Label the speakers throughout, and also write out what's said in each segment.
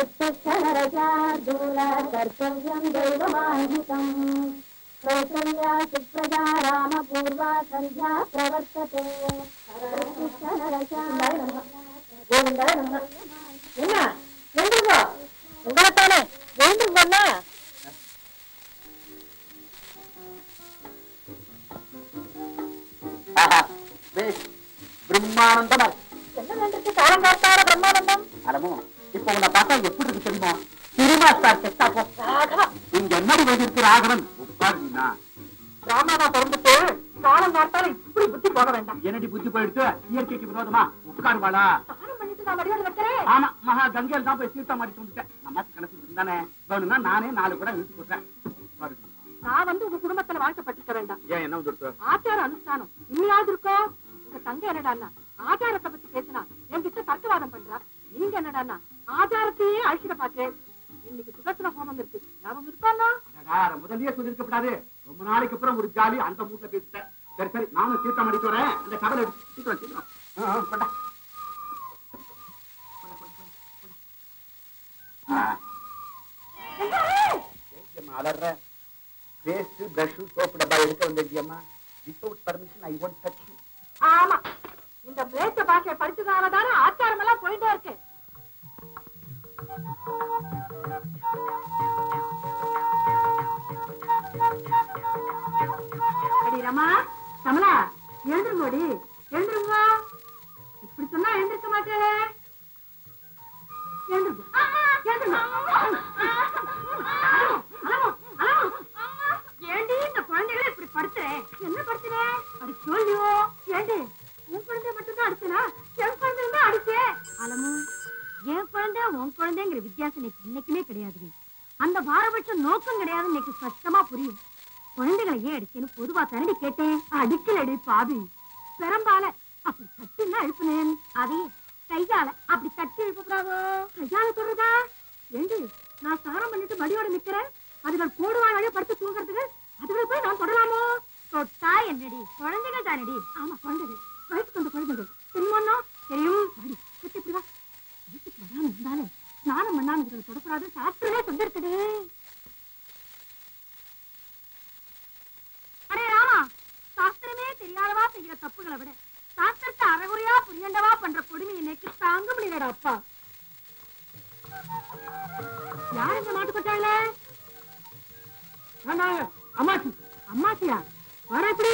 Speaker 1: उत्तक्षणरशार्दूल कर्तव्यम् दैवमाहितम् कौसल्या सुप्रजा रामपूर्वा सन्ध्या प्रवर्तते
Speaker 2: என்ன எழுந்துருங்க உங்களை தானே எழுந்துருங்கண்ணா
Speaker 3: பேஷ் பிரம்மானந்தமா இருக்கு.
Speaker 2: என்ன வேண்டிருக்கு காலங்காத்தார பிரம்மானந்தம்
Speaker 3: அலமோ இப்ப உன்னை பார்த்தா எப்படி இருக்கு தெரியுமா சினிமா ஸ்டார் செட்டா போ இங்க என்னடி வந்திருக்கு ராகவன் உட்காருனா
Speaker 2: ராமாவா பிறந்துட்டு காலங்காத்தால இப்படி புத்தி போக வேண்டாம்
Speaker 3: என்னடி புத்தி போயிடுச்சு இயற்கைக்கு விரோதமா உட்காருவாளா
Speaker 2: தானம் பண்ணிட்டு நான் வடிவாடு வைக்கிறேன்
Speaker 3: ஆமா மகா கங்கையில் தான் போய் சீர்த்தம் அடிச்சு வந்துட்டேன் நம்ம கணக்கு இருந்தானே வேணும்னா நானே நாலு கூட இழுத்து போட்டேன் உட்காரு.
Speaker 2: நான் வந்து உங்க குடும்பத்துல வாழ்க்கப்பட்டிருக்க வேண்டாம்
Speaker 3: ஏன் என்ன வந்துட்டு
Speaker 2: ஆச்சார அனுஷ்டானம் இன்னையாவது இருக்கோ உங்க தங்க என்னடான்னா ஆச்சாரத்தை பத்தி பேசினா என்கிட்ட தர்க்கவாதம் பண்றா நீங்க என்னடான்னா ஆச்சாரத்தையே அழிச்சிட பாக்கே இன்னைக்கு சுதர்சன ஹோமம் இருக்கு ஞாபகம் இருக்கானா
Speaker 3: அடடா, முதல்லயே சொல்லிருக்கப்படாது ரொம்ப நாளைக்கு அப்புறம் ஒரு ஜாலி அந்த மூட்ல பேசிட்டேன் சரி சரி நானும் சீர்த்தம் அடிச்சு வரேன் அந்த கவலை எடுத்து சீக்கிரம் சீக்கிரம் ஆ, ஆ, கொண்டா. கொண்டா, கொண்டா, கொண்டா, கொண்டா. ஆ. ஏண்டியம்மா, அலறுற? paste, brush, soap டப்பா எடுக்க வந்திருக்கியம்மா? Without permission, I won't touch you.
Speaker 2: ஆமா இந்த மேற்க பாஷையை படிச்சதால தானே ஆச்சாரம் எல்லாம் போயிட்டே இருக்கு அடி ரமா கமலா எழுந்துருங்கோடி எழுந்துருங்க இப்படி சொன்னா எழுந்திருக்க மாட்டேளே எழுந்துருங்க எழுந்துருங்க அலமோ, அலமோ. ஏண்டி இந்த குழந்தைகளை இப்படி படுத்துறேன் என்ன படுத்துறேன் அது சொல்லியோ ஏண்டி உன் குழந்தை மட்டும் தான் அடிச்சனா என் குழந்தை தான் அடிச்சேன் அலமு என் குழந்தை உன் குழந்தைங்கிற வித்தியாசம் இன்னைக்கு இன்னைக்குமே கிடையாது அந்த பாரபட்ச நோக்கம் கிடையாது இன்னைக்கு ஸ்பஷ்டமா புரியும் குழந்தைகளை ஏன் அடிச்சேன்னு பொதுவா தரடி கேட்டேன் அடிக்கலடி பாவி பெரம்பால அப்படி தட்டினா எழுப்புனேன் அதே கையால அப்படி தட்டி எழுப்பக்கூடாதோ கையால சொல்றதா ஏண்டி நான் ஸ்நானம் பண்ணிட்டு மடியோட நிக்கிறேன் அதுகள் கூடுவாய் வழியா படுத்து தூங்குறதுக்கு அதுகளை போய் நான் தொடலாமோ தொட்டா என்னடி குழந்தைகள் தானடி ஆமா குழந்தைகள் வயசுக்கு வந்த குழந்தைகள் தெரியுமா தெரியும் வாடி கிட்ட இப்படி வா வீட்டுக்கு வராம இருந்தாலும் ஸ்நானம் பண்ணாம இதுகளை தொடக்கூடாது சாப்பிட்டுவே சொல்லிருக்குது அடே ராமா சாஸ்திரமே தெரியாதவா செய்யற தப்புகளை விட சாஸ்திரத்தை அறகுறையா புரியண்டவா பண்ற கொடுமை இன்னைக்கு தாங்க முடியலடா அப்பா யார் இந்த மாட்டு கொட்டாயில
Speaker 3: அம்மாச்சி
Speaker 2: அம்மாச்சியா வர எப்படி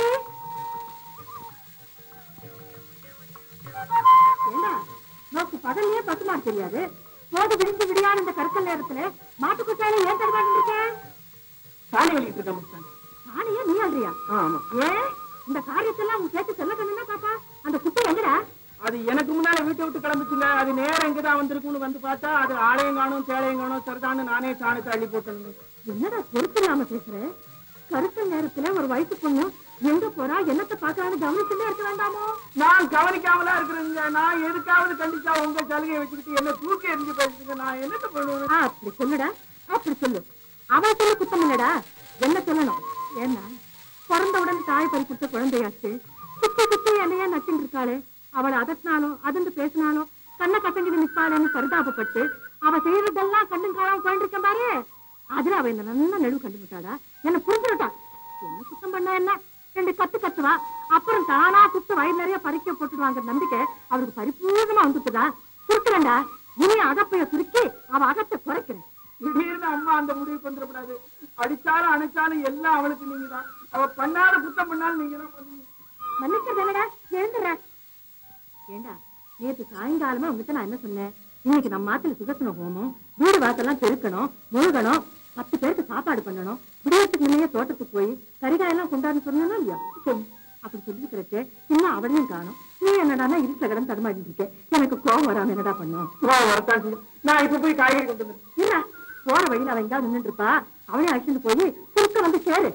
Speaker 2: ஏண்டா நோக்கு பகல்லயே பசு மாடு தெரியாது போது விடிஞ்சு விடியான இந்த கருக்கல் நேரத்துல மாட்டு கொட்டாயில ஏன் தருவாங்க இருக்கேன்
Speaker 3: சாணி வலிக்கிட்டு இருக்கேன் முஸ்தான்.
Speaker 2: சாணியா நீ அல்றியா
Speaker 3: ஆ, ஆமா
Speaker 2: ஏன் இந்த காரியத்தெல்லாம் உன் சேர்த்து சொல்ல கண்ணுனா பாப்பா அந்த குட்டை எங்கடா
Speaker 3: அது எனக்கு முன்னால வீட்டை விட்டு கிளம்பிச்சுங்க அது நேரம் இங்கதான் வந்திருக்கும்னு வந்து பார்த்தா அது ஆலயம் காணும் சேலையும் காணும் சரிதான்னு நானே சாணத்தை அள்ளி போட்டேனுங்க
Speaker 2: என்னடா பொறுப்பு இல்லாம பேசுற கருக்கல் நேரத்துல ஒரு வயசு பொண்ணு எங்க போறா என்னத்த பாக்கலான்னு கவனிச்சுட்டே இருக்க வேண்டாமோ
Speaker 3: நான் கவனிக்காமலா இருக்கிறேங்க நான் எதுக்காவது கண்டிச்சா உங்க சலுகையை வச்சுக்கிட்டு என்ன தூக்கி எரிஞ்சு பேசுங்க நான் என்னத்த பண்ணுவேன்
Speaker 2: ஆ, அப்படி சொல்லுடா அப்படி சொல்லு அவன் சொல்லு குத்தம் இல்லடா என்ன சொல்லணும் ஏன்னா பிறந்த உடனே தாய் பறி கொடுத்த குழந்தையாச்சு குத்தி குத்தி என்னையா நச்சுட்டு இருக்காளே அவளை அதட்டினாலும் அதந்து பேசினாலும் கண்ணை கட்டங்கிட்டு நிற்பாளேன்னு பரிதாபப்பட்டு அவ செய்யறதெல்லாம் கண்ணும் காணாம போயிட்டு பாரு அதுல அவ என்ன நல்லா நெடுவு கண்டுபிட்டாடா என்ன புரிஞ்சுட்டா என்ன குத்தம் பண்ணா என்ன ரெண்டு கத்து கத்துவா அப்புறம் தானா குத்து வயிறு நிறைய பறிக்க போட்டுடுவாங்க நம்பிக்கை அவருக்கு பரிபூர்ணமா வந்துட்டுதா சுருக்குறேன்டா இனி அகப்பைய சுருக்கி அவ அகத்தை குறைக்கிறேன்
Speaker 3: திடீர்னு அம்மா அந்த முடிவுக்கு வந்துடக்கூடாது அடிச்சாலும் அணைச்சாலும் எல்லாம் அவளுக்கு நீங்க தான் அவ பண்ணாத குத்தம் பண்ணாலும் நீங்க தான் பண்ணுவீங்க
Speaker 2: மன்னிக்கிறதல்லடா எழுந்துடுற ஏண்டா நேத்து சாயங்காலமா உங்ககிட்ட நான் என்ன சொன்னேன் இன்னைக்கு நம்ம மாத்துல சுதர்சன ஹோமம் வீடு வாசல்லாம் பெருக்கணும் முழுகணும் பத்து பேருக்கு சாப்பாடு பண்ணணும் விடியத்துக்கு முன்னையே தோட்டத்துக்கு போய் கறிகாயெல்லாம் கொண்டாடுன்னு சொன்னா இல்லையா சரி அப்படி சொல்லிக்கிறச்சு இன்னும் அவளையும் காணும் நீ என்னடான்னா இருக்க கடன் தடுமாடிட்டு இருக்க எனக்கு கோவம் வராம என்னடா பண்ணும்
Speaker 3: வா, வரத்தான் செய்யும். நான் இப்ப போய் காய்கறி கொண்டு வந்து
Speaker 2: இல்ல போற வழியில அவன் எங்கேயாவது நின்னுட்டு இருப்பா அவளையும் அழைச்சிட்டு போய் குறுக்க வந்து சேரு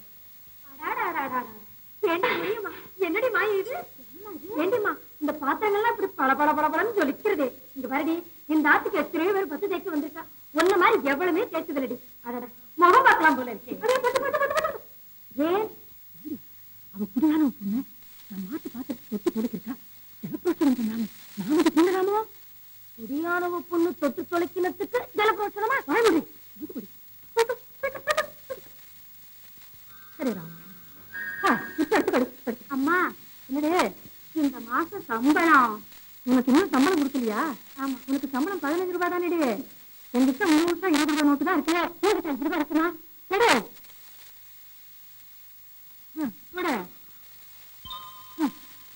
Speaker 2: ஏண்டி முடியுமா என்னடி மாய இது ஏண்டிமா இந்த பாத்திரங்கள்லாம் இப்படி பல பல பல பலன்னு ஜொலிக்கிறது இங்க பாருடி இந்த ஆத்துக்கு எத்தனையோ பேர் பத்து தேய்க்க வந்திருக்கா உன்ன மாதிரி எவ்வளவுமே தேய்ச்சதில்லடி அடடா முகம் பார்க்கலாம் போல இருக்கு அடே, பட்டு, பட்டு, பட்டு, பட்டு. ஏன் ஏண்டி, அவ குடியான பொண்ணு நான் மாத்து பாத்திரத்தை தொட்டு தொலைக்கிருக்கா ஜலப்பிரசனம் பண்ணாம நாம இது பண்ணலாமோ குடியானவ பொண்ணு தொட்டு தொட்டு தொலைக்கினத்துக்கு ஜலபரோஷணமா வாய்மொழி சரி ராமா ஆ, இப்ப எடுத்து கடி, கடி. அம்மா என்னடே இந்த மாசம் சம்பளம் உனக்கு இன்னும் சம்பளம் கொடுக்கலையா ஆமா உனக்கு சம்பளம் பதினஞ்சு ரூபாய் தானே எங்கிட்ட மூணு வருஷம் இருபது ரூபாய் நோட்டு தான் இருக்கு என்கிட்ட அஞ்சு ரூபாய் இருக்குமா எடு ம், எடு. ம்.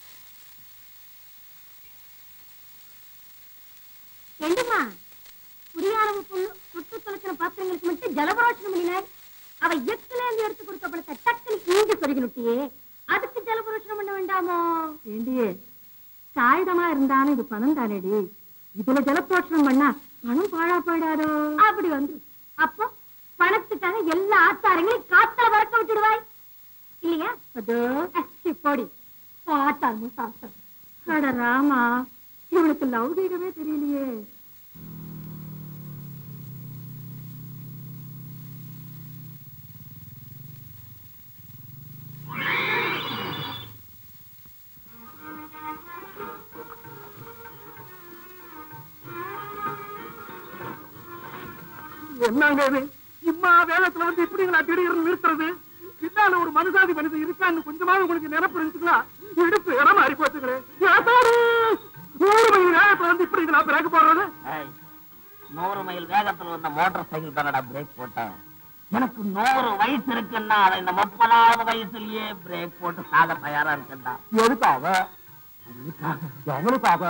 Speaker 2: என்னம்மா புரியாதவ பொண்ணு சுட்டு தொலைக்கிற பாத்திரங்களுக்கு மட்டும் ஜலபரோஷனம் பண்ணினாய் அவ எக்குல இருந்து எடுத்து கொடுத்த பணத்தை டக்குனு இங்க சொருகினுட்டியே அதுக்கு ஜலபரோஷனம் பண்ண வேண்டாமோ ஏண்டியே காகிதமா இருந்தாலும் இது பணம் தானேடி இதுல ஜலபரோஷனம் பண்ணா பணம் பாழா போயிடாதோ அப்படி வந்து அப்போ பணத்துக்காக எல்லா ஆத்தாரங்களையும் காத்தல வறக்க விட்டுடுவாய் இல்லையா அதோ போடி பாட்டால் முசாசம் அட ராமா இவனுக்கு லௌகீகமே தெரியலையே
Speaker 3: என்னங்க இது இம்மா வேகத்துல வந்து இப்படிங்களா திடீர்னு நிறுத்துறது பின்னால ஒரு மனுஷாதி மனிதன் இருக்கான்னு கொஞ்சமாவது உங்களுக்கு நினைப்பு இருந்துச்சுங்களா இடுப்பு இடம் மாறி போச்சுங்களே ஏத்தாடி! நூறு மைல் வேகத்துல வந்து இப்படிங்களா பிரேக் போடுறது
Speaker 4: ஏய், நூறு மைல் வேகத்துல வந்த மோட்டார் சைக்கிள் தானடா பிரேக் போட்டேன் எனக்கு நூறு வயசு இருக்குன்னா அதை இந்த முப்பதாவது வயசுலயே பிரேக் போட்டு சாக தயாரா இருக்கேன்டா
Speaker 3: எதுக்காக எவனுக்காக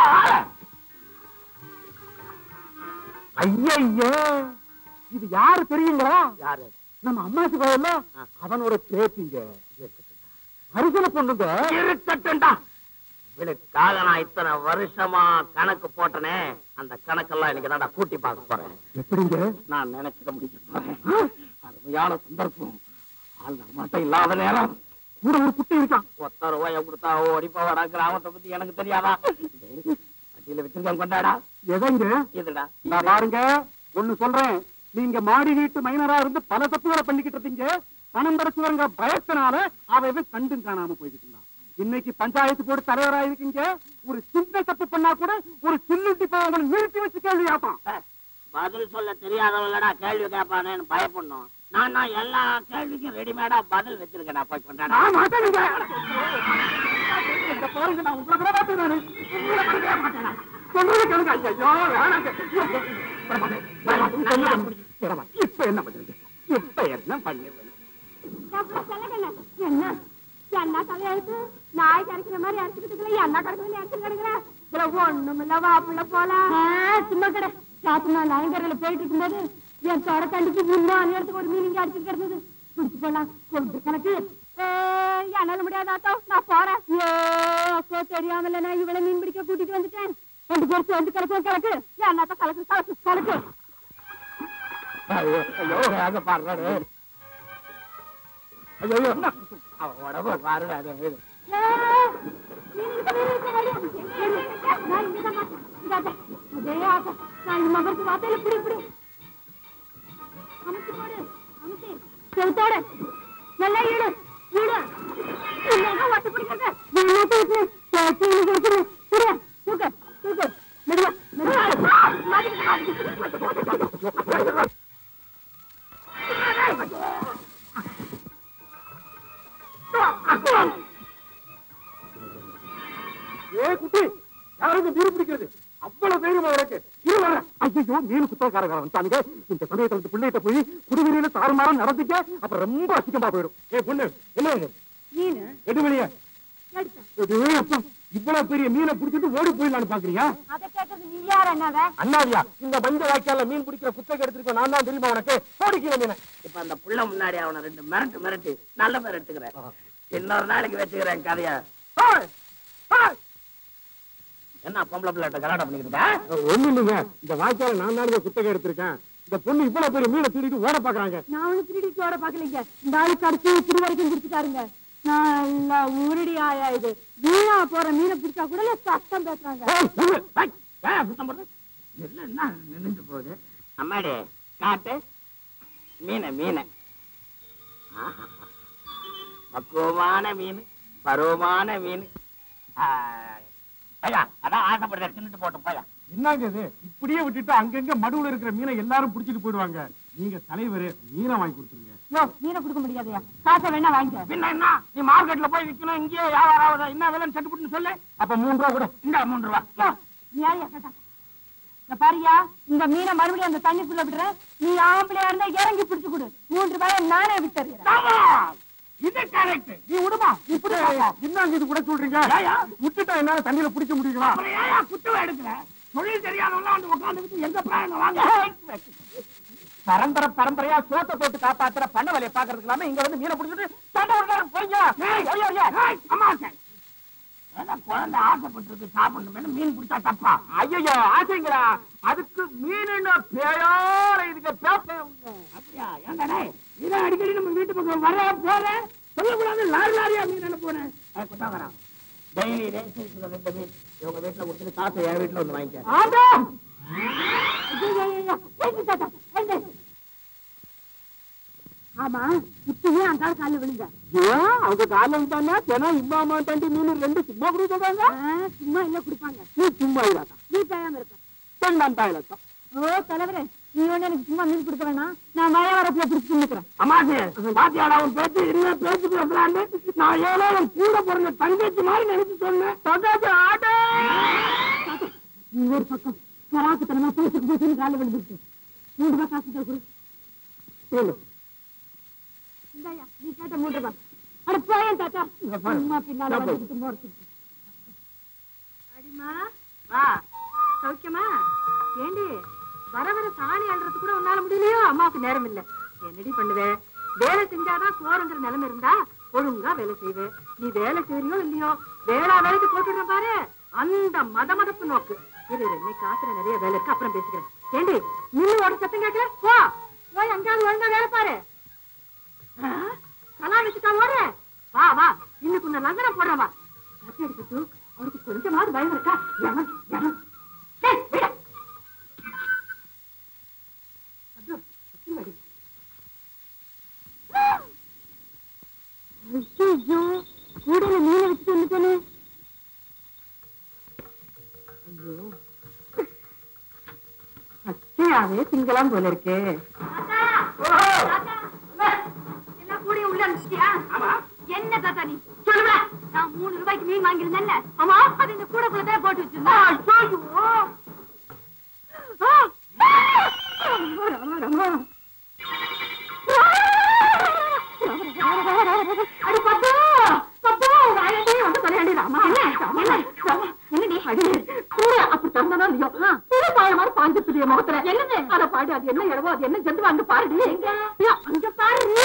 Speaker 3: ஐயய்யே இது யாரு தெரியுங்களா
Speaker 4: யாரு
Speaker 3: நம்ம அம்மாச்சி கோயில்ல அவனோட பேத்திங்க அரிசன பொண்ணுங்க
Speaker 4: இருக்கட்டும்டா இவளுக்காக நான் இத்தனை வருஷமா கணக்கு போட்டனே அந்த கணக்கெல்லாம் இன்னைக்கு தான்டா கூட்டி பார்க்க போறேன்
Speaker 3: எப்படிங்க
Speaker 4: நான் நினைச்சத முடிக்க போறேன் அருமையான சந்தர்ப்பம் ஆள் மட்டும் இல்லாத நேரம்
Speaker 3: கூட ஒரு குட்டி இருக்கான்
Speaker 4: ஒத்த ரூபாய கொடுத்தா ஓடி போவாடா கிராமத்தை பத்தி எனக்கு தெரியாதா வண்டியில வச்சிருக்கேன் கொண்டாடா
Speaker 3: எதைங்க
Speaker 4: இதுடா
Speaker 3: நான் பாருங்க ஒண்ணு சொல்றேன் நீங்க மாடி வீட்டு மைனரா இருந்து பல தப்புகளை பண்ணிக்கிட்டு இருந்தீங்க பணம் படைச்சுவரங்க பயத்தினால அவை கண்டும் காணாம போய்கிட்டு இருந்தான் இன்னைக்கு பஞ்சாயத்து போர்டு தலைவரா இருக்கீங்க ஒரு சின்ன தப்பு பண்ணா கூட ஒரு சில்லுட்டி போவங்களை நிறுத்தி வச்சு கேள்வி கேட்பான்
Speaker 4: பதில் சொல்ல தெரியாதவங்களடா கேள்வி கேட்பானேன்னு பயப்படணும் நான் நான் எல்லா கேள்விக்கும் ரெடிமேடா பதில் வச்சிருக்கேன் போய் கொண்டாடா
Speaker 3: நான் மாட்டேனுங்க இந்த பாருங்க நான் உங்களை விட மாட்டேன் நானு. உங்களை விடவே மாட்டேன் நான். சொல்றது கேளுங்க ஐயோ வேணாங்க விட மாட்டேன், விட மாட்டேன். நல்லா விட மாட்டேன். இப்ப என்ன பண்றது இப்ப என்ன பண்ணுவது
Speaker 2: என்ன என்ன தலையெழுத்து நாய் கரைக்கிற மாதிரி அரைச்சுக்கிட்டு என்ன கரைக்கிற அரைச்சு கிடக்குற இதுல ஒண்ணுமில்ல வாப்புல போல சும்மா கடை ராத்திரி நான் நயங்கரையில போயிட்டு இருக்கும்போது என் தொட கண்டிக்கு முன்னாள் இடத்துக்கு ஒரு மீன் இங்க அடிச்சு கிடந்தது பிடிச்சு போலாம் கொண்டு கணக்கு ஏய், என்னால முடியாதாத்தோ நான் போறேன் ஏ அப்போ தெரியாமல நான் இவளை மீன் பிடிக்க கூட்டிட்டு வந்துட்டேன் ரெண்டு பேர் சேர்ந்து கிடக்கும் கிடக்கு என்னத்த கலக்கு கலக்கு கலக்கு
Speaker 3: ஐயோ ஐயோ வேக பாடுறாரு ஐயோ ஐயோ அவன் உடம்பு பாருடா அது. ஏ குட்டி யாருக்கு மீன் பிடிக்கிறது அவ்வளவு தைரியமா இருக்கு இரு வரேன். ஐயோ மீன் குத்தக்காரங்க வந்துட்டானுங்க இந்த சமயத்துல இந்த பிள்ளைகிட்ட போய் குடிநீரில தாறுமாறம் நடந்துக்க அப்புறம் ரொம்ப அசிங்கமா போயிடும் ஏ பொண்ணு என்ன இது?
Speaker 2: மீனு
Speaker 3: எது வெளியே
Speaker 2: எடுத்த
Speaker 3: இவ்வளவு பெரிய மீனை பிடிச்சிட்டு ஓடி போயிடலான்னு பாக்குறியா
Speaker 2: அதை கேட்டது நீ யார் என்னவ
Speaker 3: அண்ணாதியா இந்த மஞ்ச வாய்க்கால மீன் பிடிக்கிற குத்தகை எடுத்திருக்கோம் நான் தான் தெரியுமா உனக்கு ஓடிக்கிற மீனை
Speaker 4: இப்ப அந்த புள்ள முன்னாடி அவனை ரெண்டு மிரட்டு மிரட்டி நல்ல பேர் எடுத்துக்கிறேன் இன்னொரு நாளைக்கு வச்சுக்கிறேன் கதைய
Speaker 3: ஏய், ஏய்.
Speaker 4: என்ன பொம்பளை பிள்ளைகிட்ட கல்யாணம் பண்ணிக்கிட்டா
Speaker 3: ஒண்ணு இல்லைங்க இந்த வாய்க்கால நான் தான் குத்தகை எடுத்திருக்கேன் இந்த பொண்ணு இவ்வளவு பெரிய மீனை திருடிட்டு ஓட பாக்குறாங்க
Speaker 2: நான் ஒண்ணு திருடி சோட பாக்கலீங்க இந்த ஆளு கடைசி இப்படி வரைக்கும் பிடிச்சிட்டாருங்க நல்லா ஊரடி ஆயா இது வீணா போற மீனை பிடிச்சா கூட சத்தம் பேசுறாங்க
Speaker 4: சுத்தம் போடுறது இல்ல என்ன நினைஞ்சு போகுது அம்மாடி காட்டு மீனை மீனை ஆஹா. பக்குவமான மீன் பருவமான மீன் ஆ, பையா அதான் ஆசைப்படுற தின்னுட்டு போட்டு பையா
Speaker 3: என்னங்க இது இப்படியே விட்டுட்டு அங்கங்க மடுவுல இருக்கிற மீனை எல்லாரும் புடிச்சிட்டு போயிடுவாங்க நீங்க தலைவர் மீனை வாங்கி கொடுத்துருங்க
Speaker 2: யோ மீனை கொடுக்க முடியாதயா காசை வேணா வாங்கிக்க
Speaker 4: பின்ன என்ன நீ மார்க்கெட்ல போய் விக்கணும் இங்கேயே வியாபாரம் ஆகுதா என்ன விலைன்னு சட்டுப்புட்டுன்னு சொல்லு
Speaker 3: அப்ப மூணு ரூபா கூட
Speaker 4: இந்த மூன்று ரூபா
Speaker 2: யோ, நீ யாரையா கேட்டா இந்த பாரியா இந்த மீனை மறுபடியும் அந்த தண்ணிக்குள்ள விடுற நீ ஆம்பளையா இருந்தா இறங்கி பிடிச்சு கொடு மூன்று ரூபாய நானே விட்டுறேன்
Speaker 4: ஆமா, இது கரெக்ட்
Speaker 3: நீ விடுமா இப்படி என்னங்க இது கூட சொல்றீங்க
Speaker 4: ஏயா?
Speaker 3: விட்டுட்டா என்னால தண்ணியில பிடிக்க முடியுங்களா
Speaker 4: அப்புறம் ஏன் குத்துவ எடுக்கிற தொழில் தெரியாதவங்க வந்து உட்காந்துக்கிட்டு எங்க பிராயங்க வாங்க
Speaker 3: பரம்பரை பரம்பரையா சோத்தை போட்டு காப்பாத்துற பண்ண வேலையை பாக்குறதுக்கு இல்லாம இங்க வந்து மீனை பிடிச்சிட்டு சண்டை விடுறாரு போய்யா
Speaker 4: அம்மா சார் ஏதோ குழந்தை ஆசைப்பட்டிருக்கு சாப்பிடணும்னு மீன் பிடிச்சா தப்பா
Speaker 3: ஐயோ ஆசைங்களா அதுக்கு மீன் பேயோட இதுக்கு பேப்ப
Speaker 4: அப்படியா ஏன்டா டேய், இதான் அடிக்கடி நம்ம வீட்டு பக்கம் வர போற சொல்லக்கூடாது லாரி லாரியா மீன் அனுப்புனேன் கொண்டா வரான் டெய்லி ரேஷன் ரெண்டு மீன் இவங்க வீட்டுல கொடுத்துட்டு காசை என் வீட்டுல வந்து வாங்கிக்க
Speaker 2: ஆண்டா ஐயோ, ஐயோ, ஐயோ. எழுந்து தாத்தா, எழுந்து. ஆமா இப்பவே அந்த ஆள் காலில் விழுந்த
Speaker 3: ஏன் அவங்க காலம் தானே தினம் இம்மா தண்டி மீன் ரெண்டு சும்மா கொடுத்தாங்க
Speaker 2: ஆ, சும்மா இல்ல குடிப்பாங்க
Speaker 3: நீ சும்மா இல்லாதான்
Speaker 2: நீ பேயாம இருக்க
Speaker 3: பெண்ணான் தாயிலத்தான்
Speaker 2: ஓ தலைவரே நீ ஒண்ணு எனக்கு சும்மா மீன் கொடுக்க வேணாம் நான் மழை வரப்புல பிடிச்சு நிக்கிறேன்
Speaker 4: அம்மாசி பாத்தியாடா உன் பேச்சு என்ன பேச்சு பேசலான்னு நான் ஏதோ உன் கூட பிறந்த தங்கச்சி மாதிரி நினைச்சு சொன்னேன் தங்கச்சி ஆட்டோ
Speaker 2: நீ ஒரு பக்கம் சராக்குத்தனமா பேசுக்கு பேசுன்னு காலில் விழுந்துருக்கு மூன்று ரூபாய் காசு தான் கொடு
Speaker 3: சொல்லு
Speaker 2: இந்தாயா நீ கேட்ட மூன்று ரூபாய் அட போயேன் தாத்தா சும்மா பின்னால
Speaker 3: நான் போய்.
Speaker 2: வந்துட்டு போறதுக்கு அடிமா வா சௌக்கியமா ஏண்டி வர வர சாணி அள்ளுறது கூட உன்னால முடியலையோ அம்மாவுக்கு நேரம் இல்ல என்னடி பண்ணுவேன் வேலை செஞ்சாதான் சோறுங்கிற நிலைமை இருந்தா ஒழுங்கா வேலை செய்வேன் நீ வேலை செய்யறியோ இல்லையோ வேளா வேலைக்கு போட்டுடுற பாரு அந்த மத மதப்பு நோக்கு இரு இரு, இன்னைக்கு ஆத்திர நிறைய வேலை இருக்கு அப்புறம் பேசிக்கிறேன் ஏண்டி நின்னு ஒரு சத்தம் கேட்கல போ போய் அங்கேயாவது ஒழுங்கா வேலை பாரு கலா வச்சுட்டா ஓட வா வா இன்னைக்கு உன்னை லங்கனம் போடுறவா கத்தி அடிக்கிட்டு அவருக்கு கொஞ்சமாவது பயம் இருக்கா எவன் எவன் டேய், விடு. அப்து, கத்தி அடி. ஐயோ கூடையில மீனை வச்சுட்டு வந்துட்டேனே ஐயோ சத்தியாவே திங்கலாம் போல இருக்கே எல்லாம் கூடிய உள்ள அனுப்பிச்சியா என்ன தாத்தா நீ சொல்லுவ நான் மூணு ரூபாய்க்கு மீன் வாங்கியிருந்தேன்ல ஆமா அது இந்த கூடக்குள்ள தான் போட்டு வச்சிருந்தேன் அடி பத்து பத்து வாயண்டி வந்து தொலையாண்டி ராமா என்ன என்ன என்னடி அடி கூட அப்படி தந்தனா இல்லையோ கூட பாய மாதிரி பாஞ்சிட்டு முகத்துல என்னது அத பாடு அது என்ன இடவோ அது என்ன ஜந்து அங்க பாருடி எங்க அங்க பாரு நீ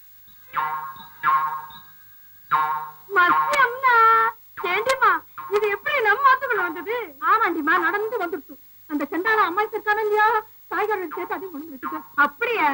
Speaker 2: மத்தியம்னா ஏண்டிமா இது எப்படி நம்ம ஆத்துக்குள்ள வந்தது ஆமாண்டிமா நடந்து வந்துருச்சு அந்த செண்டால அம்மா இருக்கான இல்லையா காய்கறி சேர்த்து அதையும் கொண்டு விட்டுட்டேன் அப்படியா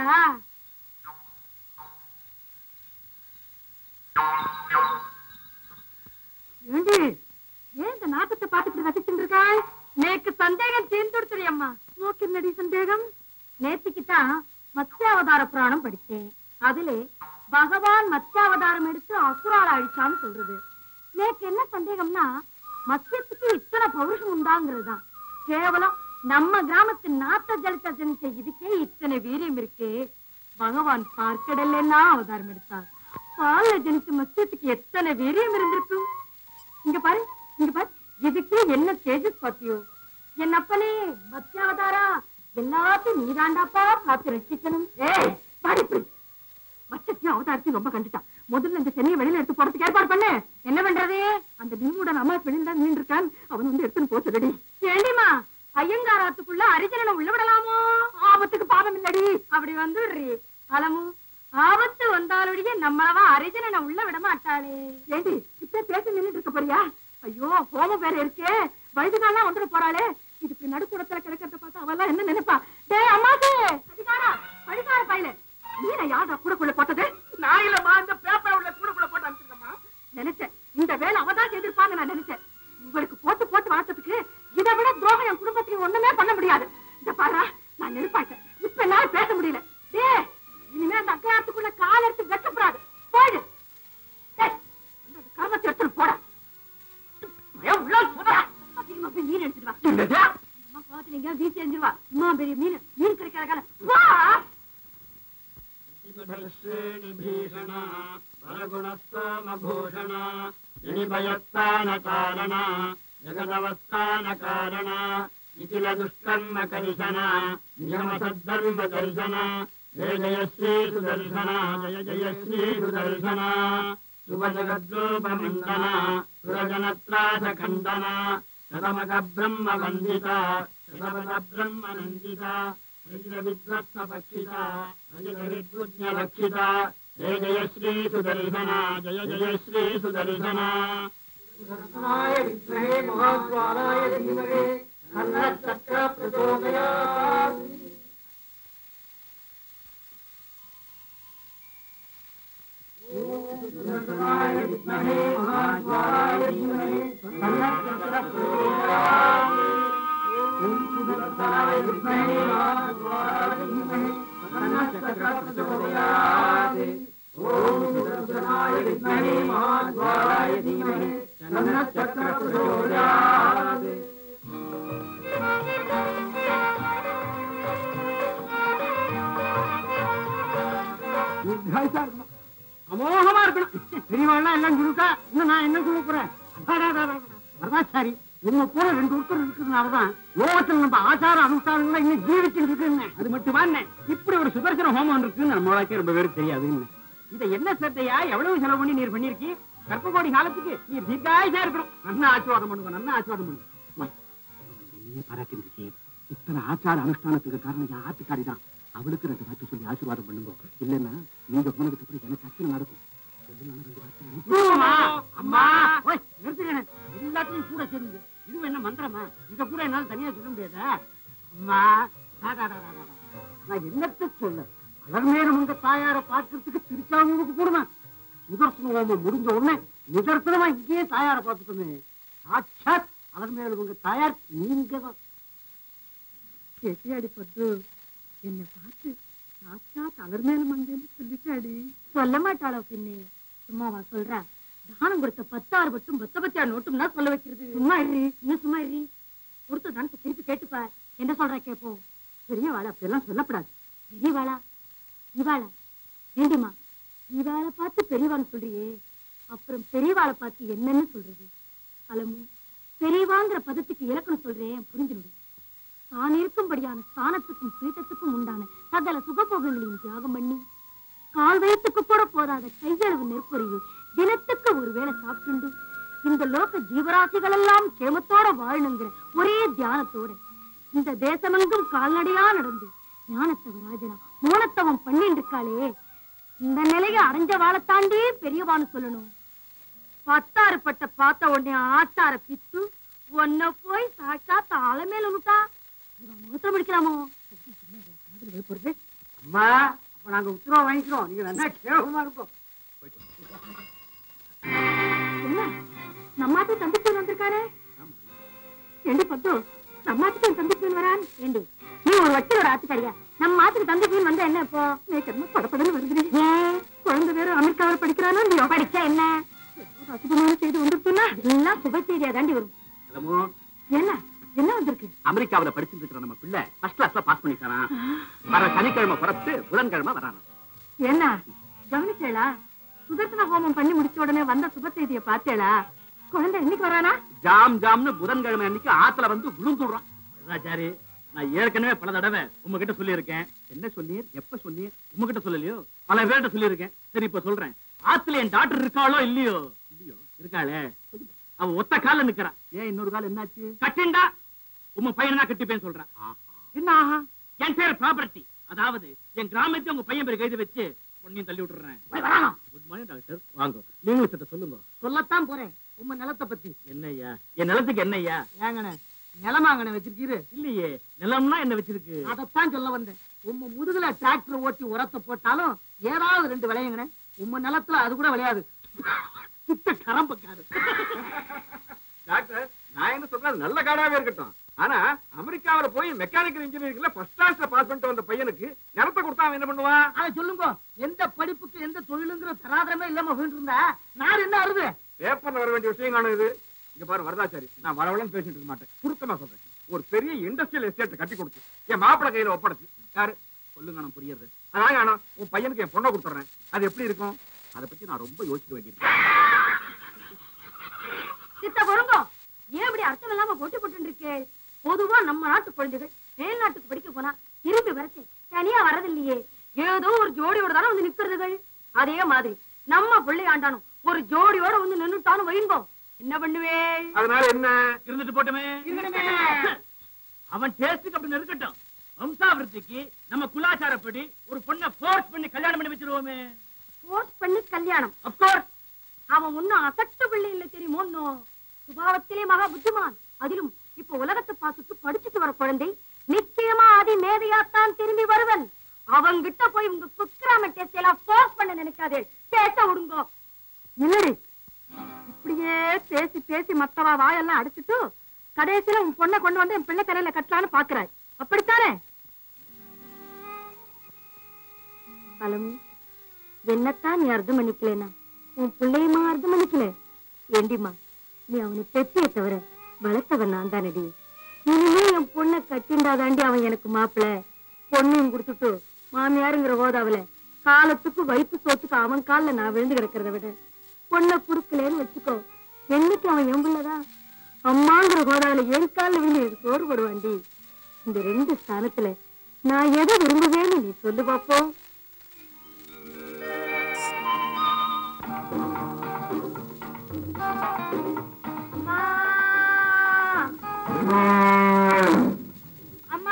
Speaker 2: ஏண்டி ஏன் இந்த நாட்டத்தை பார்த்துட்டு ரசிச்சுட்டு இருக்காய் நேக்கு சந்தேகம் தீர்ந்துடுத்துறி அம்மா நோக்கு என்னடி சந்தேகம் நேத்திக்கு தான் மத்ஸ்யாவதார புராணம் படிச்சேன் அதுல பகவான் மத்ஸ்யாவதாரம் எடுத்து அசுரால அழிச்சான்னு சொல்றது நேக்கு என்ன சந்தேகம்னா மத்யத்துக்கு இத்தனை பௌருஷம் உண்டாங்கிறதுதான் கேவலம் நம்ம கிராமத்து நாட்ட ஜலத்தை ஜனிச்ச இதுக்கே இத்தனை வீரியம் இருக்கே பகவான் பார்க்கடல்ல அவதாரம் எடுத்தார் பால்ல ஜனிச்ச மத்யத்துக்கு எத்தனை வீரியம் இருந்திருக்கும் இங்க பாரு இங்க பாரு இதுக்கு என்ன தேஜஸ் பாத்தியோ என் அப்பனே மத்யாவதாரா எல்லாத்தையும் நீதாண்டாப்பா பார்த்து ரசிக்கணும் ஏய் படிப்பு மச்சத்தையும் அவதாரத்தையும் ரொம்ப கண்டுட்டான் முதல்ல இந்த சென்னையை வெளியில எடுத்து போறதுக்கு ஏற்பாடு பண்ணு என்ன பண்றது அந்த நிம்முடன் அம்மா வெளியில தான் நின்று இருக்கான் அவன் வந்து எடுத்துன்னு போச்சுடடி ஏண்டிமா ஐயங்காராத்துக்குள்ள அரிஜனனை உள்ள விடலாமோ ஆபத்துக்கு பாவம் இல்லடி அப்படி வந்துடுறி அலமு ஆபத்து வந்தாலுடைய நம்மளவா அரிஜனனை உள்ள விட மாட்டாளே ஏண்டி இப்ப பேசி நின்னுட்டு இருக்க போறியா ஐயோ கோபம் வேற இருக்கே வயதுகாலாம் வந்துட போறாளே இது இப்படி நடுக்கூடத்துல கிடக்கிறத பார்த்தா அவெல்லாம் என்ன நினைப்பா டேய் அம்மாக்கு அதிகாரா படிக்கார பையல நீ நான் யாரா கூடக்குள்ள போட்டது
Speaker 4: நான் இல்லம்மா இந்த பேப்பர் உள்ள கூடக்குள்ள போட்டு அனுப்பிச்சிருக்கம்மா
Speaker 2: நினைச்சேன் இந்த வேலை அவதான் செய்திருப்பான்னு நான் நினைச்சேன் உங்களுக்கு போட்டு போட்டு வளர்த்ததுக்கு இதை விட துரோகம் என் குடும்பத்துக்கு ஒண்ணுமே பண்ண முடியாது இந்த பாரு நான் நெருப்பாயிட்டேன் இப்ப என்னால பேச முடியல டே இனிமே அந்த அக்கறாத்துக்குள்ள கால் எடுத்து வெக்கப்படாது போயிடு டேய், வந்து அந்த கர்மத்தை எடுத்துட்டு போட பயம் உள்ள சொல்றா அதிகமா போய் நீர் எடுத்துட்டு வா
Speaker 4: என்னது?
Speaker 2: அம்மா பெரிய மீன் மீன் கிடைக்காத காலம் வா
Speaker 4: ಭೀಷಣ ವರಗುಣಸ್ತೋಮಭೂಷಣ ಜನಿಭಯಸ್ಥಾನ ಕಾರಣ ಜಗದವಸ್ಥಾನ ಕಾರಣ ನಿಖಿಲ ದುಷ್ಕರ್ಮ ಕರಿಶನ ನಿಯಮ ಸದ್ಧರ್ಮ ದರ್ಶನ ಜಯ ಜಯ ಶ್ರೀ ಸುದರ್ಶನ ಜಯ ಜಯ ಶ್ರೀ ಸುದರ್ಶನ ಶುಭ ಜಗದ್ರೂಪ ಮಂಡನ ಸುರಜನತ್ರಾಸ ಖಂಡನ ಶತಮಕ ಬ್ರಹ್ಮ ವಂದಿತ ಶತಪದ ಬ್ರಹ್ಮ ನಂದಿತ ವಿಧ್ವಸ್ತ ಪಕ್ಷಿತ ಅಜಿತವಿದ್ಯುಜ್ಞ ಲಕ್ಷಿತ ಜಯ ಜಯ ಶ್ರೀ ಸುದರ್ಶನ ಜಯ ಜಯ ಶ್ರೀ ಸುದರ್ಶನ ಸುದರ್ಶನಾಯ ವಿದ್ಮಹೇ ಮಹಾಜ್ವಾಲಾಯ ಧೀಮಹಿ ತನ್ನ ಚಕ್ರ ಪ್ರಚೋದಯಾತ್ ಸುದರ್ಶನಾಯ ವಿದ್ಮಹೇ ಮಹಾಜ್ವಾಲಾಯ ಧೀಮಹಿ ತನ್ನ ಚಕ್ರ ಪ್ರಚೋದಯಾತ್ ಓಂ ಸುದರ್ಶನಾಯ ವಿದ್ಮಹೇ ಮಹಾಜ್ವಾಲಾಯ ಧೀಮಹಿ ತನ್ನ ಚಕ್ರ ಪ್ರಚೋದಯಾತ್ ಓಂ ಸುದರ್ಶನಾಯ ವಿದ್ಮಹೇ ಮಹಾಜ್ವಾಲಾಯ ಧೀಮಹಿ ತನ್ನ ಚಕ್ರ ಪ್ರಚೋದಯಾತ್
Speaker 3: தீர்காயுசா இருக்கணும் அமோகமா இருக்கணும் பெரியவாள்லாம் எல்லாம் கொடுக்கா இன்னும் நான் என்ன சொல்ல போறேன் வரதாச்சாரி உங்க கூட ரெண்டு ஒருத்தர் இருக்கிறதுனாலதான் லோகத்தில் நம்ம ஆச்சார அனுஷ்டானங்களை இன்னும் ஜீவிச்சுட்டு இருக்குன்னு அது மட்டுமா என்ன இப்படி ஒரு சுதர்சன ஹோமம் இருக்குன்னு நம்ம வாழ்க்கை ரொம்ப பேருக்கு தெரியாதுன்னு இதை என்ன சட்டையா எவ்வளவு செலவு பண்ணி நீர் பண்ணிருக்கி கர்ப்ப காலத்துக்கு நீ தீர்காயுசா இருக்கணும் நல்லா ஆசீர்வாதம் பண்ணுங்க நல்லா ஆசீர்வாதம் பண்ணுங்க நீ பறக்கிருச்சு இத்தனை ஆச்சார அனுஷ்டானத்துக்கு காரணம் என் ஆத்துக்காரி தான் அவளுக்கு ரெண்டு வார்த்தை சொல்லி ஆசீர்வாதம் பண்ணுங்க இல்லைன்னா நீங்க போனதுக்கு அப்புறம் எனக்கு அச்சனை நடக்கும் சொல்லுங்க, ரெண்டு வார்த்தை. அம்மா ஓய், நிறுத்துங்க. எல்லாத்தையும் கூட சேர்ந்து இது என்ன மந்திரமா இத கூட என்னால தனியா சொல்ல முடியாதா அம்மா டா, டா, டா, டா, டா, டா. நான் என்னத்த சொல்ல அலர்மேலும் உங்க தாயார பார்க்கறதுக்கு திருச்சாவூருக்கு போடுவேன் சுதர்சன ஹோமம் முடிஞ்ச உடனே நிதர்சனமா இங்கேயே தாயார பார்த்துட்டோமே சாட்சாத் அலர்மேலும் உங்க தாயார் நீங்க தான்
Speaker 2: செட்டியாடி பத்து என்னை பார்த்து சாச்சா தளர் மேல மங்கன்னு சொல்லிட்டாடி சொல்ல மாட்டாளோ பின்னே சும்மாவா சொல்றா தானம் கொடுத்த பத்தாறு பட்டும் பத்த பத்தியா நோட்டும் தான் சொல்ல வைக்கிறது சும்மா இருறி இன்னும் சும்மா இருறி கொடுத்த தானத்தை திருப்பி கேட்டுப்பா என்ன சொல்ற கேப்போம் பெரியவாளா அப்படியெல்லாம் சொல்லப்படாது பெரியவாளா இவாளா ஏண்டிமா இவாளை பார்த்து பெரியவான்னு சொல்றியே அப்புறம் பெரியவாளை பார்த்து என்னன்னு சொல்றது அலமு பெரியவாங்கிற பதத்துக்கு இலக்கணம் சொல்றேன் புரிஞ்சுடு தான் இருக்கும்படியான ஸ்தானத்துக்கும் பீட்டத்துக்கும் உண்டான சகல சுகபோகங்களையும் தியாகம் பண்ணி கால் வயத்துக்கு கூட போதாத கையளவு நெற்பொறியை தினத்துக்கு ஒரு வேளை சாப்பிட்டுண்டு இந்த லோக ஜீவராசிகள் எல்லாம் சேமத்தோட வாழணுங்கிற ஒரே தியானத்தோட இந்த தேசமெங்கும் கால்நடையா நடந்து ஞானத்தவராஜனா மூலத்தவம் பண்ணிட்டு இருக்காளே இந்த நிலையை அடைஞ்ச வாழை தாண்டி பெரியவான்னு சொல்லணும் பத்தாறு பட்ட பார்த்த உடனே ஆத்தார பித்து உன்ன போய் சாக்கா தாள மேல விட்டா இவன் முகத்துல முடிக்கலாமோ
Speaker 3: போறது அம்மா அப்ப நாங்க உத்தரவா வாங்கிக்கிறோம் நீங்க என்ன கேவலமா இருக்கும்
Speaker 2: என்ன நம்மாத்து தம்பி பையன் வந்திருக்காரு ஏண்டி பத்து நம்மாத்து பையன் தம்பி பையன் வரான் ஏண்டி நீ ஒரு வக்கீலோட ஆத்துக்காரியா நம்ம மாத்துக்கு தம்பி பையன் வந்தா என்ன இப்போ நேக்கமா படப்படன்னு வருது ஏன் குழந்தை வேற அமெரிக்காவில் படிக்கிறானோ இல்லையோ படிச்சா என்ன அசுபமான செய்தி வந்துருச்சுன்னா எல்லாம் சுப செய்தியா தாண்டி வரும்
Speaker 3: அலமோ
Speaker 2: என்ன என்ன வந்திருக்கு
Speaker 3: அமெரிக்காவுல படிச்சுட்டு இருக்கிற நம்ம பிள்ளை ஃபர்ஸ்ட் கிளாஸ்ல பாஸ் பண்ணிட்டாராம் வர சனிக்கிழமை புறப்பட்டு புதன்கிழமை வரானா
Speaker 2: என்ன கவனிச்சேளா சுதர்சன ஹோமம் பண்ணி முடிச்ச உடனே வந்த சுப செய்தியை பார்த்தேளா குழந்தை என்னைக்கு வரானா
Speaker 3: ஜாம் ஜாம்னு புதன்கிழமை அன்னைக்கு ஆத்துல வந்து விழுந்துடுறான் ராஜாரி நான் ஏற்கனவே பல தடவை உங்ககிட்ட சொல்லியிருக்கேன் என்ன சொன்னீர் எப்ப சொன்னீர் உங்ககிட்ட சொல்லலையோ பல பேர்கிட்ட சொல்லியிருக்கேன் சரி இப்ப சொல்றேன் ஆத்துல என் டாக்டர் இருக்காளோ இல்லையோ இல்லையோ இருக்காளே அவ ஒத்த கால்ல நிக்கிறா ஏன் இன்னொரு கால் என்னாச்சு கட்டிண்டா உங்க பையனா கட்டிப்பேன்னு சொல்றேன் என்ன ஆஹா? என் பேர் ப்ராப்பர்ட்டி அதாவது என் கிராமத்தை உங்க பையன் பேர் கைது வச்சு பொண்ணையும் தள்ளி விட்டுறேன் குட் மார்னிங் டாக்டர் வாங்க நீங்களும் சத்த சொல்லுங்க
Speaker 5: சொல்லத்தான் போறேன் உங்க நிலத்தை பத்தி
Speaker 3: என்னய்யா என் நிலத்துக்கு என்னய்யா
Speaker 5: ஏங்கண்ணே நிலமாங்கண்ணே வச்சிருக்கீரு
Speaker 3: இல்லையே நிலம்னா என்ன வச்சிருக்கு
Speaker 5: அதத்தான் சொல்ல வந்தேன் உம்ம முதுகுல டிராக்டர் ஓட்டி உரத்தை போட்டாலும் ஏதாவது ரெண்டு விளையுங்கண்ணே உம்ம நிலத்துல அது கூட விளையாது சுத்த கரம்பக்காரு
Speaker 6: டாக்டர் நான் என்ன சொல்றது நல்ல காடாவே இருக்கட்டும் ஆனா அமெரிக்காவுல போய் மெக்கானிக்கல் இன்ஜினியரிங்ல ஃபர்ஸ்ட் கிளாஸ்ல பாஸ் பண்ணிட்டு வந்த பையனுக்கு நிலத்தை கொடுத்தா அவன் என்ன பண்ணுவான்
Speaker 5: அதை சொல்லுங்க எந்த படிப்புக்கு எந்த தொழிலுங்கிற தராதரமே இல்லாம போயிட்டு இருந்தா நான் என்ன அறுது
Speaker 6: பேப்பர்ல வர வேண்டிய விஷயம் காணும் இது இங்க பாரு வரதாச்சாரி நான் வரவழன்னு பேசிட்டு இருக்க மாட்டேன் சுருக்கமா சொல்றேன் ஒரு பெரிய இண்டஸ்ட்ரியல் எஸ்டேட் கட்டி கொடுத்து என் மாப்பிள்ளை கையில ஒப்படைச்சு யாரு சொல்லுங்க நான் புரியுது அதான் ஆனா உன் பையனுக்கு என் பொண்ணை கொடுத்துறேன் அது எப்படி இருக்கும் அதை பத்தி நான் ரொம்ப யோசிக்க வேண்டியிருக்கு
Speaker 2: சித்த பொருங்கோ ஏன் இப்படி அர்த்தம் இல்லாம போட்டி போட்டு இருக்கே பொதுவா நம்ம நாட்டு குழந்தைகள் மேல் நாட்டுக்கு படிக்க போனா திரும்பி வரச்சு தனியா வரதில்லையே ஏதோ ஒரு ஜோடியோட தானே வந்து நிக்கிறதுகள் அதே மாதிரி நம்ம பிள்ளை ஆண்டானும் ஒரு ஜோடியோட வந்து நின்னுட்டாலும் வைன்போம் என்ன பண்ணுவே
Speaker 6: அதனால என்ன
Speaker 4: இருந்துட்டு போட்டுமே அவன் டேஸ்டுக்கு அப்படி இருக்கட்டும் வம்சாவிருத்திக்கு நம்ம குலாச்சாரப்படி ஒரு பொண்ணை ஃபோர்ஸ் பண்ணி கல்யாணம் பண்ணி வச்சிருவோமே
Speaker 2: போஸ்ட் பண்ணி கல்யாணம்
Speaker 4: அப்கோர்ஸ்
Speaker 2: அவன் ஒன்னும் அசட்டு பிள்ளை இல்ல தெரியுமோ இன்னும். சுபாவத்திலே மகா புத்திமான் அதிலும் இப்ப உலகத்தை பார்த்துட்டு படிச்சுட்டு வர குழந்தை நிச்சயமா அதி மேதையாத்தான் திரும்பி வருவன் அவங்கிட்ட போய் உங்க குக்கிராம டெஸ்ட் எல்லாம் போஸ்ட் பண்ண நினைக்காதே பேச விடுங்கோ இல்லடி இப்படியே பேசி பேசி மத்தவா வாயெல்லாம் அடிச்சுட்டு கடைசியில உன் பொண்ணை கொண்டு வந்து என் பிள்ளை கரையில கட்டலான்னு பாக்குறாய் அப்படித்தானே பழமு என்னத்தான் நீ அர்த்தம் பண்ணிக்கலனா உன் பிள்ளையுமா அர்த்தம் பண்ணிக்கல ஏண்டிமா நீ அவனை பெத்திய தவிர வளர்த்தவன் நான் தானடி இனிமே என் பொண்ணை கட்டிண்டாதாண்டி அவன் எனக்கு மாப்பிள பொண்ணையும் கொடுத்துட்டு மாமியாருங்கிற ஹோதாவில காலத்துக்கு வயிற்று சோத்துக்கு அவன் கால்ல நான் விழுந்து கிடக்கிறத விட பொண்ணை குடுக்கலன்னு வச்சுக்கோ என்னைக்கு அவன் என் பிள்ளைதான் அம்மாங்கிற ஹோதாவில என் கால்ல விழுந்து எனக்கு சோறு போடுவாண்டி இந்த ரெண்டு ஸ்தானத்துல நான் எதை விரும்புவேன்னு நீ சொல்லு பாப்போம் அம்மா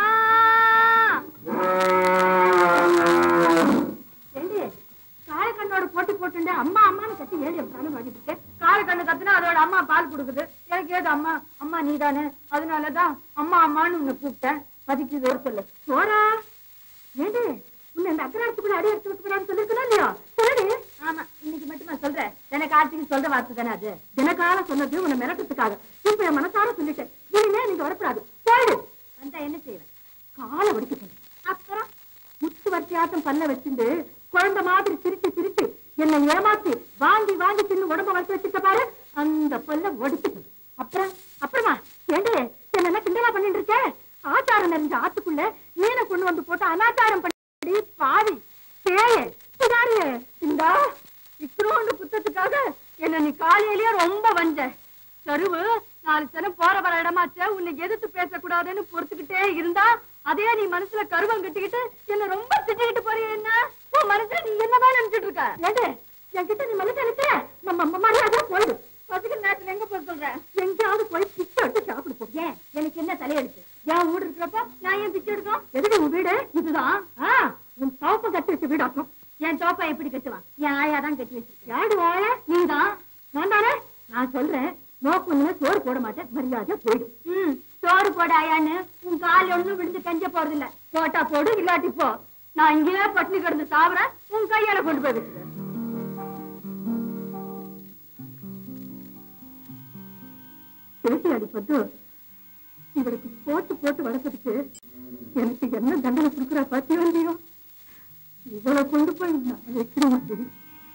Speaker 2: ஏண்டி காலக்கண்ணோட போட்டி போட்டுண்டு அம்மா அம்மான்னு கத்தி ஏழு எப்பாலும் வாங்கிட்டு இருக்கேன் காலக்கண்ணு கத்துனா அதோட அம்மா பால் கொடுக்குது எனக்கு ஏது அம்மா அம்மா நீதானே அதனாலதான் அம்மா அம்மான்னு உன்னை கூப்பிட்டேன் பதிக்கு ஒரு சொல்லு சோரா ஏண்டி உன்னை இந்த அக்கராத்துக்குள்ள அடி எடுத்து வைக்கிறான்னு சொல்லிருக்கணும் இல்லையா சொல்லுடி ஆமா இன்னைக்கு மட்டும் நான் சொல்றேன் தினக்காலத்துக்கு சொல்ற வார்த்தை தானே அது தினக்கால சொன்னது உன்னை மிரட்டத்துக்காக இப்ப என் மனசார சொல்லிட்டேன் இனிமே நீங்க வரக்கூடாது போயிடு வந்தா என்ன செய்வேன் காலை வடிக்க அப்புறம் முத்து வரிசையாட்டம் பல்ல வச்சுண்டு குழந்தை மாதிரி சிரிச்சு சிரிச்சு என்னை ஏமாத்தி வாங்கி வாங்கி தின்னு உடம்ப வளர்த்து வச்சுட்ட பாரு அந்த பல்ல ஒடிச்சுட்டு அப்புறம் அப்புறமா ஏண்டே என்ன கிண்டலா பண்ணிட்டு இருக்கே ஆச்சாரம் நிறைஞ்ச ஆத்துக்குள்ள மீனை கொண்டு வந்து போட்டு அனாச்சாரம் பண்ணி பாவி பேயே சுதாரியே இந்தா இத்திரோண்டு குத்தத்துக்காக என்ன நீ காலையிலேயே ரொம்ப வஞ்ச கருவு நாலு சனம் போற வர இடமாச்சே உன்னை எதிர்த்து பேசக்கூடாதுன்னு பொறுத்துக்கிட்டே இருந்தா அதே நீ மனசுல கருவம் கட்டிக்கிட்டு என்ன ரொம்ப திட்டிக்கிட்டு போறிய என்ன உன் மனசுல நீ என்னதான் நினைச்சிட்டு இருக்க ஏண்டே என்கிட்ட நீ மனசு நினைக்கிற நம்ம மரியாதை போயிடு பசிக்கிற நேரத்துல எங்க போய் சொல்ற எங்கேயாவது போய் பிச்சை எடுத்து சாப்பிடு போ ஏன் எனக்கு என்ன தலையெடுத்து என் வீடு இருக்கிறப்ப நான் ஏன் பிச்சை எடுக்கும் எதுக்கு உன் வீடு இதுதான் ஆ, உன் தோப்ப கட்டி வச்ச வீடாக்கும் என் தோப்பை எப்படி கட்டுவான் என் ஆயா தான் கட்டி வச்சிருக்கேன் யாரு ஆயா நீதான் நான் தானே நான் சொல்றேன் நோக்கு சோறு போட மாட்டேன் மரியாதை போயிடு ம் சோறு போட ஆயான்னு உன் கால் ஒண்ணும் விழுந்து கஞ்ச போறது இல்ல போட்டா போடு இல்லாட்டி போ நான் இங்கேயே பட்டினி கிடந்து சாப்பிட உன் கையால கொண்டு போய் விட்டுறேன் பேசி அடிப்பது இவருக்கு போட்டு போட்டு வளர்க்கறதுக்கு எனக்கு என்ன தண்டனை கொடுக்குறா பாத்தியோ இல்லையோ இவ்வளவு கொண்டு போய் நான் வைக்கிற மாதிரி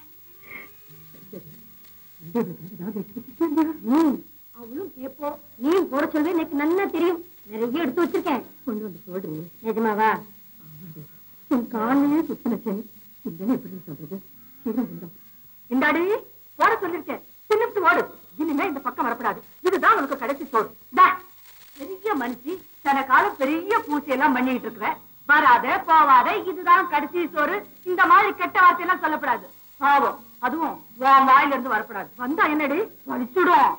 Speaker 2: அவளும் கேப்போம் நீயும் போட சொல்வே எனக்கு நல்லா தெரியும் நிறைய எடுத்து வச்சிருக்கேன் கொண்டு வந்து போடு நிஜமாவா உன் காலையே சுத்தின செய் இல்லைன்னு எப்படி சொல்றது இருந்தோம் இந்தாடி போட சொல்லிருக்கேன் தின்னுட்டு ஓடு இனிமே இந்த பக்கம் வரப்படாது இதுதான் உனக்கு கடைசி சோறு இந்தா. பெரிய மனுஷி தன காலம் பெரிய பூசி எல்லாம் பண்ணிட்டு இருக்கிற வராத போவாத இதுதான் கடைசி சோறு இந்த மாதிரி கெட்ட வார்த்தை எல்லாம் சொல்லப்படாது பாவம் அதுவும் உன் வாயில இருந்து வரப்படாது வந்தா என்னடி வலிச்சுடும்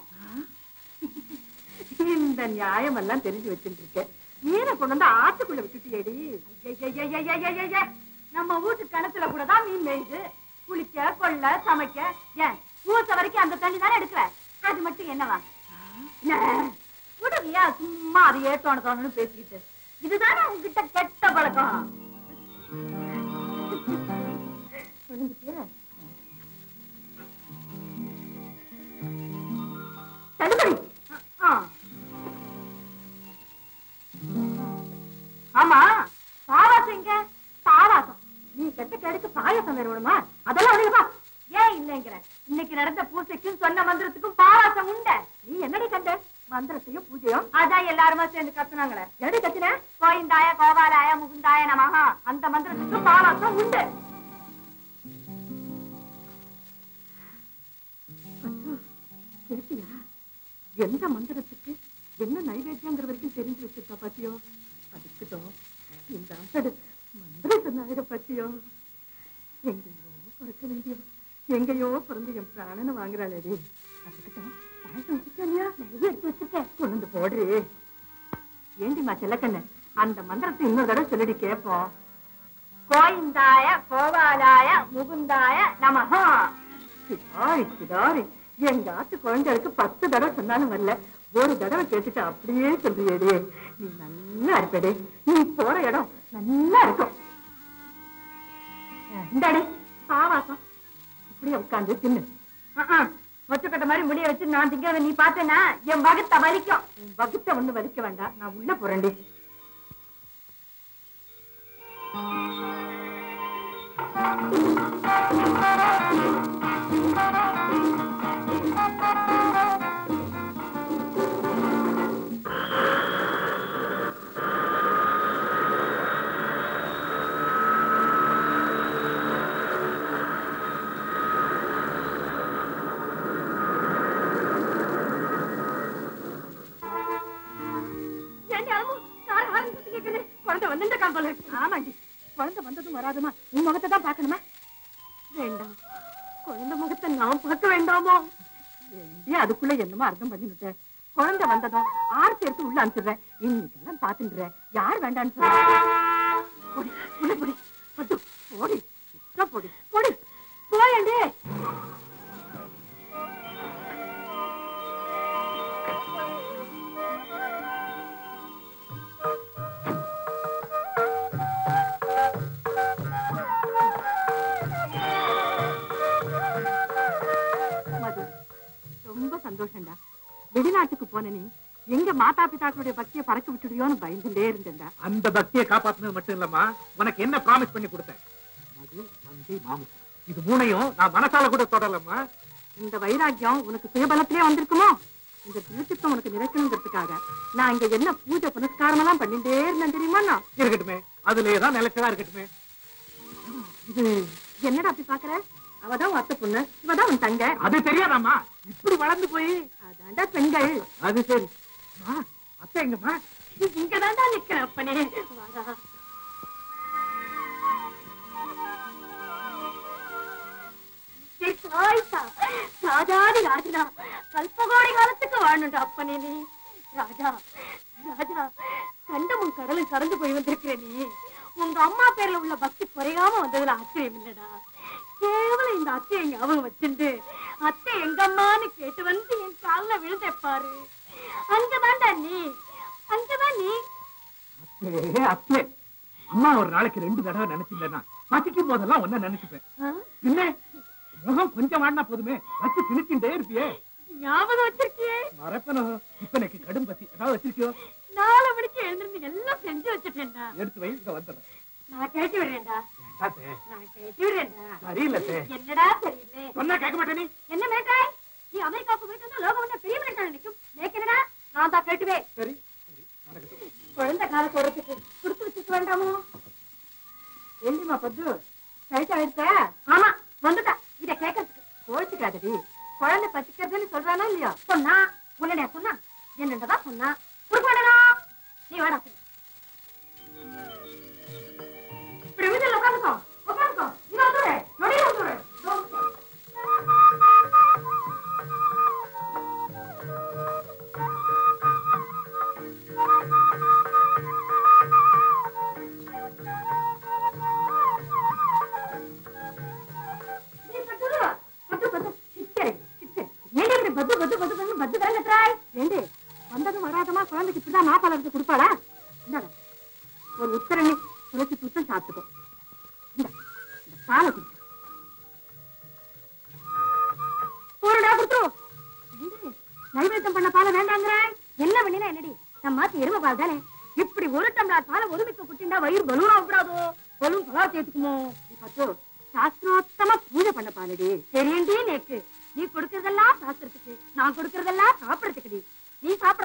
Speaker 2: இந்த நியாயம் எல்லாம் தெரிஞ்சு வச்சுட்டு இருக்கேன் மீனை கொண்டு வந்து ஆத்துக்குள்ள விட்டுட்டியேடி ஐயையையையையையைய. நம்ம வீட்டு கிணத்துல கூட தான் மீன் மேயுது குளிக்க கொள்ள சமைக்க ஏன் ஊத்த வரைக்கும் அந்த தண்ணி தானே எடுக்கிற அது மட்டும் என்னவா என்ன? விடுவியா சும்மா அது ஏத்தோன தோணுன்னு பேசிக்கிட்டு இதுதானே உங்ககிட்ட கெட்ட பழக்கம் புரிஞ்சுக்கிட்டியா? தள்ளுபடி ஆ. ஆமா பாவாசம் எங்க பாவாசம் நீ கெட்ட கெடுக்கு பாயாசம் வேற வேணுமா அதெல்லாம் உனக்குப்பா ஏன் இல்லைங்கிற இன்னைக்கு நடந்த பூசைக்கும் சொன்ன மந்திரத்துக்கும் பாவாசம் உண்ட நீ என்னடி கண்ட மந்திரத்தையும் பூஜையும்
Speaker 1: அதான் எல்லாருமா சேர்ந்து கத்துனாங்களே
Speaker 2: எடு கத்தின
Speaker 1: கோயிந்தாய கோபாலாய முகுந்தாய நமஹா
Speaker 2: அந்த மந்திரத்துக்கு பாலாசம் உண்டு ஐயோ, கேட்டியா எந்த மந்திரத்துக்கு என்ன நைவேத்தியங்கிற வரைக்கும் தெரிஞ்சு வச்சிருக்கா பாத்தியோ அதுக்குதான் இந்த அசடு மந்திரத்து நாயக பத்தியோ எங்கேயோ பிறக்க வேண்டிய எங்கேயோ பிறந்து என் பிராணனை வாங்குறாளேடி அதுக்குதான் பாயசம் வச்சிருக்கா இல்லையா நிறைய எடுத்து வச்சிருக்கேன் கொண்டு வந்து போடுறி ஏண்டிமா செல்லக்கண்ணு அந்த மந்திரத்தை இன்னொரு தடவை சொல்லிடி கேட்போம்
Speaker 1: கோயிந்தாய கோபாலாய முகுந்தாய நமஹா
Speaker 2: சிதாரி சிதாரி எங்க ஆத்து குழந்தைகளுக்கு பத்து தடவை சொன்னாலும் வரல ஒரு தடவை கேட்டுட்டு அப்படியே சொல்றியேடி நீ நல்லா இருப்படி நீ போற இடம் நல்லா இருக்கும் அஹ், இந்தாடி பாவாசம் இப்படியே உட்கார்ந்து தின்னு
Speaker 1: மொச்சக்கட்ட மாதிரி முடிய வச்சு நான் திங்கிறத நீ பார்த்தேன்னா என் வகுத்த வலிக்கும்
Speaker 2: உன் வகுத்த ஒண்ணு வலிக்க வேண்டாம் நான் உள்ள போறேன்டி
Speaker 1: ஏண்டி அலமு கார் ஆரம்பிச்சு கேக்குது குழந்தை வந்துட்ட காம்போல
Speaker 2: ஆமாண்டி குழந்தை வந்ததும் வராதுமா உன் முகத்தை தான் பார்க்கணுமா வேண்டாம் குழந்தை முகத்தை நான் பார்க்க வேண்டாமோ ஏண்டி அதுக்குள்ள என்னமோ அர்த்தம் பண்ணிவிட்டேன் குழந்தை வந்ததும் ஆர்த்தி எடுத்து உள்ள அனுப்பிச்சிடுறேன் இன்னைக்கெல்லாம் பாத்துன்றேன் யார் வேண்டான்னு சொல்றேன் போடி உள்ள போடி பத்து போடி சுத்தா போடி போடி போயண்டி மது ரொம்ப சந்தோஷம்டா வெளிநாட்டுக்கு போன நீ எங்க மாதா பிதாக்களுடைய பக்தியை பறக்க விட்டுடுயோன்னு பயந்துட்டே இருந்தேன்டா
Speaker 3: அந்த பக்தியை காப்பாத்துனது மட்டும் இல்லம்மா உனக்கு என்ன ப்ராமிஸ் பண்ணி கொடுத்தேன் மது நந்தி மாமிசம் இது மூணையும் நான் மனசால கூட தொடரலம்மா
Speaker 2: இந்த வைராக்கியம் உனக்கு சுயபலத்திலே வந்திருக்குமோ இந்த திருச்சித்தம் உனக்கு நிறைக்கணுங்கிறதுக்காக நான் இங்க என்ன பூஜை புனஸ்காரம் எல்லாம் பண்ணிட்டே இருந்தேன் தெரியுமா நான்
Speaker 3: இருக்கட்டுமே அதுலயே தான் நிலைச்சதா இருக்கட்டுமே
Speaker 2: இது என்னடா அப்படி பாக்குற அவதான் உன் அத்தை பொண்ணு இவதான் உன் தங்க
Speaker 3: அது தெரியாதாம்மா இப்படி வளர்ந்து போய்
Speaker 2: அதாண்டா பெண்கள்
Speaker 3: அது சரி அம்மா, அத்தை எங்கம்மா
Speaker 2: இங்கதான்டா நிக்கிறேன் அப்பனே வாடா
Speaker 1: ராஜாதி ராஜனா கல்பகோடி காலத்துக்கு வாழணும்டா அப்பனே நீ ராஜா ராஜா கண்டமும் கடலும் கடந்து போய் வந்திருக்கிற நீ உங்க அம்மா பேர்ல உள்ள பக்தி குறையாம வந்ததுல ஆச்சரியம் இல்லடா கேவலம் இந்த அத்தையை ஞாபகம் வச்சுண்டு அத்தை எங்கம்மான்னு கேட்டு வந்து என் கால்ல விழுந்த பாரு அங்கதான்டா நீ அங்கதான் நீ
Speaker 3: அத்தே அத்தே அம்மா ஒரு நாளைக்கு ரெண்டு தடவை நினைச்சிருந்தேன்னா பசிக்கும் போதெல்லாம் ஒன்ன நினைச்சுப்பேன்
Speaker 1: ஆ?
Speaker 3: இல்ல முகம் கொஞ்சம் வாடினா போதுமே வச்சு திணிச்சுட்டே இருப்பியே
Speaker 1: ஞாபகம் வச்சிருக்கியே
Speaker 3: மறப்பனும் இப்ப எனக்கு கடும் பசி ஏதாவது வச்சிருக்கியோ
Speaker 1: நாலு மணிக்கு எழுந்திருந்து எல்லாம் செஞ்சு வச்சுட்டேன்டா
Speaker 3: எடுத்து வை இங்க வந்துடுறேன்
Speaker 1: நான் கேட்டு விடுறேன்டா
Speaker 3: அத்தே,
Speaker 1: நான் கேட்டு விடுறேன்டா
Speaker 3: சரியில்லை அத்தே.
Speaker 1: என்னடா தெரியல
Speaker 3: சொன்னா கேட்க மாட்டே நீ
Speaker 1: என்ன மேட்டாய் நீ அமெரிக்காவுக்கு போயிட்டு வந்தா லோகம் வந்து பெரிய மினிட்டான நிக்கும் நேக்கனடா நான் தான் கேட்டுவே
Speaker 3: சரி சரி நடக்கட்டும்
Speaker 1: குழந்தை கால சொல்றதுக்கு கொடுத்து வச்சுக்க வேண்டாமோ
Speaker 2: ஏண்டிமா பத்து சைட் ஆயிடுச்ச
Speaker 1: ஆமா வந்துட்டா இத கேட்கறதுக்கு
Speaker 2: கோச்சுக்காதடி குழந்தை பசிக்கிறதுன்னு சொல்றானா இல்லையா
Speaker 1: சொன்னா உன்னடைய சொன்னா என்னன்றதான் சொன்னா கொடுக்க வேண்டாம் நீ வேடா இப்படி வீட்டில் உட்காந்துக்கோ உட்காந்துக்கோ இங்க வந்துடு நொடியில் வந்துடு நீ பட்டு பட்டு பட்டு சிச்சரை சிச்சரை ஏண்டி இப்படி பத்து பத்து பத்து பத்து பத்து வேலை கட்டுறாய்
Speaker 2: ஏண்டி வந்ததும் வராதமா குழந்தைக்கு இப்படிதான் மாப்பால் எடுத்து கொடுப்பாளா இந்தாடா ஒரு உத்தரணி துளசி புத்தம் சாப்பிட்டுக்கோ இந்த இந்த பாலை குடிச்சு
Speaker 1: போறடா கொடுத்துரு
Speaker 2: ஏண்டி, நைவேத்தியம் பண்ண பாலை வேண்டாங்கிறாய்
Speaker 1: என்ன பண்ணினா என்னடி நம்ம மாத்தி எருமை பால் தானே இப்படி ஒரு டம்ளர் பாலை ஒருமிக்க குட்டிண்டா வயிறு பலூனா விடாதோ பலூன் பலா சேர்த்துக்குமோ
Speaker 2: பத்து சாஸ்திரோத்தமா பூஜை பண்ண பாலடி
Speaker 1: தெரியண்டி நேக்கு நீ கொடுக்கறதெல்லாம் சாஸ்திரத்துக்கு நான் கொடுக்கறதெல்லாம் சாப்பிடறதுக்குடி நீ சாப்பிடா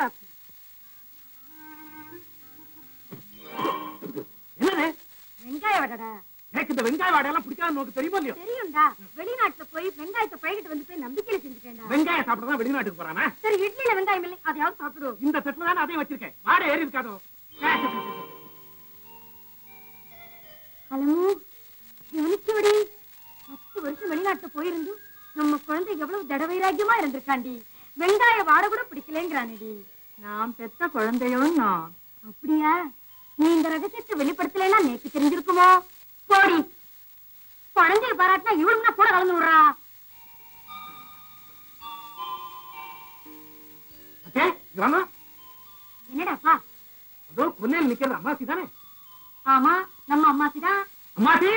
Speaker 3: என்னது
Speaker 1: வெங்காய வடடா
Speaker 3: எனக்கு இந்த வெங்காய வாடையெல்லாம் பிடிக்காது நோக்கு தெரியுமா இல்லையோ
Speaker 1: தெரியும்டா வெளிநாட்டுல போய் வெங்காயத்தை பழகிட்டு வந்து போய் நம்பிக்கையில செஞ்சுட்டேன்டா
Speaker 3: வெங்காயம் சாப்பிட தான் வெளிநாட்டுக்கு போறானா
Speaker 1: சரி இட்லியில வெங்காயம் இல்லை அதையாவது சாப்பிடு
Speaker 3: இந்த தட்டுல தானே அதையும் வச்சிருக்கேன் வாடை ஏறி இருக்காதோ
Speaker 1: அலமு கவனிச்சுவடி பத்து வருஷம் வெளிநாட்டுல போயிருந்து நம்ம குழந்தை எவ்வளவு தடவைராக்கியமா இருந்திருக்காண்டி வெங்காய வாட கூட பிடிக்கலங்கிறானடி நான் பெத்த குழந்தையோ நான் அப்படியா நீ இந்த ரகசியத்தை வெளிப்படுத்தலைன்னா நேக்கு தெரிஞ்சிருக்குமோ போடி குழந்தைய பாராட்டினா இவளும்னா கூட கலந்து விடுறா
Speaker 3: அத்தே, இங்க வாங்க.
Speaker 1: என்னடாப்பா
Speaker 3: அதோ கொல்லையில் நிக்கிறது அம்மாசி தானே
Speaker 1: ஆமா நம்ம அம்மாசிதான்
Speaker 3: அம்மாசி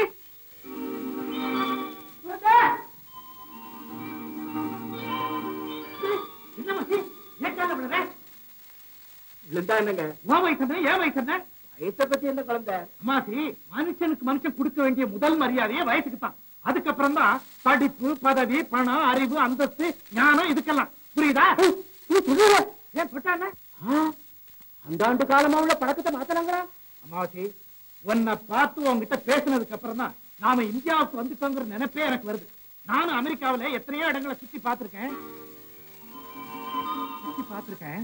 Speaker 3: என்ன மாசி ஏன் கால விடுற
Speaker 4: இருந்தா என்னங்க
Speaker 3: உன் வயசு என்ன ஏன் வயசு என்ன
Speaker 4: வயசை பத்தி என்ன குழந்தை
Speaker 3: அம்மாசி மனுஷனுக்கு மனுஷன் கொடுக்க வேண்டிய முதல் மரியாதையே வயசுக்கு தான் அதுக்கப்புறம் தான் படிப்பு பதவி பணம் அறிவு அந்தஸ்து ஞானம் இதுக்கெல்லாம் புரியுதா ஏன் தொட்டாங்க
Speaker 4: அந்த ஆண்டு காலமா உள்ள பழக்கத்தை மாத்தலாங்களா
Speaker 3: அம்மாவாசி உன்னை பார்த்து உன்கிட்ட பேசினதுக்கு அப்புறம் தான் நாம இந்தியாவுக்கு வந்துட்டோங்கிற நினைப்பே எனக்கு வருது நானும் அமெரிக்காவுல எத்தனையோ இடங்களை சுத்தி பார்த்திருக்கேன் சுத்தி பார்த்திருக்கேன்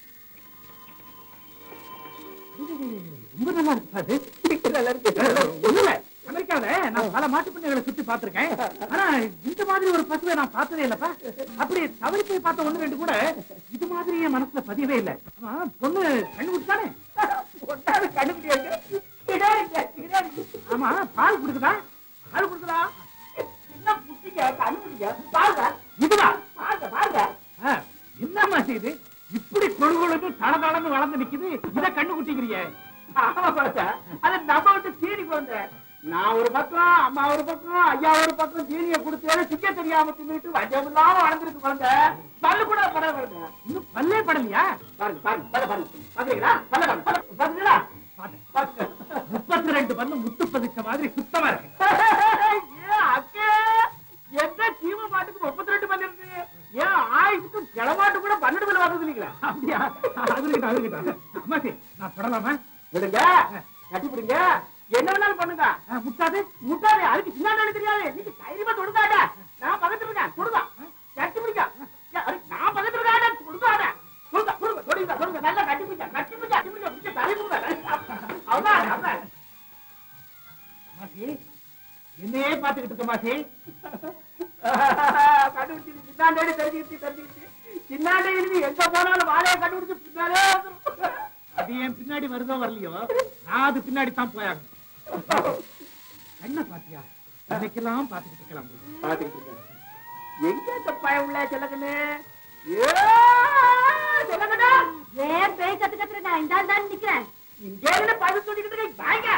Speaker 3: ரொம்ப நல்லா இருக்கு சார் இது.
Speaker 4: நல்லா இருக்கு
Speaker 3: ஒண்ணும் இல்ல. அமெரிக்காவுல நான் பல மாட்டு பண்ணைகளை சுத்தி பார்த்திருக்கேன் ஆனா இந்த மாதிரி ஒரு பசுவை நான் பார்த்ததே இல்லப்பா அப்படி தவறி போய் பார்த்த ஒண்ணு ரெண்டு கூட இது மாதிரி என் மனசுல பதியவே இல்லை ஆமா பொண்ணு கண்ணு விட்டானே
Speaker 4: ஒட்டாவது கண்டுபிடியாங்க கிடாரிங்க கிடாரிங்க
Speaker 3: ஆமா பால் குடுக்குதா பால் குடுக்குதா
Speaker 4: என்ன புட்டிங்க கண்டுபிடிங்க பாருங்க
Speaker 3: இதுதான்
Speaker 4: பாருங்க பாருங்க
Speaker 3: ஆ, என்னம்மா இது இப்படி கொழு கொழுன்னு தள தளன்னு வளர்ந்து நிக்குது இத கண்ணு குட்டிக்கிறியே
Speaker 4: ஆமா பாருங்க அது நம்ம விட்டு தீனி குழந்தை நான் ஒரு பக்கம் அம்மா ஒரு பக்கம் ஐயா ஒரு பக்கம் தீனிய கொடுத்து சிக்க தெரியாம தின்னுட்டு வஞ்சம் இல்லாம வளர்ந்துருக்கு குழந்தை பல்லு கூட படம் வருங்க
Speaker 3: இன்னும் பல்லே படலையா
Speaker 4: பாருங்க பாருங்க பல்ல பாருங்க பாத்தீங்களா பல்ல பாருங்க பல்ல பாத்தீங்களா
Speaker 3: பார்த்தேன்.
Speaker 4: பாருங்க
Speaker 3: முப்பத்தி ரெண்டு பல்லு முட்டு பதிச்ச மாதிரி சுத்தமா இருக்கு
Speaker 4: ஏன் அக்கே எந்த தீம மாட்டுக்கு முப்பத்தி ரெண்டு பல்லு இருக்கு ஏன் ஆயுசுக்கு கிளமாட்டு கூட பன்னெண்டு பல்லு வந்தது இல்லைங்களா
Speaker 3: அப்படியா அது இருக்கட்டும் அது இருக்கட்டும் அம்மாச்சி நான் தொடலாமா
Speaker 4: விடுங்க கட்டி விடுங்க என்ன வேணாலும் பண்ணுங்க
Speaker 3: ஆ, முட்டாது
Speaker 4: முட்டாளே அதுக்கு சின்ன தெரியாது நீங்க தைரியமா தொடுக்காத நான் பக்கத்துல இருக்கேன் கொடுங்க கட்டி பிடிக்க ஏ, அட, நான் பக்கத்துல இருக்கேன் கொடுக்காத கொடுங்க கொடுங்க தொடுங்க தொடுங்க நல்லா கட்டி பிடிக்க கட்டி பிடிக்க கட்டி பிடிக்க பிடிக்க தலை கொடுங்க அவ்வளவுதான் அவ்வளவுதான்
Speaker 3: அம்மாச்சி என்னையே பாத்துக்கிட்டு இருக்க மாச்சி
Speaker 4: கண்டுபிடிச்சு சின்னாண்டே தெரிஞ்சுக்கிட்டு தெரிஞ்சுக்கிட்டு சின்னாண்டே இருந்து எங்க போனாலும் வாழைய கண்டுபிடிச்சு பின்னாலே வந்துரும்.
Speaker 3: அது என் பின்னாடி வருதோ வரலையோ நான் அது பின்னாடி தான் போயாகணும் என்ன பாத்தியா இன்னைக்கெல்லாம் பாத்துக்கிட்டு இருக்கலாம் போல.
Speaker 4: பாத்துக்கிட்டு இருக்கேன். எங்க தப்பாய உள்ள செல்லக்கண்ணு ஏ செல்லக்கண்ணா
Speaker 1: ஏன் பேய் கத்து கத்துற நான் இந்த ஆள் தான் நிக்கிறேன்
Speaker 4: இங்கே இருந்து பதில் சொல்லிக்கிட்டு இருக்க வாங்க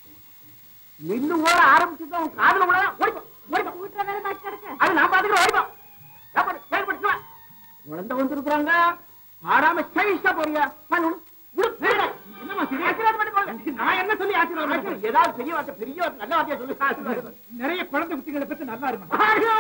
Speaker 4: நின்னு ஓட ஆரம்பிச்சுட்டு உன் காதுல கூட ஓடிப்போ ஓடிப்போ
Speaker 1: கூட்டுற வேலை பாக்கி கிடக்க
Speaker 4: அது நான் பாத்துக்கிறேன் ஓடிப்போ ஏற்பாடு, ஏற்பாடு, சும்மா. குழந்தை வந்திருக்கிறாங்க பாடாம சைஸா போறியா பண்ணு விடு, விடு.
Speaker 3: என்னம்மா சரி
Speaker 4: ஆசீர்வாதம் பண்ணி போங்க.
Speaker 3: நான் என்ன சொல்லி ஆசீர்வாதம் பண்ண
Speaker 4: ஆசீர்வாதம், ஏதாவது பெரிய வார்த்தை பெரிய வார்த்தை நல்ல வார்த்தையா சொல்லு ஆசீர்வாதம்.
Speaker 3: நிறைய குழந்தை குட்டிகளை பத்தி நல்லா இருக்கும்
Speaker 4: ஐயோ!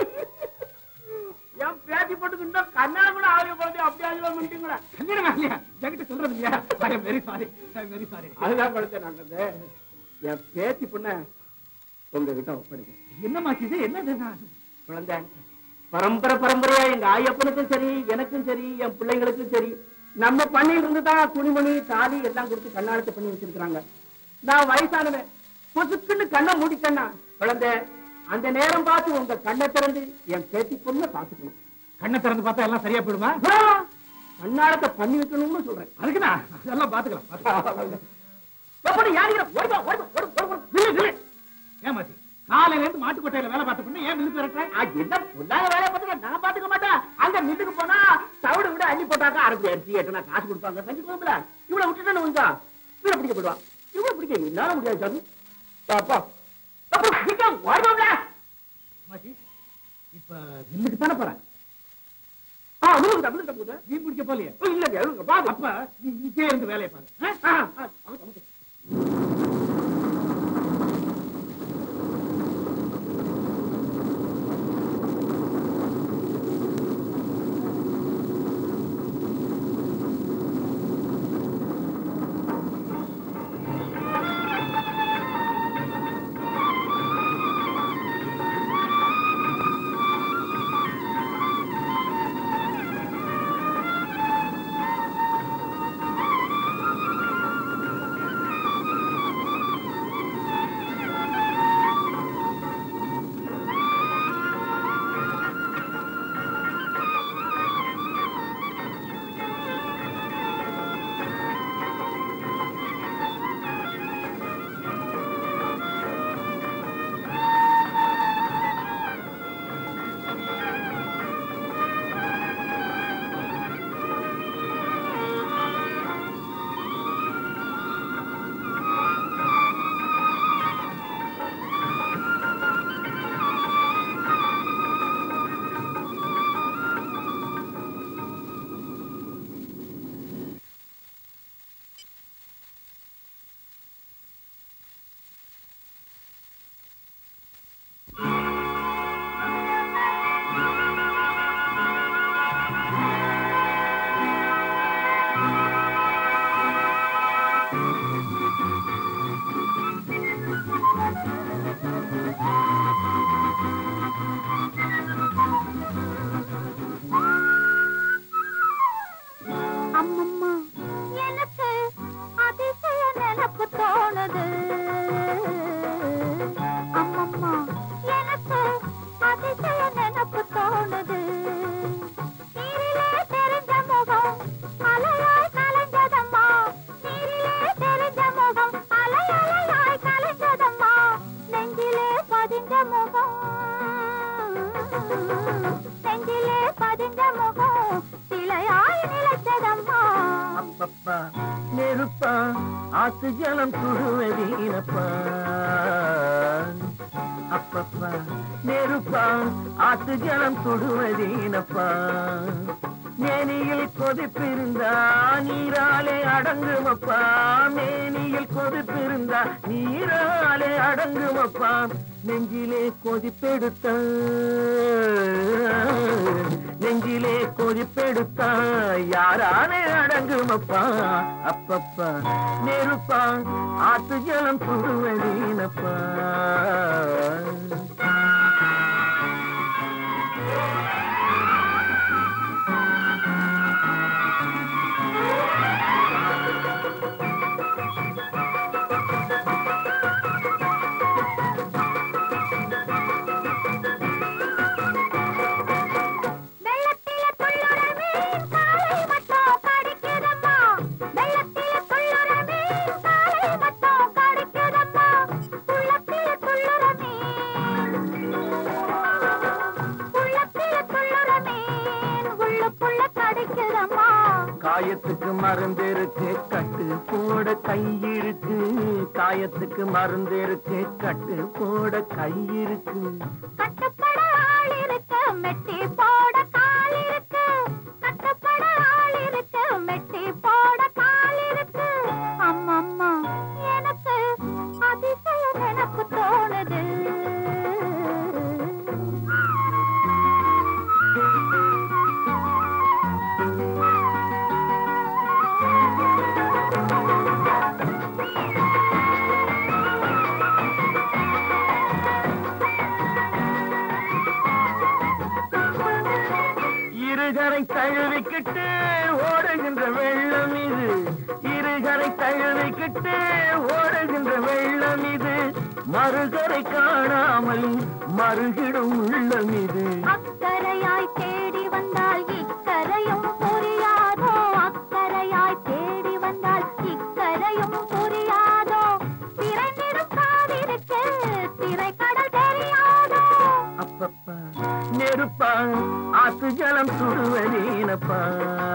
Speaker 4: என் பேத்தி போட்டுக்கிட்டா கண்ணா கூட ஆரிய போட்டு அப்படி ஆசீர்வாதம் பண்ணிட்டீங்களா
Speaker 3: கல்யாணம் ஆகலையா என்கிட்ட சொல்றது இல்லையா I am very sorry I am very sorry
Speaker 4: அதுதான் குழந்தை நல்லது என் பேத்தி பொண்ண உங்ககிட்ட ஒப்படைக்கிறேன்
Speaker 3: என்னம்மா இது என்னது நான்
Speaker 4: குழந்தை பரம்பரை பரம்பரையா எங்க ஆயப்பனுக்கும் சரி எனக்கும் சரி என் பிள்ளைங்களுக்கும் சரி நம்ம பண்ணையில இருந்து தான் துணிமணி தாலி எல்லாம் கொடுத்து கண்ணாடத்தை பண்ணி வச்சிருக்காங்க நான் வயசானவன் பொசுக்குன்னு கண்ணை மூடிக்கண்ணா குழந்தை அந்த நேரம் பார்த்து உங்க கண்ணை திறந்து என் பேத்தி பொண்ணை பாத்துக்கணும்
Speaker 3: கண்ணை திறந்து பார்த்தா எல்லாம் சரியா போயிடுமா
Speaker 4: ஆ, கண்ணாடத்தை பண்ணி வைக்கணும்னு சொல்றேன்
Speaker 3: அதுக்குதான் அதெல்லாம் பாத்துக்கலாம் பாத்துக்கலாம்.
Speaker 4: எப்படி யாருங்கிற ஓடிப்பா ஓடிப்பா ஓடு ஓடு ஓடு நில்லு நில்லு
Speaker 3: ஏமாத்தி காலையில இருந்து மாட்டுக்கொட்டையில வேலை பார்த்த பொண்ணு ஏன் விழுந்து விரட்டுற
Speaker 4: ஆ, என்ன பொண்ணாங்க வேலையை பார்த்துக்க நான் பாத்துக்க மாட்டேன் அங்க மில்லுக்கு போனா தவிடு விட அள்ளி போட்டாக்கா அரைச்சி அரிசி எட்டுனா காசு கொடுப்பாங்க செஞ்சு கொடுக்கல இவ்வளவு விட்டுட்டு வந்தா இவ்வளவு பிடிக்க போடுவான் இவ்வளவு பிடிக்க என்னால முடியாது சாமி அப்பா அப்புறம் பிடிக்க ஓடுவாங்க
Speaker 3: அம்மாச்சி இப்ப மில்லுக்கு தானே போறேன்
Speaker 4: ஆ விழுங்க விழுங்க போது
Speaker 3: மீன் பிடிக்க போலியே
Speaker 4: இல்ல விழுங்க பாது
Speaker 3: அப்ப நீ இங்கே இருந்து வேலையை பாரு ஆ?
Speaker 4: ஆ, ஆ, அமுக்கு, அமுக்கு.
Speaker 2: முகம் நெஞ்சிலே பதிந்த முகம் சிலையாய் நிலைச்சதம்மா
Speaker 4: அப்பப்பா நெருப்பா ஆத்து ஜலம் சுடுவதீனப்பா அப்பப்பா நெருப்பா ஆத்து ஜலம் சுடுவதீனப்பா மேனியில் கொதிப்பிருந்தா நீராலே அடங்குமப்பா மேனியில் கொதிப்பிருந்தா நீராலே அடங்குமப்பா நெஞ்சிலே கொதிப்பெடுத்த நெஞ்சிலே கொதிப்பெடுத்தா யாராலே அடங்குமப்பா அப்பப்பா நெருப்பா ஆத்து ஜலம் சுடுவதீனப்பா
Speaker 2: வெள்ளத்தில துள்ளுற மீன் காலை மட்டும் கடிக்குதம்மா வெள்ளத்தில துள்ளுற மீன் காலை மட்டும் கடிக்குதம்மா உள்ளத்தில துள்ளுற மீன் உள்ளத்தில துள்ளுற மீன் உள்ளுக்குள்ள கடிக்குதம்மா
Speaker 4: காயத்துக்கு மருந்து இருக்கு கட்டு போட கை இருக்கு காயத்துக்கு மருந்து இருக்கு கட்டு போட கை இருக்கு
Speaker 2: கட்டுப்பட ஆள் இருக்கு மெட்டி போட கால் இருக்கு கட்டுப்பட ஆள் இருக்கு மெட்டி போட கால் இருக்கு அம்மம்மா எனக்கு அதிசயம் எனக்கு தோணுது
Speaker 4: இருகரை தழுவிக்கிட்டு ஓடுகின்ற வெள்ளம் இது இருகரை தழுவிக்கிட்டு ஓடுகின்ற வெள்ளம் இது மறுகரை காணாமல் மறுகிடும் உள்ளம் இது
Speaker 2: அக்கரையாய் தேடி வந்தால் இக்கரையும் புரியாதோ அக்கரையாய் தேடி வந்தால் இக்கரையும் புரியாதோ திரைநிறம் காதிருக்கு திரைக்கடல் தெரியாதோ
Speaker 4: அப்பப்பா நெருப்பா ஆத்து ஜலம் சுடுவதீனப்பா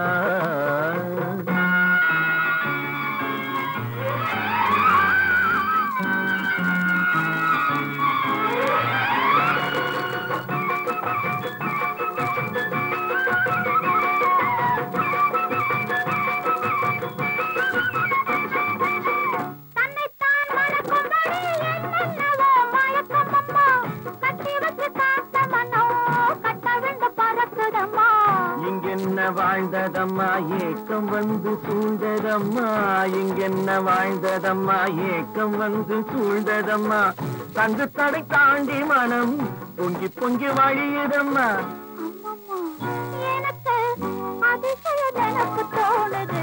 Speaker 2: தன்னைத்தான் மறக்கும்படி என்னென்னவோ மயக்கம் அம்மா கட்டி வச்சு காத்த மனோ கட்ட விண்டு பறக்குதம்மா
Speaker 4: இங்கென்ன வாழ்ந்ததம்மா ஏக்கம் வந்து சூழ்ந்ததம்மா இங்கென்ன வாழ்ந்ததம்மா ஏக்கம் வந்து சூழ்ந்ததம்மா தங்கு தடை தாண்டி மனம் பொங்கி பொங்கி வழியுதம்மா
Speaker 2: அம்மம்மா எனக்கு அதிசயம் எனக்கு தோணுது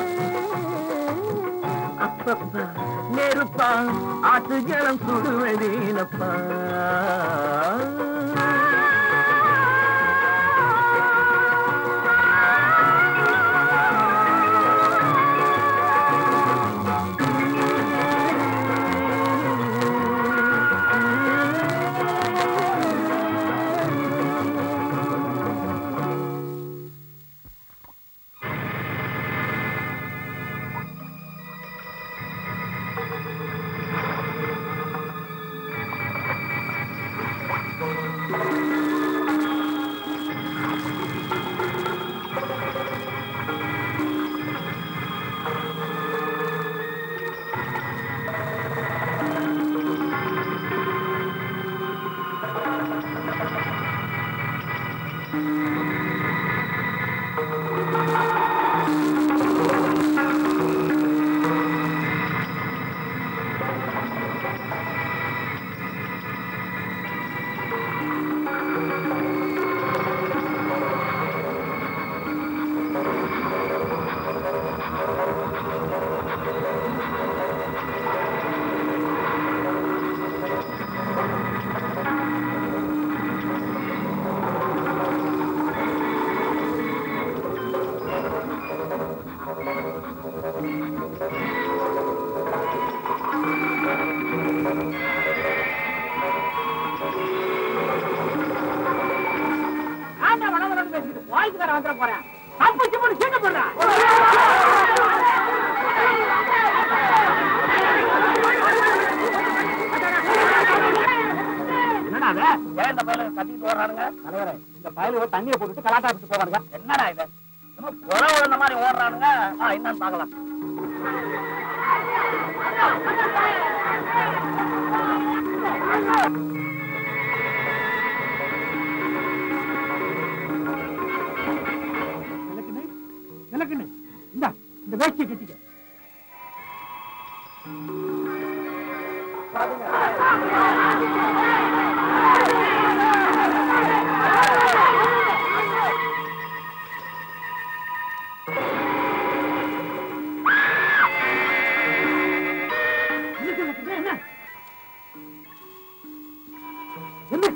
Speaker 4: அப்பப்பா நெருப்பா ஆத்து ஜலம் சுடுவதேனப்பா வந்துட போறேன் தப்பிச்சு போட்டு சீட்டு போடுறேன் என்னடா இது? ஏன் இந்த பயில கத்திட்டு ஓடுறானுங்க தலைவரே இந்த பயில தண்ணியை போட்டுட்டு கலாட்டா விட்டு போவானுங்க என்னடா இது என்னமோ குறை விழுந்த மாதிரி ஓடுறானுங்க ஆ, என்னன்னு பார்க்கலாம்
Speaker 3: நிலக்கண்ணு நிலக்கண்ணு இந்த இந்த வேஷ்டியை கட்டிக்க என்ன நிலக்கண்ணு, என்ன என்ன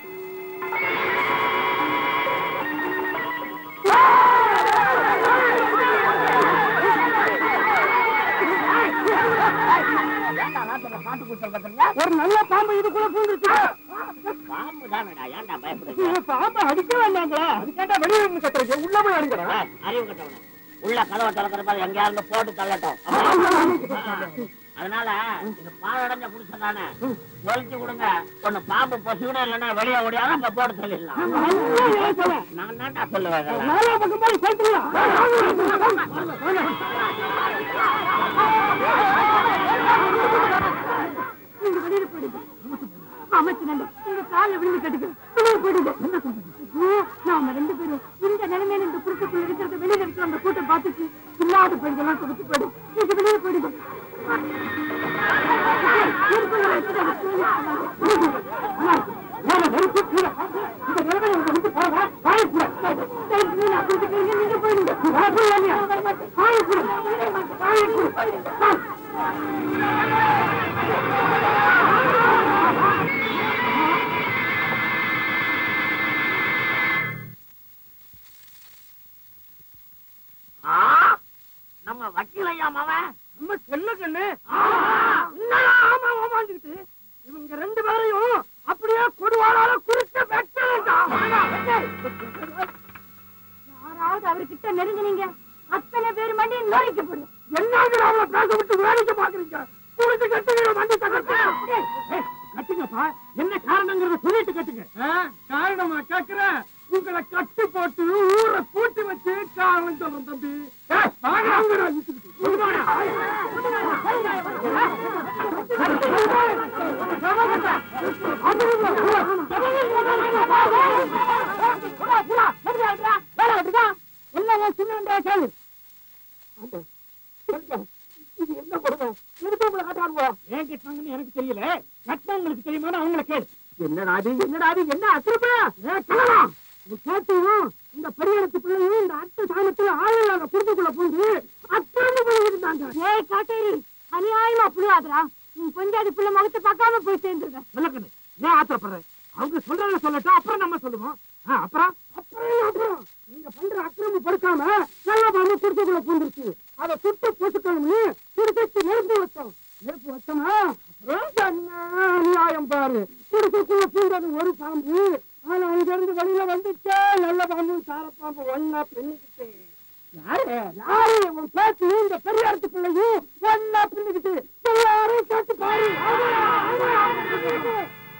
Speaker 4: ஏன்டா நாட்டுல காட்டு கூச்சல் கத்துறீங்க
Speaker 3: ஒரு நல்ல பாம்பு இதுக்குள்ள பூந்துருச்சு
Speaker 4: பாம்பு தானடா ஏன்டா பயப்படுறீங்க
Speaker 3: பாம்பு அடிக்க வேண்டாங்களா அதுக்கேட்டா வெளியே இருந்து கத்துறீங்க உள்ள போய் அடிக்கிறேன்
Speaker 4: ஏய், அறிவு கட்டவன உள்ள கதவை திறக்கிறப்ப எங்கேயாவது போட்டு தள்ளட்டும் அதனால இது பாழடைஞ்ச புடிச்ச தானே ஒழிச்சு கொடுங்க ஒண்ணு பாம்பு பொசுகூட இல்லைன்னா வெளியே ஓடியாலும் அப்ப போட்டு தள்ளிடலாம் நான் தான்டா சொல்லுவேன் இதெல்லாம்.
Speaker 3: நாலா பக்கம் போய் சேர்த்துக்கலாம்
Speaker 1: நீங்க வெளியில போயிடுங்க அமைச்சு நல்ல உங்க காலில் விழுந்து கட்டுக்கிறேன் வெளியே போயிடுங்க ஐயோ, நாம ரெண்டு பேரும் இந்த நிலைமையில இந்த குடும்பத்துக்குள்ள இருக்கிறத வெளியில இருக்கிற அந்த கூட்டம் பார்த்துச்சு இல்லாத பெண்கள்லாம் கொடுத்து போயிடும் நீங்க வெளியே போயிடுங்க இருக்குள்ள வச்சுட்டு
Speaker 3: இந்த நிலைமையில இங்க வந்து போறதா வாயக்கூடாது
Speaker 1: நீங்க போயிடுங்க
Speaker 4: ஆ, நம்ம வக்கீல் ஐயா மாவன்
Speaker 3: நம்ம செல்ல கண்ணு என்னடா ஆமா ஆமாஞ்சுக்கிட்டு இவங்க ரெண்டு பேரையும் அப்படியே கொடுவாளால குறுக்க வெட்ட வேண்டாம்
Speaker 1: யாராவது அவர்கிட்ட நெருங்குனீங்க அத்தனை பேர் மண்டியும் நோய்க்கு போடும்
Speaker 3: என்னங்க அவளை பேச விட்டு வேடிக்கை பாக்குறீங்க குடிச்சு கட்டுங்க வண்டி தகர்த்து கட்டுங்கப்பா என்ன காரணங்கிறத சொல்லிட்டு கட்டுங்க காரணமா கேக்குறேன் உங்களை கட்டு போட்டு ஊரை கூட்டி வச்சு காரணம் சொல்றேன் தம்பி ஏய், வாங்க, வாங்க, நான் இழுத்துக்கிட்டு. விடுவாடா. இது என்ன கொடுமை இருப்பவங்களை காட்டாடுவா ஏன் கட்டினாங்கன்னு எனக்கு தெரியல கட்டினவங்களுக்கு தெரியுமா அவங்களை கேளு என்னடா அது என்னடா அது என்ன அசுரப்பா சொல்லலாம் இது கேட்டையும் இந்த பெரியடத்து பிள்ளையும் இந்த அத்தை சாமத்துல ஆளில்லாத குடும்பக்குள்ள பூந்து அத்தாண்டு போய் இருந்தாங்க
Speaker 1: ஏய் காட்டேரி அநியாயமா புரியாதுடா உன் பஞ்சாதி புள்ள முகத்தை பார்க்காம போய் சேர்ந்துருக்க
Speaker 3: விளக்கணு ஏன் ஆத்திரப்படுற அவங்க சொல்றத சொல்லட்டும் அப்புறம் நம்ம சொல்லுவோம் ஆ, அப்புறம் அப்புறம் அப்புறம் நீங்க பண்ற அக்கிரமம் பொறுக்காம நல்ல பாம்பு குடுத்துக்குள்ள பூந்துருச்சு அதை சுட்டு பொசுக்கணும்னு குடுத்து நெருப்பு வச்சோம் நெருப்பு வச்சோமா அப்புறம் என்ன நியாயம் பாரு குடுத்துக்குள்ள பூந்தது ஒரு பாம்பு ஆனா அங்க இருந்து வெளியில வந்துச்சே நல்ல பாம்பு சார பாம்பு ஒன்னா பின்னிக்கிட்டு யாரு யாரு உன் பேச்சு இந்த பெரியாரத்து பிள்ளையும் ஒன்னா பின்னிக்கிட்டு எல்லாரும் கேட்டு பாரு ஆமா, ஆமா, ஆமா.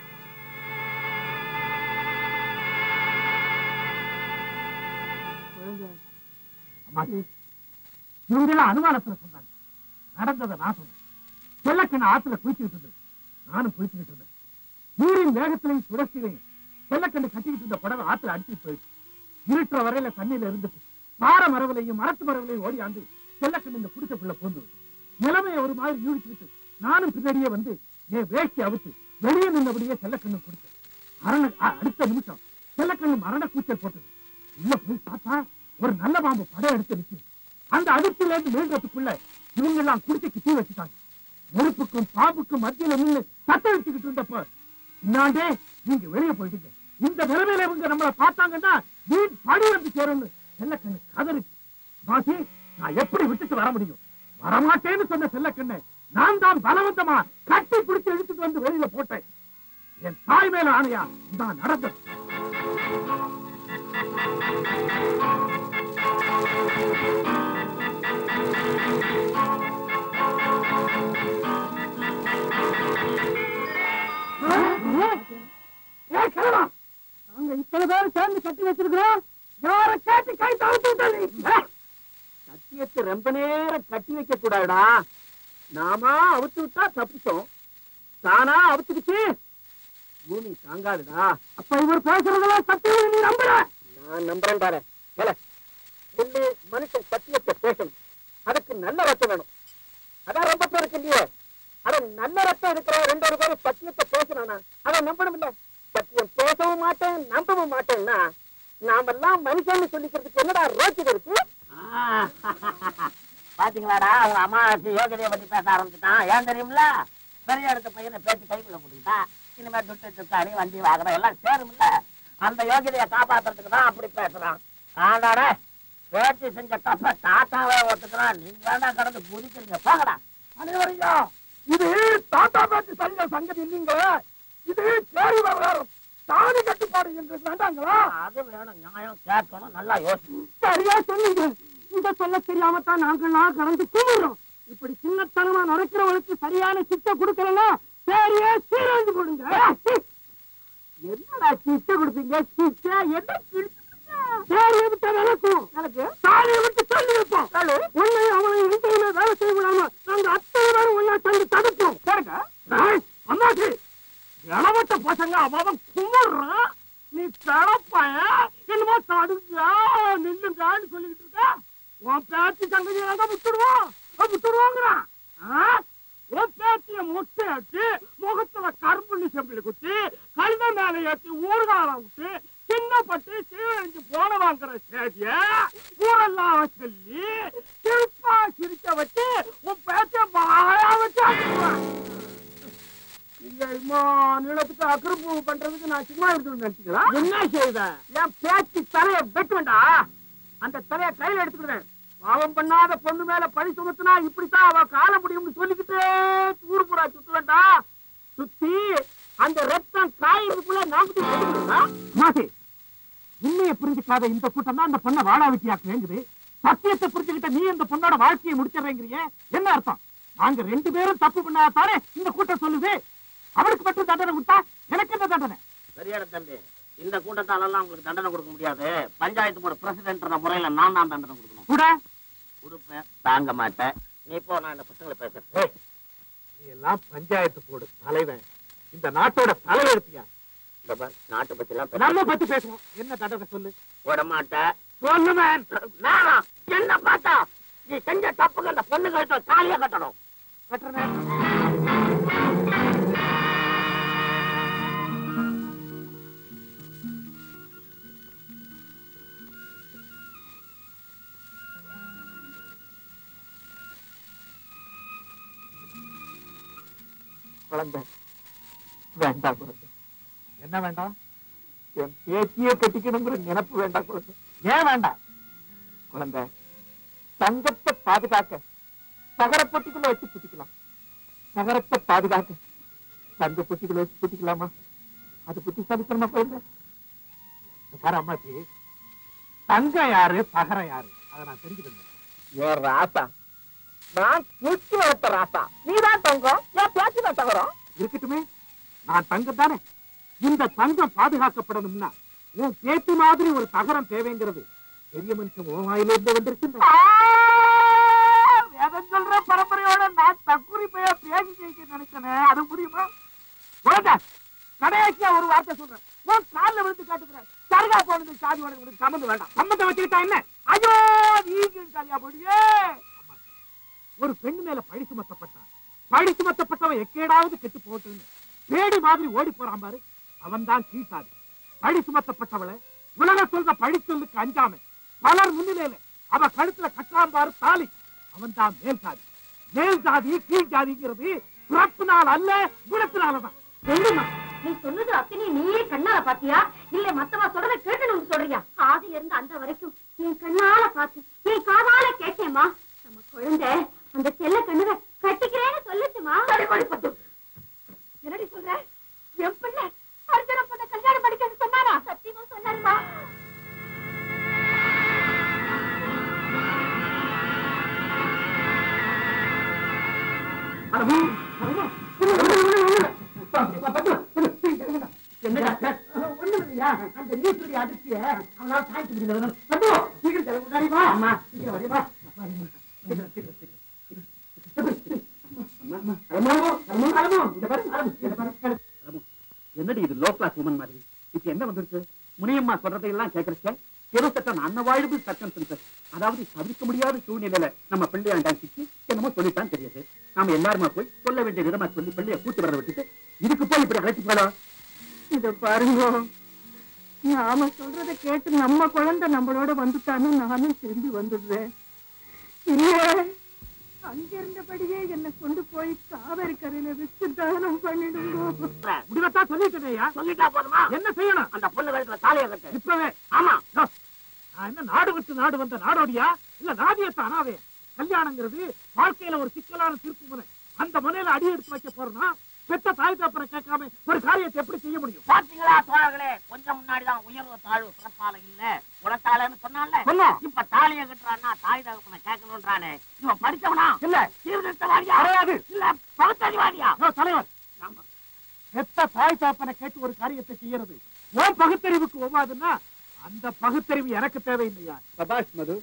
Speaker 3: அம்மாச்சி இவங்கெல்லாம் அனுமானத்துல சொன்னாங்க நடந்ததை நான் சொன்னேன் செல்லக்கண்ண ஆத்துல குளிச்சுக்கிட்டு இருந்தது நானும் குளிச்சுக்கிட்டு இருந்தேன் நீரின் வேகத்திலையும் சுழற்சியிலையும் செல்லக்கண்ணு கட்டிக்கிட்டு இருந்த புடவை ஆத்துல அடிச்சுட்டு போயிடுச்சு இருட்டுற வரையில தண்ணியில இருந்துட்டு பாறை மரவிலையும் மரத்து மரவிலையும் ஓடியாந்து செல்லக்கண்ணு இந்த குடிசைக்குள்ள பூந்து நிலைமையை ஒரு மாதிரி யூகிச்சுக்கிட்டு நானும் பின்னாடியே வந்து என் வேஷ்டி அவுத்து வெளியே நின்றபடியே செல்லக்கண்ணு கொடுத்தேன் மரண அ- அடுத்த நிமிஷம் செல்லக்கண்ணு மரண கூச்சல் போட்டது உள்ள போய் பார்த்தா ஒரு நல்ல பாம்பு படம் எடுத்து நிக்குது அந்த அதிர்ச்சியில இருந்து மீள்றதுக்குள்ள இவங்க எல்லாம் குடிசைக்கு தீ வச்சுட்டாங்க நெருப்புக்கும் பாம்புக்கும் மத்தியில நின்னு சத்த வச்சுக்கிட்டு இருந்தப்ப இன்னாண்டே நீங்க வெளியே போயிட்டீங்க இந்த நிலைமையில இவங்க நம்மள பார்த்தாங்கன்னா வீண் படி வந்து சேரும்னு செல்லக்கண்ணு கதறிச்சு பாசி நான் எப்படி விட்டுட்டு வர முடியும் வரமாட்டேன்னு சொன்ன செல்லக்கண்ணு நான் தான் பலவந்தமா கட்டி பிடிச்சு இழுத்துட்டு வந்து வெளியில போட்டேன் என் தாய் மேல ஆணையா நான் நடந்தது ஏய், கிழவா, நாங்க இத்தனை பேர் சேர்ந்து கட்டி வச்சிருக்கிறோம் யார கேட்டு கை தவிர்த்து விட்டது சத்தியத்தை ரொம்ப நேரம் கட்டி வைக்க கூடாதுடா நாமா அவுத்து விட்டா தப்பிச்சோம் தானா அவுத்துக்கிச்சு பூமி தாங்காதுடா அப்ப இவர் பேசுறதெல்லாம் சத்தியம் நீ நம்புற நான் நம்புறேன் பாரு ஏல ஒண்ணு மனுஷன் சத்தியத்தை பேசணும் அதுக்கு நல்ல ரத்தம் வேணும் அதான் ரொம்ப பேருக்கு இல்லையே அட நல்ல ரத்தம் இருக்கிற ரெண்டு ஒரு பேரும் சத்தியத்தை பேசணும்னா அதை நம்பணும் இல்ல சத்தியம் பேசவும் மாட்டேன் நம்பவும் மாட்டேன்னா நாமெல்லாம் மனுஷன்னு சொல்லிக்கிறதுக்கு என்னடா ரோச்சில் இருக்கு
Speaker 4: பாத்தீங்களாடா அவங்க அம்மாவாசை யோகிதைய பத்தி பேச ஆரம்பிச்சுட்டான் ஏன் தெரியுமில்ல பெரிய எடுத்த பையனை பேச்சு கைக்குள்ள போட்டுக்கிட்டான் இனிமே துட்டு துக்காணி வண்டி வாகனம் எல்லாம் சேரும்ல அந்த யோகிதைய காப்பாத்துறதுக்கு தான் அப்படி பேசுறான் ஆண்டாடே பேச்சு செஞ்ச தப்ப தாத்தாவே ஒத்துக்கிறான் நீங்க வேண்டாம் கடந்து குதிக்கிறீங்க போங்கடா
Speaker 3: அனைவரையும் இது தாத்தா பேச்சு சரியா சங்கதி இல்லைங்க இது சேரி விவகாரம் சாதி கட்டுப்பாடு என்று வேண்டாங்களா
Speaker 4: அது வேணும் நியாயம் கேட்கணும் நல்லா யோசி
Speaker 3: சரியா சொன்னீங்க இத சொல்ல தெரியாம தான் நாங்கள்லாம் கடந்து கும்பிடுறோம் இப்படி சின்னத்தனமா நடக்கிறவனுக்கு சரியான சிட்டை கொடுக்கலன்னா சரியா சீரழிஞ்சு கொடுங்க என்னடா சிட்டை கொடுப்பீங்க சிட்டை என்ன சேரியை விட்டு விளக்கும் சாரியை விட்டு தள்ளி வைப்போம் உன்னை அவனை இன்றையில வேலை செய்ய விடாம நாங்க அத்தனை பேரும் ஒன்னா தள்ளி தடுப்போம் அம்மாச்சி இளவட்ட பசங்க அவன் கும்பிடுறான் நீ தடப்பாய என்னமோ தடுக்கியா நில்லுங்கான்னு சொல்லிக்கிட்டு இருக்க உன் பேச்சு சங்கதி எல்லாம் விட்டுடுவோம் விட்டுடுவோங்கிறான் ஆ? உன் பேச்சிய முட்டை அடிச்சு முகத்துல கரும்புள்ளி செம்பிளி குத்தி கழுத மேல ஏத்தி ஊர்காலம் விட்டு சின்ன பட்டு சீரழிஞ்சு போன வாங்குற சேதிய ஊரெல்லாம் சொல்லி சிரிப்பா சிரிக்க வச்சு உன் பேச்ச வாயா வச்சு அடிச்சுடுவேன். நீங்க இம்மா நிலத்துக்கு அக்கிரப்பு பண்றதுக்கு நான் சும்மா இருந்து நினைச்சுக்கலாம் என்ன செய்த என் பேச்சு தலைய வெட்டுவேண்டா அந்த தலைய கையில எடுத்துக்கிறேன் பாவம் பண்ணாத பொண்ணு மேல பழி சுமத்துனா இப்படித்தான் அவ கால முடியும்னு சொல்லிக்கிட்டே ஊரு பூரா சுத்த வேண்டாம் சுத்தி அந்த ரத்தம் காயறதுக்குள்ள நாம மாசி உண்மையை புரிஞ்சுக்காத இந்த கூட்டம் தான் அந்த பொண்ணை வாழா வெட்டியாக்குறேங்குது சத்தியத்தை புரிஞ்சுக்கிட்ட நீ இந்த பொண்ணோட வாழ்க்கையை முடிச்சிடுறேங்கிறிய என்ன அர்த்தம் நாங்க ரெண்டு பேரும் தப்பு பண்ணாதானே இந்த கூட்டம் சொல்லுது அவருக்கு மட்டும் தண்டனை கொடுத்தா எனக்கு என்ன தண்டனை
Speaker 4: சரியான தம்பி இந்த கூட்டத்தாலெல்லாம் உங்களுக்கு தண்டனை கொடுக்க முடியாது பஞ்சாயத்து போர்டு பிரசிடென்ட்ன்ற முறையில நான் தான் தண்டனை கொடுக்கணும்
Speaker 3: கூட
Speaker 4: கொடுப்பேன் தாங்க மாட்டேன் நீ போ நான் இந்த பசங்களை பேசுறேன்
Speaker 3: நீ எல்லாம் பஞ்சாயத்து போடு தலைவன் இந்த நாட்டோட தலைவெடுத்தியா
Speaker 4: இந்த பார், நாட்டை பத்தி எல்லாம்
Speaker 3: நம்ம பத்தி பேசுவோம் என்ன தண்டனை சொல்லு
Speaker 4: விட மாட்டேன்
Speaker 3: சொல்லுவேன்
Speaker 4: நானா என்ன பார்த்தா நீ செஞ்ச தப்புக்கு அந்த பொண்ணு கழுத்த தாலியா கட்டணும்
Speaker 3: கட்டுறேன் குழந்தை வேண்டாம் குழந்தை என்ன வேண்டாம் என் பேத்தியே கட்டிக்கணுங்கிற நினைப்பு வேண்டாம் குழந்தை ஏன் வேண்டாம் குழந்தை தங்கத்தை பாதுகாக்க தகர பொட்டிக்குள்ள வச்சு புட்டிக்கலாம் நகரத்தை பாதுகாக்க தங்க பொட்டிக்குள்ள வச்சு புட்டிக்கலாமா அது புத்திசாலித்தனமா போயிருந்த பாரு அம்மாச்சி தங்கம் யாரு பகரம் யாரு அதை நான் தெரிஞ்சுக்கணும்
Speaker 4: ஏன் ராசா நான் தூக்கி வளர்த்த ராசா நீதான் தங்கம் என் பேச்சு நான் தகரம்
Speaker 3: இருக்கட்டுமே நான் தங்கம் தானே இந்த தங்கம் பாதுகாக்கப்படணும்னா உன் பேச்சு மாதிரி ஒரு தகரம் தேவைங்கிறது பெரிய மனுஷன் உன் வாயிலிருந்து வந்திருக்கின்ற வேதம் சொல்ற பரம்பரையோட நான் தக்குறி பைய பேசி ஜெயிக்க நினைக்கிறேன் அது முடியுமா குழந்தை கடைசியா ஒரு வார்த்தை சொல்றேன் உன் காலில் விழுந்து காட்டுக்கிறேன் சருகா போனது சாதி உனக்கு சம்மந்தம் வேண்டாம் சம்மந்தம் வச்சுக்கிட்டா என்ன ஐயோ நீங்க சரியா போடியே ஒரு பெண் மேல பழி சுமத்தப்பட்டான் பழி சுமத்தப்பட்டவன் எக்கேடாவது கெட்டு போட்டுன்னு பேடி மாதிரி ஓடி போறான் பாரு அவன் தான் கீழ்சாதி பழி சுமத்தப்பட்டவளை உலக சொல்ற பழி சொல்லுக்கு அஞ்சாம பலர் முன்னிலையில அவ கழுத்துல கட்டாம் பாரு தாலி அவன் தான் மேல் சாதி மேல் ஜாதி கீழ் ஜாதிங்கிறது பிறப்பினால் அல்ல குணத்தினாலதான் சொல்லுமா
Speaker 1: நீ சொன்னது அத்தனை நீயே கண்ணால பாத்தியா இல்ல மத்தவா சொல்றத கேட்டு சொல்றியா ஆதில இருந்து அந்த வரைக்கும் என் கண்ணால பார்த்து என் காதால கேட்டேம்மா நம்ம குழந்தை அந்த செல்ல கண்ணுக கட்டிக்கிறேன்னு சொல்லுச்சுமா என்னடி சொல்ற என் பிள்ளை அர்ஜுன பொண்ண கல்யாணம் படிக்க சொன்னாரா சத்தியமா சொன்னாருமா
Speaker 4: இல்லையா அந்த நீச்சுடைய அதிர்ச்சிய அவனால தாங்கிக்க முடியல சம்பு சீக்கிரம் கிளம்பு, முன்னாடி வா அம்மா சீக்கிரம் வரையா வா வாடிம்மா. சீக்கிரம், சீக்கிரம், சீக்கிரம். அம்மா, அம்மா, அம்மா, அம்மா, அம்மா, இங்க பாரு, அம்மா, இங்க பாரு, பாரு.
Speaker 3: என்னடி இது லோ கிளாஸ் உமன் மாதிரி இப்ப என்ன வந்துருச்சு முனியம்மா சொல்றதையெல்லாம் கேட்கறச்ச ஏதோ சட்டம் அன்னவாழ்வு சட்டம் அதாவது தவிர்க்க முடியாத சூழ்நிலையில நம்ம பிள்ளையாண்டா சிக்கி என்னமோ சொல்லித்தான் தெரியுது நாம எல்லாருமா போய் சொல்ல வேண்டிய விதமா சொல்லி பிள்ளைய கூட்டு வர விட்டுட்டு இதுக்கு போய் இப்படி அழைச்சு போலாம்
Speaker 1: இத பாருங்க நாம சொல்றத கேட்டு நம்ம குழந்தை நம்மளோட வந்துட்டான்னு நானும் திரும்பி வந்துடுறேன் இல்ல அங்க இருந்தபடியே என்ன கொண்டு போய் காவேரி கரையில வச்சு தானம் பண்ணிடுங்க
Speaker 5: முடிவத்தான் சொல்லிட்டேயா
Speaker 4: சொல்லிட்டா போதுமா
Speaker 5: என்ன செய்யணும்
Speaker 4: அந்த பொண்ணு கழுத்துல தாலியை கட்டு
Speaker 5: இப்பவே
Speaker 4: ஆமா
Speaker 5: யோ, நான் என்ன நாடு விட்டு நாடு வந்த நாடோடியா இல்ல நாதியத்தை அனாதையா கல்யாணங்கிறது வாழ்க்கையில ஒரு சிக்கலான தீர்ப்பு முறை அந்த முனையில அடி எடுத்து வைக்க போறோம்னா பெத்த தாய் தப்பரை கேட்காம ஒரு காரியத்தை எப்படி செய்ய முடியும்
Speaker 4: பாத்தீங்களா தோழர்களே கொஞ்சம் முன்னாடிதான் உயர்வு தாழ்வு பிறப்பால இல்ல குலத்தாலன்னு சொன்னான்ல
Speaker 5: சொன்னோம்.
Speaker 4: இப்ப தாலிய கட்டுறான்னா தாய் தகப்பனை கேட்கணும்ன்றானே இவன் படிச்சவனா
Speaker 5: இல்ல
Speaker 4: சீர்திருத்தவாதியா
Speaker 5: கிடையாது.
Speaker 4: இல்ல பகுத்தறிவாதியா
Speaker 5: யோ, தலைவர் பெத்த தாய் தாப்பனை கேட்டு ஒரு காரியத்தை செய்யறது உன் பகுத்தறிவுக்கு ஒவ்வாதுன்னா அந்த பகுத்தறிவு எனக்கு தேவையில்லையா
Speaker 3: சபாஷ் மது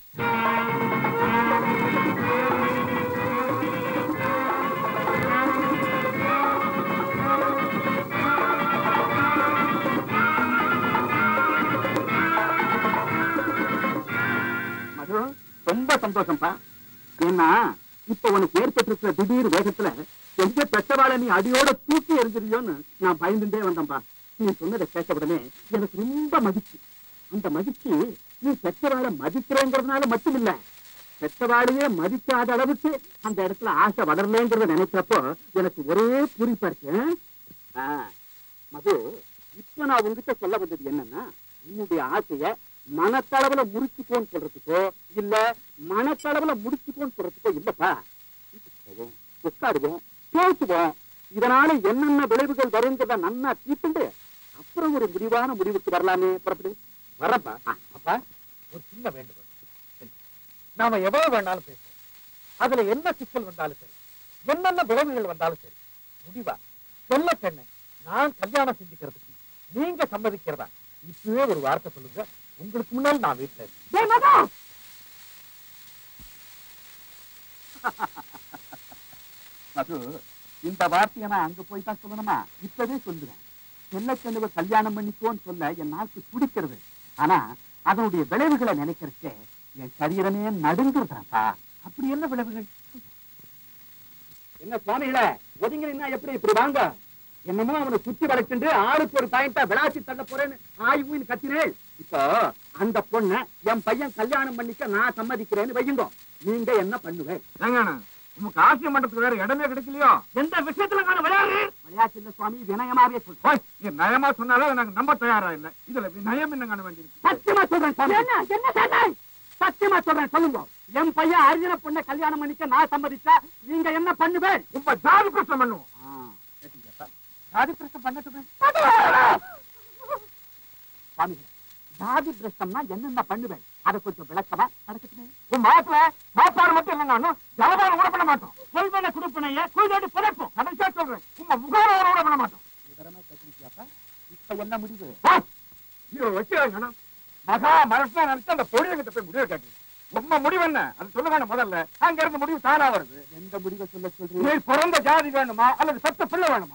Speaker 3: மது ரொம்ப சந்தோஷம்ப்பா ஏன்னா இப்ப உனக்கு ஏற்பட்டிருக்கிற திடீர் வேகத்துல எங்க பெற்றவாளை நீ அடியோட தூக்கி எறிஞ்சிருயோன்னு நான் பயந்துட்டே வந்தேன்பா நீ சொன்னதை கேட்ட உடனே எனக்கு ரொம்ப மகிழ்ச்சி அந்த மகிழ்ச்சி நீ பெற்றவாளை மதிக்கிறேங்கிறதுனால மட்டும் இல்ல பெற்றவாளையே மதிக்காத அளவுக்கு அந்த இடத்துல ஆசை வளரலேங்கிறத நினைக்கிறப்போ எனக்கு ஒரே பூரிப்பா இருக்கு ஆ, மது இப்ப நான் உங்ககிட்ட சொல்ல வந்தது என்னன்னா உன்னுடைய ஆசைய மனத்தளவுல முறிச்சுக்கோன்னு சொல்றதுக்கோ இல்ல மனத்தளவுல முடிச்சுக்கோன்னு சொல்றதுக்கோ இல்லப்பா வீட்டுக்கு போவோம் உட்காடுவோம் பேசுவோம் இதனால என்னென்ன விளைவுகள் வருங்கிறத நன்னா தீர்த்துண்டு அப்புறம் ஒரு முடிவான முடிவுக்கு வரலாமே புறப்படு வரப்பா ஆ, அப்பா
Speaker 5: ஒரு சின்ன வேண்டுகோள் நாம எவ்வளவு வேணாலும் பேசுவோம் அதுல என்ன சிக்கல் வந்தாலும் சரி என்னென்ன விளைவுகள் வந்தாலும் சரி முடிவா சொல்ல பெண்ணை நான் கல்யாணம் செஞ்சுக்கிறதுக்கு நீங்க சம்மதிக்கிறதா இப்பவே ஒரு வார்த்தை சொல்லுங்க உங்களுக்கு முன்னால் நான் வீட்டுல இருக்கேன்.
Speaker 3: மது இந்த வார்த்தையை நான் அங்க போய் தான் சொல்லணுமா இப்பவே சொல்லுவேன் செல்லக்கண்ணுவ கல்யாணம் பண்ணிக்கோன்னு சொல்ல என் நாக்கு துடிக்கிறது ஆனா அதனுடைய விளைவுகளை நினைக்கிறச்சே என் சரீரமே நடுங்குறதாப்பா அப்படி என்ன விளைவுகள் என்ன சுவாமிகளே ஒதுங்கினா எப்படி இப்படி வாங்க என்னமோ அவனை சுத்தி வளைச்சுட்டு ஆளுக்கு ஒரு பாயிண்டா விளாசி தள்ள போறேன்னு ஆய்வுன்னு கத்தினேன் இப்போ அந்த பொண்ணை என் பையன் கல்யாணம் பண்ணிக்க நான் சம்மதிக்கிறேன்னு வையுங்க நீங்க என்ன பண்ணுவேன்
Speaker 6: ஏங்க உமக்கு ஆசியம் பண்றதுக்கு வேற இடமே கிடைக்கலையோ
Speaker 5: எந்த விஷயத்துல நான் விளையாடு
Speaker 3: விளையாட்டு இல்ல சுவாமி வினயமாவே சொல்றேன்
Speaker 6: போய் நீ நயமா சொன்னாலும் நாங்க நம்ப தயாரா இல்ல இதுல நயம் என்ன காண வேண்டியிருக்கு
Speaker 3: சத்தியமா சொல்றேன் சுவாமி என்ன என்ன சொன்னேன் சத்தியமா சொல்றேன் சொல்லுங்க என் பையன் அர்ஜுன பொண்ணை கல்யாணம் பண்ணிக்க நான் சம்மதிச்சா நீங்க என்ன பண்ணுவேன்
Speaker 6: உப்ப ஜாதி பிரச்சனை பண்ணுவோம்
Speaker 3: ஜாதி பிரசம் பண்ணட்டுமே சுவாமி ஜாதி பிரசம்னா என்னென்ன பண்ணுவேன் அதை கொஞ்சம் விளக்கமா நடக்கட்டுமே
Speaker 6: உன் மாப்பிள்ள சாப்பாடு மட்டும் இல்லைங்க ஜலபானம் கூட பண்ண மாட்டோம்
Speaker 5: சொல்வன குடுப்பனைய குழுதோடு புதைப்போம்
Speaker 6: கடைசியா சொல்றேன் உங்க முகாரம் கூட பண்ண மாட்டோம்
Speaker 3: விவரமா கேட்டுக்கிட்டியாப்பா இப்ப என்ன முடிவு
Speaker 6: இவன் வைக்கிறாங்க மகா மனசா நினைச்சு அந்த பொழியங்கிட்ட போய் முடிவு கேட்டு உண்மை முடிவு என்ன அது சொல்லுங்க முதல்ல அங்க இருந்து முடிவு தானா வருது
Speaker 3: எந்த முடிவை சொல்ல
Speaker 6: நீ
Speaker 3: சொல்றீங்க
Speaker 6: பிறந்த ஜாதி வேணுமா அல்லது சத்த பிள்ளை வேணுமா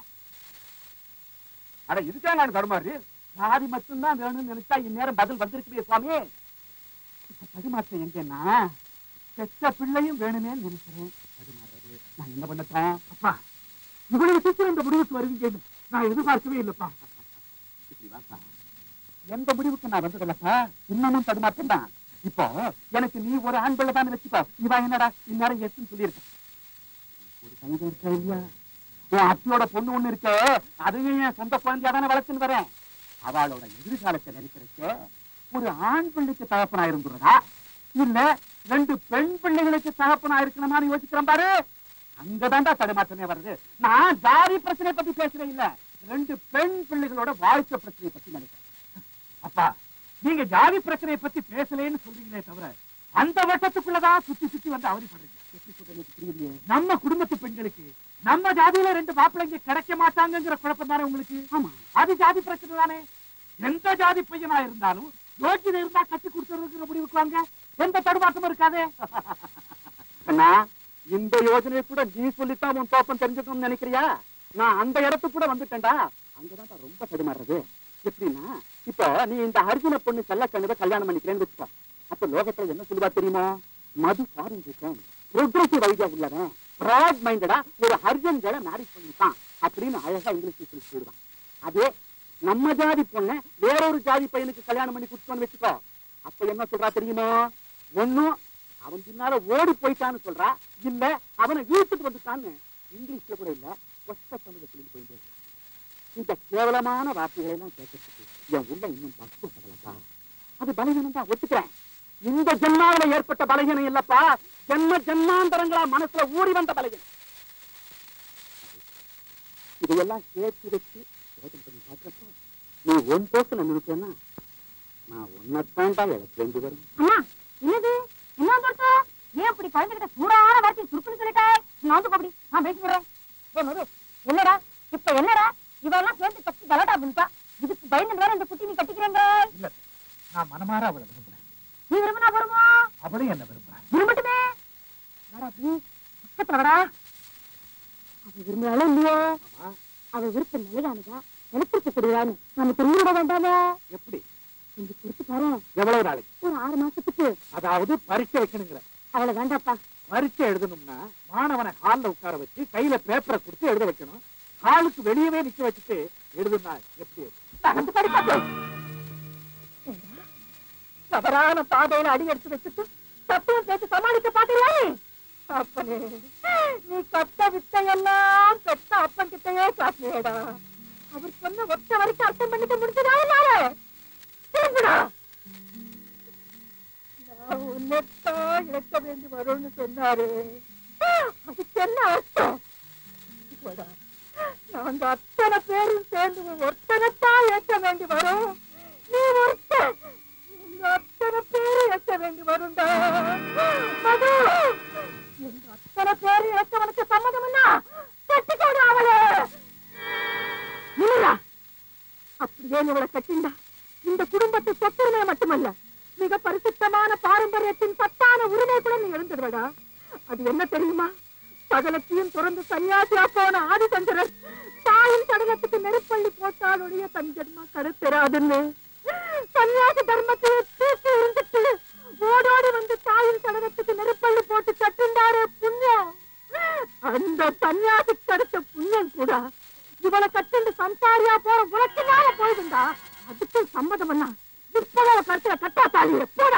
Speaker 6: அட இதுக்கே நான் தருமாறி
Speaker 3: ஜாதி மட்டும்தான் வேணும்னு நினைச்சா இந்நேரம் பதில் வந்திருக்கிறே சுவாமி இப்ப தடுமாற்றம் எங்கன்னா பெற்ற பிள்ளையும் வேணுமே நினைக்கிறேன் தடுமாறாரு நான் என்ன பண்ணட்டேன்
Speaker 5: அப்பா இவ்வளவு சீக்கிரம் இந்த முடிவுக்கு வருவீங்கன்னு நான் எதிர்பார்க்கவே இல்லப்பா
Speaker 3: இப்படி வாப்பா. எந்த முடிவுக்கு நான் வந்ததில்லப்பா இன்னமும் தடுமாற்றம் தான் இப்போ எனக்கு நீ ஒரு ஆண் பிள்ளை தான் வச்சுக்கோ இவா என்னடா இந்நேரம் எட்டுன்னு சொல்லியிருக்க ஒரு தங்கை இருக்கா இல்லையா உன் அத்தியோட பொண்ணு ஒண்ணு இருக்க அதையும் என் சொந்த குழந்தையா தானே வளர்த்துன்னு வரேன் அவளோட எதிர்காலத்தை நினைக்கிறச்ச ஒரு ஆண் பிள்ளைக்கு தகப்பனா இருந்துடுறதா இல்ல ரெண்டு பெண் பிள்ளைகளுக்கு தகப்பனா இருக்கணுமான்னு யோசிக்கிறேன் பாரு அங்கதான்டா தடுமாற்றமே வருது நான் ஜாதி பிரச்சனை பத்தி பேசுறேன் இல்ல ரெண்டு பெண் பிள்ளைகளோட வாழ்க்கை பிரச்சனை பத்தி நினைக்கிறேன்
Speaker 5: அப்பா நீங்க ஜாதி பிரச்சனையை பத்தி பேசலேன்னு சொல்றீங்களே தவிர அந்த வட்டத்துக்குள்ளதான் சுத்தி சுத்தி வந்து அவதிப்படுறீங்க
Speaker 3: எப்படி சொல்றது எனக்கு புரியலையே
Speaker 5: நம்ம குடும்பத்து பெண்களுக்கு நம்ம ஜாதியில ரெண்டு மாப்பிள்ளைங்க கிடைக்க மாட்டாங்கங்கிற குழப்பம் தானே உங்களுக்கு
Speaker 3: ஆமா
Speaker 5: அது ஜாதி பிரச்சனை தானே எந்த ஜாதி பையனா இருந்தாலும் யோக்கியதை இருந்தா கட்டி கொடுத்துறதுங்கிற முடிவுக்கு வாங்க எந்த தடுமாற்றமும் இருக்காதே
Speaker 3: அண்ணா இந்த யோசனையை கூட நீ சொல்லித்தான் உன் தோப்பம் தெரிஞ்சுக்கணும்னு நினைக்கிறியா நான் அந்த இடத்துக்கு கூட வந்துட்டேன்டா அங்கதான் ரொம்ப தடுமாறுறது எப்படின்னா இப்போ நீ இந்த அர்ஜுன பொண்ணு செல்லக்கண்ணுவை கல்யாணம் பண்ணிக்கிறேன்னு வச்சுக்கோ அப்ப லோகத்துல என்ன சொல்லுவா தெரியுமா மது ஃபாரின் இருக்கேன் ப்ரோக்ரஸிவ் ஐடியா உள்ளவன் பிராட் மைண்டடா ஒரு ஹர்ஜன் வேலை மேரேஜ் பண்ணிட்டான் அப்படின்னு அழகா இங்கிலீஷ் சொல்லி சொல்லுவான் அதே நம்ம ஜாதி பொண்ணை வேறொரு ஜாதி பையனுக்கு கல்யாணம் பண்ணி கொடுத்தோன்னு வச்சுக்கோ அப்ப என்ன சொல்றா தெரியுமா ஒண்ணும் அவன் பின்னால ஓடி போயிட்டான்னு சொல்றா இல்ல அவனை இழுத்துட்டு வந்துட்டான்னு இங்கிலீஷ்ல கூட இல்ல ஒத்த தமிழ் போயிட்டு இந்த கேவலமான வார்த்தைகளை எல்லாம் கேட்கறதுக்கு என் உள்ள இன்னும் பக்குவப்படலப்பா அது பலகீனம் தான் ஒத்துக்கிறேன் இந்த ஜென்மாவில ஏற்பட்ட பலகீனம் இல்லப்பா ஜென்ம ஜென்மாந்தரங்களா மனசுல ஊறி வந்த பலகீனம் இதையெல்லாம் சேர்த்து வச்சு யோசனை பண்ணி பார்க்கறப்ப நீ ஒன் போக்குல நினைச்சேன்னா நான் உன்னைத்தான்டா இழக்க வேண்டி வரும்
Speaker 1: அம்மா என்னது என்ன பொறுத்தோ ஏன் இப்படி குழந்தைகிட்ட சூடான வார்த்தை சுருக்குன்னு சொல்லிட்டாய் நான் வந்து அப்படி நான் பேசி விடுறேன் ஏய் மது என்னடா இப்ப என்னடா இவெல்லாம் சேர்ந்து கட்டி கலட்டா பண்ணிட்டா இதுக்கு பயந்து வேற இந்த குட்டி நீ கட்டிக்கிறேங்க
Speaker 5: இல்ல நான் மனமாற அவளை விரும்புறேன்
Speaker 1: நீ விரும்பினா வருமோ
Speaker 5: அவளும் என்ன விரும்புறேன்
Speaker 1: விரும்பட்டுமே வாடா நீ பக்கத்துல வாடா அவ விரும்புறாலும் இல்லையோ அவ விருப்பம் நிலையானதா நிலத்திற்கு கூடியதான்னு நம்ம தெரிஞ்சுவிட வேண்டாமே
Speaker 3: எப்படி
Speaker 1: கொஞ்சம் கொடுத்து பாரு
Speaker 3: எவ்வளவு நாளைக்கு
Speaker 1: ஒரு ஆறு மாசத்துக்கு
Speaker 5: அதாவது பரீட்சை வைக்கணுங்கிற
Speaker 1: அவளை வேண்டாப்பா
Speaker 5: பரீட்சை எழுதணும்னா மாணவனை ஹால்ல உட்கார வச்சு கையில பேப்பரை கொடுத்து எழுத வைக்கணும் ஹாலுக்கு வெளியவே நிக்க வச்சுட்டு எழுதுனா எப்படி
Speaker 1: தகந்து படிப்பா தவறான பாதையில அடி எடுத்து வச்சுட்டு தப்பும் பேசி சமாளிக்க பாத்தீங்களா அப்பனே நீ கத்த வித்தையெல்லாம் பெத்த அப்பன் கிட்டயே காட்டியேடா அவர் சொன்ன ஒத்த வரைக்கும் அர்த்தம் பண்ணிக்க முடிஞ்சதா என்னால திரும்புடா நான் உன்னைத்தான் இழக்க வேண்டி வரும்னு சொன்னாரு அதுக்கு என்ன அர்த்தம் போடா நாங்க அத்தனை பேரும் சேர்ந்து உன் ஒருத்தனைத்தான் ஏற்க வேண்டி வரும் நீ ஒருத்த எங்க அத்தனை பேரும் ஏற்க வேண்டி வரும்டா மது எங்க அத்தனை பேரும் இழக்கவனுக்கு சம்மதம்னா கட்டிக்கோடு அவளே இல்லையா அப்படியே நீ அவளை கட்டிண்டா இந்த குடும்பத்து சொத்துரிமை மட்டுமல்ல மிக பரிசுத்தமான பாரம்பரியத்தின் சத்தான உரிமை கூட நீ எழுந்துடுவடா அது என்ன தெரியுமா சகலத்தையும் துறந்து சன்னியாசியா போன ஆதிசங்கரன் தாயின் சடலத்துக்கு நெருப்பள்ளி போட்டால் ஒழிய தன் ஜென்மா கருத்தெறாதுன்னு சன்னியாசி தர்மத்தை தூக்கி இருந்துட்டு ஓடோடி வந்து தாயின் சடலத்துக்கு நெருப்பள்ளி போட்டு கட்டுண்டாரு புண்ணியம் அந்த சன்னியாசி கிடைச்ச புண்ணியம் கூட இவளை கட்டுண்டு சம்சாரியா போற உனக்குனால போயிடுண்டா அதுக்கு சம்மதம் என்ன இப்பதான் அவ கருத்துல கட்டா தாலி போடா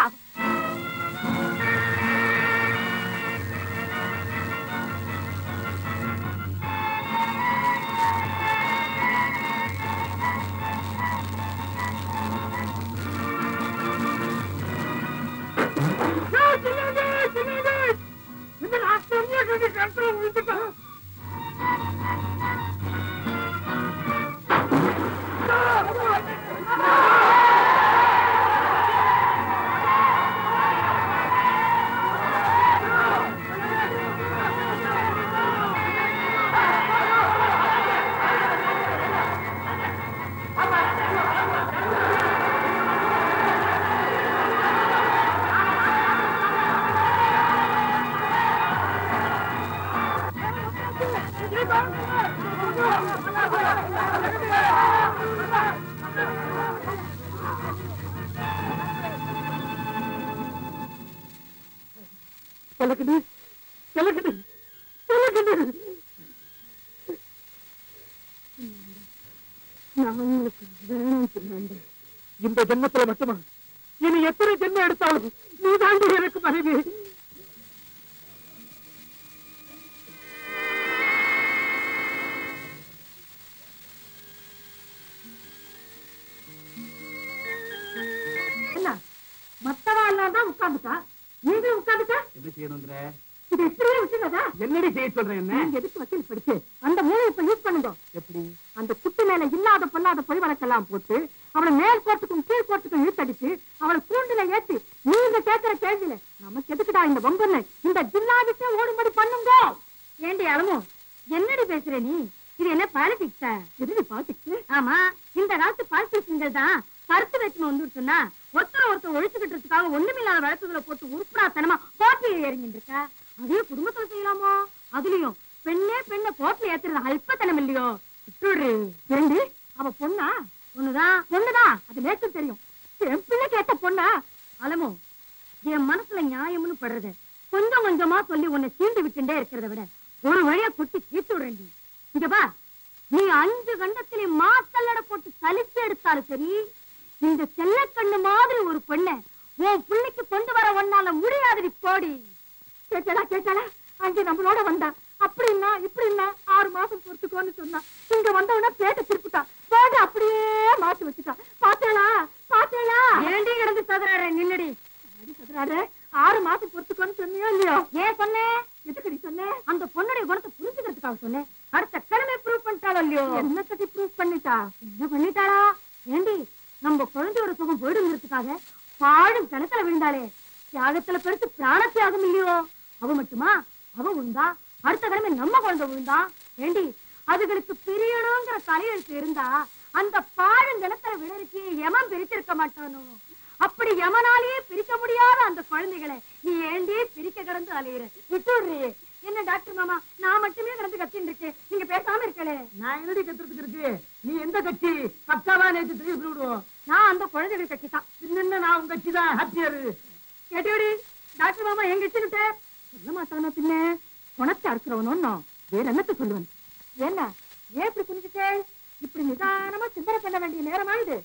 Speaker 3: கிழக்குது கிழக்குது கிழக்குது
Speaker 1: நான் உங்களுக்கு வேணும் சொன்னேன்
Speaker 3: இந்த ஜென்மத்துல மட்டுமா இனி எத்தனை ஜென்மம் எடுத்தாலும் நீ தாண்டி எனக்கு மனைவி
Speaker 1: என்ன மத்தவா எல்லாம் தான் உட்கார்ந்துட்டா நீங்களும் உட்கார்ந்துட்டா
Speaker 3: என்ன செய்யணுங்கிற
Speaker 1: இது எப்படியே விட்டுறதா
Speaker 3: என்னடி செய்ய சொல்றேன் என்ன
Speaker 1: நீங்க எதுக்கு வக்கீல் படிச்சு அந்த மூளை இப்ப யூஸ் பண்ணுங்க
Speaker 3: எப்படி
Speaker 1: அந்த குட்டி மேல இல்லாத பொல்லாத பொய் வழக்கெல்லாம் போட்டு அவளை மேல் கோர்ட்டுக்கும் கீழ் கோர்ட்டுக்கும் இழுத்தடிச்சு அவளை கூண்டுல ஏத்தி நீங்க கேட்கிற கேள்வியில நமக்கு எதுக்குடா இந்த வம்புன்னு இந்த ஜில்லா விட்டு ஓடும்படி பண்ணுங்க ஏண்டி அளவும் என்னடி பேசுற நீ இது என்ன பாலிடிக்ஸா எது பாலிடிக்ஸ் ஆமா இந்த காலத்து பாலிட்டிஷியன்கள் தான் கருத்து வேற்றுமை வந்துருச்சுன்னா ஒருத்தர் ஒருத்தர் ஒழிச்சுக்கிட்டதுக்காக ஒண்ணுமில்லாத வழக்குகளை போட்டு உருப்படாத்தனமா கோர்ட்ல ஏறிங்கிட்டு இருக்கா அதே குடும்பத்துல செய்யலாமோ அதுலயும் பெண்ணே பெண்ணை கோர்ட்ல ஏத்துறது அல்பத்தனம் இல்லையோ விட்டுடு ஏண்டி அவ பொண்ணா பொண்ணுதான் பொண்ணுதான் அது நேற்று தெரியும் என் பிள்ளை கேட்ட பொண்ணா அலமோ என் மனசுல நியாயம்னு படுறது கொஞ்சம் கொஞ்சமா சொல்லி உன்னை சீண்டு விட்டுட்டே இருக்கிறத விட ஒரு வழியா கொட்டி தீர்த்து விடுறேன் இங்க பா நீ அஞ்சு கண்டத்திலே மாத்தல்லட போட்டு சலிச்சு எடுத்தாலும் சரி இந்த செல்லக்கண்ணு மாதிரி ஒரு பெண்ணை உன் பிள்ளைக்கு கொண்டு வர ஒன்னால முடியாதுடி போடி கேட்டாளா கேட்டாளா அங்க நம்மளோட வந்தா அப்படின்னா இப்படின்னா ஆறு மாசம் பொறுத்துக்கோன்னு சொன்னா இங்க வந்தவனா பேட்டை திருப்பிட்டா பேட்டை அப்படியே மாத்தி வச்சுட்டா பாத்தேளா பாத்தேளா ஏண்டி கிடந்து சதுராட நில்லடி அடி சதுராட ஆறு மாசம் பொறுத்துக்கோன்னு சொன்னியோ இல்லையோ ஏன் சொன்னேன் எதுக்கடி சொன்னேன் அந்த பொண்ணுடைய குணத்தை புரிஞ்சுக்கிறதுக்காக சொன்னேன் அடுத்த கிழமை ப்ரூவ் பண்ணிட்டாளோ இல்லையோ என்ன கட்டி ப்ரூவ் பண்ணிட்டா என்ன பண்ணிட்டாளா ஏண்டி நம்ம குழந்தையோட சுகம் போயிடுங்கிறதுக்காக பாழும் கிணத்துல விழுந்தாளே தியாகத்துல பெருசு பிராண தியாகம் இல்லையோ அவ மட்டுமா அவ விழுந்தா அடுத்த கிழமை நம்ம குழந்தை விழுந்தா ஏண்டி அதுகளுக்கு பிரியணுங்கிற தலையெழுத்து இருந்தா அந்த பாழும் கிணத்துல விழருக்கு யமன் பிரிச்சிருக்க மாட்டானோ அப்படி யமனாலேயே பிரிக்க முடியாத அந்த குழந்தைகளை நீ ஏண்டி பிரிக்க கிடந்து அலையிற விட்டுடுறி என்ன டாக்டர் மாமா நான் மட்டுமே கிடந்து கத்தின்னு இருக்கேன் நீங்க பேசாம இருக்கலே
Speaker 4: நான் என்னடி கத்துறதுக்கு இருக்கு நீ எந்த கட்சி பக்காவா நேற்று தெரியும் விடுவோம்
Speaker 1: நான் அந்த குழந்தைகள் கட்சி தான்
Speaker 4: பின்ன நான் உங்க கட்சி தான் ஹாப்பியர்
Speaker 1: கேட்டோடி டாக்டர் மாமா எங்க வச்சுக்கிட்ட சொல்ல மாட்டானா பின்ன குணத்தை அறுக்கிறவனோ வேற என்னத்த சொல்லுவன் என்ன ஏன் இப்படி புரிஞ்சுட்டே இப்படி நிதானமா சிந்தனை பண்ண வேண்டிய நேரமா இது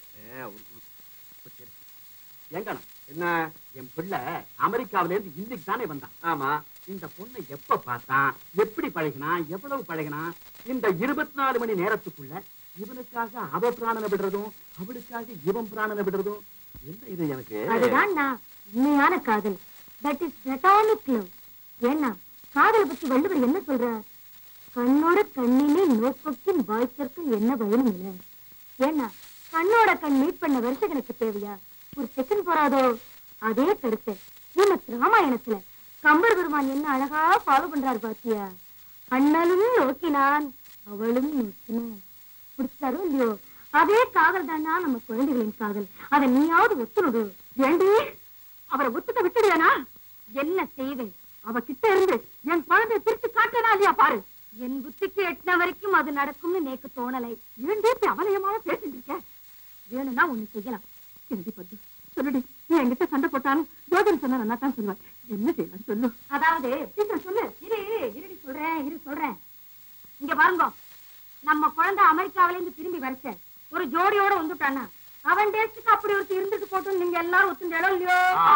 Speaker 3: ஏங்கண்ணா
Speaker 6: என்ன
Speaker 3: என் பிள்ளை அமெரிக்காவில இருந்து இன்னைக்கு தானே வந்தான்
Speaker 6: ஆமா
Speaker 3: இந்த பொண்ணை எப்ப பார்த்தான் எப்படி பழகினான் எவ்வளவு பழகினான் இந்த இருபத்தி நாலு மணி நேரத்துக்குள்ள இவனுக்காக அவ பிராணனை விடுறதும் அவளுக்காக இவன் பிராணனை விடுறதும் என்ன இது எனக்கு
Speaker 1: அதுதான் நான் உண்மையான காதல் தட் இஸ் பிளட்டானிக் லவ் ஏன்னா காதலை பத்தி வள்ளுவர் என்ன சொல்றார் கண்ணோட கண்ணிலே நோக்கத்தின் வாய்ப்பிற்கு என்ன பயனும் இல்லை ஏன்னா கண்ணோட கண் மீட் பண்ண வருஷம் எனக்கு தேவையா ஒரு செகண்ட் போறாதோ அதே கருத்தை ஸ்ரீமத் ராமாயணத்துல கம்பர் பெருமான் என்ன அழகா ஃபாலோ பண்றாரு பாத்தியா அண்ணலும் நோக்கினான் அவளும் நோக்கினான் பிடிச்சாரோ இல்லையோ அதே காதல் தானா நம்ம குழந்தைகளின் காதல் அதை நீயாவது ஒத்துணுடு ஏண்டி அவரை ஒத்துக்க விட்டுடுவேனா என்ன செய்வேன் அவ கிட்ட இருந்து என் குழந்தைய பிரிச்சு காட்டனா இல்லையா பாரு என் புத்திக்கு எட்டின வரைக்கும் அது நடக்கும்னு நேக்கு தோணலை ஏண்டி இப்படி அவலயமாக பேசிட்டு இருக்க வேணும்னா ஒண்ணு செய்யலாம் என்னடி பத்து சொல்லுடி நீ என்கிட்ட சண்டை போட்டாலும் ஜோதிடம் சொன்னா நல்லா தான் சொல்லுவார் என்ன செய்யலாம் சொல்லு அதாவது சீக்கிரம் சொல்லு இரு இரு இருடி சொல்றேன் இரு சொல்றேன் இங்க பாருங்க நம்ம குழந்தை அமெரிக்காவில இருந்து திரும்பி வரச்ச ஒரு ஜோடியோட வந்துட்டானா அவன் டேஸ்டுக்கு அப்படி ஒருத்தர் இருந்துட்டு போட்டும் நீங்க எல்லாரும் ஒத்துண்டோ இல்லையோ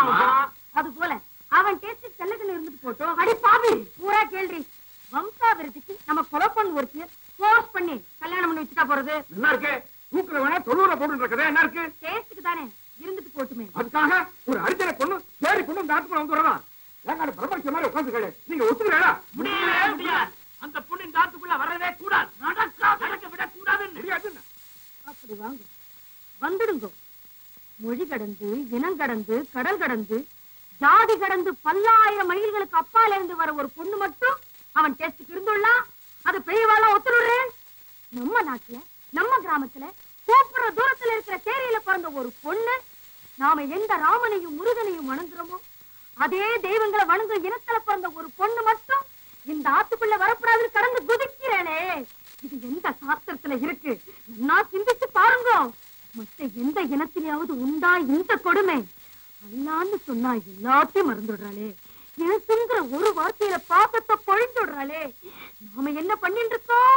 Speaker 1: அது போல அவன் டேஸ்டுக்கு செல்லக்கண்ணு இருந்துட்டு போட்டோம் அடி பாவி பூரா கேள்வி வம்சாவிருத்திக்கு நம்ம கொலை பண்ணு ஒருத்திய ஃபோர்ஸ் பண்ணி கல்யாணம் பண்ணி வச்சுட்டா போறது
Speaker 6: என்ன இருக்கு தூக்குல வேணா தொண்ணூறு போட்டு இருக்கிறதா என்ன இருக்கு
Speaker 1: டேஸ்டுக்கு தானே இருந்துட்டு போட்டுமே
Speaker 6: அதுக்காக ஒரு அரிஜனை பொண்ணு சேரி பொண்ணு இந்த ஆத்துக்குள்ள வந்து வரலாம் ஏங்க பிரபஞ்ச மாதிரி உட்காந்து நீங்க ஒத்துக்கிறா
Speaker 4: முடியவே முடியாது அந்த பொண்ணு இந்த ஆத்துக்குள்ள வரவே கூடாது நடக்கா நடக்க விட கூடாதுன்னு
Speaker 6: முடியாதுன்னு
Speaker 1: அப்படி வாங்க வந்துடுங்க மொழி கடந்து இனம் கடந்து கடல் கடந்து ஜாதி கடந்து பல்லாயிரம் மைல்களுக்கு அப்பால இருந்து வர ஒரு பொண்ணு மட்டும் அவன் டெஸ்டுக்கு இருந்துள்ளான் அது பெரியவாளா ஒத்துடுறேன் நம்ம நாட்டுல நம்ம கிராமத்துல கூப்பிடுற தூரத்துல இருக்கிற சேரியில பிறந்த ஒரு பொண்ணு நாம எந்த ராமனையும் முருகனையும் வணங்குறோமோ அதே தெய்வங்களை வணங்கும் இனத்துல பிறந்த ஒரு பொண்ணு மட்டும் இந்த ஆத்துக்குள்ள வரக்கூடாது கடந்து குதிக்கிறேனே இது எந்த சாஸ்திரத்துல இருக்கு நான் சிந்திச்சு பாருங்க மத்த எந்த இனத்திலேயாவது உண்டா இந்த கொடுமை அல்லான்னு சொன்னா எல்லாத்தையும் மறந்துடுறாளே இனசுங்கிற ஒரு வார்த்தையில பாசத்தை பொழிந்துடுறாளே நாம என்ன பண்ணிட்டு இருக்கோம்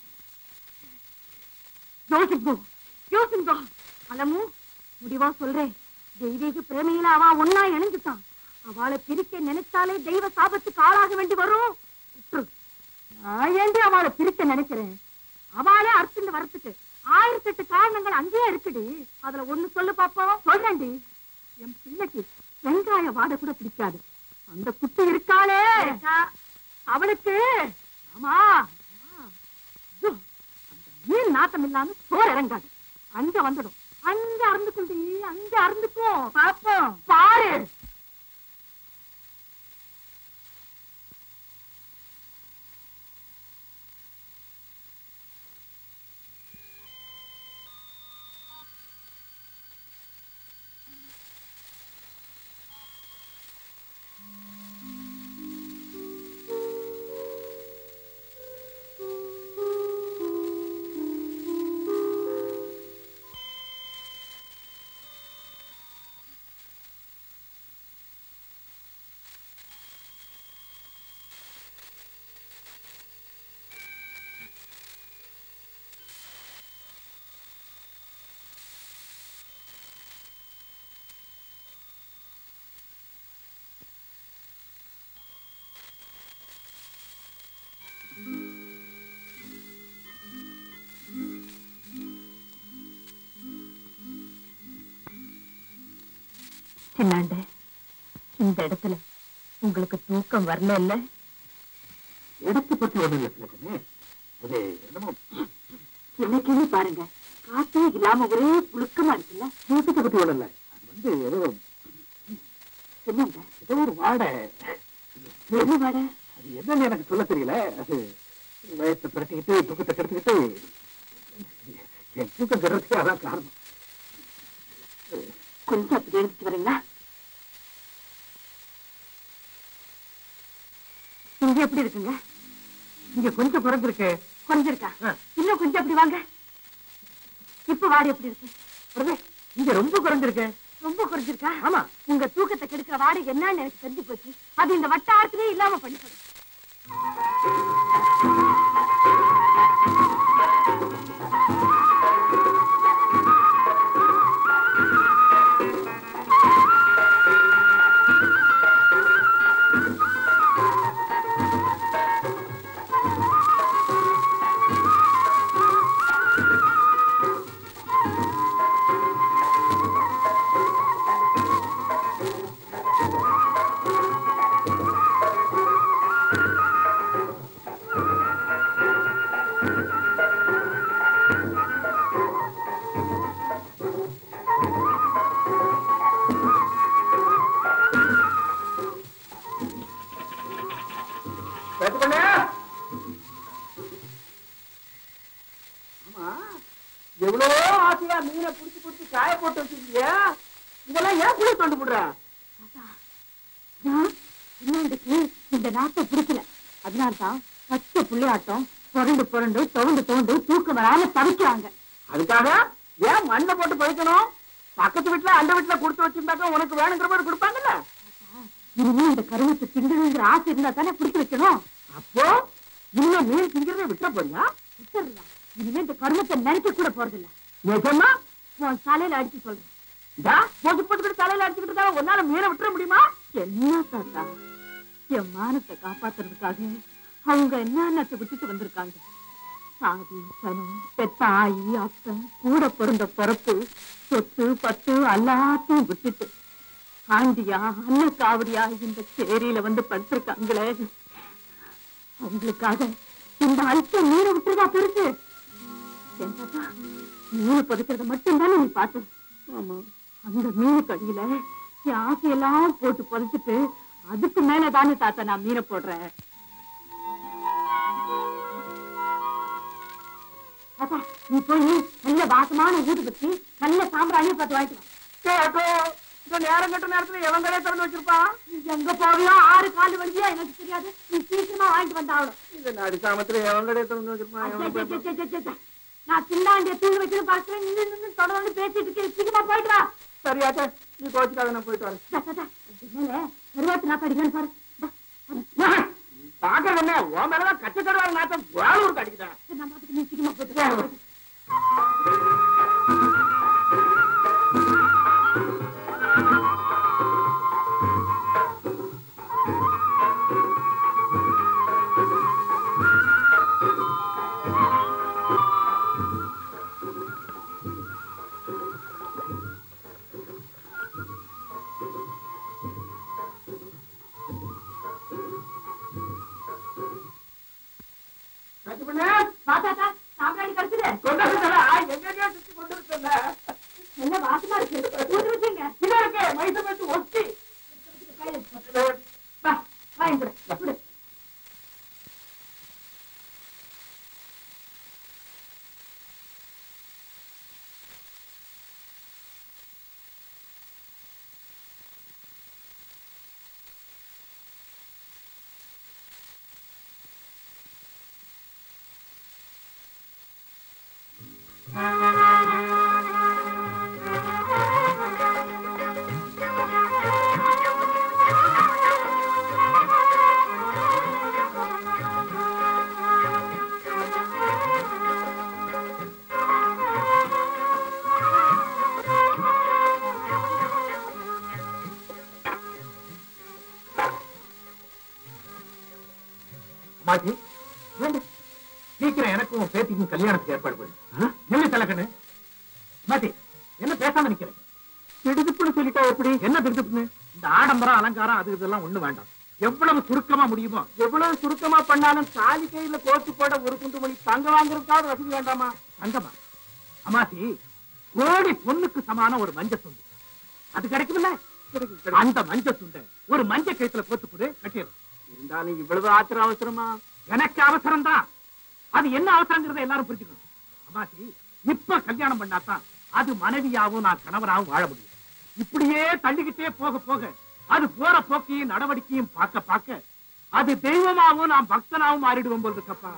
Speaker 1: யோசிங்கோ யோசிங்கோ அலமு முடிவா சொல்றேன் தெய்வீக பிரேமையில அவ ஒன்னா இணைஞ்சுட்டான் அவளை பிரிக்க நினைச்சாலே தெய்வ சாபத்துக்கு ஆளாக வேண்டி வரும் விட்டுரு. நான் ஏண்டி அவளை பிரிக்க நினைக்கிறேன் அவளே அர்த்தம் வரத்துக்கு ஆயிரத்தி எட்டு காரணங்கள் அங்கேயே இருக்குடி அதுல ஒண்ணு சொல்லு பாப்போம் சொல்றேன்டி என் பிள்ளைக்கு வெங்காய வாடை கூட பிடிக்காது அந்த குட்டி இருக்காளே அவளுக்கு ஆமா ஆமா. இதோ, அந்த மீன் நாட்டம் இல்லாம சோறு இறங்காது அங்க வந்துடும் அங்க அறந்துக்குண்டி அங்க அறந்துக்கும் பாப்போம் பாரு பின்னாண்ட இந்த இடத்துல உங்களுக்கு தூக்கம் வரல இல்ல
Speaker 5: இடத்தை பத்தி ஒண்ணும் இல்லை திலகமே அது என்னமோ
Speaker 1: என்னைக்குன்னு பாருங்க காத்தே இல்லாம ஒரே புழுக்கமா இருக்குல்ல
Speaker 5: தூக்கத்தை பத்தி ஒண்ணும் இல்லை அது வந்து ஏதோ
Speaker 1: என்னங்க
Speaker 5: ஏதோ ஒரு வாடை
Speaker 1: என்ன வாட
Speaker 5: அது என்னன்னு எனக்கு சொல்ல தெரியல அது வயத்தை பிரட்டிக்கிட்டு தூக்கத்தை கெடுத்துக்கிட்டு என் தூக்கம் கெடுறதுக்கு அதான் காரணம்
Speaker 1: கொஞ்சம் அப்படி எடுத்துட்டு வரீங்களா இங்க எப்படி இருக்குங்க
Speaker 5: இங்க கொஞ்சம் குறைஞ்சிருக்கு
Speaker 1: குறைஞ்சிருக்கா
Speaker 5: ஆ.
Speaker 1: இன்னும் கொஞ்சம் அப்படி வாங்க இப்ப வாடி எப்படி இருக்கு
Speaker 5: பிரதே, இங்க ரொம்ப குறைஞ்சிருக்கு
Speaker 1: ரொம்ப குறைஞ்சிருக்கா
Speaker 5: ஆமா
Speaker 1: உங்க தூக்கத்தை கெடுக்கிற வாடை என்னன்னு எனக்கு தெரிஞ்சு போச்சு அது இந்த வட்டாரத்திலே இல்லாம பண்ணிக்கணும்
Speaker 5: பேசுக்கண்ணே ஆமா எவ்வளவோ ஆசையா மீனை புடிச்சு புடிச்சு காய போட்டு வச்சிருக்கீங்க இதெல்லாம் ஏன் புளி தொண்டு போடுற
Speaker 1: இன்னைக்கு இந்த நாட்டை பிடிக்கல அதனால்தான் பச்சை புள்ளையாட்டம் புரண்டு புரண்டு துவண்டு துவண்டு தூக்கம் வராம தவிக்கிறாங்க
Speaker 5: அதுக்காக ஏன் மண்ணை போட்டு பறிக்கணும் பக்கத்து வீட்டுல அந்த வீட்டுல கொடுத்து வச்சிருந்தாக்க உனக்கு வேணுங்கிற மாதிரி கொடுப்பாங்கல்ல
Speaker 1: இனிமே இந்த கருவத்தை திங்கணுங்கிற ஆசை இருந்தா தானே பிடிக்க வைக்கணும்
Speaker 5: அப்போ இனிமே மீன் திங்கிறத விட்ட போறியா
Speaker 1: விட்டுறலாம். இனிமே இந்த கருமத்தை நினைக்க கூட போறதில்ல
Speaker 5: நிஜமா
Speaker 1: உன் தலையில அடிச்சு சொல்றேன்
Speaker 5: இதா போட்டு போட்டுக்கிட்டு தலையில அடிச்சுக்கிட்டு இருக்காங்க உன்னால மீனை விட்டுற முடியுமா
Speaker 1: என்ன தாத்தா என் மானத்தை காப்பாத்துறதுக்காக அவங்க என்னென்னத்தை விட்டுட்டு வந்திருக்காங்க சாதி சனம் பெத்த ஆயி அப்பன் கூட பிறந்த பிறப்பு சொத்து பத்து எல்லாத்தையும் விட்டுட்டு ஆண்டியா அன்ன காவடியா இந்த சேரியில வந்து படுத்திருக்காங்களே அவங்களுக்காக இந்த அல்ப மீனை விட்டுறதா பெருசு என் தாத்தா மீன் புதைக்கிறத மட்டும்தானே நீ பார்த்த
Speaker 5: ஆமா
Speaker 1: அந்த மீன் கடியில என் ஆசையெல்லாம் போட்டு புதைச்சிட்டு அதுக்கு மேல தானே தாத்தா நான் மீனை போடுறேன் தாத்தா நீ போய் நல்ல வாசமான ஊடு பத்தி நல்ல சாம்பிராணியை பார்த்து வாங்கிட்டு வா
Speaker 5: கேட்டோ இந்த நேரம் கட்ட நேரத்துல எவன் கடையை திறந்து வச்சிருப்பான்
Speaker 1: எங்க போவியோ ஆறு கால் வழியா எனக்கு தெரியாது நீ சீக்கிரமா வாங்கிட்டு வந்தாவணும்
Speaker 5: இந்த நடு சாமத்துல எவன் கடையை திறந்து வச்சிருப்பான் எவன்
Speaker 1: ஐயே, ஐயே, ஐயே, ஐயே, ஐயே. நான் சின்னாண்டிய தூங்க வைக்கணும் பாக்குறேன் நின்று நின்று தொடர்ந்து பேசிட்டு இருக்கேன் சீக்கிரமா போயிட்டு வா
Speaker 5: சரியாச்சே நீ கோச்சுக்காக நான் போயிட்டு வரேன்
Speaker 1: தா, தா, தா. என்னல கருவாட்டு நான் படிக்கணும் பாரு தா.
Speaker 5: பாக்குறது என்ன உன் மேலதான் கச்சக்கடவாள் நாட்டம் வேலூருக்கு அடிக்குதா
Speaker 1: சரி, நான் பாத்துக்கு நீ சீக்கிரமா போயிட்டு வா.
Speaker 5: கச்சு பண்ண
Speaker 1: வா தாத்தா சாம்பிராணி கிடைச்சது
Speaker 5: கொண்டு வந்துடா எங்கெங்கயோ சுத்தி கொண்டு வந்துடல
Speaker 1: என்ன வாசமா இருக்கு ஊத்து வச்சுங்க
Speaker 5: இது இருக்கு மைசூர் வச்சு ஒட்டி
Speaker 1: வா வாங்கி கொடு கொடு
Speaker 5: மாஜி வேண்டாம். சீக்கிரம் எனக்கும் உன் பேத்திக்கும் கல்யாணத்துக்கு ஏற்பாடு பண்ணு என்ன தலைக்கண்ணு மாத்தி என்ன பேசாம நிக்கிறேன் திடுதுப்புன்னு
Speaker 3: சொல்லிட்டா எப்படி
Speaker 5: என்ன திடுத்துப்புன்னு இந்த ஆடம்பரம் அலங்காரம் அது இதெல்லாம் ஒண்ணு வேண்டாம் எவ்வளவு சுருக்கமா முடியுமோ
Speaker 3: எவ்வளவு சுருக்கமா பண்ணாலும் தாலி கையில கோத்து போட ஒரு குண்டு மணி தங்க வாங்குறதுக்காவது வசதி வேண்டாமா
Speaker 5: தங்கமா அமாசி கோடி பொண்ணுக்கு சமான ஒரு மஞ்ச துண்டு அது கிடைக்கும்ல அந்த மஞ்ச துண்டை ஒரு மஞ்ச கயித்துல போட்டு கொடு கட்டிடுறோம்
Speaker 3: இருந்தாலும் இவ்வளவு ஆத்திர அவசரமா
Speaker 5: எனக்கு அவசரம் தான் அது என்ன அவசரங்கிறத எல்லாரும் புரிஞ்சுக்கணும் அம்மாசி இப்ப கல்யாணம் பண்ணாதான் அது மனைவியாவும் நான் கணவராகவும் வாழ முடியும் இப்படியே தள்ளிக்கிட்டே போக போக அது போற போக்கையும் நடவடிக்கையும் பார்க்க பார்க்க அது தெய்வமாவும் நான் பக்தனாவும் மாறிடுவோம் போல் இருக்கப்பா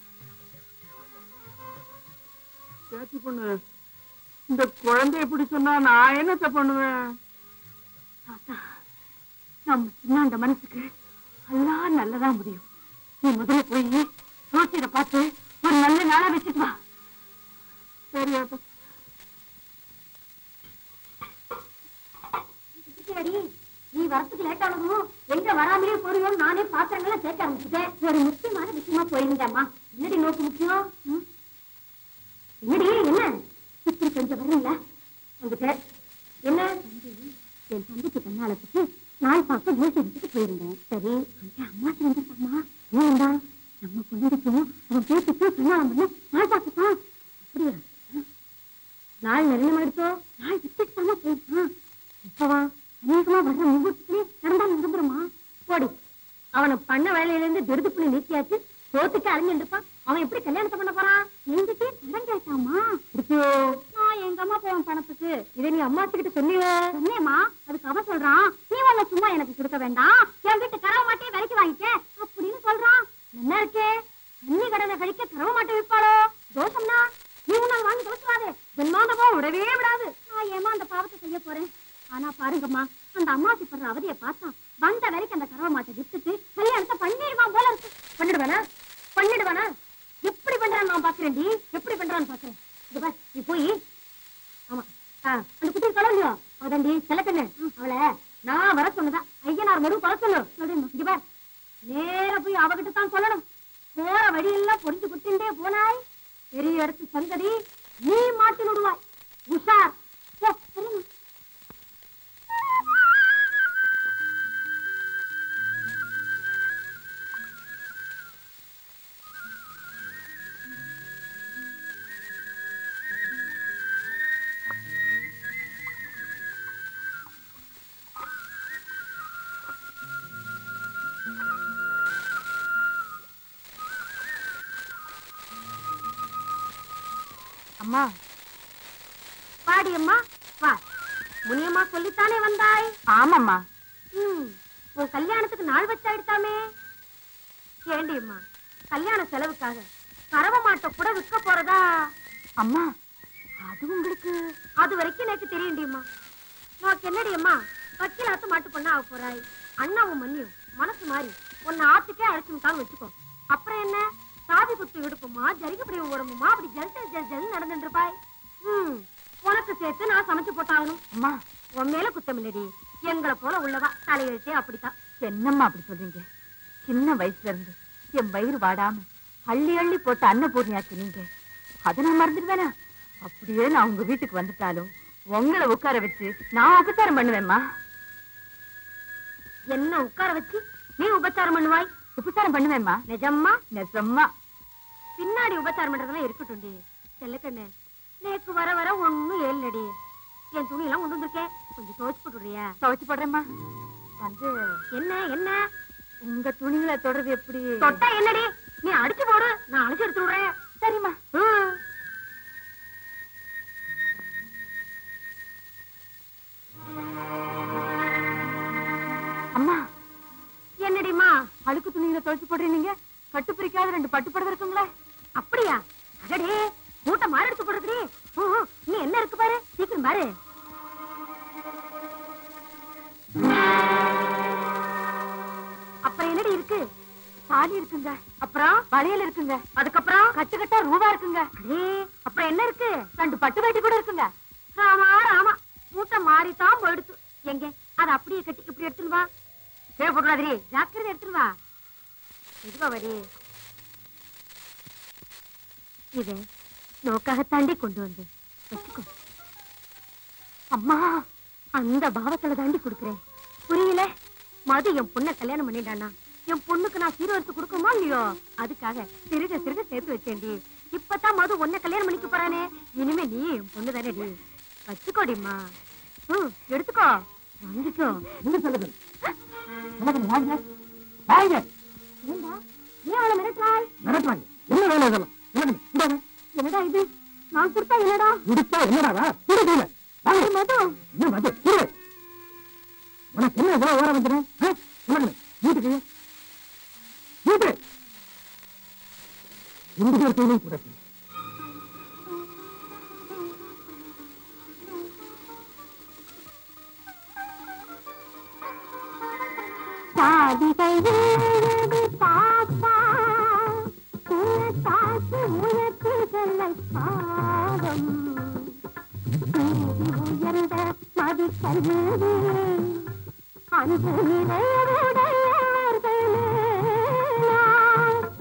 Speaker 3: சேத்தி பொண்ணு இந்த குழந்தை எப்படி சொன்னா நான் என்னத்த பண்ணுவேன்
Speaker 1: தாத்தா நம்ம சின்னாண்ட மனசுக்கு எல்லாம் நல்லதா முடியும் நீ முதல்ல போய் ஜோசியரை பார்த்து ஒரு நல்ல நாளா வச்சுட்டு வா
Speaker 3: சரி அப்ப
Speaker 1: நீ வரத்துக்கு லேட் ஆனதும் எங்க வராமலே போறியோன்னு நானே பாத்திரங்களை சேர்க்க ஆரம்பிச்சுட்டேன் ஒரு முக்கியமான விஷயமா போயிருந்தேம்மா என்னடி நோக்கு முக்கியம் ம்? என்னடி என்ன இப்படி கொஞ்சம் வரீங்களா வந்துட்டேன் என்ன என் தம்பிக்கு கண்ணாலத்துக்கு நாள் பார்க்க ஜோசியத்துக்கு போயிருந்தேன் சரி அங்க அம்மாச்சி வந்திருக்காமா ஏன்டா நம்ம குழந்தைக்கும் அவன் பேசிட்டு கண்ணாலம் பண்ண நாள் பார்க்கத்தான் அப்படியா நாள் நிர்ணயம் எடுத்தோ நாள் விட்டுட்டு தானே போயிருக்கான் இப்பவா அநேகமா வர்ற முகூர்த்தத்திலே நடந்தா நடந்துருமா போடி அவனை பண்ண வேலையில இருந்து திருதுப்புள்ளி நீக்கியாச்சு சோத்துக்கு அலைஞ்சிட்டு இருப்பான் அவன் எப்படி கல்யாணத்தை பண்ண போறான் என்கிட்டே கடன் கேட்டாமா நான் எங்க அம்மா போவன் பணத்துக்கு இதை நீ அம்மா கிட்ட சொன்னியே சொன்னேமா அதுக்கு அவன் சொல்றான் நீ ஒண்ணு சும்மா எனக்கு கொடுக்க வேண்டாம் என் வீட்டு கரவ மாட்டே விலைக்கு வாங்கிக்க அப்படின்னு சொல்றான் என்ன இருக்கே அன்னி கடனை கழிக்க கரவ மாட்டை விற்பாளோ தோஷம்னா நீ முன்னால் வாங்கி தொலைச்சுவாதே ஜென்மாந்தமோ விடவே விடாது நான் ஏமா அந்த பாவத்தை செய்ய போறேன் ஆனா பாருங்கம்மா அந்த அம்மாசி படுற அவதியை பார்த்தா வந்த வரைக்கும் அந்த கரவ மாட்டை வித்துட்டு கல்யாணத்தை பண்ணிடுவான் போல இருக்கு பண்ணிடுவானா பண்ணிடுவானா எப்படி பண்றான்னு நான் பாக்குறேன்டி எப்படி பண்றான்னு பாக்குறேன் இது பார் நீ போய் ஆமா ஆ, அந்த குட்டி இருக்காளோ இல்லையோ அவதாண்டி செல்லக்கண்ணு அவளை நான் வர சொன்னதா ஐயனார் மறு வர சொல்லு சொல்றேன் இங்க பார் நேரா போய் அவகிட்ட தான் சொல்லணும் போற வழியெல்லாம் பொறிஞ்சு குத்திண்டே போனாய் பெரிய இடத்து சங்கதி நீ மாட்டி விடுவாய் உஷார் போ, சரிம்மா. அம்மா வாடி அம்மா வா முனியம்மா சொல்லித்தானே வந்தாய் ஆமாம்மா ம் உன் கல்யாணத்துக்கு நாள் வச்சாயிடுத்தாமே ஏண்டி அம்மா கல்யாண செலவுக்காக கறவ மாட்டை கூட விற்க போறதா அம்மா அது உங்களுக்கு அது வரைக்கும் எனக்கு தெரியும்டிம்மா உனக்கு என்னடி அம்மா வக்கீலாத்து மாட்டு பொண்ணா ஆக போறாய் அண்ணாவும் மண்ணியும் மனசு மாறி உன்னை ஆத்துக்கே அழைச்சுட்டான்னு வச்சுக்கோ அப்புறம் என்ன சாதி குத்து விடுப்புமா ஜரிகப்படியும் ஓடமுமா அப்படி ஜல் ஜல் ஜல் ஜல் நடந்துட்டு இருப்பாய் ம் உனக்கு சேர்த்து நான் சமைச்சு போட்டாகணும் அம்மா உன் மேல குத்தம் இல்லடி எங்களை போல உள்ளவா தலையெழுத்தே அப்படித்தான்
Speaker 2: என்னம்மா அப்படி சொல்றீங்க சின்ன வயசுல இருந்து என் வயிறு வாடாம அள்ளி அள்ளி போட்ட அன்னபூர்ணியாச்சு நீங்க அதை நான் மறந்துடுவேனா அப்படியே நான் உங்க வீட்டுக்கு வந்துட்டாலும் உங்களை உட்கார வச்சு நான் உபச்சாரம் பண்ணுவேம்மா
Speaker 1: என்ன உட்கார வச்சு நீ உபச்சாரம் பண்ணுவாய்
Speaker 2: உபச்சாரம் பண்ணுவேம்மா
Speaker 1: நிஜம்மா
Speaker 2: நெசம்மா
Speaker 1: பின்னாடி உபச்சாரம் பண்றதெல்லாம் இருக்கட்டும்டி செல்லக்கண்ணு நேக்கு வர வர ஒண்ணும் ஏழடி என் துணி எல்லாம் கொண்டு வந்திருக்கேன் கொஞ்சம் துவைச்சு போட்டுடுறியா
Speaker 2: துவைச்சு போடுறேம்மா வந்து
Speaker 1: என்ன என்ன
Speaker 2: உங்க துணிகளை தொடர்றது எப்படி
Speaker 1: தொட்டா என்னடி நீ அடிச்சு போடு நான் அழிச்சு எடுத்து விடுறேன்
Speaker 2: சரிம்மா
Speaker 1: ம்.
Speaker 2: அம்மா
Speaker 1: என்னடிம்மா
Speaker 2: அழுக்கு துணிகளை துவைச்சு போடுறீங்க கட்டு பிரிக்காத ரெண்டு பட்டு படவை இருக்குங்களே
Speaker 1: அப்படியா அடடே மூட்டை மாறு எடுத்து போடுறதுடி நீ என்ன இருக்கு பாரு சீக்கிரம் பாரு அப்புறம் என்னடி இருக்கு
Speaker 2: தாலி இருக்குங்க
Speaker 1: அப்புறம்
Speaker 2: வளையல் இருக்குங்க
Speaker 1: அதுக்கப்புறம்
Speaker 2: கட்டு கட்டா ரூபா இருக்குங்க
Speaker 1: அடே அப்புறம் என்ன இருக்கு
Speaker 2: ரெண்டு பட்டு வேட்டி கூட இருக்குங்க
Speaker 1: ஆமா ஆமா மூட்டை மாறித்தான் போயிடுச்சு எங்க அத அப்படியே கட்டி இப்படி எடுத்துன்னு வா கீழே போட்டுறாதிரி ஜாக்கிரதை எடுத்துன்னு வா இதுவா வடி இது நோக்காக தாண்டி கொண்டு வந்து வச்சுக்கோ
Speaker 2: அம்மா
Speaker 1: அந்த பாவத்துல தாண்டி கொடுக்குறேன் புரியல மது என் பொண்ணை கல்யாணம் பண்ணிட்டானா என் பொண்ணுக்கு நான் சீர்வரிசை கொடுக்குமா இல்லையோ அதுக்காக சிறுக சிறுக சேர்த்து வச்சேன்டி இப்பதான் மது உன்னை கல்யாணம் பண்ணிக்க போறானே இனிமே நீ என் பொண்ணு தானே டி வச்சுக்கோடிம்மா ம் எடுத்துக்கோ வாங்கிக்கோ
Speaker 4: என்ன சொல்லுது எனக்கு வாங்க வாங்க
Speaker 1: ஏண்டா ஏன் அவளை மிரட்டுறாய்
Speaker 4: மிரட்டுறாங்க என்ன வேலை இதெல்லாம் எனக்கு இந்தாங்க.
Speaker 1: என்னடா இது நான் கொடுத்தா என்னடா
Speaker 4: கொடுத்தா என்னடா கொடுக்கல வாங்க
Speaker 1: மது
Speaker 4: என்ன வந்து கொடு உனக்கு என்ன இவ்வளவு ஓரம் வந்துடும் சொல்லுங்க வீட்டுக்கு வீட்டு ரெண்டு பேர் கையிலும் கூட
Speaker 1: சாதிகள் வேறு பாப்பா காசு முயற்சிகளை பாவம் நீதி உயர்ந்த மது கல்வி அன்பு நிறைவுடையவர்களே நாம்.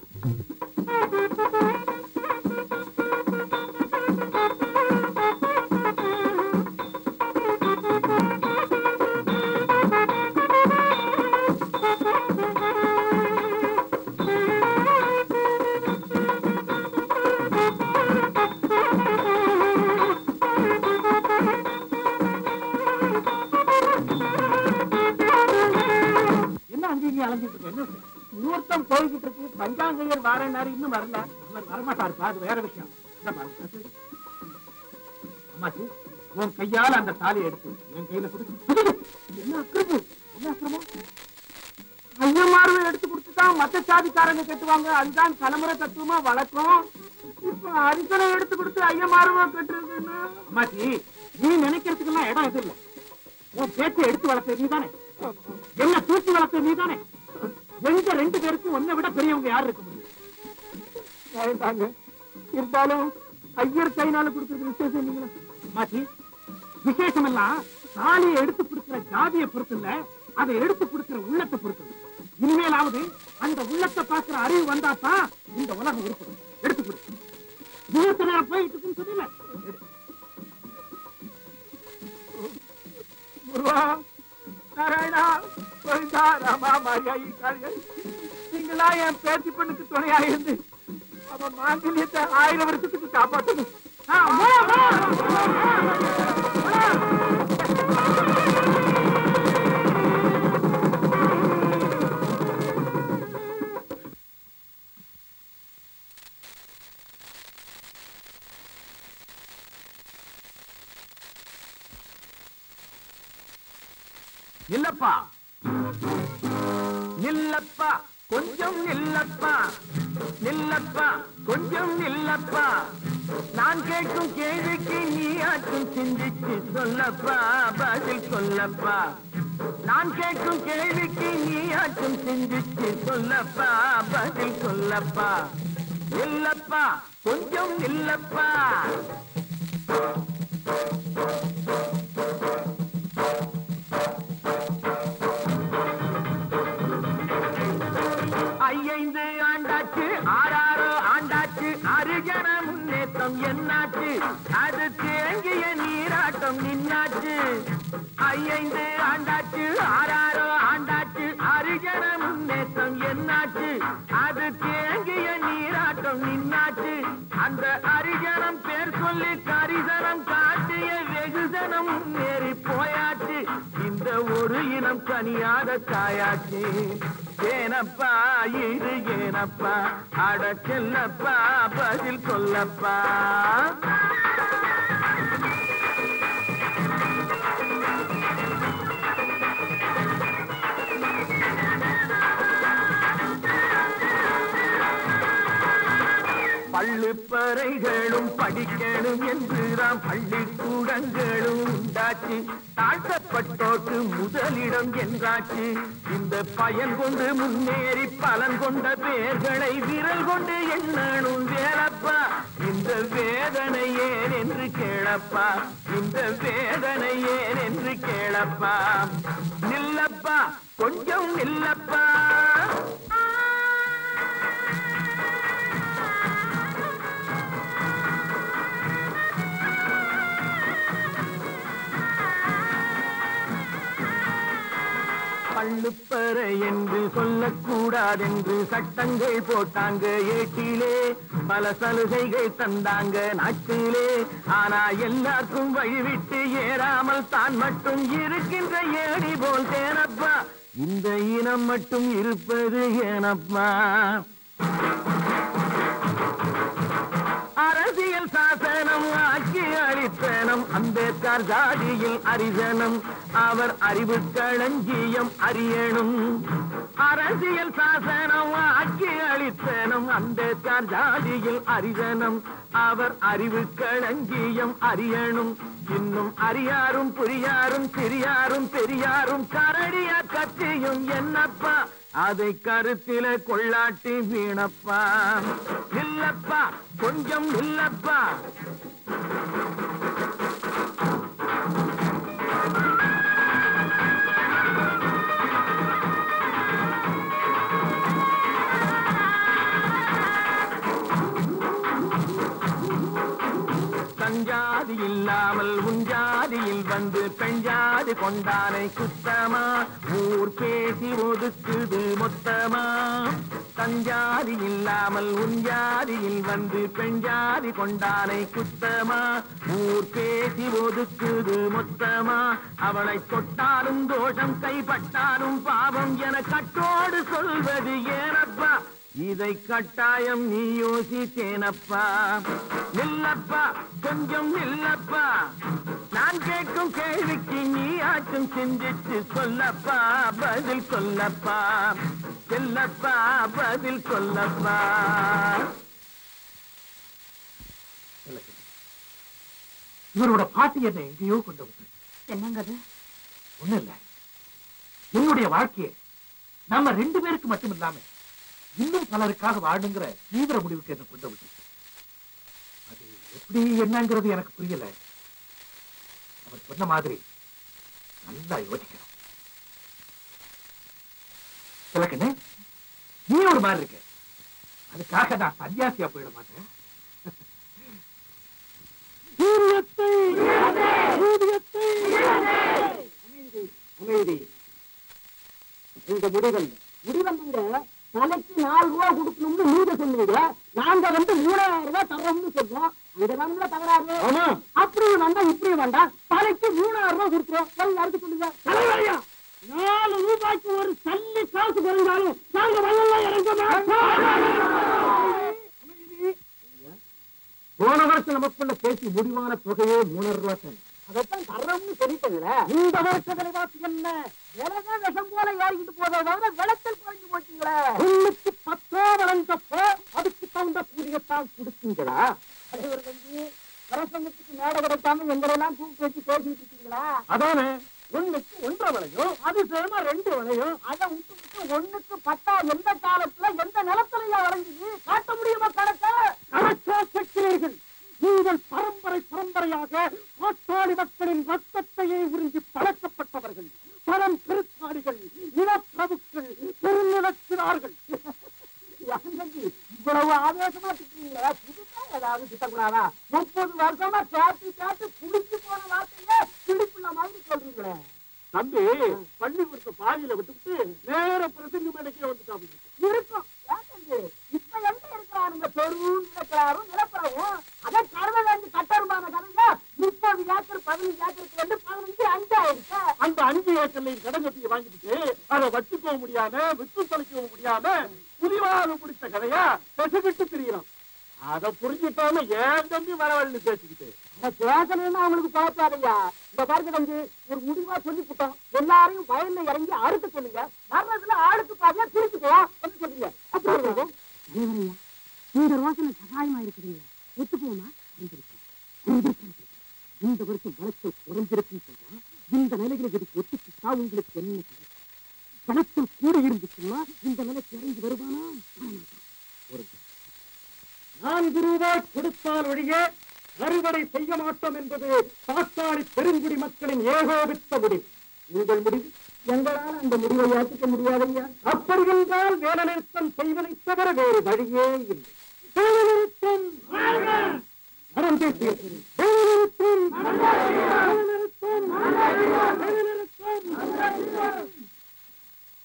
Speaker 4: என்ன அங்கே இங்கே அலைஞ்சிட்டு இருக்கு என்ன முகூர்த்தம் போய்கிட்டு இருக்கு பஞ்சாங்கையர் வாரனாரு இன்னும் வரல அவர் வரமாட்டாருப்பா அது வேற விஷயம் இந்தா பாருங்க. அம்மாச்சி உன் கையால அந்த தாலியை எடுத்து என் கையில கொடுத்து என்ன அக்கிரமம் என்ன அக்கிரமம் ஐயமார்வை எடுத்து கொடுத்துதான் மத்த சாதிக்காரங்க கட்டுவாங்க அதுதான் தலைமுறை தத்துவமா வழக்கம் இப்ப அரிசனை எடுத்து கொடுத்து ஐயமார்வா கட்டுறதுன்னா அம்மாச்சி நீ நினைக்கிறதுக்கெல்லாம் இடம் எதுவும் இல்லை உன் பேச்சை எடுத்து வளர்த்த நீதானே என்ன தூக்கி வளர்த்த நீதானே எங்க ரெண்டு பேருக்கும் உன்னை விட பெரியவங்க யார் இருக்க முடியும் வேண்டாங்க இருந்தாலும் ஐயர் கைனால கொடுக்கறது விசேஷம் இல்லைங்களா மாத்தி விசேஷம் எல்லாம் தாலியை எடுத்து கொடுக்கிற ஜாதியை பொறுத்து இல்ல அதை எடுத்து கொடுக்கிற உள்ளத்தை பொறுத்து இனிமேலாவது அந்த உள்ளத்தை பார்க்கிற அறிவு வந்தாதான் இந்த உலகம் உருப்படும் எடுத்து கொடு தூரத்துல போயிட்டு இருக்குன்னு சொன்னீங்க முருகா நாராயணா கோவிந்தா ராமா மாரியா காளிகள் நீங்களா என் பேச்சு பொண்ணுக்கு துணையா இருந்து அவன் மாங்கல்யத்தை ஆயிரம் வருஷத்துக்கு காப்பாற்றணும் ஆ, வா, வா, வா.
Speaker 5: நில்லப்பா நில்லப்பா கொஞ்சம் நில்லப்பா நில்லப்பா கொஞ்சம் நில்லப்பா நான் கேட்கும் கேள்விக்கு நீயாச்சும் சிந்திச்சு சொல்லப்பா பதில் சொல்லப்பா நான் கேட்கும் கேள்விக்கு நீயாச்சும் சிந்திச்சு சொல்லப்பா பதில் சொல்லப்பா நில்லப்பா கொஞ்சம் நில்லப்பா ஐயைந்து ஆண்டாச்சு ஆறாரோ ஆண்டாச்சு அருகன முன்னேற்றம் என்னாச்சு அது தேங்கிய நீராட்டம் நின்னாச்சு ஐயைந்து ஆண்டாச்சு ஆறாரோ ஆண்டாச்சு அருகன முன்னேற்றம் என்னாச்சு அது தேங்கிய நீராட்டம் நின்னாச்சு அந்த அரிஜனம் பேர் சொல்லி கரிசனம் காட்டிய வெகுசனம் முன்னேறி போயாச்சு இந்த ஒரு இனம் தனியாத காயாச்சு ஏனப்பா இது ஏனப்பா அட செல்லப்பா பதில் சொல்லப்பா பள்ளிப்பறைகளும் படிக்கணும் என்றுதான் பள்ளிக்கூடங்களும் உண்டாச்சு தாழ்த்தப்பட்டோர்க்கு முதலிடம் என்றாச்சு இந்த பயன் கொண்டு முன்னேறி பலன் கொண்ட பேர்களை விரல் கொண்டு எண்ணணும் வேலப்பா இந்த வேதனை ஏன் என்று கேளப்பா இந்த வேதனை ஏன் என்று கேளப்பா நில்லப்பா கொஞ்சம் நில்லப்பா
Speaker 4: கள்ளுப்பறை என்று சொல்லக்கூடாதென்று சட்டங்கள் போட்டாங்க ஏட்டிலே பல சலுகைகள் தந்தாங்க நாட்டிலே ஆனா எல்லாருக்கும் வழிவிட்டு ஏறாமல் தான் மட்டும் இருக்கின்ற ஏடி போல் தேனப்பா இந்த இனம் மட்டும் இருப்பது ஏனப்பா அரசியல் சாசனம் ஆக்கி அளித்தனம் அம்பேத்கர் ஜாதியில் அரிசனம் அவர் அறிவு களஞ்சியம் அறியணும் அரசியல் சாசனம் ஆக்கி அளித்தனம் அம்பேத்கர் ஜாதியில் அரிசனம் அவர் அறிவு களஞ்சியம் அறியணும் இன்னும் அறியாரும் புரியாரும் சிறியாரும் பெரியாரும் கரடியா கத்தியும் என்னப்பா அதை கருத்தில கொள்ளாட்டி வீணப்பா இல்லப்பா கொஞ்சம் இல்லப்பா தஞ்சாதி இல்லாமல் உஞ்சாதியில் வந்து பெஞ்சாதி கொண்டானை குத்தமா ஊர் பேசி ஒதுக்குது மொத்தமா தஞ்சாதி இல்லாமல் உஞ்சாதியில் வந்து பெஞ்சாதி கொண்டானை குத்தமா ஊர் பேசி ஒதுக்குது மொத்தமா அவளை தொட்டாலும் தோஷம் கைப்பட்டாலும் பாவம் என கட்டோடு சொல்வது ஏனப்பா இதை கட்டாயம் நீ யோசித்தேனப்பா நில்லப்பா கொஞ்சம் நில்லப்பா நான் கேட்கும் கேள்விக்கு நீ ஆச்சும் சிந்திச்சு சொல்லப்பா பதில் சொல்லப்பா செல்லப்பா பதில் சொல்லப்பா
Speaker 5: இவரோட பாட்டி என்னை எங்கேயோ கொண்டு வந்து
Speaker 1: என்னங்க அது
Speaker 5: ஒண்ணு இல்ல என்னுடைய வாழ்க்கையை நம்ம ரெண்டு பேருக்கு மட்டும் இல்லாம இன்னும் பலருக்காக வாழுங்கிற தீவிர முடிவுக்கு என்ன கொண்டு விட்டு அது எப்படி என்னங்கிறது எனக்கு புரியல அவர் சொன்ன மாதிரி நல்லா யோசிக்கணும் சொல்லக்கண்ணே நீ ஒரு மாதிரி இருக்க அதுக்காக நான் சன்னியாசியா போயிட மாட்டேன் ஊதியத்தை ஊதியத்தை
Speaker 3: அமைதி இந்த முடிவல் முடிவல்ல தலைக்கு நாலு ரூபா கொடுக்கணும்னு நீங்க சொன்னீங்க நாங்க வந்து மூணாயிரம் ரூபாய் தர்றோம்னு சொல்றோம் அங்க தானே தகராறு அப்படியும் வேண்டாம் இப்படியும் வேண்டாம் தலைக்கு மூணாயிரம் ரூபாய் கொடுக்குறோம் எல்லாருக்கும் சொல்லுங்க தலைவரையா நாலு ரூபாய்க்கு ஒரு சல்லி காசு குறைஞ்சாலும் நாங்க வயல்ல இறங்க போன வருஷம் நமக்குள்ள பேசி முடிவான தொகையே மூணாயிரம் ரூபாய் தான் அதைத்தான் தர்றோம்னு சொல்லிட்டீங்களே இந்த வருஷ விலைவாசி என்ன விலைதான் விஷம் போல ஏறிக்கிட்டு போதோ தவிர விளைச்சல் குறைஞ்சு போச்சுங்களே ஒண்ணுக்கு பத்தோ வளர்ந்தப்போ அதுக்கு தகுந்த கூலியத்தான் கொடுத்தீங்களா தலைவர் தம்பி அரசாங்கத்துக்கு மேட கிடைக்காம எங்களெல்லாம் கூப்பிட்டு வச்சு பேசிட்டு இருக்கீங்களா அதானே ஒண்ணுக்கு ஒன்றரை விலையும் அது சேமா ரெண்டு விலையும் அதை விட்டு விட்டு ஒண்ணுக்கு பத்தா எந்த காலத்துல எந்த நிலத்திலையா வளைஞ்சுது காட்ட முடியுமா கணக்க கணக்கா கேட்கிறீர்கள் நீங்கள் பரம்பரை பரம்பரையாக பாட்டாளி மக்களின் ரத்தத்தையே உறிஞ்சி பழக்கப்பட்டவர்கள் பரம் பெருத்தாடிகள் நிலப்பிரபுக்கள் பெருநிலத்தினார்கள் இவ்வளவு ஆவேசமா திட்டீங்களே புதுசா ஏதாவது திட்டக்கூடாதா முப்பது வருஷமா கேட்டு கேட்டு புடிச்சு போன வார்த்தையே பிடிப்புள்ள மாதிரி சொல்றீங்களே தம்பி பள்ளிக்கூடத்தை பாதியில விட்டுவிட்டு நேர பிரசங்க மேடைக்கே வந்துட்டாங்க இருக்கும் ஏன் தம்பி இப்ப எங்க இருக்கிறாருங்க பெரும் இருக்கிறாரும் நிலப்பரவும் அதே கருத வேண்டி கட்டருமான கதைங்க முப்பது ஏக்கர் பதினஞ்சு ஏக்கருக்கு வந்து பதினஞ்சு அஞ்சு ஆயிடுச்சு அந்த அஞ்சு ஏக்கர்லையும் கடன் கட்டியை வாங்கிட்டு அதை வச்சுக்கவும் முடியாம வித்து தொலைக்கவும் முடியாம புதிவாக பிடிச்ச கதையா பெசுகிட்டு திரியலாம் அத புரிஞ்சுட்டாம ஏன் தம்பி வரவழ்னு பேசிக்கிட்டு பேசணும்னா அவங்களுக்கு குழப்பாதையா இந்த பாருங்க தம்பி ஒரு முடிவா சொல்லி விட்டோம் எல்லாரையும் வயல்ல இறங்கி அறுக்க சொல்லுங்க வர்றதுல ஆளுக்கு பாதியா பிரிச்சுக்கலாம் என்ன சொல்றீங்க அப்படி இந்த ரோசனை சகாயமா இருக்குதுங்க ஒத்துக்குவோமா இந்த வருஷம் வளர்ச்சல் குறைஞ்சிருக்குன்னு சொல்றோம் இந்த நிலையில இதுக்கு ஒத்துக்கிட்டா உங்களுக்கு என்ன கிடைக்கும் வளர்ச்சல் கூட இருந்துச்சுன்னா இந்த நிலைக்கு இறங்கி வருவானா வரமாட்டான். ஒரு நான்கு ரூபாய் கொடுத்தால் ஒழிய அறுவடை செய்ய மாட்டோம் என்பது பாட்டாளி பெருங்குடி மக்களின் ஏகோபித்த முடிவு உங்கள் முடிவு எங்களால் அந்த முடிவை ஏற்றுக்க முடியாதையா அப்படி என்றால் வேலை நிறுத்தம் செய்வதை தவிர வேறு வழியே இல்லை வேலை நிறுத்தம் மரம் பேசிய வேலை நிறுத்தம் வேலை நிறுத்தம் வேலை நிறுத்தம்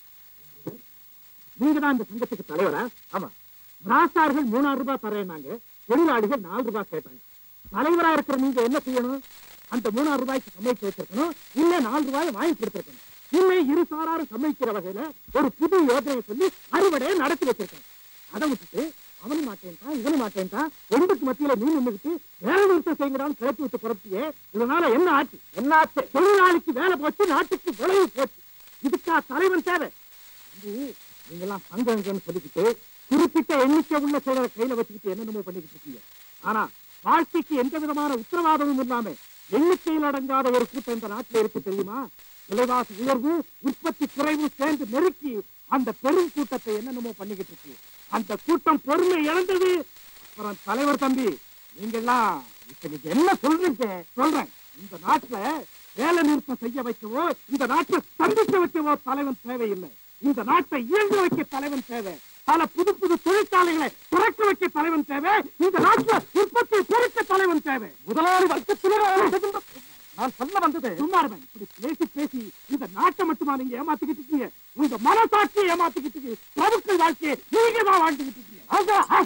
Speaker 5: நீங்க தான் இந்த சங்கத்துக்கு தலைவரா ஆமா ராசார்கள் மூணாயிரம் ரூபாய் தரேன்னாங்க தொழிலாளிகள் நாலு ரூபாய் கேட்டாங்க தலைவரா இருக்கிற நீங்க என்ன செய்யணும் அந்த மூணாயிரம் ரூபாய்க்கு சமைச்சு வச்சிருக்கணும் இல்ல நாலு ரூபாய் வாங்கி கொடுத்திருக்கணும் இல்லை இரு சாராரு சமைக்கிற வகையில ஒரு புது யோசனையை சொல்லி அறுவடையை நடத்தி வச்சிருக்கணும் அதை விட்டுட்டு அவனும் மாட்டேன்டா இவனும் மாட்டேன்டா ரெண்டுக்கு மத்தியில நீ நின்றுட்டு வேலை நிறுத்தம் செய்யறான்னு கிளப்பி விட்டு புறப்பட்டியே இதனால என்ன ஆச்சு என்ன ஆச்சு தொழிலாளிக்கு வேலை போச்சு நாட்டுக்கு விளைவு போச்சு இதுக்கா தலைவன் தேவை தம்பி, நீங்கெல்லாம் சங்கங்கன்னு சொல்லிக்கிட்டு குறிப்பிட்ட எண்ணிக்கை உள்ள செயலரை கையில வச்சுக்கிட்டு என்னென்னமோ பண்ணிக்கிட்டு இருக்கீங்க ஆனா வாழ்க்கைக்கு எந்த விதமான உத்தரவாதமும் இல்லாம எண்ணிக்கையில் அடங்காத ஒரு கூட்டம் இந்த நாட்டில் இருக்கு தெரியுமா விலைவாசி உயர்வு உற்பத்தி குறைவு சேர்ந்து நெருக்கி அந்த பெரும் கூட்டத்தை என்னென்னமோ பண்ணிக்கிட்டு இருக்கு அந்த கூட்டம் பொறுமை இழந்தது அப்புறம் தலைவர் தம்பி நீங்கெல்லாம் இப்ப நீங்க என்ன சொல்றீங்க சொல்றேன் இந்த நாட்டுல வேலை நிறுத்தம் செய்ய வைக்கவோ இந்த நாட்டை சந்திக்க வைக்கவோ தலைவன் தேவையில்லை இந்த நாட்டை இயங்க வைக்க தலைவன் தேவை பல புது புது தொழிற்சாலைகளை திறக்க வைக்க தலைவன் தேவை இந்த நாட்டுல உற்பத்தியை பெருக்க தலைவன் தேவை முதலாளி வர்க்கத்தினர் நான் சொல்ல வந்தது சும்மா இருங்க. இப்படி பேசி பேசி இந்த நாட்டை மட்டுமா நீங்க ஏமாத்திக்கிட்டு இருக்கீங்க உங்க மனசாட்சியை ஏமாத்திக்கிட்டு இருக்கீங்க பிரபுக்கள் வாழ்க்கையை நீங்க தான் வாழ்ந்துகிட்டு இருக்கீங்க ஆகா, ஆ.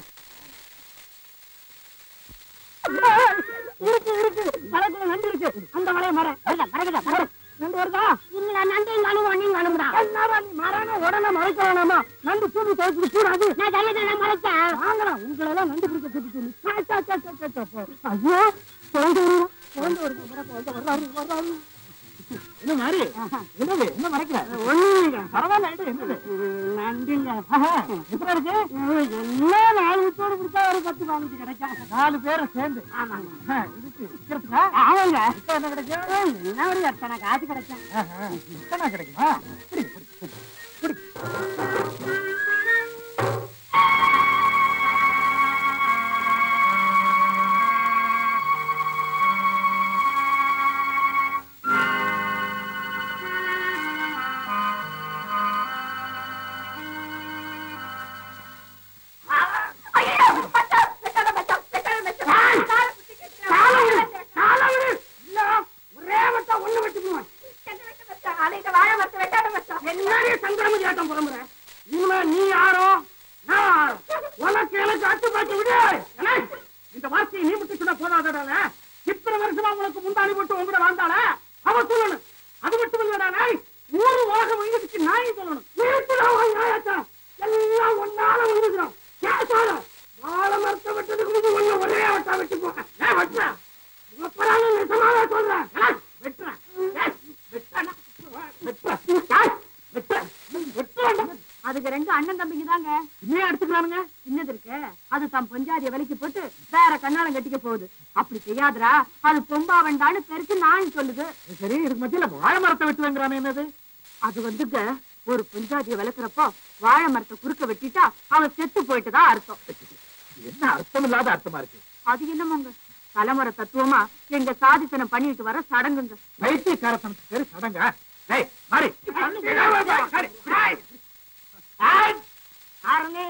Speaker 5: இருக்கு இருக்கு மரத்துல நண்டு இருக்கு அந்த மலைய மரம் மரகதா மரம் நண்டு வருதா இல்ல நண்டையும் காணும் ஒன்னையும் காணும்டா என்னடா நீ மரம் உடனே மறைக்க வேணாமா நண்டு தூக்கி துவைச்சிட்டு கூடாது நான் தலையில மறைச்சேன் வாங்கலாம் உங்களை எல்லாம் நண்டு பிடிக்க கூட்டிட்டு ஐயோ குழந்தை வருதா குழந்தை வருது வர குழந்தை வர்றாரு வர்றாரு என்ன மாதிரி என்னது என்ன மறைக்கிற ஒண்ணு பரவாயில்ல இது என்னது நண்டுங்க எப்படி இருக்கு எல்லாம் நாலு விட்டோடு பிடிச்சா ஒரு பத்து பதினஞ்சு கிடைக்கும் நாலு பேரும் சேர்ந்து ஆமாங்க இதுக்கு விற்கிறதுக்கா ஆமாங்க என்ன கிடைக்கும் என்ன ஒரு எத்தனை காசு கிடைக்கும் எத்தனை கிடைக்குமா பிடி பிடி பிடி பிடி ஒரே வட்டம் ஒண்ணு வெட்டுக்குவேன் என்னடி சந்திரமதி ஆட்டம் புறம்புற இனிமே நீ யாரோ நான் யாரோ உனக்கு எனக்கு அட்டு பாட்டு விடு என்ன? இந்த வார்த்தையை நீ மட்டும் சொன்ன போதாதடால இத்தனை வருஷமா உனக்கு முந்தாணி போட்டு உங்கட வாழ்ந்தாள அவ சொல்லணும் அது மட்டும் இல்லடால ஊரு உலகம் விழுந்துச்சு நாய் சொல்லணும் வீட்டுல அவன் நாயாச்சா எல்லாம் ஒன்னால விழுந்துக்கிறோம் கேசால வாழ மரத்தை வெட்டதுக்கு முன்பு ஒண்ணு ஒரே வட்டா வெட்டி போக ஏன் வெட்டுற உப்பரான நிஜமாவே சொல்றேன் ஏய், வெட்டுறேன் ஏய், வெட்டுறேன்னா? வெட்டுறேன். ஏய், வெட்டுறேன். வெட்டுறேன்டா.
Speaker 1: அதுக்கு ரெண்டு அண்ணன் தம்பிங்க தாங்க
Speaker 5: இன்னும் எடுத்துக்கிறானுங்க
Speaker 1: சின்னது இருக்கு அது தம் பொஞ்சாதிய விலைக்கு போட்டு வேற கண்ணாலம் கட்டிக்க போகுது அப்படி செய்யாதடா அது பொம்பா வேண்டான்னு பெருசு நான் சொல்லுது
Speaker 5: சரி இதுக்கு மத்தியில வாழை மரத்தை வெட்டுவேங்கிறானே என்னது
Speaker 1: அது வந்துங்க ஒரு பொஞ்சாதிய விளக்குறப்போ வாழை மரத்தை குறுக்க வெட்டிட்டா அவன் செத்து போயிட்டு தான் அர்த்தம்
Speaker 5: இது என்ன அர்த்தம் இல்லாத அர்த்தமா இருக்கு
Speaker 1: அது என்னமோங்க தலைமுறை தத்துவமா எங்க சாதித்தனம் பண்ணிட்டு வர சடங்குங்க
Speaker 5: பைத்தியக்காரத்தனத்துக்கு பேரு சடங்கா ஏய் மாறி சரி, ஏய். ஏய்.
Speaker 1: ஆரணி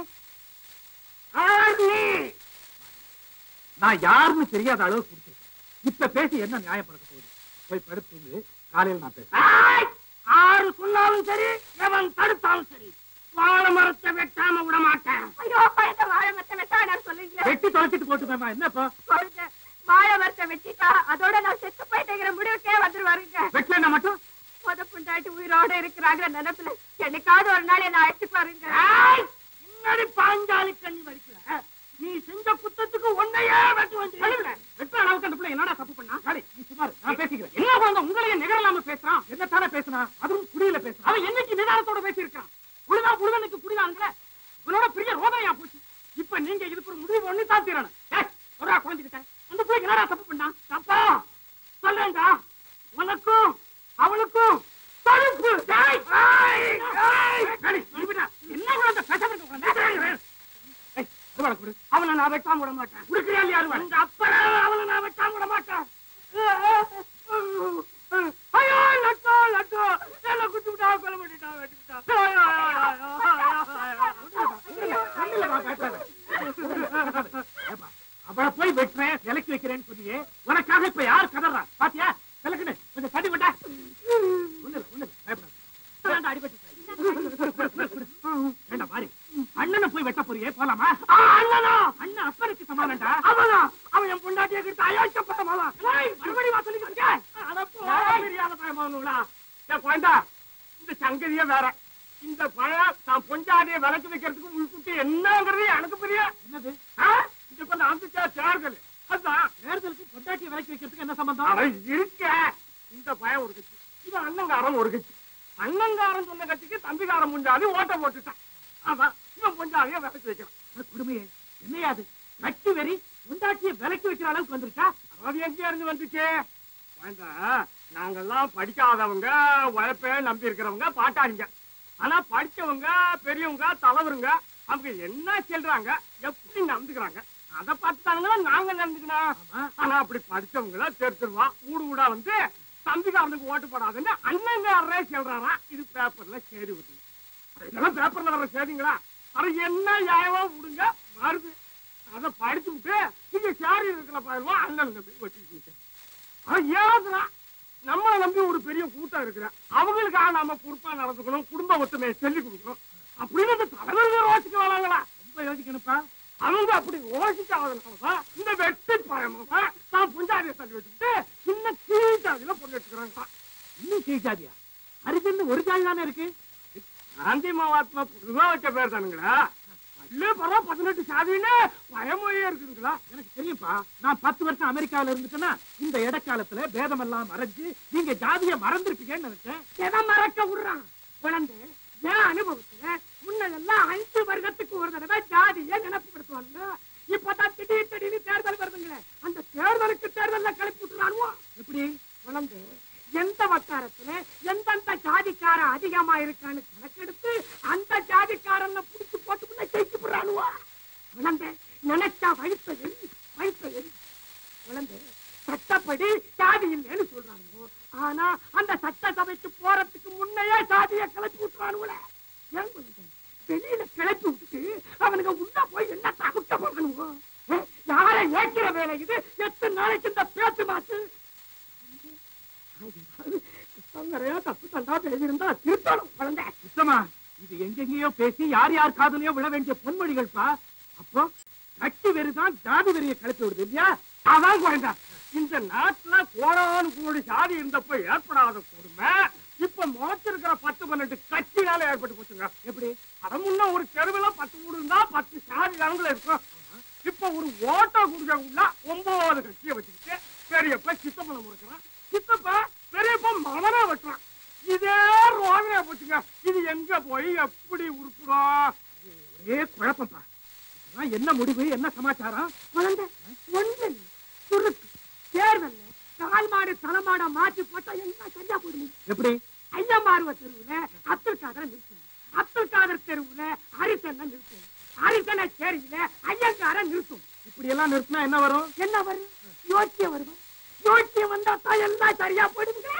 Speaker 5: நான் யாருன்னு தெரியாத அளவு குடிச்சிருக்கேன் இப்ப பேசி என்ன நியாயப்படுத்த போகுது போய் படுத்து காலையில் நான் பேசுறேன்
Speaker 4: ஆறு சொன்னாலும் சரி எவன் தடுத்தாலும் சரி வாழை மரத்தை வெட்டாம விட மாட்டேன்
Speaker 1: ஐயோ பழத்தை வாழை மரத்தை வெட்டாடான்னு சொல்லுங்க
Speaker 5: வெட்டி தொலைச்சிட்டு போட்டுப்பேமா என்னப்பா
Speaker 1: சொல்லுங்க வாழை மரத்தை வெட்டிட்டா அதோட நான் செத்து போயிட்டேங்கிற முடிவுக்கே வந்துருவாருங்க
Speaker 5: வெட்டலன்னா மட்டும்
Speaker 1: முத புண்டாட்டி உயிரோட இருக்கிறாங்கிற நினைப்புல என்னைக்காவது ஒரு நாள் என்ன அழைச்சு பாருங்க
Speaker 4: ஏய், முன்னாடி பாஞ்சாலி கண்ணி வலிக்கிற நீ செஞ்ச குத்தத்துக்கு ஒன்னையே வெட்டு வந்து
Speaker 5: வெட்ட அளவுக்கு அந்த பிள்ளை என்னடா தப்பு பண்ணா சரி நீ சுமார் நான் பேசிக்கிறேன்
Speaker 4: என்ன குழந்தை உங்களையும் நிகழலாம பேசுறான்
Speaker 5: என்ன தானே பேசினா அதுவும் குடியில பேசுறான்
Speaker 4: அவன் என்னைக்கு நிதானத்தோட பேசியிருக்கான் புழுதா புழுதனுக்கு குடிதாங்களே இவனோட பெரிய ரோதனையா போச்சு இப்ப நீங்க இதுக்கு ஒரு முடிவு ஒண்ணு தான் தீரணும் ஏய், சொல்றா குழந்தைகிட்ட அந்த பிள்ளைக்கு என்னடா தப்பு பண்ணான் தப்பா சொல்றேன்டா உனக்கும் அவனுக்கும் தடுப்பு ஏய், ஏய், ஏய், ஏய், இருப்பிடா. என்ன குழந்தை பேசாம இருக்க குழந்தை ஏய், அருவாளை கொடு. அவனை நான் வெட்டாம விட மாட்டேன் குடுக்கிறியா இல்லையா அருவாளை? உங்க அப்பனே அவனை நான் வெட்டாம விட மாட்டேன் ஐயோ லட்டோ லட்டோ என்ன குட்டி விட்டா கொலை பண்ணிட்டா வெட்டி விட்டா ஐயோ, ஐயோ, ஐயோ, ஐயோ, ஐயோ.
Speaker 5: அவளை போய் வெட்டுறேன் விலைக்கு வைக்கிறேன்னு சொன்னியே உனக்காக இப்ப யார் கதறா பாத்தியா விளக்குன்னு கொஞ்சம் தட்டி விட்டா ஒண்ணு இல்ல, ஒண்ணு இல்ல, பயப்படாத.
Speaker 4: வேண்டாம், அடிபட்டு
Speaker 5: வேண்டாம், மாறி
Speaker 4: மறுபடியும் வா சொல்லிக்கிட்டு இருக்க?
Speaker 3: அட போடா, தெரியாத பயமானுங்களா என் குழந்தா இந்த சங்கதியே வேற இந்த பழம் நான் பொஞ்சாதியை விளக்கு வைக்கிறதுக்கு முன்கூட்டி என்னங்கிறது எனக்கு பெரிய
Speaker 5: என்னது
Speaker 3: ஆ? இது இப்ப நான் வந்துச்சா தேர்தல் அதான்
Speaker 5: தேர்தலுக்கு பொண்டாட்டி விலைக்கு வைக்கிறதுக்கு என்ன சம்பந்தம்
Speaker 3: அட இருக்க இந்த பயம் ஒரு கட்சி இவன் அண்ணங்காரன் ஒரு கட்சி அண்ணங்காரன் சொன்ன கட்சிக்கு தம்பிக்காரன் முஞ்சாதி ஓட்ட போட்டுட்டான் அதான் இவன் பொஞ்சாதியை விளக்கு வைக்கிறான்
Speaker 5: அட கொடுமையே என்னையா அது கட்டு வெறி பொண்டாட்டியை விலைக்கு வைக்கிற அளவுக்கு வந்துருச்சா
Speaker 3: அது எங்க இருந்து வந்துச்சு வேண்டாம் நாங்கெல்லாம் படிக்காதவங்க உழைப்ப நம்பி இருக்கிறவங்க பாட்டாளிங்க ஆனா படிச்சவங்க பெரியவங்க தலைவருங்க அவங்க என்ன சொல்றாங்க எப்படி நடந்துக்கிறாங்க அதை பார்த்து தானுங்களா நாங்க நடந்துக்கணும்
Speaker 5: ஆமா.
Speaker 3: ஆனா அப்படி படிச்சவங்கள தெரிஞ்சிருவா ஊடு ஊடா வந்து தம்பிக்காரனுக்கு ஓட்டு போடாதுன்னு அண்ணங்காரரே சொல்றாரா இது பேப்பர்ல சேரி விடுங்க இதெல்லாம் பேப்பர்ல வர்ற செய்திங்களா அது என்ன நியாயமா விடுங்க வருது அதை படிச்சு விட்டு நீங்க சேரி இருக்கிற பயிர்வா அண்ணன் நம்பி வச்சுக்கிட்டு அவன் ஏதுடா நம்மளை நம்பி ஒரு பெரிய கூட்டம் இருக்கிற அவங்களுக்காக நாம பொறுப்பா நடந்துக்கணும் குடும்ப ஒத்துமையை சொல்லி கொடுக்கணும் அப்படின்னு இந்த தலைவர்கள் யோசிக்க வராங்களா
Speaker 5: ரொம்ப யோசிக்கணும்ப்பா
Speaker 3: அவங்க அப்படி யோசிக்காதனாலதான் இந்த வெட்டி பயமாக தான் புஞ்சாதியை தள்ளி வச்சுட்டு சின்ன கீழ்ஜாதியில பொண்ணு எடுத்துக்கிறாங்க
Speaker 5: இன்னும் கீழ்ஜாதியா அரிஜன்னு ஒரு ஜாதி தானே இருக்கு
Speaker 3: காந்தி மகாத்மா பொதுவா வச்ச பேர் தானுங்களா அல்ல பரவ பதினெட்டு சாதின்னு பயமொழியே இருக்குதுங்களா
Speaker 5: எனக்கு தெரியும்ப்பா நான் பத்து வருஷம் அமெரிக்காவில இருந்துட்டேன்னா இந்த இடைக்காலத்துல பேதம் எல்லாம் மறைஞ்சு நீங்க ஜாதியை மறந்துருப்பீங்கன்னு நினைச்சேன்
Speaker 3: எதை மறக்க விடுறான் குழந்தை என் அனுபவத்துல முன்னதெல்லாம் அஞ்சு வருடத்துக்கு ஒரு தடவை ஜாதியை நினைப்புப்படுத்துவாங்க இப்பதான் திடீர் திடீர்னு தேர்தல் வருதுங்களே அந்த தேர்தலுக்கு தேர்தல்ல கிளப்பி விட்டுறானுவோ
Speaker 5: எப்படி
Speaker 3: குழந்தை எந்த வட்டாரத்துல எந்தெந்த ஜாதிக்காரன் அதிகமா இருக்கான்னு கணக்கெடுத்து அந்த ஜாதிக்காரனை புடிச்சு போட்டுக்குள்ள ஜெயிச்சு விடுறானுவோ குழந்தை நினைச்சா வழுத்த எரி வழுத்த எரி குழந்தை சட்டப்படி சாதி இல்லைன்னு சொல்றானுங்க ஆனா அந்த சட்டசபைக்கு போறதுக்கு முன்னையே சாதியை கிளப்பி விட்டுறானுங்களே ஏன் குழந்தை வெளியில கிளப்பி விட்டுட்டு அவனுங்க உள்ள போய் என்ன தகுட்ட போகணுங்க யாரை ஏற்கிற வேலை இது எத்தனை நாளைக்கு இந்த பேச்சு மாத்து நிறைய தப்பு தண்டா பேசியிருந்தா திருத்தணும் குழந்தை
Speaker 5: சுத்தமா இது எங்கெங்கேயோ பேசி யார் யார் காதலையோ விழ வேண்டிய பொன்மொழிகள்ப்பா அப்போ கட்டி வெறிதான் ஜாதி வெறியை கிளப்பி விடுது இல்லையா
Speaker 3: அதான் குழந்தை இந்த நாட்டுல கோடானு கோடி சாதி இருந்தப்ப ஏற்படாத கொடுமை இப்ப முளைச்சிருக்கிற பத்து பன்னெண்டு கட்சினால ஏற்பட்டு போச்சுங்க
Speaker 5: எப்படி
Speaker 3: அத முன்ன ஒரு தெருவுல பத்து வீடு இருந்தா பத்து சாதி இடங்கள் இருக்கும் இப்ப ஒரு ஓட்ட குடிச்சவங்கள ஒன்பது கட்சியை வச்சுக்கிட்டு பெரியப்ப சித்தப்பனம் இருக்கிறான் சித்தப்ப பெரியப்ப மகனே வைக்கிறான் இதே ரோதனையா போச்சுங்க இது எங்க போய் எப்படி உருப்புடும்
Speaker 5: ஒரே குழப்பம்ப்பா இதெல்லாம் என்ன முடிவு என்ன சமாச்சாரம்
Speaker 3: குழந்தை ஒன்று சுருக்கு தேர்தல்ல கால் மாடு தலைமாட மாற்றி போட்டா என்ன சரியா போடுங்க
Speaker 5: எப்படி
Speaker 3: ஐயமாருவ தெருவுல அப்துல் காதரை நிறுத்தணும் அப்துல் காதர் தெருவுல ஹரிசனை நிறுத்தணும் ஹரிசனை சேரியில ஐயங்கார நிறுத்தும்
Speaker 5: இப்படி எல்லாம் நிறுத்தினா என்ன வரும்
Speaker 3: என்ன வரும் யோசியம் வருமா யோசியம் வந்தா தான் எல்லாம் சரியா போயிடுங்களே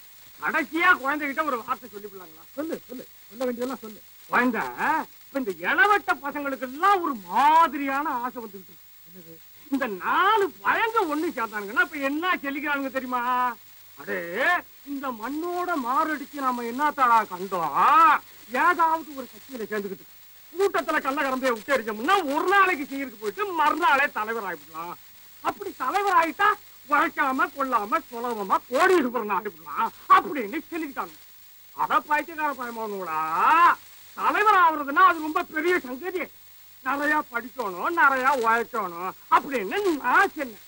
Speaker 3: கடைசியா குழந்தைகிட்ட ஒரு வார்த்தை சொல்லிவிடலாங்களா
Speaker 5: சொல்லு சொல்லு சொல்ல வேண்டியதெல்லாம் சொல்லு
Speaker 3: குழந்தை இப்ப இந்த இளவட்ட பசங்களுக்கு எல்லாம் ஒரு மாதிரியான ஆசை வந்துட்டு என்னது இந்த நாலு பயங்க ஒண்ணு சேர்ந்தானுங்கன்னா இப்ப என்ன சொல்லிக்கிறானுங்க தெரியுமா அடே இந்த மண்ணோட மாரடிச்சு நாம என்னத்தாடா கண்டோம் ஏதாவது ஒரு கட்சியில சேர்ந்துக்கிட்டு கூட்டத்துல கள்ள கறந்தைய விட்டு எரிஞ்சோம்னா ஒரு நாளைக்கு சீருக்கு போயிட்டு மறுநாளே தலைவர் ஆயிடலாம் அப்படி தலைவர் ஆயிட்டா உழைக்காம கொள்ளாம சுலபமா கோடீஸ்வரன் ஆகிடலாம் அப்படின்னு சொல்லிக்கிட்டாங்க அத பைத்தியக்கார பயமானுடா தலைவர் ஆகுறதுன்னா அது ரொம்ப பெரிய சங்கதி நிறைய படிக்கணும் நிறைய உழைக்கணும் அப்படின்னு நான் சொன்னேன்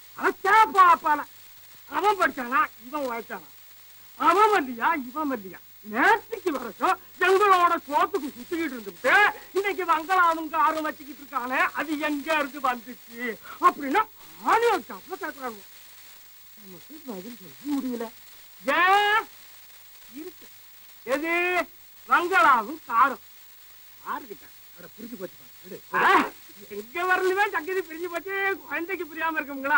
Speaker 3: அச்சா அப்பால அவன் படிச்சானா இவன் உழைச்சானா அவன் வல்லியா இவன் வல்லியா நேற்றுக்கு வரைக்கும் எங்களோட சோத்துக்கு சுத்திக்கிட்டு இருந்துட்டு இன்னைக்கு வங்களாவும் காரும் வச்சுக்கிட்டு இருக்கானே அது எங்க இருந்து வந்துச்சு அப்படின்னா ஆணியோ சாப்பிட கேட்கறாங்க நமக்கு பதில் சொல்ல முடியல ஏன் இருக்கு எது வங்களாவும் காரும் யாருக்கிட்ட
Speaker 5: அட புரிஞ்சு போச்சுப்பா விடு
Speaker 3: ஆ, எங்க வரலுமே சங்கதி பிரிஞ்சு போச்சு குழந்தைக்கு புரியாம இருக்குங்களா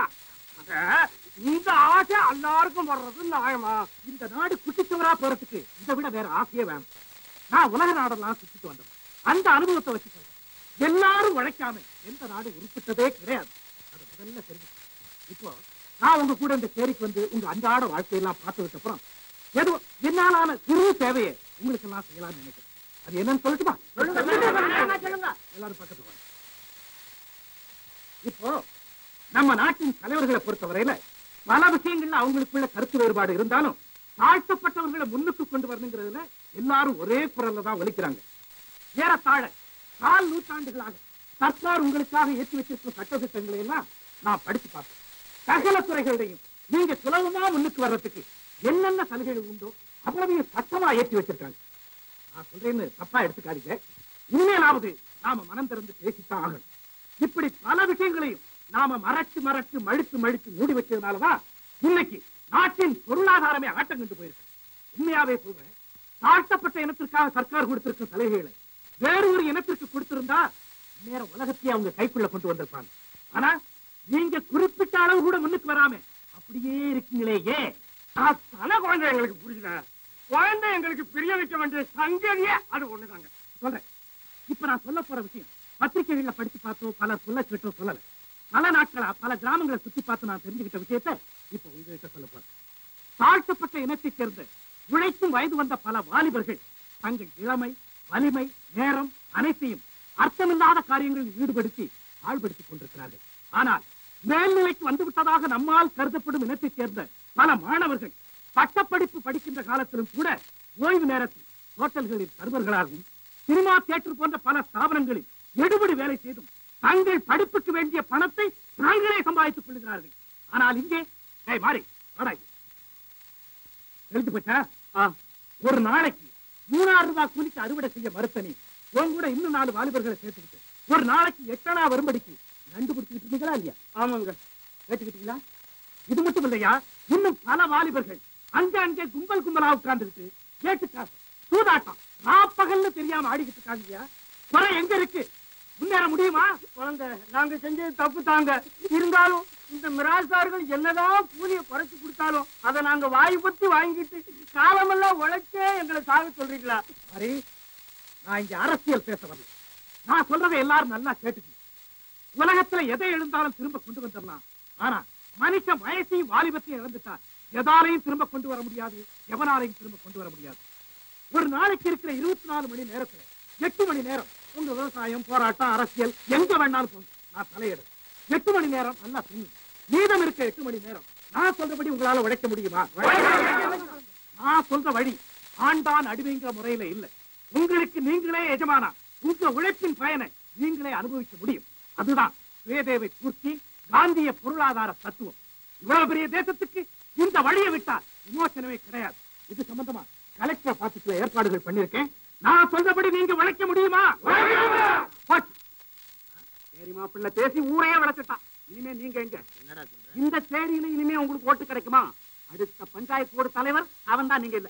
Speaker 3: அத இந்த ஆசை எல்லாருக்கும் வர்றது நியாயமா
Speaker 5: இந்த நாடு குட்டிச்சுவரா போறதுக்கு இதை விட வேற ஆசையே வேணும் நான் உலக நாடெல்லாம் சுத்திட்டு வந்தேன் அந்த அனுபவத்தை வச்சுக்கிறேன் எல்லாரும் உழைக்காம எந்த நாடு உருப்பிட்டதே கிடையாது அது முதல்ல தெரிஞ்சு இப்போ நான் உங்க கூட இந்த சேரிக்கு வந்து உங்க அன்றாட வாழ்க்கையெல்லாம் பார்த்ததுக்கு அப்புறம் ஏதோ என்னாலான சிறு சேவையை உங்களுக்கு எல்லாம் செய்யலாம்னு நினைக்கிறேன் அது என்னன்னு சொல்லட்டுமா
Speaker 3: சொல்லுங்க
Speaker 5: எல்லாரும் பக்கத்துல வாங்க இப்போ நம்ம நாட்டின் தலைவர்களை பொறுத்தவரையில பல விஷயங்கள்ல அவங்களுக்குள்ள கருத்து வேறுபாடு இருந்தாலும் தாழ்த்தப்பட்டவர்களை முன்னுக்கு கொண்டு வரணுங்கிறதுல எல்லாரும் ஒரே குரல்ல தான் ஒலிக்கிறாங்க ஏறத்தாழ கால் நூற்றாண்டுகளாக சர்க்கார் உங்களுக்காக ஏற்றி வச்சிருக்கும் சட்ட திட்டங்களை எல்லாம் நான் படிச்சு பார்த்தேன் சகல துறைகளையும் நீங்க சுலபமா முன்னுக்கு வர்றதுக்கு என்னென்ன சலுகைகள் உண்டோ அவ்வளவையும் சட்டமா ஏற்றி வச்சிருக்காங்க நான் சொல்றேன்னு தப்பா எடுத்துக்காதீங்க இனிமேலாவது நாம மனம் திறந்து பேசித்தான் ஆகணும் இப்படி பல விஷயங்களையும் நாம மறைச்சு மறைச்சு மழுத்து மழுத்து மூடி வச்சதுனாலதான் இன்னைக்கு நாட்டின் பொருளாதாரமே ஆட்டம் கண்டு போயிருக்கு உண்மையாவே சொல்றேன் தாழ்த்தப்பட்ட இனத்திற்காக சர்க்கார் கொடுத்திருக்கும் சலுகைகளை வேறு ஒரு இனத்திற்கு கொடுத்திருந்தா நேரம் உலகத்தையே அவங்க கைக்குள்ள கொண்டு வந்திருப்பாங்க ஆனா நீங்க குறிப்பிட்ட அளவு கூட முன்னுக்கு வராம அப்படியே இருக்கீங்களே ஏன்
Speaker 3: நான் தலை குழந்தை எங்களுக்கு புரியல குழந்தை எங்களுக்கு பிரிய வைக்க வேண்டிய சங்கதியே அது ஒண்ணுதாங்க
Speaker 5: சொல்றேன் இப்ப நான் சொல்ல போற விஷயம் பத்திரிகைகள்ல படிச்சு பார்த்தோம் பலர் சொல்ல கேட்டோம் சொல்லல பல நாட்களா பல கிராமங்களை சுத்தி பார்த்து நான் தெரிஞ்சுக்கிட்ட விஷயத்த இப்ப உங்ககிட்ட சொல்ல போறேன் தாழ்த்தப்பட்ட இனத்தைச் சேர்ந்த உழைக்கும் வயது வந்த பல வாலிபர்கள் தங்கள் இளமை வலிமை நேரம் அனைத்தையும் அர்த்தமில்லாத காரியங்களில் ஈடுபடுத்தி ஆழ்படுத்திக் கொண்டிருக்கிறார்கள் ஆனால் மேல்நிலைக்கு வந்து விட்டதாக நம்மால் கருதப்படும் இனத்தைச் சேர்ந்த பல மாணவர்கள் பட்டப்படிப்பு படிக்கின்ற காலத்திலும் கூட ஓய்வு நேரத்தில் ஹோட்டல்களில் சர்வர்களாகவும் சினிமா தியேட்டர் போன்ற பல ஸ்தாபனங்களில் எடுபடி வேலை செய்தும் தங்கள் படிப்புக்கு வேண்டிய பணத்தை தாங்களே சம்பாதித்துக் கொள்கிறார்கள் ஆனால் இங்கே ஏய் மாறி வாடா இங்க. எழுத்து போச்சா ஆ. ஒரு நாளைக்கு மூணாயிரம் ரூபாய் கூலிக்கு அறுவடை செய்ய மறுத்த நீ உன் கூட இன்னும் நாலு வாலிபர்களை சேர்த்துக்கிட்டு ஒரு நாளைக்கு எட்டனா வரும்படிக்கு நண்டு பிடிச்சிக்கிட்டு இருந்தீங்களா இல்லையா ஆமாங்க கேட்டுக்கிட்டீங்களா இது மட்டும் இல்லையா இன்னும் பல வாலிபர்கள் அங்க அங்கே கும்பல் கும்பலா உட்கார்ந்துக்கிட்டு ஏட்டுக்காசு சூதாட்டம் ராப்பகல்னு தெரியாம ஆடிக்கிட்டு இருக்காங்கய்யா குறை எங்க இருக்கு முன்னேற முடியுமா
Speaker 3: குழந்தை நாங்க செஞ்சது தப்பு தாங்க இருந்தாலும் இந்த மிராசார்கள் என்னதான் கூலிய குறைச்சு கொடுத்தாலும் அதை நாங்க வாய் பத்தி வாங்கிட்டு காலமெல்லாம் உழைச்சே எங்களை சாக சொல்றீங்களா
Speaker 5: அரே நான் இங்க அரசியல் பேச வரல நான் சொல்றதை எல்லாரும் நல்லா கேட்டுக்கணும் உலகத்துல எதை எழுந்தாலும் திரும்ப கொண்டு வந்துடலாம் ஆனா மனுஷன் வயசையும் வாலிபத்தையும் இழந்துட்டா எதாலையும் திரும்ப கொண்டு வர முடியாது எவனாலையும் திரும்ப கொண்டு வர முடியாது ஒரு நாளைக்கு இருக்கிற இருபத்தி நாலு மணி நேரத்துல எட்டு மணி நேரம் உங்க விவசாயம் போராட்டம் அரசியல் எங்க வேணாலும் போங்க நான் தலையிடு எட்டு மணி நேரம் நல்லா தூங்கு மீதம் இருக்க எட்டு மணி நேரம் நான் சொல்றபடி உங்களால உழைக்க முடியுமா நான் சொல்ற வழி ஆண்டான் அடிமைங்கிற முறையில இல்ல உங்களுக்கு நீங்களே எஜமானா உங்க உழைப்பின் பயனை நீங்களே அனுபவிக்க முடியும் அதுதான் சுயதேவை பூர்த்தி காந்திய பொருளாதார தத்துவம் இவ்வளவு பெரிய தேசத்துக்கு இந்த வழியை விட்டா விமோசனமே கிடையாது இது சம்பந்தமா கலெக்டர் ஆபீஸ்ல ஏற்பாடுகள் பண்ணிருக்கேன் நான் சொல்றபடி நீங்க உழைக்க முடியுமா போச்சு. சரி மாப்பிள்ள பேசி ஊரையே வளர்த்துட்டான் இனிமே நீங்க எங்க இந்த தேதியில இனிமே உங்களுக்கு ஓட்டு கிடைக்குமா அடுத்த பஞ்சாயத்து போர்டு தலைவர் அவன் தான் நீங்க இல்ல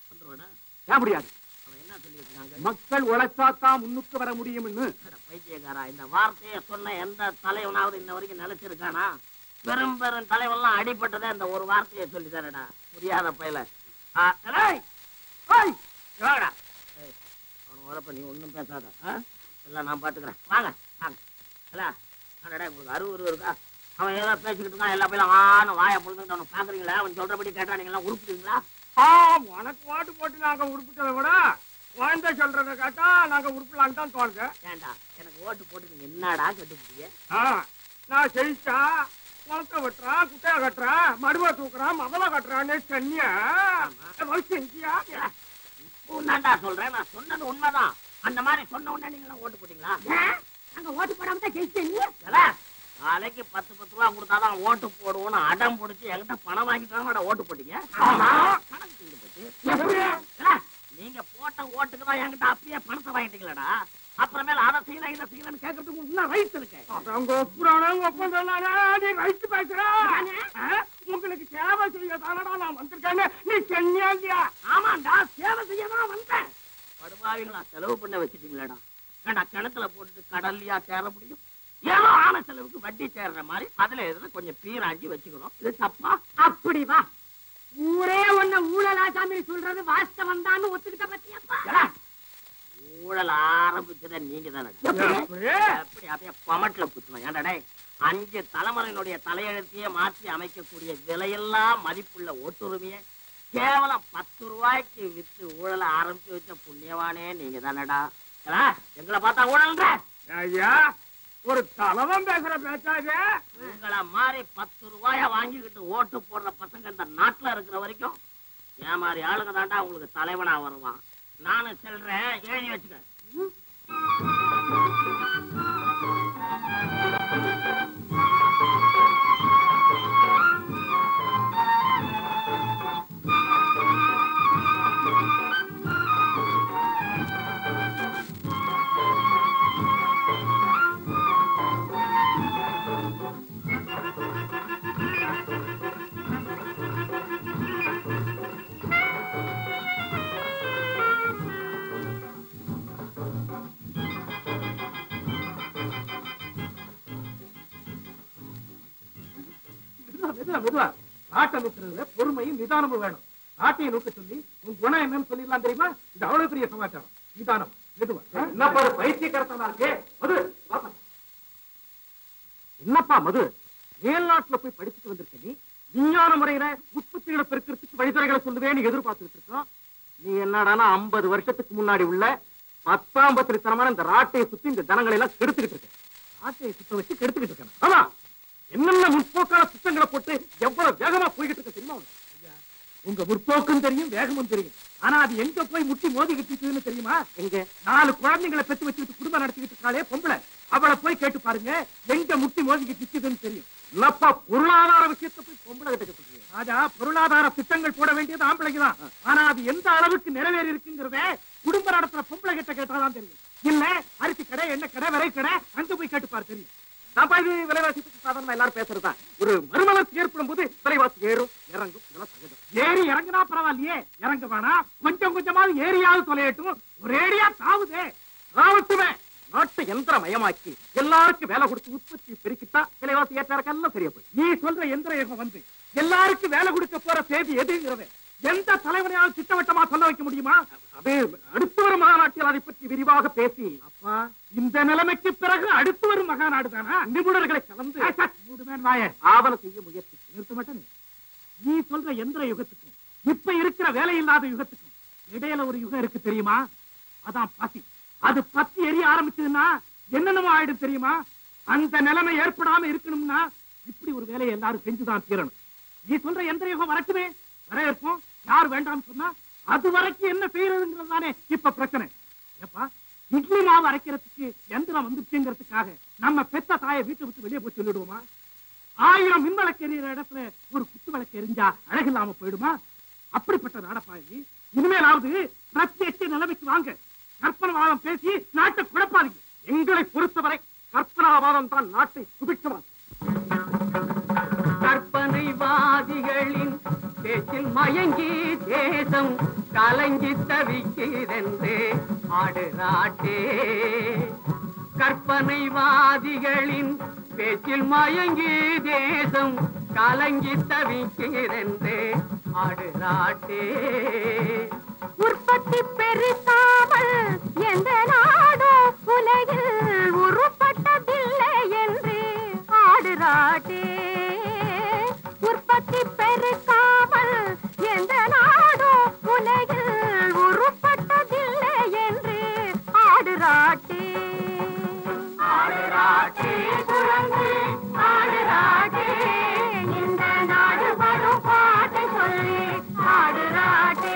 Speaker 5: ஏன் முடியாது
Speaker 4: என்ன சொல்லியிருக்காங்க
Speaker 5: மக்கள் உழைச்சாத்தான் முன்னுக்கு வர முடியும்னு
Speaker 4: பைத்தியக்காரா இந்த வார்த்தையை சொன்ன எந்த தலைவனாவது இன்ன வரைக்கும் நிலைச்சிருக்கானா பெரும் பெரும் தலைவன்லாம் அடிபட்டதே இந்த ஒரு வார்த்தையை சொல்லி தரடா புரியாத பையல ஆ, ஏய், ஏய், வாடா. ஏய், அவன் வரப்ப நீ ஒண்ணும் பேசாத ஆ? எல்லாம் நான் பாத்துக்கிறேன் வாங்க வாங்க இல்ல அடடா உங்களுக்கு அருவரு இருக்கா அவன் ஏதோ பேசிக்கிட்டு இருக்கான் எல்லா பையலும் ஆன வாயை பொழுதுட்டு அவனை பாக்குறீங்களா அவன் சொல்றபடி கேட்டா நீங்க எல்லாம் உருப்பிடுவீங்களா
Speaker 3: ஆ உனக்கு ஓட்டு போட்டு நாங்க உருப்பிட்டதை விட குழந்தை சொல்றதை கேட்டா நாங்க உருப்பலான்னு தான் தோணுது
Speaker 4: ஏண்டா எனக்கு ஓட்டு போட்டு நீங்க என்னடா கட்டுப்பிடிங்க
Speaker 3: ஆ, நான் செழிச்சா குளத்தை வெட்டுறான் குட்டையை கட்டுறான் மடுவை தூக்குறான் மதலை கட்டுறான்னு சென்னியா செஞ்சியா
Speaker 4: உன்னாண்டா சொல்றேன் நான் சொன்னது உண்மைதான் அந்த மாதிரி சொன்ன உடனே நீங்க எல்லாம் ஓட்டு போட்டீங்களா
Speaker 2: அங்க ஓட்டு போடாம தான் ஜெயிச்சீங்க
Speaker 4: ஏல, நாளைக்கு பத்து பத்து ரூபா கொடுத்தாதான் ஓட்டு போடுவோம்னு அடம் பிடிச்சி என்கிட்ட பணம் வாங்கிட்டு ஓட்டு போட்டீங்க கணக்கு தீர்ந்து போச்சு. ஏல, நீங்க போட்ட ஓட்டுக்கு தான் என்கிட்ட அப்பயே பணத்தை வாங்கிட்டீங்களடா அப்புறமேல அதை செய்யல இதை செய்யலன்னு கேட்கறதுக்கு இன்னும் ரைட் இருக்கு
Speaker 3: அவங்க ஒப்புறானவங்க ஒப்பந்தம்லானே, நீ ரைட்டு பேசுற ஆ, உங்களுக்கு சேவை செய்ய தானடா நான் வந்திருக்கேன்னு நீ சென்னியா இல்லையா
Speaker 4: ஆமாண்டா சேவை செய்ய தான் வந்தேன் படுபாவிகளா செலவு பண்ண வச்சுட்டீங்களேடா ஏண்டா கிணத்துல போட்டுட்டு கடல்லையா சேர முடியும் ஏதோ ஆன செலவுக்கு வட்டி சேர்ற மாதிரி அதுல எதுல கொஞ்சம் பீராஞ்சி வச்சுக்கணும் இது தப்பா
Speaker 2: அப்படி வா ஊரே உன்ன ஊழலாசாமி சொல்றது வாஸ்தவம் தான் ஒத்துக்கிட்ட பத்தியப்பா
Speaker 4: ஏடா, ஊழல் ஆரம்பிச்சத நீங்க தானே எப்படி அப்படியே பமட்ல குத்துவேன் ஏன்டா டேய், அஞ்சு தலைமுறையினுடைய தலையெழுத்தையே மாற்றி அமைக்கக்கூடிய விலையெல்லாம் மதிப்புள்ள ஓட்டுரிமையை கேவலம் பத்து ரூபாய்க்கு வித்து ஊழல ஆரம்பிச்சு வச்ச புண்ணியவானே நீங்க தானடா ஏடா, எங்களை பார்த்தா ஊழல்ன்ற
Speaker 3: ஐயா
Speaker 4: ஒரு தலைவன் பேசுற பேச்சாக
Speaker 7: உங்களை மாதிரி பத்து ரூபாய வாங்கிக்கிட்டு ஓட்டு போடுற பசங்க இந்த நாட்டுல இருக்கிற வரைக்கும் என் மாதிரி ஆளுங்க தாண்டா உங்களுக்கு தலைவனா வருவான் நானும் செல்றேன் எழுதி வச்சுக்க
Speaker 5: மெதுவா மெதுவா மெதுவா நாட்டை நோக்கிறதுல பொறுமையும் நிதானமும் வேணும் நாட்டையை நோக்க சொல்லி உன் குணம் என்னன்னு சொல்லிடலாம் தெரியுமா இது அவ்வளவு பெரிய சமாச்சாரம் நிதானம் மெதுவா ஆ?
Speaker 3: என்னப்பா ஒரு பைத்தியக்காரத்தனா இருக்கு மது வாப்பா. என்னப்பா மது மேல்நாட்டுல போய் படிச்சுட்டு வந்திருக்க நீ விஞ்ஞான முறையில உற்பத்திகளை பெருக்கிறதுக்கு வழிமுறைகளை சொல்லுவேன்னு எதிர்பார்த்துட்டு இருக்கோம் நீ என்னடானா ஐம்பது வருஷத்துக்கு முன்னாடி உள்ள பத்தாம் பத்திரித்தனமான இந்த ராட்டையை சுத்தி இந்த ஜனங்களை எல்லாம் கெடுத்துக்கிட்டு இருக்க ராட்டையை சுத்த வச்சு கெடுத்துக்கிட்டு இருக்கேன் ஆமா என்னென்ன முற்போக்கான திட்டங்களை போட்டு எவ்வளவு வேகமா போய்கிட்டு இருக்க தெரியுமா உனக்கு?
Speaker 5: உங்க முற்போக்கும் தெரியும் வேகமும் தெரியும் ஆனா அது எங்க போய் முட்டி மோதிக்கிட்டு தெரியுமா
Speaker 3: எங்க
Speaker 5: நாலு குழந்தைங்களை பெத்து வச்சுக்கிட்டு குடும்பம் நடத்திக்கிட்டு இருக்காளே பொம்பளை அவளை போய் கேட்டு பாருங்க எங்க முட்டி மோதிக்கிட்டு நிக்குதுன்னு தெரியும்
Speaker 3: என்னப்பா பொருளாதார விஷயத்தை போய் பொம்பளை கிட்ட சொல்றீங்க
Speaker 5: ராஜா பொருளாதார திட்டங்கள் போட வேண்டியது ஆம்பளைக்கு தான் ஆனா அது எந்த அளவுக்கு நிறைவேறி இருக்குங்கிறத குடும்ப நடத்துற பொம்பளை கிட்ட கேட்டாதான் தெரியும் இல்ல அரிசி கடை எண்ணெய் கடை விரை கடை அங்க போய் கேட்டுப்பாரு தெரியும்
Speaker 3: நான்ப்பா இது விலைவாசி பத்தி சாதாரணமா எல்லாரும் பேசுறதுதான் ஒரு மறுமலர்ச்சி ஏற்படும் போது விலைவாசி ஏறும் இறங்கும் இதெல்லாம் சகஜம்
Speaker 5: ஏறி இறங்குனா பரவாயில்லையே இறங்க வேணா கொஞ்சம் கொஞ்சமாவது ஏரியாவது தொலையட்டும் ஒரேடியா தாவுதே
Speaker 3: ராவட்டுமே நாட்டை யந்திரமயமாக்கி எல்லாருக்கும் வேலை கொடுத்து உற்பத்தி பெருக்கிட்டா விலைவாசி ஏற்ற இறக்கெல்லாம் சரியா போய்
Speaker 5: நீ சொல்ற எந்திர யுகம் வந்து எல்லாருக்கும் வேலை கொடுக்க போற தேதி எதுங்கிறத எந்த தலைவனையாவது திட்டவட்டமா சொல்ல வைக்க முடியுமா
Speaker 3: அது அடுத்து வரும் மாநாட்டில் அதை பற்றி விரிவாக பேசி
Speaker 5: அப்பா இந்த நிலைமைக்கு பிறகு அடுத்து வரும் மகாநாடு தானா
Speaker 3: நிபுணர்களை கலந்து
Speaker 5: மூடுமேன் வாய
Speaker 3: ஆவண செய்ய முயற்சி
Speaker 5: நிறுத்த மாட்டேன் நீ சொல்ற எந்திர யுகத்துக்கும் இப்ப இருக்கிற வேலை இல்லாத யுகத்துக்கும் இடையில ஒரு யுகம் இருக்கு தெரியுமா அதான் பசி அது பத்தி எரிய ஆரம்பிச்சதுன்னா என்னென்னமோ ஆயிடும் தெரியுமா அந்த நிலைமை ஏற்படாம இருக்கணும்னா இப்படி ஒரு வேலையை எல்லாரும் செஞ்சுதான் தீரணும் நீ சொல்ற எந்திர யுகம் வரட்டுமே வரவேற்போம் யார் வேண்டாம்னு சொன்னா அது வரைக்கும் என்ன செய்யறதுங்கிறது தானே இப்ப பிரச்சனை ஏப்பா இட்லி மாவு அரைக்கிறதுக்கு எந்திரம் வந்துருச்சுங்கிறதுக்காக நம்ம பெத்த தாயை வீட்டை விட்டு வெளியே போய் சொல்லிடுவோமா ஆயிரம் மின் விளக்கு எறிகிற இடத்துல ஒரு குத்து விளக்கு எரிஞ்சா அழகில்லாம போயிடுமா அப்படிப்பட்ட நாடப்பாயி இனிமேலாவது பிரத்யட்ச நிலைமைக்கு வாங்க கற்பனவாதம் பேசி நாட்டை குழப்பாதீங்க
Speaker 3: எங்களை பொறுத்தவரை கற்பனாவாதம் தான் நாட்டை சுபிட்சமாக்கும்
Speaker 8: கற்பனைவாதிகளின் பேச்சில் மயங்கி தேசம் கலங்கி தவிக்கிறென்று ஆடுறாட்டே கற்பனைவாதிகளின் பேச்சில் மயங்கி தேசம் கலங்கி தவிக்கிறென்று ஆடுறாட்டே
Speaker 2: உற்பத்தி பெருக்காமல் எந்த நாடும் உலகில் உருப்பட்டதில்லை என்று ஆடுறாட்டே உற்பத்தி பெருக்காமல் எந்த நாடும் உலகில் உருப்பட்டதில்லை என்று ஆடுறாட்டே ஆடுறாட்டே குரங்கு ஆடுறாட்டே இந்த நாடு வரும் பாட்டை சொல்லி ஆடுறாட்டே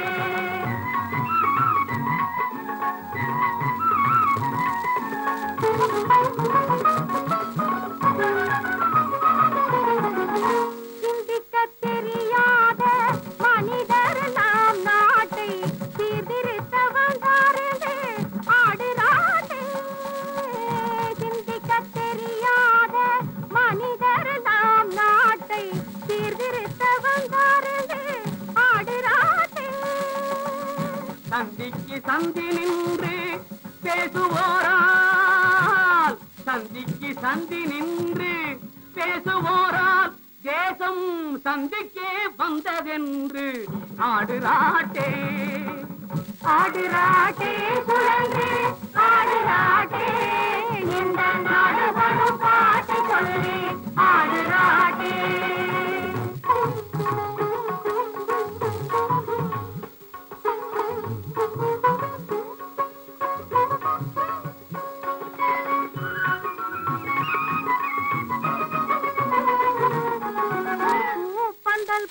Speaker 2: சிந்திக்க தெரியாத மனிதர் நாம் நாட்டை சீர்திருத்த வந்தாரே ஆடுறாட்டே சிந்திக்க தெரியாத மனிதர் நாம் நாட்டை சீர்திருத்த வந்தாரே ஆடுறாட்டே
Speaker 8: சந்திக்கு சந்தி நின்று பேசுவோரால் சந்திக்கு சந்தி நின்று பேசுவோரால் தேசம் சந்திக்கே வந்ததென்று ஆடுறாட்டே
Speaker 2: ஆடுறாட்டே குழந்தை ஆடுறாட்டே இந்த நாடு வரும் பாட்டை சொல்லி ஆடுறாட்டே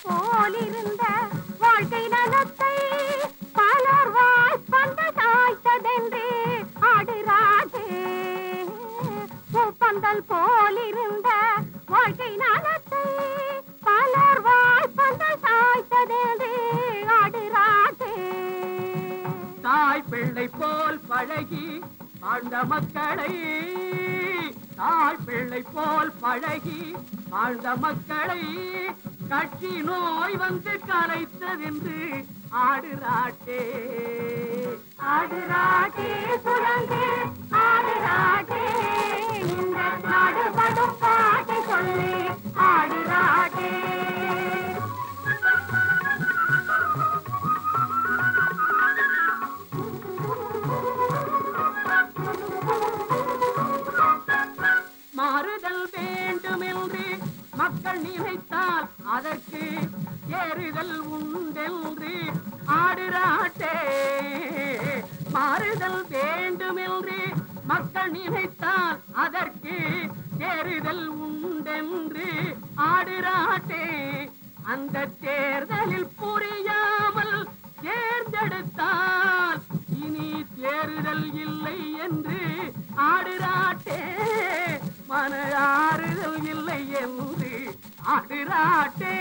Speaker 2: போலிருந்த வாழ்க்கை நலத்தை பலர் வாய்ப்பந்த சாய்த்ததென்று ஆடுறாடே பூப்பந்தல் போலிருந்த வாழ்க்கை நலத்தை பலர் வாய்ப்பந்த சாய்த்ததென்று ஆடுறாடே
Speaker 8: தாய் பிள்ளை போல் பழகி வாழ்ந்த மக்களை தாய் பிள்ளை போல் பழகி வாழ்ந்த மக்களை கட்சி நோய் வந்து கலைத்ததென்று ஆடுறாட்டே
Speaker 2: ஆடுறாடே சுழந்து ஆடுறாடே இந்த நாடு படும் பாட்டை சொல்லி ஆடுறாடே
Speaker 8: மாறுதல் வேண்டுமென்று மக்கள் நினைத்தால் அதற்கு ஏறுதல் உண்டென்று ஆடுறாட்டே மாறுதல் வேண்டுமென்று மக்கள் நினைத்தால் அதற்கு ஏறுதல் உண்டென்று ஆடுறாட்டே அந்த தேர்தலில் புரியாமல் தேர்ந்தெடுத்தால் இனி தேறுதல் இல்லை என்று ஆடுறாட்டே மன ஆறுதல் இல்லை என்று ஆடுறாட்டே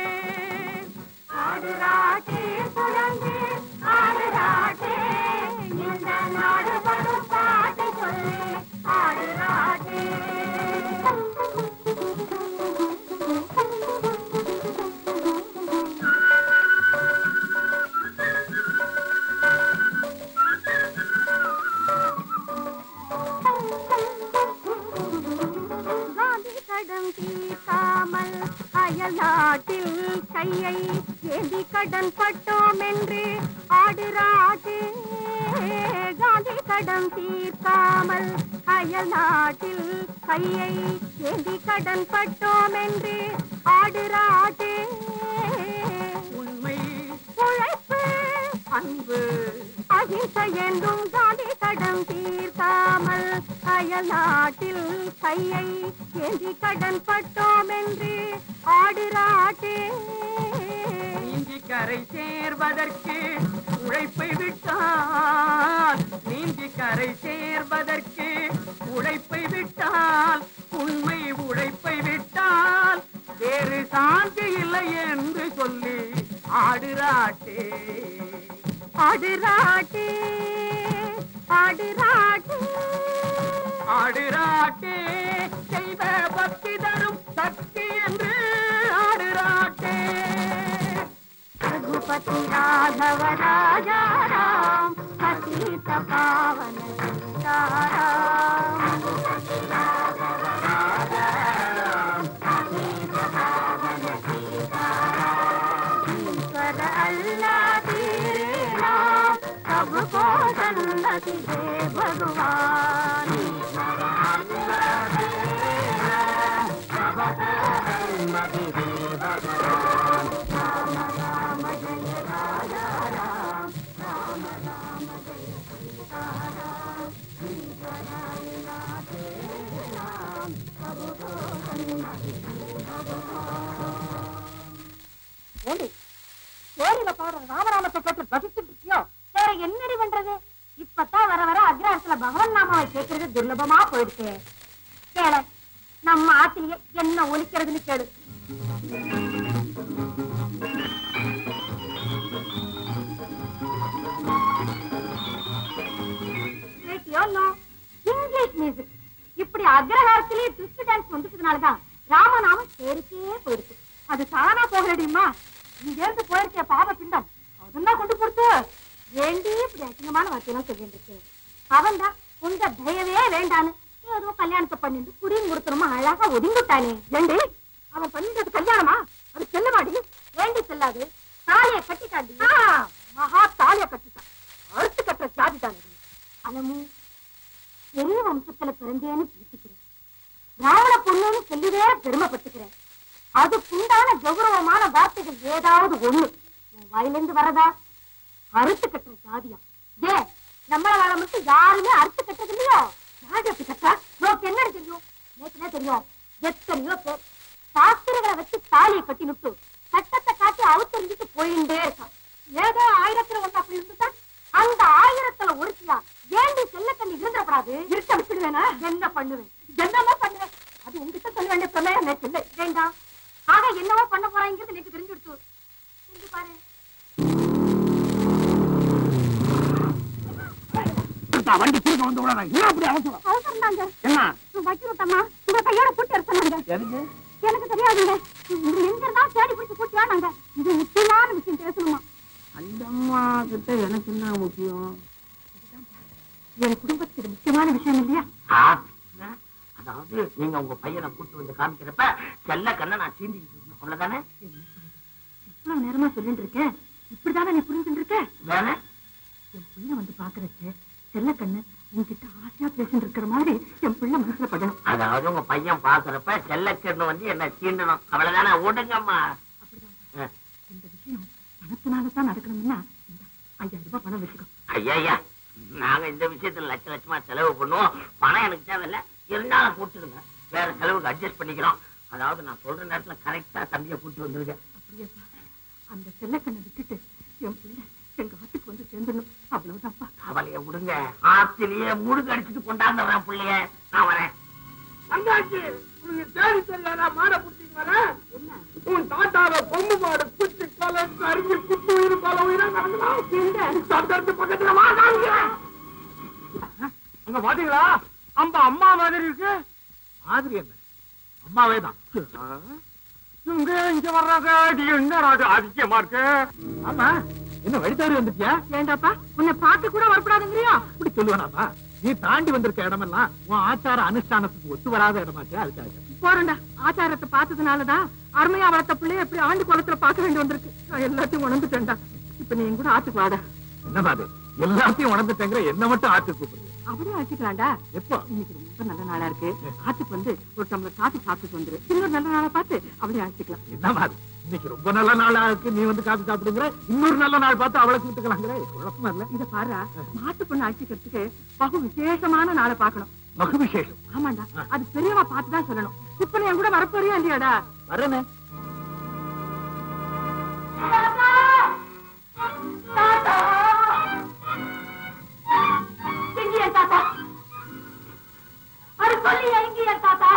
Speaker 2: ஆடுறாடே சுழந்து ஆடுறாடே இந்த நாடு படும் பாட்டை சொல்லி ஆடுறாடே காந்தி கடன் தீர்க்காமல் அயல் நாட்டில் கையை ஏந்தி கடன் பட்டோம் என்று ஆடுறாதே காந்தி கடன் தீர்க்காமல் அயல் நாட்டில் கையை ஏந்தி கடன் பட்டோம் என்று ஆடுறாதே
Speaker 8: உண்மை
Speaker 2: உழைப்பு
Speaker 8: அன்பு
Speaker 2: அகிம்சை என்றும் காந்தி கடன் தீர்க்காமல் அயல் நாட்டில் கையை ஏந்தி கடன் பட்டோம் என்று ஆடுறாட்டே
Speaker 8: நீந்தி கரை சேர்வதற்கு உழைப்பை விட்டால் நீந்தி கரை சேர்வதற்கு உழைப்பை விட்டால் உண்மை உழைப்பை விட்டால் வேறு சாந்தி இல்லை என்று சொல்லி ஆடுறாட்டே
Speaker 2: ஆடுறாட்டே ஆடுறாட்டே
Speaker 8: ஆடுறாட்டே செய்வ பக்தி தரும் சக்தி என்று ஆடுறாட்டே
Speaker 2: रघुपति राघव राजा राम पतित पावन सीताराम ईश्वर अल्लाह तेरे नाम सबको जन्नत दे भगवान
Speaker 1: ஏண்டி சேரியில பாடுற ராமநாமத்தை கேட்டு ரசிச்சுட்டு இருக்கியோ வேற என்னடி பண்றது இப்பதான் வர வர அக்ரஹத்துல பகவன் நாமாவை கேட்கறது துர்லபமா போயிடுச்சு கேள நம்ம ஆத்திலேயே என்ன ஒலிக்கிறதுன்னு கேளு கேட்டியோ இல்லோ? இங்கிலீஷ் மியூசிக் இப்படி அக்ரஹாரத்திலேயே ட்விஸ்ட் டான்ஸ் வந்துட்டதுனாலதான் ராமநாமம் பேருக்கே போயிடுச்சு அது தானா போகலடியுமா இங்க இருந்து போயிருக்கே பாவ பிண்டம் அதெல்லாம் கொண்டு கொடுத்து ஏண்டி இப்படி அசிங்கமான வார்த்தையெல்லாம் சொல்லிட்டு இருக்கு அவன் தான் உங்க தயவே வேண்டான்னு ஏதோ கல்யாணத்தை பண்ணிட்டு குடியும் கொடுத்துருமா அழகா ஒதுங்கிட்டானே ஏண்டி அவன் பண்ணிட்டது கல்யாணமா அது செல்லமாடி ஏண்டி செல்லாது தாலிய கட்டிட்டாண்டி மகா தாலிய கட்டிட்டான் அறுத்து கட்டுற சாதிட்டானே அலமு பெரிய வம்சத்துல பிறந்தேன்னு பேசிக்கிறேன் ராவண பொண்ணுன்னு சொல்லிவே பெருமைப்பட்டுக்கிறேன் அதுக்குண்டான கௌரவமான வார்த்தைகள் ஏதாவது ஒண்ணு உன் வாயிலிருந்து வரதா அறுத்து கட்டுற ஜாதியா ஏ நம்மள வாழ மட்டும் யாருமே அறுத்து கட்டது இல்லையோ யாரு அப்படி கட்டா உனக்கு என்ன தெரியும் நேற்றுனே தெரியும் எத்தனையோ பேர் சாஸ்திரங்களை வச்சு தாலியை கட்டி விட்டு சட்டத்தை காட்டி அவுத்தறிஞ்சிட்டு போயிட்டே இருக்கான் ஏதோ ஆயிரத்துல ஒண்ணு அப்படி இருந்துட்டா அந்த ஆயிரத்துல ஒருத்தியா ஏண்டி செல்லக்கண்ணி இருந்துடக்கூடாது இருக்க விட்டுடுவேனா என்ன பண்ணுவேன் என்னமோ பண்ணுவேன் அது உங்ககிட்ட சொல்ல வேண்டிய பிரமேயம் எனக்கு இல்லை வேண்டாம் ஆக என்னவோ பண்ண போறாங்கிறது எனக்கு தெரிஞ்சு கொடுத்து செஞ்சு பாரு
Speaker 4: வண்டி திரும்ப வந்து விட ஏன் அப்படி அவசரம்
Speaker 1: அவசரம் தாங்க
Speaker 4: என்ன
Speaker 1: வைக்கிறதம்மா உங்க கையோட கூட்டி எடுத்து சொன்னாங்க
Speaker 4: எதுக்கு
Speaker 1: எனக்கு தெரியாதுங்க இங்க எங்க இருந்தா தேடி பிடிச்சு கூட்டி வாங்க இது முக்கியமான விஷயம் பேசணுமா
Speaker 4: அந்த அம்மா கிட்ட எனக்கு என்ன முக்கியம்
Speaker 1: என் குடும்பத்துக்கு இது முக்கியமான விஷயம் இல்லையா
Speaker 7: அதாவது நீங்க உங்க பையனை கூட்டு வந்து காமிக்கிறப்ப செல்ல கண்ணை நான் சீண்டிக்கிட்டு இருக்கேன் அவ்வளவுதானே
Speaker 1: இவ்வளவு நேரமா சொல்லிட்டு இருக்கேன் இப்படிதானே நீ புரிஞ்சுட்டு இருக்க
Speaker 7: வேற
Speaker 1: என் பிள்ளை வந்து பாக்குறச்சு செல்லக்கண்ணு உன்கிட்ட ஆசையா பேசிட்டு இருக்கிற மாதிரி என் பிள்ளை மனசுல படணும்
Speaker 7: அதாவது உங்க பையன் பாக்குறப்ப செல்லக்கண்ணு வந்து என்ன சீண்டணும் அவ்வளவுதானே ஓடுங்கம்மா ஆ.
Speaker 1: இந்த விஷயம் பணத்தினால தான் நடக்கணும்னா இந்த ஐயாயிரம் ரூபாய் பணம் வச்சுக்கோ
Speaker 7: ஐயா நாங்க இந்த விஷயத்துல லட்ச லட்சமா செலவு பண்ணுவோம் பணம் எனக்கு தேவையில்ல இருந்தாலும் கூட்டுடுங்க வேற செலவுக்கு அட்ஜஸ்ட் பண்ணிக்கிறோம் அதாவது நான் சொல்ற நேரத்துல கரெக்டா தம்பியை கூட்டு வந்துருங்க
Speaker 1: அப்படியேப்பா அந்த செல்லக்கண்ணை விட்டுட்டு என் பிள்ளை எங்க ஆட்டுக்கு வந்து சேர்ந்துடணும் அவ்வளவுதான்ப்பா
Speaker 7: கவலைய விடுங்க ஆத்திலேயே முழுக்க அடிச்சுட்டு கொண்டாந்துறேன் பிள்ளைய நான் வரேன்
Speaker 4: தங்காச்சி உனக்கு தேடி தெரியாதா மாட புடிச்சீங்களா உன் தாத்தாவை பொம்மை மாடு குச்சி கலந்து அருகி குத்து உயிர் பல உயிரா நடக்கலாம் சந்தர்த்து பக்கத்துல வா காமிக்கிறேன்
Speaker 5: அங்க பாத்தீங்களா அந்த அம்மா மாதிரி இருக்கு மாதிரி என்ன அம்மாவே தான் இங்க இங்க வர்றாங்க இது என்ன அது அதிகமா இருக்கு ஆமா என்ன வழித்தாரி வந்துட்டியா
Speaker 1: ஏண்டாப்பா உன்னை பார்க்க கூட வரக்கூடாதுங்கிறியா
Speaker 5: அப்படி சொல்லுவேனாப்பா நீ தாண்டி வந்திருக்க இடமெல்லாம் உன் ஆச்சார அனுஷ்டானத்துக்கு ஒத்து வராத இடமாச்சு அதுக்காக
Speaker 1: போறேன்டா ஆச்சாரத்தை பார்த்ததுனாலதான் அருமையா வளர்த்த பிள்ளைய எப்படி ஆண்டு குளத்துல பார்க்க வேண்டி வந்திருக்கு நான் எல்லாத்தையும் உணர்ந்துட்டேன்டா இப்ப நீ என் கூட ஆத்துக்கு வாடா
Speaker 5: என்ன அது எல்லாத்தையும் உணர்ந்துட்டேங்கிற என்ன மட்டும் ஆத்து கூப்பிடுறது
Speaker 1: அப்படியே அழைச்சிக்கலாம்டா
Speaker 5: எப்போ
Speaker 1: இன்னைக்கு ரொம்ப நல்ல நாளா இருக்கு ஆத்துக்கு வந்து ஒரு டம்ளர் காஃபி சாப்பிட்டு வந்துரு இன்னொரு நல்ல நாளா பார்த்து அப்படியே அழைச்சிக்கலாம்
Speaker 5: என்ன மாதிரி இன்னைக்கு ரொம்ப நல்ல நாளா இருக்கு நீ வந்து காப்பி சாப்பிடுங்கிற இன்னொரு நல்ல நாள் பார்த்து அவளை கூப்பிட்டுக்கலாங்கிற குழப்பமா இல்ல
Speaker 1: இத பாரு மாட்டு பொண்ணு அழைச்சிக்கிறதுக்கு பகு விசேஷமான நாளை பார்க்கணும்
Speaker 5: மகு விசேஷம்
Speaker 1: ஆமாண்டா அது பெரியவா பார்த்துதான் சொல்லணும் இப்ப நீ என் கூட வரப்போறியா இல்லையாடா
Speaker 5: வரேனே
Speaker 1: எங்கேயா தாத்தா அது சொல்லி எங்கேயா தாத்தா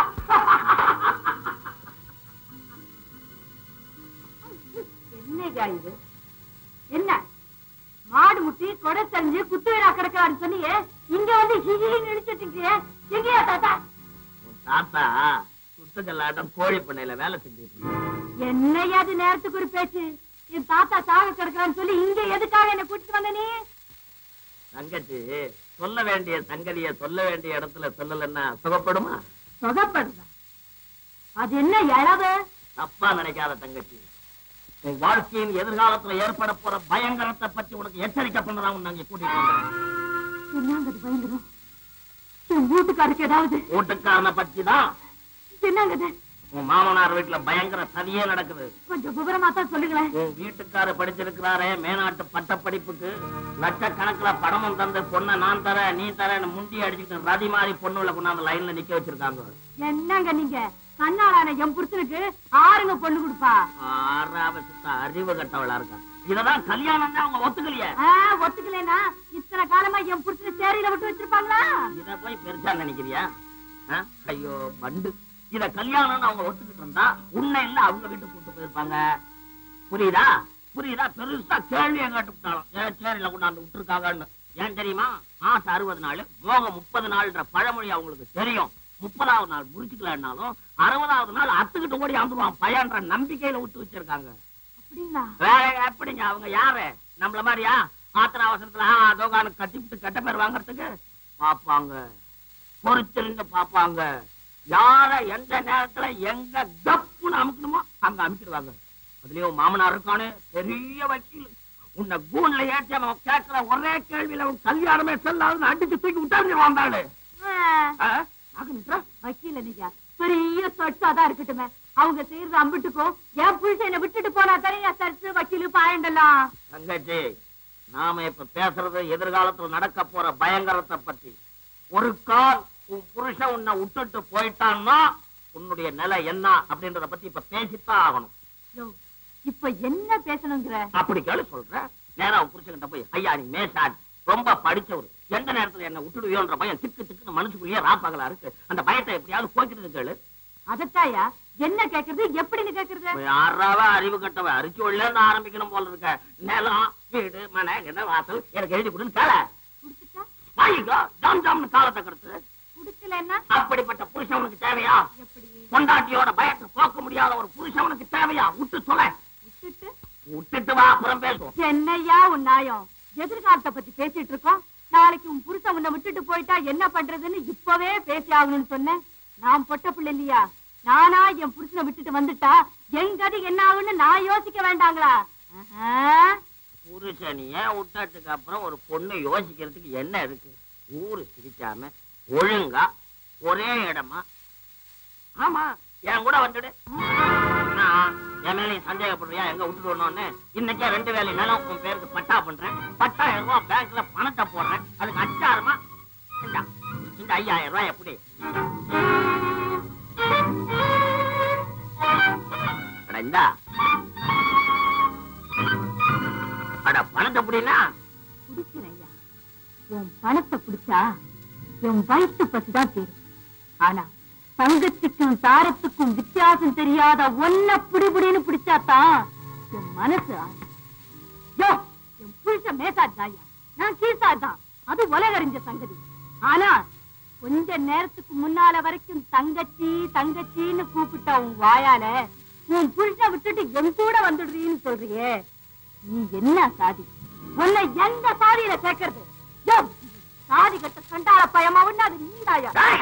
Speaker 1: என்னையா இது என்ன மாடு முட்டி கொடை தஞ்சு குத்துவேரா கிடக்கிறான்னு சொன்னியே இங்க வந்து ஹிஹின்னு நினைச்சிட்டு இருக்கியே எங்கேயா தாத்தா
Speaker 7: உன் தாத்தா சுத்தகல்லாட்டம் கோழி பண்ணையில வேலை செஞ்சுட்டு இருந்தான்.
Speaker 1: என்னையா அது நேரத்துக்கு ஒரு பேச்சு என் தாத்தா சாக கிடக்குறான்னு சொல்லி இங்க எதுக்காக என்ன கூட்டிட்டு வந்த நீ
Speaker 7: தங்கச்சி சொல்ல வேண்டிய சங்கதிய சொல்ல வேண்டிய இடத்துல சொல்லலன்னா சுகப்படுமா
Speaker 1: சொகப்படுதா அது என்ன இளவு
Speaker 7: தப்பா நினைக்காத தங்கச்சி உன் வாழ்க்கையின் எதிர்காலத்துல ஏற்பட போற பயங்கரத்தை பத்தி உனக்கு எச்சரிக்கை பண்ணதான் உன்னை அங்க கூட்டிட்டு வந்தேன்
Speaker 1: என்னங்க அது பயங்கரம் என் வீட்டுக்காருக்கு ஏதாவது
Speaker 7: வீட்டுக்காரனை பத்தி தான்
Speaker 1: என்னங்க இது
Speaker 7: உன் மாமனார் வீட்டுல பயங்கர சதியே நடக்குது
Speaker 1: கொஞ்சம் விவரமா தான் சொல்லுங்களேன்
Speaker 7: உன் வீட்டுக்காரு படிச்சிருக்கிறாரே மேனாட்டு பட்ட படிப்புக்கு லட்சக்கணக்குல பணமும் தந்து பொண்ணை நான் தரேன் நீ தரேன்னு முண்டி அடிச்சுட்டு ரதி மாதிரி பொண்ணுல கொண்டாந்து லைன்ல நிக்க வச்சிருக்காங்க
Speaker 1: என்னங்க நீங்க கண்ணாளான என் புருஷனுக்கு ஆறுங்க பொண்ணு கொடுப்பா
Speaker 7: ஆறாவ சுத்த அறிவு கட்டவளா இருக்கா இததான் கல்யாணம் தான் அவங்க ஒத்துக்கலையே
Speaker 1: ஆ, ஒத்துக்கலைன்னா இத்தனை காலமா என் புருஷனை சேரியில விட்டு வச்சிருப்பாங்களா
Speaker 7: இத போய் பெருசா நினைக்கிறியா ஆ? ஐயோ பண்டு இத கல்யாணம்னு அவங்க ஒத்துக்கிட்டு இருந்தா உன்னை இல்ல அவங்க வீட்டுக்கு கூட்டு போயிருப்பாங்க புரியுதா புரியுதா பெருசா கேள்வியை கேட்டு விட்டாலும் ஏன் சேரியில கொண்டாந்து விட்டுருக்காங்கன்னு ஏன் தெரியுமா ஆசை அறுபது நாள் போகம் முப்பது நாள்ன்ற பழமொழி அவங்களுக்கு தெரியும் முப்பதாவது நாள் முடிச்சுக்கலன்னாலும் அறுபதாவது நாள் அத்துக்கிட்டு ஓடி வந்துருவான் பையன்ற நம்பிக்கையில விட்டு வச்சிருக்காங்க
Speaker 1: அப்படிங்களா
Speaker 7: வேற எப்படிங்க அவங்க யாரு நம்மள மாதிரியா ஆத்திர அவசரத்துல அதோகானு கட்டிவிட்டு கட்ட பேர் வாங்குறதுக்கு பாப்பாங்க பொறுத்திருந்து பாப்பாங்க யார எந்த நேரத்துல எங்க கப்புன்னு அமுக்கணுமோ அங்க அமுக்கிடுவாங்க அதுலயும் மாமனார் இருக்கானே பெரிய வக்கீல் உன்னை கூண்ல ஏற்றி அவன் கேட்கிற ஒரே கேள்வியில உன் கல்யாணமே செல்லாதுன்னு அடிச்சு தூக்கி விட்டாரு வந்தாளு
Speaker 1: வக்கீல நீங்க பெரிய சொட்டாதான் இருக்கட்டுமே அவங்க செய்யறது அம்பிட்டுக்கும் என் புருஷனை விட்டுட்டு போனா தரையா சர்ச்சு வக்கீலு பாயண்டெல்லாம்
Speaker 7: தங்கச்சி நாம இப்ப பேசுறது எதிர்காலத்துல நடக்க போற பயங்கரத்தை பத்தி ஒரு கால் உன் புருஷன் உன்னை விட்டுட்டு போயிட்டான்னா உன்னுடைய நிலை என்ன அப்படின்றத பத்தி இப்ப பேசித்தான் ஆகணும்
Speaker 1: யோ, இப்ப என்ன பேசணுங்கிற
Speaker 7: அப்படி கேளு சொல்றேன் நேரா உன் புருஷன்கிட்ட போய் ஐயா நீ மேசாட் ரொம்ப படிச்சவர் எந்த நேரத்துல என்ன விட்டுடுவியோன்ற பயம் திக்கு திக்குன்னு மனசுக்குள்ளேயே ராப்பகலா இருக்கு அந்த பயத்தை எப்படியாவது போய்க்கிறது கேளு
Speaker 1: அதத்தாயா என்ன கேக்குறது எப்படின்னு கேக்குறது
Speaker 7: யாராவ அறிவு கட்டவ அரிச்சோள்ல இருந்து ஆரம்பிக்கணும் போல இருக்க நிலம் வீடு மனை என்ன வாசல் எனக்கு எழுதி கொடுன்னு கேள
Speaker 1: குடுத்துட்டா
Speaker 7: வாங்கிக்கோ ஜாம் ஜாம்னு காலத்தை கடத்து
Speaker 1: குடுக்கலன்னா
Speaker 7: அப்படிப்பட்ட புருஷன் உனக்கு தேவையா
Speaker 1: எப்படி
Speaker 7: பொண்டாட்டியோட பயத்தை போக்க முடியாத ஒரு புருஷன் உனக்கு தேவையா விட்டு தொலை
Speaker 1: விட்டுட்டு
Speaker 7: விட்டுட்டு வா அப்புறம் பேசுவோம்
Speaker 1: என்னய்யா உன் நியாயம் எதிர்காலத்தை பத்தி பேசிட்டு இருக்கோம் நாளைக்கு உன் புருஷன் உன்னை விட்டுட்டு போயிட்டா என்ன பண்றதுன்னு இப்பவே பேசி ஆகணும்னு சொன்னேன் நான் பொட்ட பிள்ளை இல்லையா நானா என் புருஷனை விட்டுட்டு வந்துட்டா என் கதி என்ன ஆகும்னு நான் யோசிக்க வேண்டாங்களா ஆஹா.
Speaker 7: புருஷனிய விட்டதுக்கு அப்புறம் ஒரு பொண்ணு யோசிக்கிறதுக்கு என்ன இருக்கு ஊரு சிரிக்காம ஒழுங்கா ஒரே இடமா ஆமா என் கூட வந்துடு நான் என் மேல நீ சந்தேகப்படுறியா எங்க விட்டுட்டு வரணும்னு இன்னைக்கே ரெண்டு வேலை நிலம் உன் பேருக்கு பட்டா பண்றேன் பத்தாயிரம் ரூபாய் பேங்க்ல பணத்தை போடுறேன் அதுக்கு அச்சாரமா இந்தா, இந்த ஐயாயிரம் ரூபாய் எப்படி அட இந்தா அட பணத்தை எப்படின்னா
Speaker 1: குடிக்கிறேன் ஐயா உன் பணத்தை குடிச்சா என் வயிற்று பசிதான் தெரியும் ஆனா தங்கச்சிக்கும் தாரத்துக்கும் வித்தியாசம் தெரியாத ஒன்ன புடிபுடின்னு பிடிச்சாதான் என் மனசு ஆறும். யோ என் புருஷ மேசாட் தாயா நான் கீழ்சாட் தான் அது உலகறிஞ்ச சங்கதி ஆனா கொஞ்ச நேரத்துக்கு முன்னால வரைக்கும் தங்கச்சி தங்கச்சின்னு கூப்பிட்ட உன் வாயால உன் புருஷ விட்டுட்டு என் கூட வந்துடுறீன்னு சொல்றியே நீ என்ன சாதி உன்னை எந்த சாதியில சேர்க்கறது யோ, சாதி கட்ட கண்டால பயமா ஒண்ணு அது நீதாயா
Speaker 7: டேய்!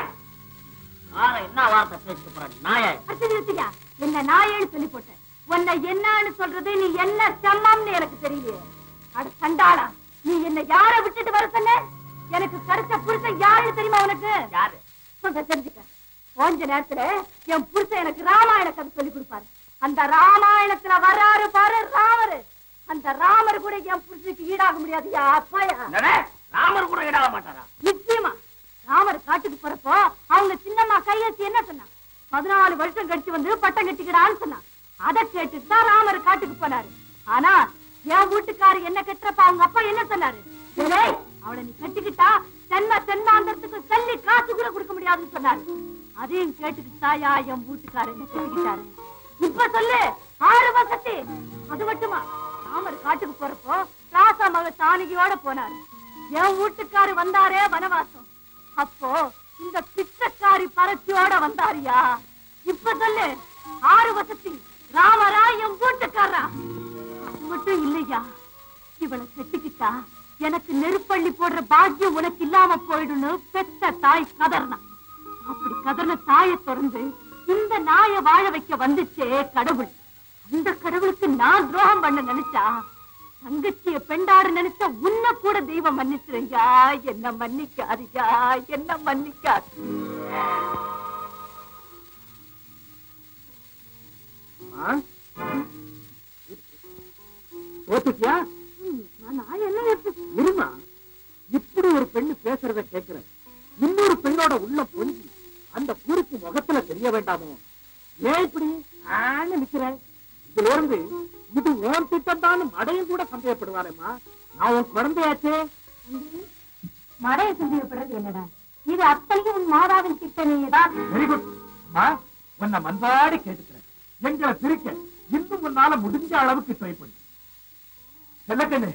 Speaker 7: யாரை என்ன வார்த்தை பேசிட்டு போற நாய
Speaker 1: அர்த்தம் நிறுத்தியா என்ன நாயேன்னு சொல்லி போட்டேன் உன்னை என்னன்னு சொல்றது நீ என்ன செம்மம்னு எனக்கு தெரியலையே அட கண்டாளா நீ என்ன யார விட்டுட்டு வர சொன்ன எனக்கு கருத்த புருஷன் யாருன்னு தெரியுமா உனக்கு
Speaker 7: யாரு
Speaker 1: சொல்ற தெரிஞ்சுக்க கொஞ்ச நேரத்துல என் புருஷன் எனக்கு ராமாயண கதை சொல்லி கொடுப்பாரு அந்த ராமாயணத்துல வர்றாரு பாரு ராமரு அந்த ராமர் கூட என் புருஷனுக்கு ஈடாக முடியாதுயா அப்பாயா
Speaker 7: என்னடே? ராமர் கூட ஈடாக மாட்டாரா
Speaker 1: நிச்சயமா ராமர் காட்டுக்கு போறப்போ அவங்க சின்னம்மா கையெழுத்து என்ன சொன்னா பதினாலு வருஷம் கழிச்சு வந்து பட்டம் கட்டிக்கிறான்னு சொன்னா அதை கேட்டுட்டு தான் ராமர் காட்டுக்கு போனாரு ஆனா என் வீட்டுக்காரு என்ன கட்டுறப்ப அவங்க அப்பா என்ன சொன்னாரு "டேய், அவளை நீ கட்டிக்கிட்டா தென்ன தென்னாந்தரத்துக்கு சல்லி காசு கூட கொடுக்க முடியாதுன்னு சொன்னாரு அதையும் கேட்டுக்கிட்டு தாயா என் வீட்டுக்காரு என்ன கட்டிக்கிட்டாரு இப்ப சொல்லு ஆறு வசதி அது மட்டுமா ராமர் காட்டுக்கு போறப்போ ராசா மக தானிகியோட போனாரு என் வீட்டுக்காரு வந்தாரே வனவாசம் அப்போ இந்த பிச்சைக்காரி பறச்சியோட வந்தாரியா இப்ப சொல்லு ஆறு வசதி ராமரா என் வீட்டுக்காரா அது மட்டும் இல்லையா இவளை கட்டிக்கிட்டா எனக்கு நெருப்பள்ளி போடுற பாக்கியம் உனக்கு இல்லாம போயிடும்னு பெத்த தாய் கதர்னா அப்படி கதர்ன தாயை திறந்து இந்த நாயை வாழ வைக்க வந்துச்சே கடவுள் அந்த கடவுளுக்கு நான் துரோகம் பண்ண நினைச்சா தங்கச்சிய பெண்டாடு நினைச்சா உன்னை கூட தெய்வம் மன்னிச்சிருங்கயா என்ன மன்னிக்காருயா என்ன மன்னிக்காரு
Speaker 3: ஓத்துக்கியா
Speaker 1: நான் என்ன எப்படி
Speaker 3: இருமா இப்படி ஒரு பெண்ணு பேசுறத கேக்குறேன் இன்னொரு பெண்ணோட உள்ள பொங்கி அந்த குறுக்கு முகத்துல தெரிய வேண்டாமோ ஏன் இப்படி ஆன்னு நிக்கிறேன் இதுல இருந்து இது ஓன் திட்டம் தான் மடையும் கூட சந்தேகப்படுவாரேம்மா நான் உன் குழந்தையாச்சே
Speaker 1: மடைய சந்தேகப்படுறது என்னடா இது அத்தனையும் உன் மாதாவின் திட்டமேதான்
Speaker 3: வெரி குட் அம்மா உன்னை மன்றாடி கேட்டுக்கிறேன் எங்களை பிரிக்க இன்னும் உன்னால முடிஞ்ச அளவுக்கு ட்ரை பண்ணு செல்லக்கண்ணு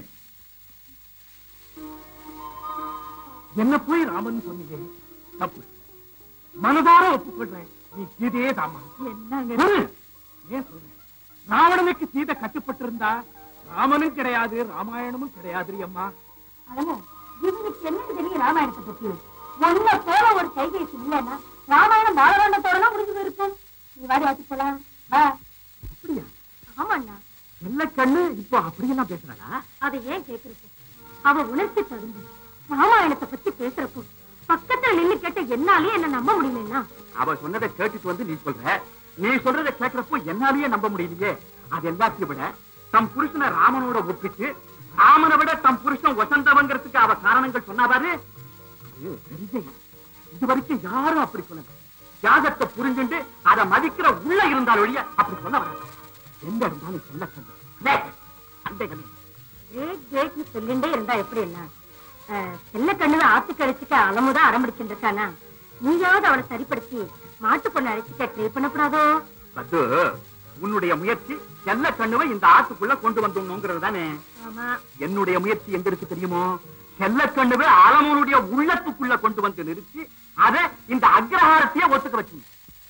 Speaker 3: என்ன போய் ராமன் சொன்னீங்க தப்பு மனதார ஒப்புக்கொள்றேன் நீ சீதையே தாமா
Speaker 1: என்னங்க
Speaker 3: சொல்லு. ஏன் சொல்றேன் ராவணனுக்கு சீதை கட்டுப்பட்டிருந்தா ராமனும் கிடையாது ராமாயணமும் கிடையாது அம்மா
Speaker 1: அழகா, இவனுக்கு என்ன தெரியும் ராமாயணத்தை பத்தி ஒன்ன போல ஒரு கைகேசி இல்லைன்னா ராமாயணம் பாலகாண்டத்தோட முடிஞ்சு போயிருக்கும் நீ வாடி ஆச்சு போலாம் வா
Speaker 3: அப்படியா
Speaker 1: ஆமாண்ணா
Speaker 3: செல்லக்கண்ணு இப்போ அப்படியெல்லாம் பேசுறாளா
Speaker 1: அதை ஏன் கேக்குறது அவ உணர்ச்சி தகுந்து ராமாயணத்தை பத்தி பேசுறப்போ பக்கத்துல நின்னு கேட்ட என்னாலே என்ன நம்ப முடியலன்னா
Speaker 3: அவ சொன்னதை கேட்டுட்டு வந்து நீ சொல்ற நீ சொல்றதை கேட்கிறப்போ என்னாலேயே நம்ப முடியலையே அது எல்லாத்தையும் விட தம் புருஷனை ராமனோட ஒப்பிட்டு ராமனை விட தம் புருஷன் வசந்தவங்கிறதுக்கு அவ காரணங்கள் சொன்னாதாரு அது வெறியன். இது வரைக்கும் யாரும் அப்படி சொல்லல தியாகத்தை புரிஞ்சுண்டு அதை மதிக்கிற உள்ள இருந்தால் ஒழிய அப்படி சொல்ல வராது எங்க இருந்தாலும் செல்ல கண்ணு அந்த கண்ணு
Speaker 1: பிரேக் பிரேக்னு சொல்லிண்டே இருந்தா எப்படி என்ன செல்ல கண்ணுவை ஆத்துக்கு அழைச்சிக்க அலமுதான் ஆரம்பிச்சுட்டு இருக்கானா நீயாவது அவளை சரிப்படுத்தி மாட்டு பொண்ணு அழைச்சிக்க ட்ரை பண்ணக்கூடாதோ
Speaker 3: பத்து உன்னுடைய முயற்சி செல்ல கண்ணுவை இந்த ஆத்துக்குள்ள கொண்டு வந்துடணுங்கிறது தானே
Speaker 1: ஆமா
Speaker 3: என்னுடைய முயற்சி எங்க இருக்கு தெரியுமோ செல்ல கண்ணுவை ஆலமனுடைய உள்ளத்துக்குள்ள கொண்டு வந்து நிறுத்தி அதை இந்த அக்ரஹாரத்தையே ஒத்துக்க வச்சு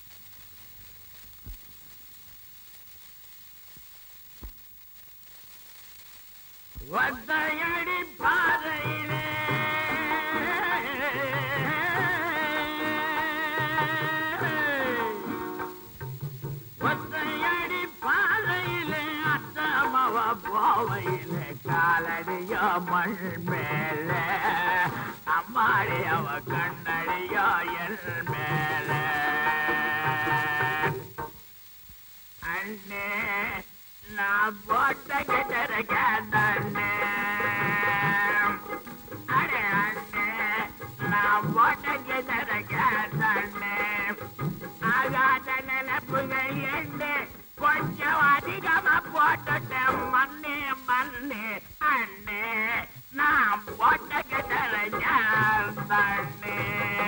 Speaker 7: ஒத்தையடி பாதையிலே ஒத்தையடி பாதையிலே அத்தமவ போவையிலே காலடியோ மண் மேலே அம்மாடி அவ கண்ணடியோ என் மேலே அண்ணே நான் போட்ட கிட்டருக்க அண்ணே அடே அண்ணே நான் போட்ட கிட்டருக்க அண்ணே ஆகாத நினப்புகள் எண்ணு கொஞ்சம் அதிகமா போட்டுட்டேன் மண்ணே மண்ணே அண்ணே நான் போட்ட கிட்டருக்க அண்ணே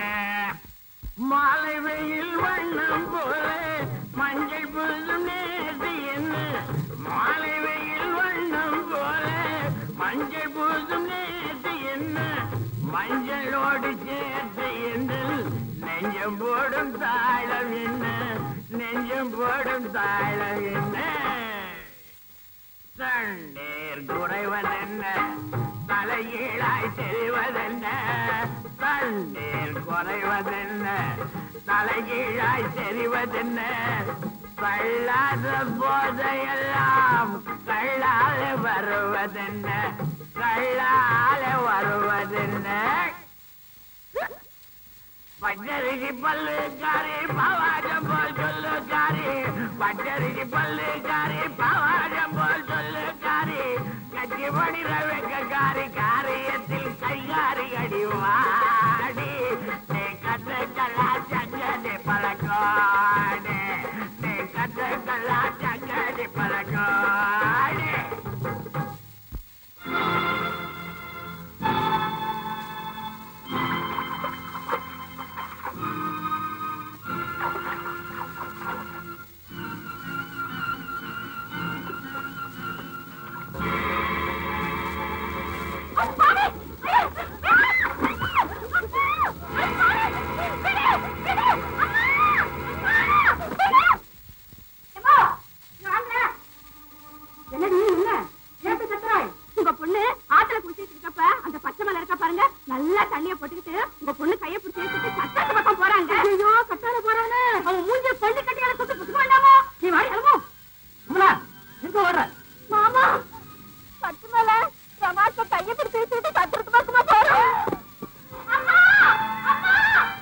Speaker 7: மாலை வெயில் வண்ணம் போல மஞ்சள் புது நேர்ந்து என்ன மாலை வெயில் வண்ணம் போல மஞ்சள் புது நேர்ந்து என்ன மஞ்சளோடு சேர்த்து என்ன நெஞ்சம் போடும் தாழம் என்ன நெஞ்சம் போடும் தாழம் என்ன தண்ணீர் குறைவதென்ன தலைகீழாய் தெரிவதென்ன தண்ணீர் குறைவதென்ன தலைகீழாய் தெரிவதென்ன கள்ளாத போதையெல்லாம் கள்ளால வருவதென்ன கள்ளால வருவதென்ன பச்சரிசி பல்லுக்காரி பவாஜம் போல் சொல்லுக்காரி பச்சரிசி பல்லுக்காரி பவாஜம் போல் சொல்லுக்காரி கட்சி மணி ரவிக்காரி காரியத்தில் கைகாரி அடிவாடி நீ கற்றுக்கலா சங்கடி பழக்காடு நீ கற்றுக்கலா சங்கடி பழக்காடு
Speaker 1: என்னடி என்ன ஏன் கத்துறாய் உங்க பொண்ணு ஆத்துல குளிச்சிட்டு இருக்கப்ப அந்த பச்சை மலை இருக்க பாருங்க நல்லா தண்ணிய போட்டுக்கிட்டு உங்க பொண்ணு கைய பிடிச்சி இழுத்துட்டு கட்டாத பக்கம் போறாங்க ஐயோ கட்டாத போறாங்க அவன் மூஞ்சி பொண்ணு கட்டியால சுட்டு குத்துக்க வேண்டாமோ நீ வாடி அழுமோ
Speaker 3: எங்க வர்ற
Speaker 1: மாமா பச்சை மலை ரமாட்ட கைய பிடிச்சி இழுத்துட்டு கத்துறது பக்கமா போறோம் அம்மா அம்மா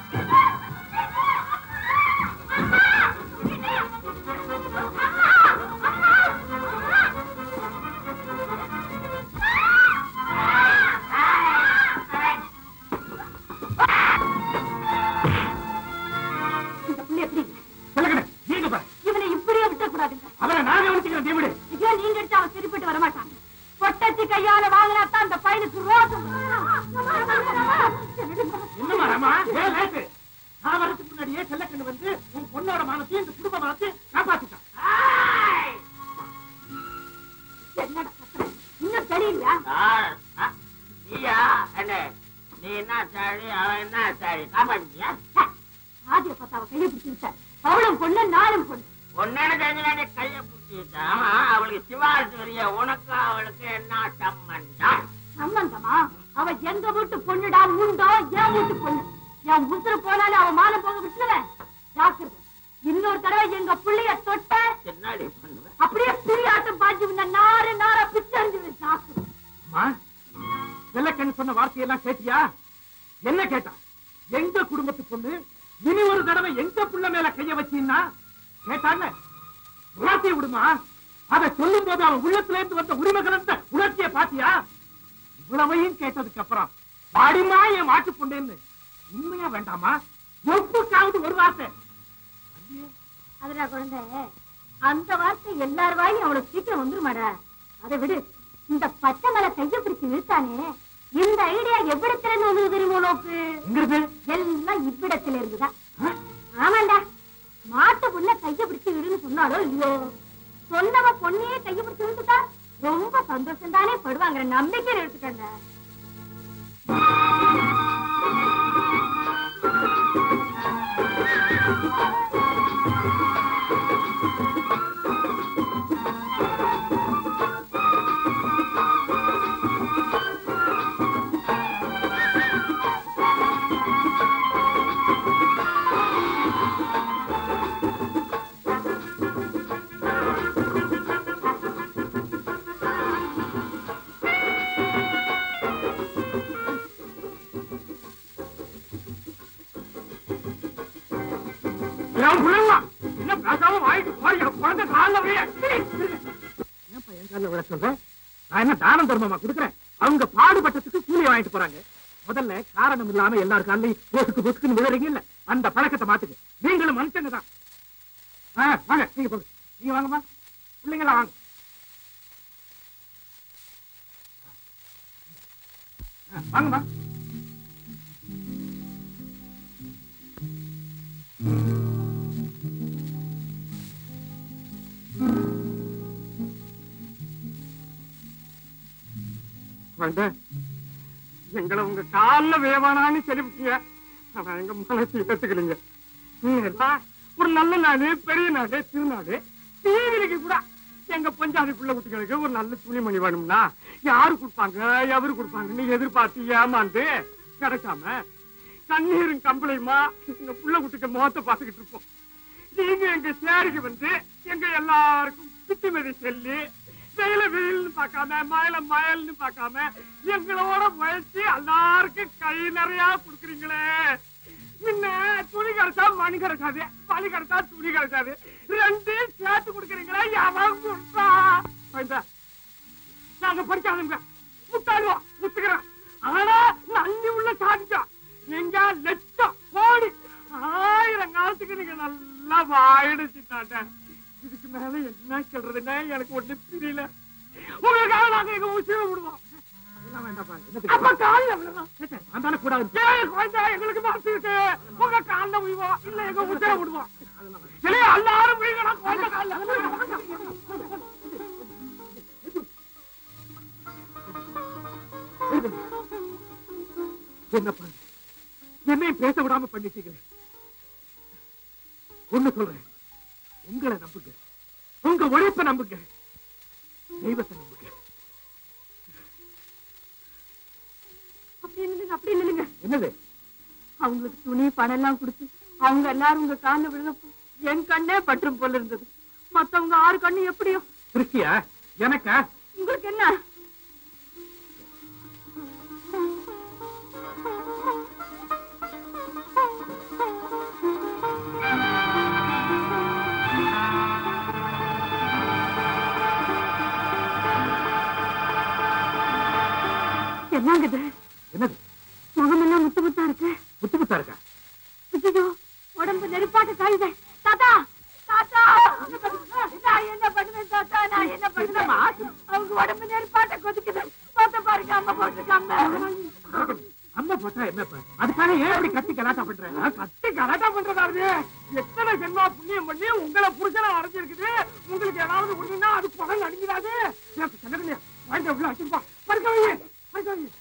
Speaker 1: இந்த புள்ளி எப்படி
Speaker 3: சொல்லுங்க நீங்க பாரு
Speaker 1: இவனை இப்படியே விட்டக்கூடாதுங்க
Speaker 3: அவரை நான் கவனிச்சுக்கிறேன் நீ விடு
Speaker 1: ஐயோ நீங்க எடுத்து அவன் சரிப்பட்டு வரமாட்டாங்க பொட்டச்சி கையால வாங்கினா தான் அந்த பையனுக்கு ரோசம்
Speaker 3: என்னமா ராமா ஏன் லேட்டு நான் வரதுக்கு முன்னாடியே செல்லக்கண்ணு வந்து உன் பொண்ணோட மானத்தையும் இந்த குடும்ப மானத்தையும் காப்பாத்திட்டான்
Speaker 1: என்னடா கத்துற? இன்னும் தெரியலையா
Speaker 7: ஆ, ஆ, நீயா என்ன நீ என்ன சாடி அவன் என்ன சாடி காப்பாத்தியா
Speaker 1: ஆதிய பார்த்தா அவ கையை பிடிச்சு விட்டார் அவளும் பொண்ணு நானும் பொண்ணு
Speaker 7: ஒன்னு தெரிஞ்சு கைய பிடிச்சிட்டா ஆமா அவளுக்கு சிவாஜி வரிய உனக்கு அவளுக்கு என்ன சம்பந்தம்
Speaker 1: சம்பந்தமா அவ எங்க வீட்டு பொண்ணுடா முண்டோ என் வீட்டு பொண்ணு என் உசுறு போனாலும் அவ மானம் போக விட்டுருவேன் ஜாக்கிரதை இன்னொரு தடவை எங்க புள்ளைய தொட்ட
Speaker 7: என்னடி பண்ணுவேன்
Speaker 1: அப்படியே புரியாட்டம் பாஞ்சு இந்த நாறு நாரா பிச்சறிஞ்சு ஜாக்கிரதை
Speaker 3: அம்மா செல்லக்கண்ணு சொன்ன வார்த்தையெல்லாம் கேட்டியா என்ன கேட்டா எங்க குடும்பத்து பொண்ணு இனி ஒரு தடவை எங்க புள்ள மேல கைய வச்சீன்னா கேட்டாங்க வார்த்தையை விடுமா அதை சொல்லும் போது அவன் உள்ளத்துல இருந்து வந்த உரிமை கலந்த உணர்ச்சியை பாத்தியா இவ்வளவையும் கேட்டதுக்கு அப்புறம் பாடிமா என் மாட்டு பொண்ணுன்னு உண்மையா வேண்டாமா ஒப்புக்காவது ஒரு வார்த்தை
Speaker 1: அதுடா குழந்தை அந்த வார்த்தை எல்லார் வாயிலும் அவ்வளவு சீக்கிரம் வந்துருமாடா அதை விடு இந்த பச்சை மலை கைய பிடிச்சு இழுத்தானே இந்த ஐடியா எவ்விடத்துல இருந்து வந்தது தெரியுமோ நோக்கு
Speaker 5: எங்கிறது
Speaker 1: எல்லாம் இவ்விடத்துல இருந்துதான் ஆமாண்டா மாட்டு புண்ண கைய பிடிச்சு இழுன்னு சொன்னாரோ இல்லையோ சொன்னவ பொண்ணையே கைய பிடிச்சு இழுத்துட்டா ரொம்ப சந்தோஷம் தானே படுவாங்கிற நம்பிக்கையில எடுத்துக்கங்க
Speaker 5: என் பிள்ளைங்களா, என்ன பேசாம வாங்கிட்டு போறீங்க குழந்தை காலில் விழ ஏன்பா என் காலில் விழ சொல்ற நான் என்ன தானம் தர்மமா கொடுக்குறேன் அவங்க பாடுபட்டதுக்கு கூலி வாங்கிட்டு போறாங்க முதல்ல காரணம் இல்லாம எல்லார் காலையும் பொசுக்கு பொசுக்குன்னு விழுறீங்க இல்ல அந்த பழக்கத்தை மாத்துங்க நீங்களும் மனுஷங்க தான் ஆ, வாங்க நீங்க போங்க நீங்க வாங்கம்மா பிள்ளைங்களா வாங்க ஆ, வாங்கம்மா குழந்தை எங்களை உங்க கால்ல வேவானான்னு சொல்லிவிட்டீங்க ஆனா எங்க மனசு ஏத்துக்கலைங்க நீங்க எல்லாம் ஒரு நல்ல நாடு பெரிய நாடு திருநாடு டிவிக்கு கூட எங்க பஞ்சாபி பிள்ளை குட்டிகளுக்கு ஒரு நல்ல துணிமணி வேணும்னா யாரு கொடுப்பாங்க எவரு கொடுப்பாங்கன்னு எதிர்பார்த்து ஏமாந்து கிடைக்காம கண்ணீரும் கம்பளையுமா எங்க புள்ள குட்டிக்கு முகத்தை பார்த்துக்கிட்டு இருப்போம் நீங்க எங்க சேரிக்கு வந்து எங்க எல்லாருக்கும் பிச்சுமதி சொல்லி வெயில வெயில்னு பார்க்காம மயில மயல்னு பார்க்காம எங்களோட முயற்சி எல்லாருக்கும் கை நிறைய கொடுக்குறீங்களே முன்ன துணி கிடைச்சா மணி கிடைக்காது மணி கிடைச்சா துணி கிடைக்காது ரெண்டையும் சேர்த்து கொடுக்குறீங்களே எவன் கொடுப்பா பையன், நாங்க படிக்காதவங்க முட்டாளுவோம் முத்துக்கிறோம் ஆனா நன்றி உள்ள சாதிச்சோம் நீங்க லட்சம் கோடி ஆயிரம் காலத்துக்கு நீங்க நல்லா வாயிடுச்சுட்டாட்ட இதுக்கு மேல என்ன சொல்றதுன்னா எனக்கு ஒண்ணு புரியல உங்களுக்காக நாங்க எங்க உச்சியை விடுவோம் அதெல்லாம் வேண்டாம்ப்பா. என்னத்துக்கு? அப்ப கால்ல விழுவோம். சே, சே, நான் தானே கூடாது. ஏய், குழந்தை, எங்களுக்கு மனசு இருக்கு. உங்க கால்ல விழுவோம். இல்ல, எங்க உச்சியை விடுவோம். இல்லையா, எல்லாரும் விழுங்கணும், குழந்தை கால்ல. என்னப்பா என்னையும் பேச விடாம பண்ணிட்டீங்களே ஒண்ணு சொல்றேன் உங்களை நம்புங்க உங்க உழைப்ப நம்புங்க தெய்வத்தை நம்புங்க
Speaker 1: அப்படி நில்லுங்க அப்படி நில்லுங்க
Speaker 5: என்னது
Speaker 1: அவங்களுக்கு துணி பணம் எல்லாம் கொடுத்து அவங்க எல்லாரும் உங்க கால்ல விழுந்தப்போ என் கண்ணே பற்றும் போல இருந்தது மத்தவங்க ஆறு கண்ணு எப்படியோ
Speaker 5: கிறிஸ்டியா எனக்கா
Speaker 1: உங்களுக்கு என்ன என்னங்க இது
Speaker 5: என்னது
Speaker 1: முகமெல்லாம் முத்து முத்தா இருக்கு
Speaker 5: புத்து புத்தா இருக்கா
Speaker 1: ஐயோ உடம்பு நெருப்பாட்டு காயுது தாத்தா தாத்தா நான் என்ன பண்ணுவேன் தாத்தா நான் என்ன பண்ணுவேன் அவங்க உடம்பு நெருப்பாட்ட கொதிக்குது பார்த்த பாருங்க அம்மா போட்டிருக்காங்க
Speaker 5: அம்மா போட்டா என்னப்பா அதுக்காக ஏன் இப்படி கத்தி கலாட்டா பண்ற கத்தி கலாட்டா பண்றதாவது எத்தனை ஜென்மா புண்ணியம் பண்ணி உங்களை புருஷனை அடைஞ்சிருக்குது உங்களுக்கு ஏதாவது ஒண்ணுன்னா அது குரல் அடிக்கிறாது செல்லக்கண்ணியா வாங்க உள்ள வச்சிருப்பா படுக்க வையே படுக்க வையே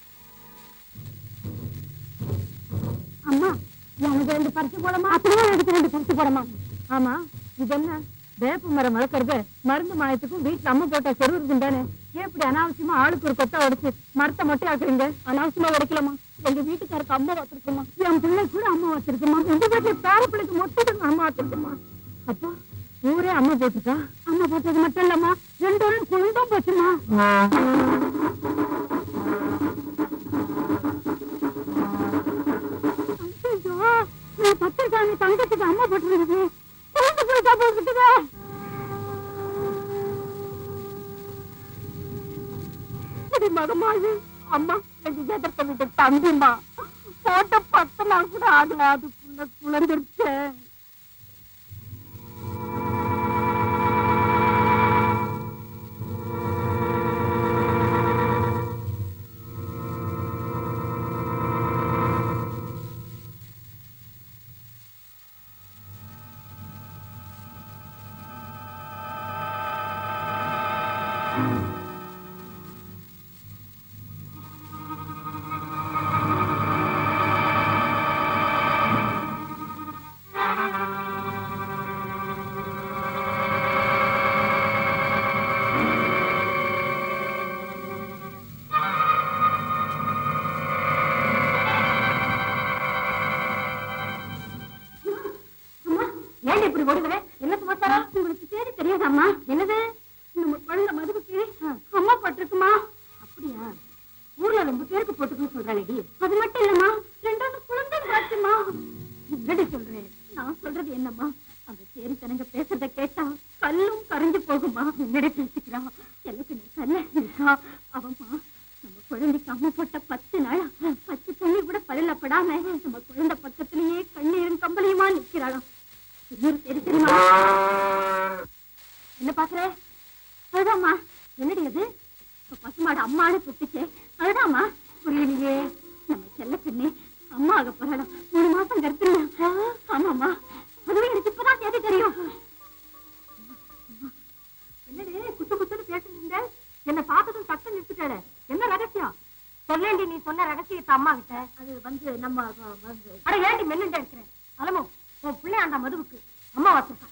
Speaker 1: அம்மா எனக்கு ரெண்டு பறிச்சு போடமா அப்படியே எனக்கு ரெண்டு பறிச்சு போடமா ஆமா இது என்ன வேப்ப மரம் வளர்க்கறது மருந்து மாயத்துக்கும் வீட்டுல அம்மா போட்ட செருவுக்கும் தானே ஏன் இப்படி அனாவசியமா ஆளுக்கு ஒரு கொட்டை உடைச்சு மரத்தை மொட்டை ஆக்குறீங்க அனாவசியமா உடைக்கலாமா எங்க வீட்டுக்காருக்கு அம்மா வச்சிருக்குமா என் பிள்ளை கூட அம்மா வச்சிருக்குமா எங்க வீட்டுல பேர பிள்ளைக்கு மொத்தத்துக்கு அம்மா வச்சிருக்குமா அப்போ ஊரே அம்மா போட்டுக்கா அம்மா போட்டது மட்டும் இல்லம்மா ரெண்டு ஒண்ணு குழந்தைம் போச்சுமா ஐயோ, நான் பத்திரிக்காமி தங்கத்துக்கு அம்மா போட்டுருக்குது குழந்தை கூட சாப்பிட்டுக்குது இது மகமாயி அம்மா எங்க எதிர்த்த வீட்டு தம்பிம்மா போட்ட பத்து நாள் கூட ஆகல அதுக்குள்ள குழந்திருச்சு இல்லடி அது மட்டும் இல்லம்மா ரெண்டாவது குழந்தை பாத்துமா என்னடி சொல்றேன் நான் சொல்றது என்னம்மா அந்த சேரி தனங்க பேசுறத கேட்டா கல்லும் கரைஞ்சு போகுமா என்னடி பேசிக்கிறான் எனக்கு நீ கல்ல இருக்கா அவம்மா நம்ம குழந்தைக்கு அம்மா போட்ட பத்து நாளா பத்து தண்ணி கூட பல்ல படாம நம்ம குழந்தை பக்கத்திலேயே கண்ணீரும் கம்பளியுமா நிக்கிறாளாம் இன்னொரு சரி தெரியுமா என்ன பாக்குற அதுதாம்மா என்னடி அது இப்ப பசுமாடு அம்மானு கூப்பிட்டுச்சே அதுதாம்மா புரியலையே நம்ம செல்ல பின்னே அம்மா ஆக போறாளாம் மூணு மாசம் கர்ப்பிணி ஆமாம்மா அதுவே எனக்கு இப்பதான் தேதி தெரியும் என்னடி குத்து குத்துன்னு பேசிட்டு இருந்த என்ன பார்த்ததும் சத்தம் நிறுத்திட்டாளே என்ன ரகசியம் சொல்லேண்டி நீ சொன்ன ரகசியத்தை அம்மா கிட்ட அது வந்து நம்ம வந்து அட ஏண்டி மெல்லுண்டே இருக்கிறேன் அலமோ உன் பிள்ளை அந்த மதுவுக்கு அம்மா வச்சிருக்கா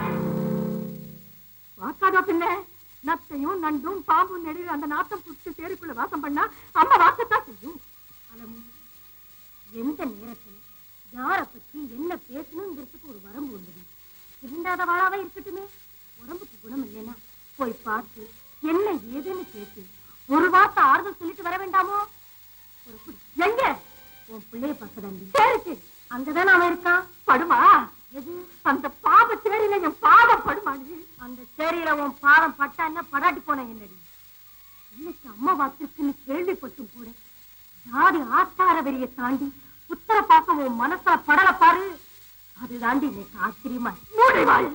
Speaker 1: வாக்காதா பின்ன நத்தையும் நண்டும் பாம்பும் நெடுவில் அந்த நாத்தம் புடிச்சு சேருக்குள்ள வாசம் பண்ணா அம்மா வாக்கத்தான் செய்யும் அலமு எந்த நேரத்துல யார பத்தி என்ன பேசணுங்கிறதுக்கு ஒரு வரம்பு உண்டு இருந்தாத வாழாவே இருக்கட்டுமே உடம்புக்கு குணம் இல்லைன்னா போய் பார்த்து என்ன ஏதுன்னு கேட்டு ஒரு வார்த்தை ஆறுதல் சொல்லிட்டு வர வேண்டாமோ ஒரு புடி. எங்க உன் பிள்ளைய பக்கதாண்டி சரிச்சு அங்கதானே அவன் இருக்கான் படுமா எது அந்த பாத சேரியில என் பாதம் படுமாடி அந்த சேரியில உன் பாதம் பட்டா என்ன படாட்டி போன என்னடி இன்னைக்கு அம்மா வாத்திருக்குன்னு கேள்விப்பட்டும் கூட ஜாதி ஆத்தார வெறிய தாண்டி புத்தர பார்க்க உன் மனசுல படல பாரு அது தாண்டி இன்னைக்கு ஆச்சரியமா மூடி வாய்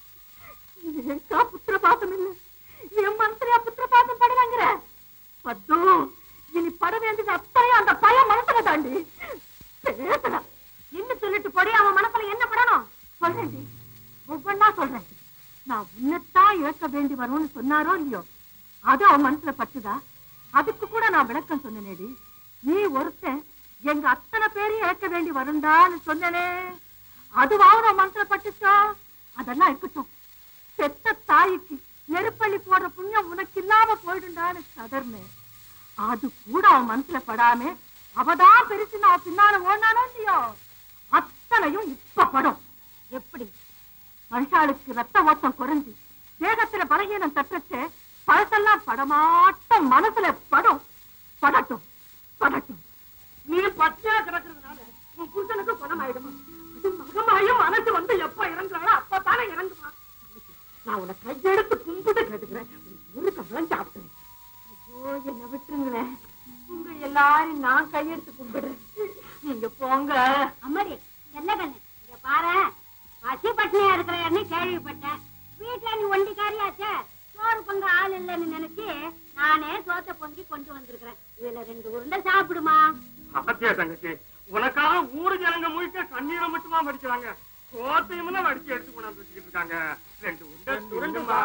Speaker 1: எனக்கா புத்திர பாசம் இல்ல என் மனசுலயா புத்திர பாசம் படலாங்கிற பத்தோ இனி பட வேண்டியது அத்தனையும் அந்த பையன் மனசுல தாண்டி பேசல இன்னும் சொல்லிட்டு போடி அவன் மனசுல என்ன படணும் சொல்றேன்டி ஒவ்வொன்னா சொல்றேன் நான் உன்னைத்தான் இழக்க வேண்டி வரும்னு சொன்னாரோ இல்லையோ அது அவன் மனசுல பட்டுதா அதுக்கு கூட நான் விளக்கம் சொன்னேனேடி நீ ஒருத்தன் எங்க அத்தனை பேரையும் இழக்க வேண்டி வருண்டான்னு சொன்னனே அதுவாவது அவன் மனசுல பட்டுச்சா அதெல்லாம் இருக்கட்டும் பெத்த தாய்க்கு நெருப்பள்ளி போடுற புண்ணியம் உனக்கு இல்லாம போயிடுண்டான்னு கதர்னேன் அது கூட அவன் மனசுல படாம அவதான் பெருசு நான் பின்னால ஓடானோ இல்லையோ அத்தனையும் இப்ப படும் எப்படி மனுஷாளுக்கு ரத்த ஓட்டம் குறைஞ்சு தேகத்துல பலகீனம் தட்டச்சு பழசெல்லாம் படமாட்டம் மனசுல படும் படட்டும் படட்டும் நீ பச்சையா கிடக்குறதுனால உன் புருஷனுக்கு குணம் ஆயிடுமா அது மகமாயும் மனசு வந்து எப்ப இறங்குறாளோ அப்பதானே இறங்குமா நான் உன்னை கையெடுத்து கும்பிட்டு கேட்டுக்கிறேன் ஒரு கவலம் சாப்பிட்டேன் ஐயோ என்ன விட்டுருங்களேன் உங்க எல்லாரும் நான் கையெடுத்து கும்பிடுறேன் நீங்க போங்க
Speaker 2: அம்மாடி என்ன கண்ணு இங்க பாரு பசி பட்டினியா இருக்கிறன்னு கேள்விப்பட்டேன் வீட்டுல நீ ஒண்டிக்காரியாச்சே சோறு பொங்க ஆள் இல்லைன்னு நினைச்சு நானே சோத்தை பொங்கி கொண்டு வந்திருக்கிறேன் இதுல ரெண்டு உருண்டை சாப்பிடுமா
Speaker 6: சத்தியா தங்கச்சி உனக்காக ஊரு ஜனங்க முழுக்க கண்ணீரை மட்டுமா மடிக்கிறாங்க சோத்தையும் வடிச்சு எடுத்து கொண்டாந்து வச்சுக்கிட்டு இருக்காங்க ரெண்டு உருண்டை சுருண்டுமா.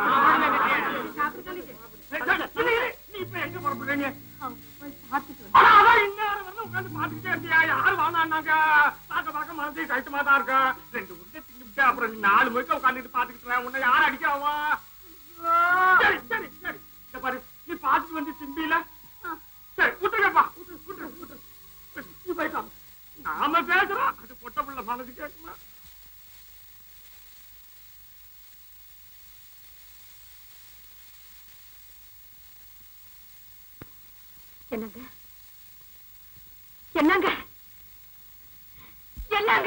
Speaker 6: ஏய், டேய், டேய், டேய், நீ இப்ப எங்க புறப்படுறீங்க
Speaker 1: அவங்க போய் பார்த்துட்டு
Speaker 6: ஆனா, அதான் இந்நேரம் வரலும் உட்கார்ந்து பார்த்துக்கிட்டே இருக்கியா? யாரு வானான்னாங்க? பார்க்க பார்க்க மனசு கஷ்டமா தான் இருக்கா. ரெண்டு உருண்டை தின்னுபிட்டு அப்புறம் நீ நாலு மணிக்கு உட்கார்ந்துட்டு பார்த்துக்கிட்டு இருக்க. உன்னை யார் அடிக்கிறாவா? சரி, சரி, சரி. இத பாரு, நீ பார்த்துட்டு வந்து திம்பியில? சரி, விட்டுருங்கப்பா. விட்டுரு, விட்டுரு, விட்டுரு. நீ போயிட்டு வா. நாம பேசுறோம் அது பொட்ட புள்ள மனசு கேட்குமா
Speaker 1: என்னங்க என்னங்க என்னங்க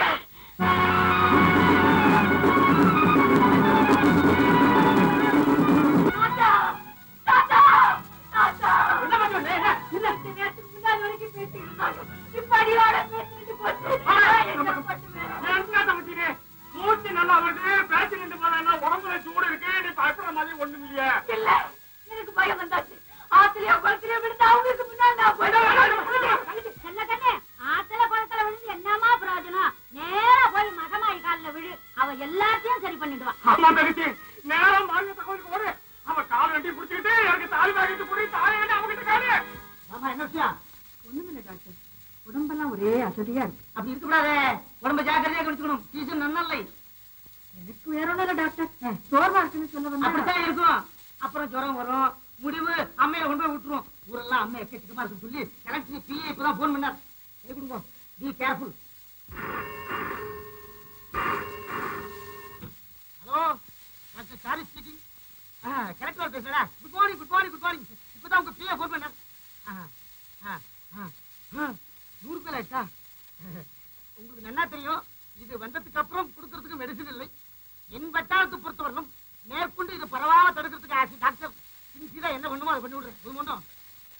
Speaker 1: தாத்தா! தாத்தா! தாத்தா! இல்ல, இந்த நேரத்துக்கு முன்னாடி வரைக்கும் பேசிட்டு இருந்தாங்க. இப்ப அடியோட பேசிட்டு போச்சு. என்ன பண்ணுவேன்?
Speaker 6: என்ன தங்கச்சி மூச்சு நல்லா வருது பேச்சு நின்று போனா உடம்புல சூடு இருக்கு நீ பயப்படுற மாதிரி ஒண்ணும் இல்லையே
Speaker 1: இல்ல, எனக்கு பயம் வந்தாச்சு. ஆத்திரையோ, குளத்திலையோ விழுந்து அவங்களுக்கு முன்னாடி நான் போயிடுவேன்.
Speaker 2: செல்ல கண்ணு ஆத்துல குளத்துல விழுந்து என்னமா பிரயோஜனம் நேரா போய் மகமாயி கால்ல விழு அவ எல்லாத்தையும் சரி பண்ணிடுவா
Speaker 6: அம்மா தங்கச்சி நேரம் மாறிய தகவலுக்கு ஓடு அவ கால் வண்டி புடிச்சுக்கிட்டு எனக்கு தாலி வாங்கிட்டு போய் தாலி வேண்டி அவகிட்ட காலு
Speaker 4: ஆமா என்ன விஷயம்
Speaker 1: ஒண்ணுமில்ல டாக்டர் உடம்பெல்லாம் ஒரே அசதியா இருக்கு
Speaker 4: அப்படி இருக்க கூடாது உடம்ப ஜாக்கிரதையா கவனிச்சுக்கணும் சீசன் நன்னல்லை
Speaker 1: எனக்கு வேற ஒண்ணும் இல்ல டாக்டர் சோர்வா இருக்குன்னு சொல்ல வந்தேன்
Speaker 4: அப்படித்தான் இருக்கும் அப்புறம் ஜுரம் வரும் முடிவு அம்மையை கொண்டு போய் விட்டுரும் ஊரெல்லாம் அம்மை எக்கச்சக்கமா இருக்கு சொல்லி கலெக்டர் பிஏ இப்பதான் போன் பண்ணார் கை கொடுங்க be careful hello doctor sorry speaking collector பேசுறா good morning good morning good morning இப்பதான் உங்க பிஏ போன் பண்ணார் ஆ, ஆ, ஆ, ஆ.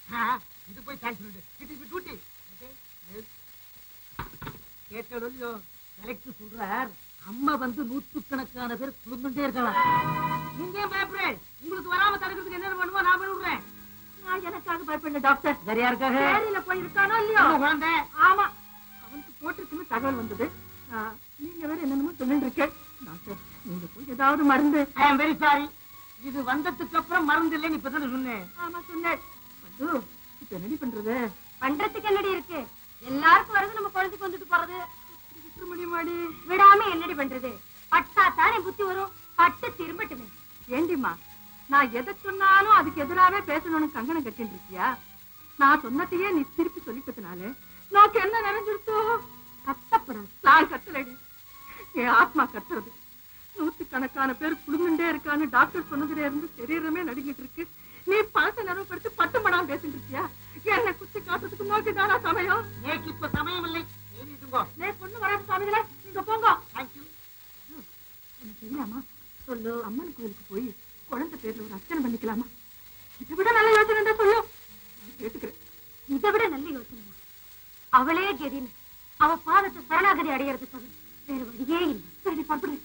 Speaker 8: இது போய் தேங்க்ஸ் சொல்லிட்டு இட் இஸ் டியூட்டி கேட்டோ கலெக்டர் சொல்றார் அம்மா வந்து நூற்றுக்கணக்கான பேர் குழுந்துட்டே இருக்கலாம் நீங்க ஏன் பயப்படுறேன் உங்களுக்கு வராம தடுக்கிறதுக்கு என்ன பண்ணுவோ நான் பண்ணி விடுறேன்
Speaker 1: நான் எனக்காக பயப்படல டாக்டர்
Speaker 8: வேற யாருக்காக
Speaker 1: சேரியில போய் இருக்கானோ இல்லையோ
Speaker 8: உங்க குழந்தை
Speaker 1: ஆமா அவனுக்கு போட்டிருக்குன்னு தகவல் வந்தது ஆ, நீங்க வேற என்னென்னமோ சொல்லிட்டு இருக்க டாக்டர் நீங்க போய் ஏதாவது மருந்து
Speaker 8: ஐ அம் வெரி சாரி இது வந்ததுக்கு அப்புறம் மருந்து இல்லைன்னு இப்பதானே சொன்னேன்
Speaker 1: ஆமா சொன்னேன் பட்டு இப்ப என்னடி பண்றது
Speaker 2: பண்றதுக்கு என்னடி இருக்கு எல்லாருக்கும் வருது நம்ம குழந்தைக்கு வந்துட்டு போறது
Speaker 1: விட்டுற முடியுமாடி
Speaker 2: விடாம என்னடி பண்றது பட்டா தானே புத்தி வரும் பட்டு திரும்பட்டுமே
Speaker 1: ஏண்டிம்மா நான் எதை சொன்னாலும் அதுக்கு எதிராவே பேசணும்னு கங்கணம் கட்டிட்டு இருக்கியா நான் சொன்னதையே நீ திருப்பி சொல்லிட்டதுனால நோக்கு என்ன நினைஞ்சிருத்தோ கத்தப்படாது நான் கத்தலடி என் ஆத்மா கத்துறது நூத்துக்கணக்கான பேர் குடும்பண்டே இருக்கான்னு டாக்டர் சொன்னதுல இருந்து சரீரமே நடுங்கிட்டு இருக்கு நீ பழச நிறவுப்படுத்தி பட்டு படாம பேசிட்டு இருக்கியா என்ன குத்தி காட்டுறதுக்கு நோக்கி தானா சமயம்
Speaker 8: நேக்கு இப்ப சமயம் இல்லை எழுதிட்டுங்கோ
Speaker 1: நே பொண்ணு வராது சாமிகளே நீங்க போங்க
Speaker 8: தேங்க்யூ
Speaker 1: உனக்கு தெரியாமா சொல்லு அம்மன் கோயிலுக்கு போய் குழந்தை பேர்ல ஒரு அர்ச்சனை பண்ணிக்கலாமா இதை விட நல்ல யோசனை இருந்தா சொல்லு நான் கேட்டுக்கிறேன்
Speaker 2: இதை விட நல்ல யோசனை அவளே கெதின்னு அவ பாதத்தை சரணாகதி அடையறது தவிர வேற வழியே இல்லை
Speaker 1: சரி படுத்து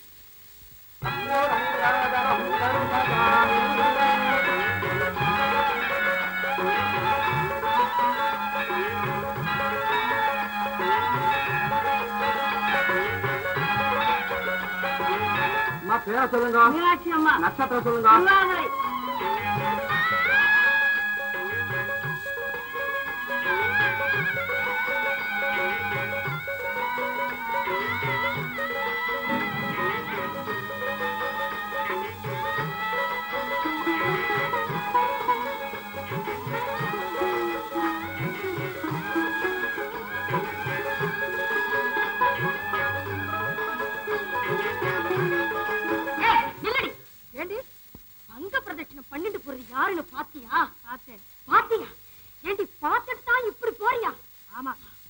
Speaker 3: அம்மா பேரை சொல்லுங்க
Speaker 2: மீனாட்சி அம்மா
Speaker 3: நட்சத்திரம் சொல்லுங்க
Speaker 2: திருவாதிரை ஏய், நில்லடி
Speaker 1: ஏண்டி
Speaker 2: அங்க பிரதட்சணம் பண்ணிட்டு போறது யாருன்னு பாத்தியா
Speaker 1: பார்த்தேன்
Speaker 2: பாத்தியா ஏண்டி பாத்துட்டு தான் இப்படி போறியா
Speaker 1: ஆமா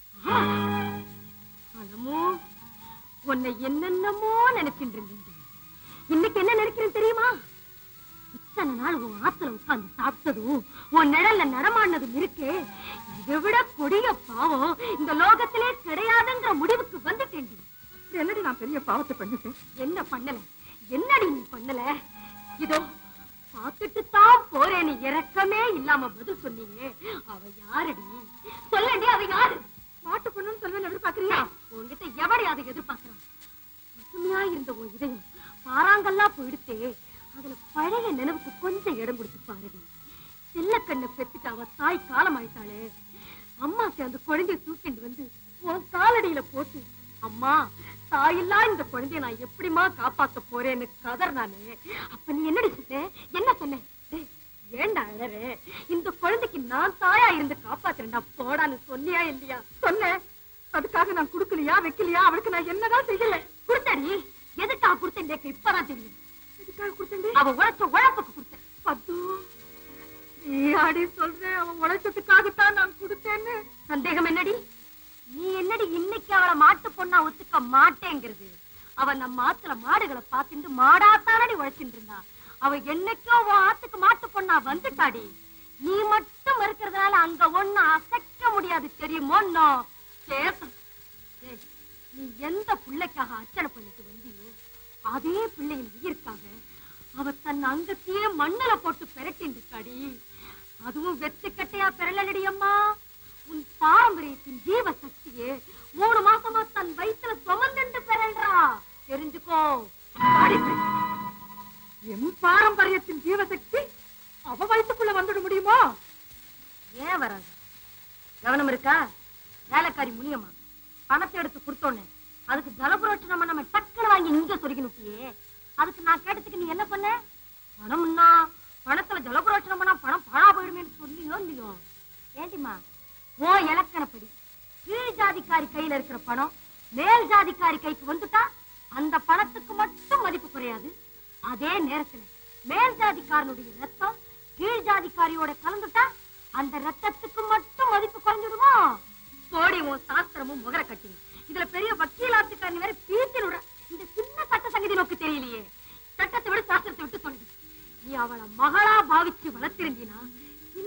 Speaker 2: அலமோ உன்னை என்னென்னமோ நினைச்சிட்டு இருந்தீங்க இன்னைக்கு என்ன நினைக்கிறேன் தெரியுமா இத்தனை நாள் உன் ஆத்துல உட்கார்ந்து சாப்பிட்டதும் உன் நிழல்ல நடமாடினதும் இருக்கே இதை விட கொடிய பாவம் இந்த லோகத்திலே கிடையாதுங்கிற முடிவுக்கு வந்துட்டேன்டி
Speaker 1: என்னடி நான் பெரிய பாவத்தை பண்ணிட்டேன்
Speaker 2: என்ன பண்ணல என்னடி நீ பண்ணல இதோ பார்த்துட்டு தான் போறேன்னு இறக்கமே இல்லாம பதில் சொன்னீங்க அவ யாரடி சொல்லடி அவ யாரு
Speaker 1: மாட்டு பொண்ணுன்னு சொல்வேன் எதிர்பார்க்கறியா
Speaker 2: உன்கிட்ட எவடி அதை எதிர்பார்க்கறான் பசுமையா இருந்த உன் இதயம் பாறாங்கல்லா போயிடுத்தே அதுல பழைய நினைவுக்கு கொஞ்சம் இடம் கொடுத்து பாருடி செல்லக்கண்ணை பெத்துட்டு அவ தாய் காலம் ஆயிட்டாளே அம்மாக்கு அந்த குழந்தைய தூக்கிட்டு வந்து உன் காலடியில போட்டு அம்மா தாயில்லா இந்த குழந்தைய நான் எப்படிம்மா காப்பாத்த போறேன்னு கதர் நானே அப்ப நீ என்னடி சொன்ன என்ன சொன்ன டேய், ஏன்டா அழறே இந்த குழந்தைக்கு நான் தாயா இருந்து காப்பாத்துறேன்டா போடான்னு சொன்னியா இல்லையா
Speaker 1: சொன்னேன் அதுக்காக நான் குடுக்கலையா வைக்கலையா அவளுக்கு நான் என்னதான் செய்யல
Speaker 2: கொடுத்தடி எதுக்காக கொடுத்தேன் எனக்கு இப்பதான் தெரியும்
Speaker 1: எதுக்காக கொடுத்தேன்
Speaker 2: அவ உழைச்ச உழைப்புக்கு கொடுத்தேன்
Speaker 1: பத்து நீ ஆடி சொல்றேன் அவன் உழைச்சதுக்காகத்தான் நான் கொடுத்தேன்னு
Speaker 2: சந்தேகம் என்னடி நீ என்னடி இன்னைக்கு அவளை மாட்டு பொண்ணா ஒத்துக்க மாட்டேங்கிறது அவ நம்ம ஆத்துல மாடுகளை பார்த்துட்டு மாடாத்தானடி உழைச்சிட்டு இருந்தா அவ என்னைக்கோ உன் ஆத்துக்கு மாட்டு பொண்ணா வந்துட்டாடி நீ மட்டும் இருக்கிறதுனால அங்க ஒண்ணு அசைக்க முடியாது தெரியுமோன்னோ சேசம் ஏய், நீ எந்த பிள்ளைக்காக அர்ச்சனை பண்ணிட்டு வந்தியோ அதே பிள்ளையின் உயிருக்காக அவ தன் அங்கத்தையே மண்ணுல போட்டு பெரட்டின்னு இருக்காடி அதுவும் வெத்துக்கட்டையா பெறலடி அம்மா உன் பாரம்பரியத்தின் ஜீவ சக்தியே மூணு மாசமா தன் வயித்துல சுமந்துண்டு பெறல்றா தெரிஞ்சுக்கோ
Speaker 1: பாடி போய். என் பாரம்பரியத்தின் ஜீவசக்தி அவ வயிற்றுக்குள்ள வந்துட முடியுமோ
Speaker 2: ஏன் வராது கவனம் இருக்கா வேலைக்காரி முனியம்மா பணத்தை எடுத்து கொடுத்தோன்னே அதுக்கு ஜலபுரோட்சணம் பண்ணாம டக்குனு வாங்கி இங்க சொருகினுட்டியே அதுக்கு நான் கேட்டதுக்கு நீ என்ன பண்ண பணம்னா பணத்துல ஜலபுரோட்சணம் பண்ணா பணம் பாழா போயிடுமேன்னு சொல்லியோ இல்லையோ ஏண்டிம்மா ஓ இலக்கணப்படி கீழ் ஜாதிக்காரி கையில இருக்கிற பணம் மேல் ஜாதிக்காரி கைக்கு வந்துட்டா அந்த பணத்துக்கு மட்டும் மதிப்பு குறையாது அதே நேரத்துல மேல் ஜாதிக்காரனுடைய ரத்தம் கீழ் ஜாதிக்காரியோட கலந்துட்டா அந்த ரத்தத்துக்கு மட்டும் மதிப்பு குறைஞ்சிடுமா போடி உன் சாஸ்திரமும் முகர கட்டி இதுல பெரிய வக்கீலாத்துக்காரன் வேற பீத்தில் விடுற இந்த சின்ன சட்ட சங்கதி நோக்கு தெரியலையே சட்டத்தை விட சாஸ்திரத்தை விட்டு சொல்லு நீ அவளை மகளா பாவிச்சு வளர்த்திருந்தீனா இந்த நிலை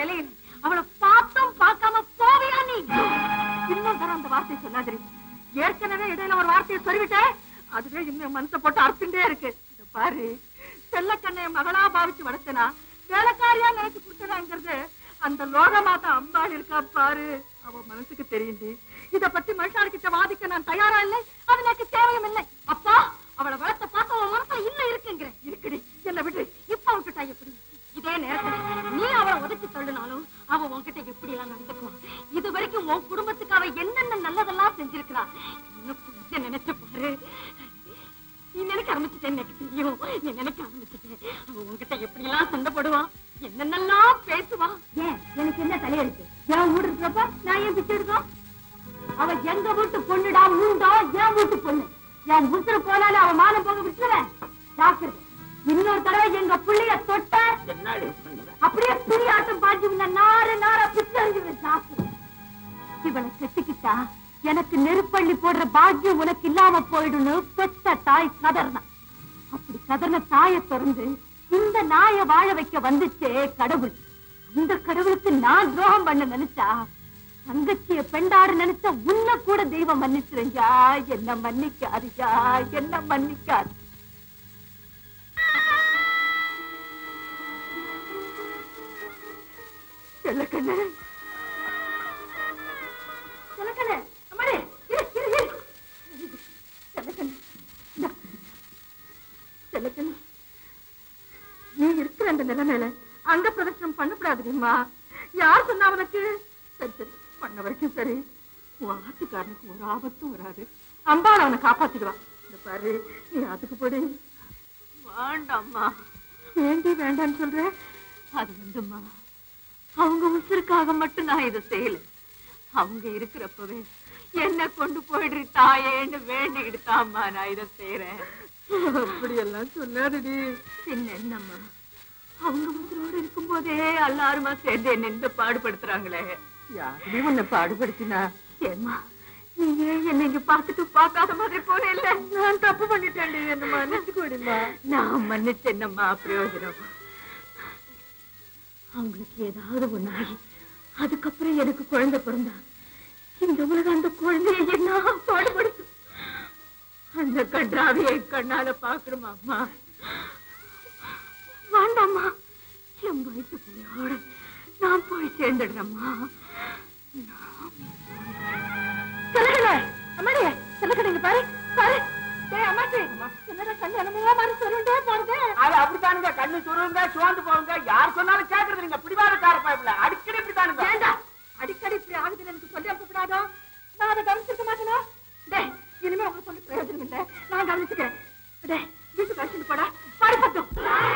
Speaker 1: நிலையில அவளை பார்த்தும் பார்க்காம போவியா நீ இன்னும் தர அந்த வார்த்தையை சொல்லாதிரி ஏற்கனவே இடையில ஒரு வார்த்தையை சொல்லிவிட்டேன் அதுவே இன்னும் மனசை போட்டு அறுத்துட்டே இருக்கு இத பாரு செல்லக்கண்ணைய மகளா பாவிச்சு வளர்த்தனா வேலைக்காரியா நினைச்சு கொடுத்தனாங்கிறது அந்த லோகமாதா அம்பாள் இருக்கா பாரு அவ மனசுக்கு தெரியுது இத பத்தி மனுஷார்கிட்ட வாதிக்க நான் தயாரா இல்லை அது எனக்கு தேவையும் இல்லை அப்பா அவளை வளர்த்த பார்த்த அவன் மனசுல இன்னும் இருக்குங்கிற இருக்குடி என்ன விடு இப்ப விட்டுட்டா எப்படி இதே நேரத்துல நீ அவளை ஒதுக்கி தள்ளினாலும் அவ உன்கிட்ட எப்படி எல்லாம் நடந்துக்குவான் இது வரைக்கும் உன் குடும்பத்துக்கு அவ என்னென்ன நல்லதெல்லாம் செஞ்சிருக்கிறா இன்னும் கொஞ்சம் நினைச்சு பாரு நீ நினைக்க ஆரம்பிச்சுட்டேன் எனக்கு தெரியும் நீ நினைக்க ஆரம்பிச்சுட்டேன் அவ உன்கிட்ட எப்படி எல்லாம் சண்டை போடுவான் என்னென்னலாம் பேசுவான் ஏன் எனக்கு என்ன தலையெழுத்து என் வீடு இருக்கிறப்ப நான் ஏன் பிச்சை எடுக்கோம் அவ எங்க வீட்டு பொண்ணுடா மூண்டா என் வீட்டு பொண்ணு என் உசுறு போனாலும் அவ மானம் போக விட்டுருவேன் ஜாக்கிரதை இன்னொரு தடவை எங்க புள்ளைய தொட்ட
Speaker 7: என்னடி பண்ணுற
Speaker 1: அப்படியே புரியாட்டம் பாஞ்சு உன்னை நார நார பிச்சு அறிஞ்சுவேன் ஜாக்கிரதை இவளை கெட்டிக்கிட்டா எனக்கு நெருப்பள்ளி போடுற பாக்கியம் உனக்கு இல்லாம போயிடும்னு பெத்த தாய் கதர்னா அப்படி கதர்ன தாயை திறந்து இந்த நாயை வாழ வைக்க வந்துச்சே கடவுள் இந்த கடவுளுக்கு நான் துரோகம் பண்ண நினைச்சா தங்கச்சிய பெண்டாடு நினைச்சா உன்னை கூட தெய்வம் மன்னிச்சிருஞ்சா என்ன மன்னிக்காதுயா என்ன மன்னிக்காது செல்லக்கண்ணு செல்லக்கண்ணு அம்மாடி இரு இரு இரு செல்லக்கண்ணு இந்தா. செல்லக்கண்ணு நீ இருக்கிற அந்த நிலைமையில அங்க பிரதர்ஷனம் பண்ணக்கூடாதுமா யார் சொன்னா அவனுக்கு சரி சரி பண்ண வரைக்கும் சரி உன் ஆத்துக்காரனுக்கு ஒரு ஆபத்தும் வராது அம்பாள் அவனை காப்பாத்திடுவான் இந்த பாரு நீ அதுக்கு போடி வேண்டாம்மா ஏண்டி வேண்டாம்னு சொல்ற அது வந்தும்மா அவங்க உசுருக்காக மட்டும் நான் இதை செய்யல அவங்க இருக்கிறப்பவே என்ன கொண்டு போயிடு தாயேன்னு வேண்டிக்கிட்டு தாம்மா நான் இதை செய்யறேன் அப்படியெல்லாம் சொல்லாதடி பின்ன என்னம்மா அவங்க உசுரோடு இருக்கும்போதே எல்லாருமா சேர்ந்து என்ன இந்த பாடுபடுத்துறாங்களே யாருமே உன்னை பாடுபடுத்தினா ஏமா நீ ஏன் என்ன இங்க பார்த்துட்டு பார்க்காத மாதிரி போற இல்ல நான் தப்பு பண்ணிட்டேன் என்ன மன்னிச்சுக்கோடிமா நான் மன்னிச்சு என்னம்மா பிரயோஜனம் அவங்களுக்கு ஏதாவது ஒண்ணாகி அதுக்கப்புறம் எனக்கு குழந்தை பிறந்தா இந்த உலகம் அந்த குழந்தைய என்ன பாடுபடுத்தும் அந்த கன்றாவியை கண்ணால பாக்கணுமா அம்மா வேண்டாம்மா என் வயசு பிள்ளையோட நான் போய் சேர்ந்துடுறேம்மா செல்லக்கண்ணே அம்மாடி செல்லக்கண்ணே பாரு பாரு டேய் அம்மாச்சி என்னடா கண்ணு என்னமோ மாதிரி சொல்லுண்டே போறது
Speaker 4: அது அப்படித்தானுங்க கண்ணு சுருங்க சுவாந்து போகுங்க யார் சொன்னாலும் கேக்குறது நீங்க பிடிவாதக்கார பயப்புல அடிக்கடி இப்படித்தானுங்க
Speaker 1: ஏண்டா அடிக்கடி இப்படி ஆகுதுன்னு எனக்கு சொல்லி அனுப்பப்படாதோ நான் அதை கவனிச்சிருக்க மாட்டேனா டேய் இனிமே உங்களுக்கு சொல்லி பிரயோஜனம் இல்லை நான் கவனிச்சுக்கிறேன் டேய் வீட்டுக்கு அழைச்சிட்டு போடா படுப்பட்டும்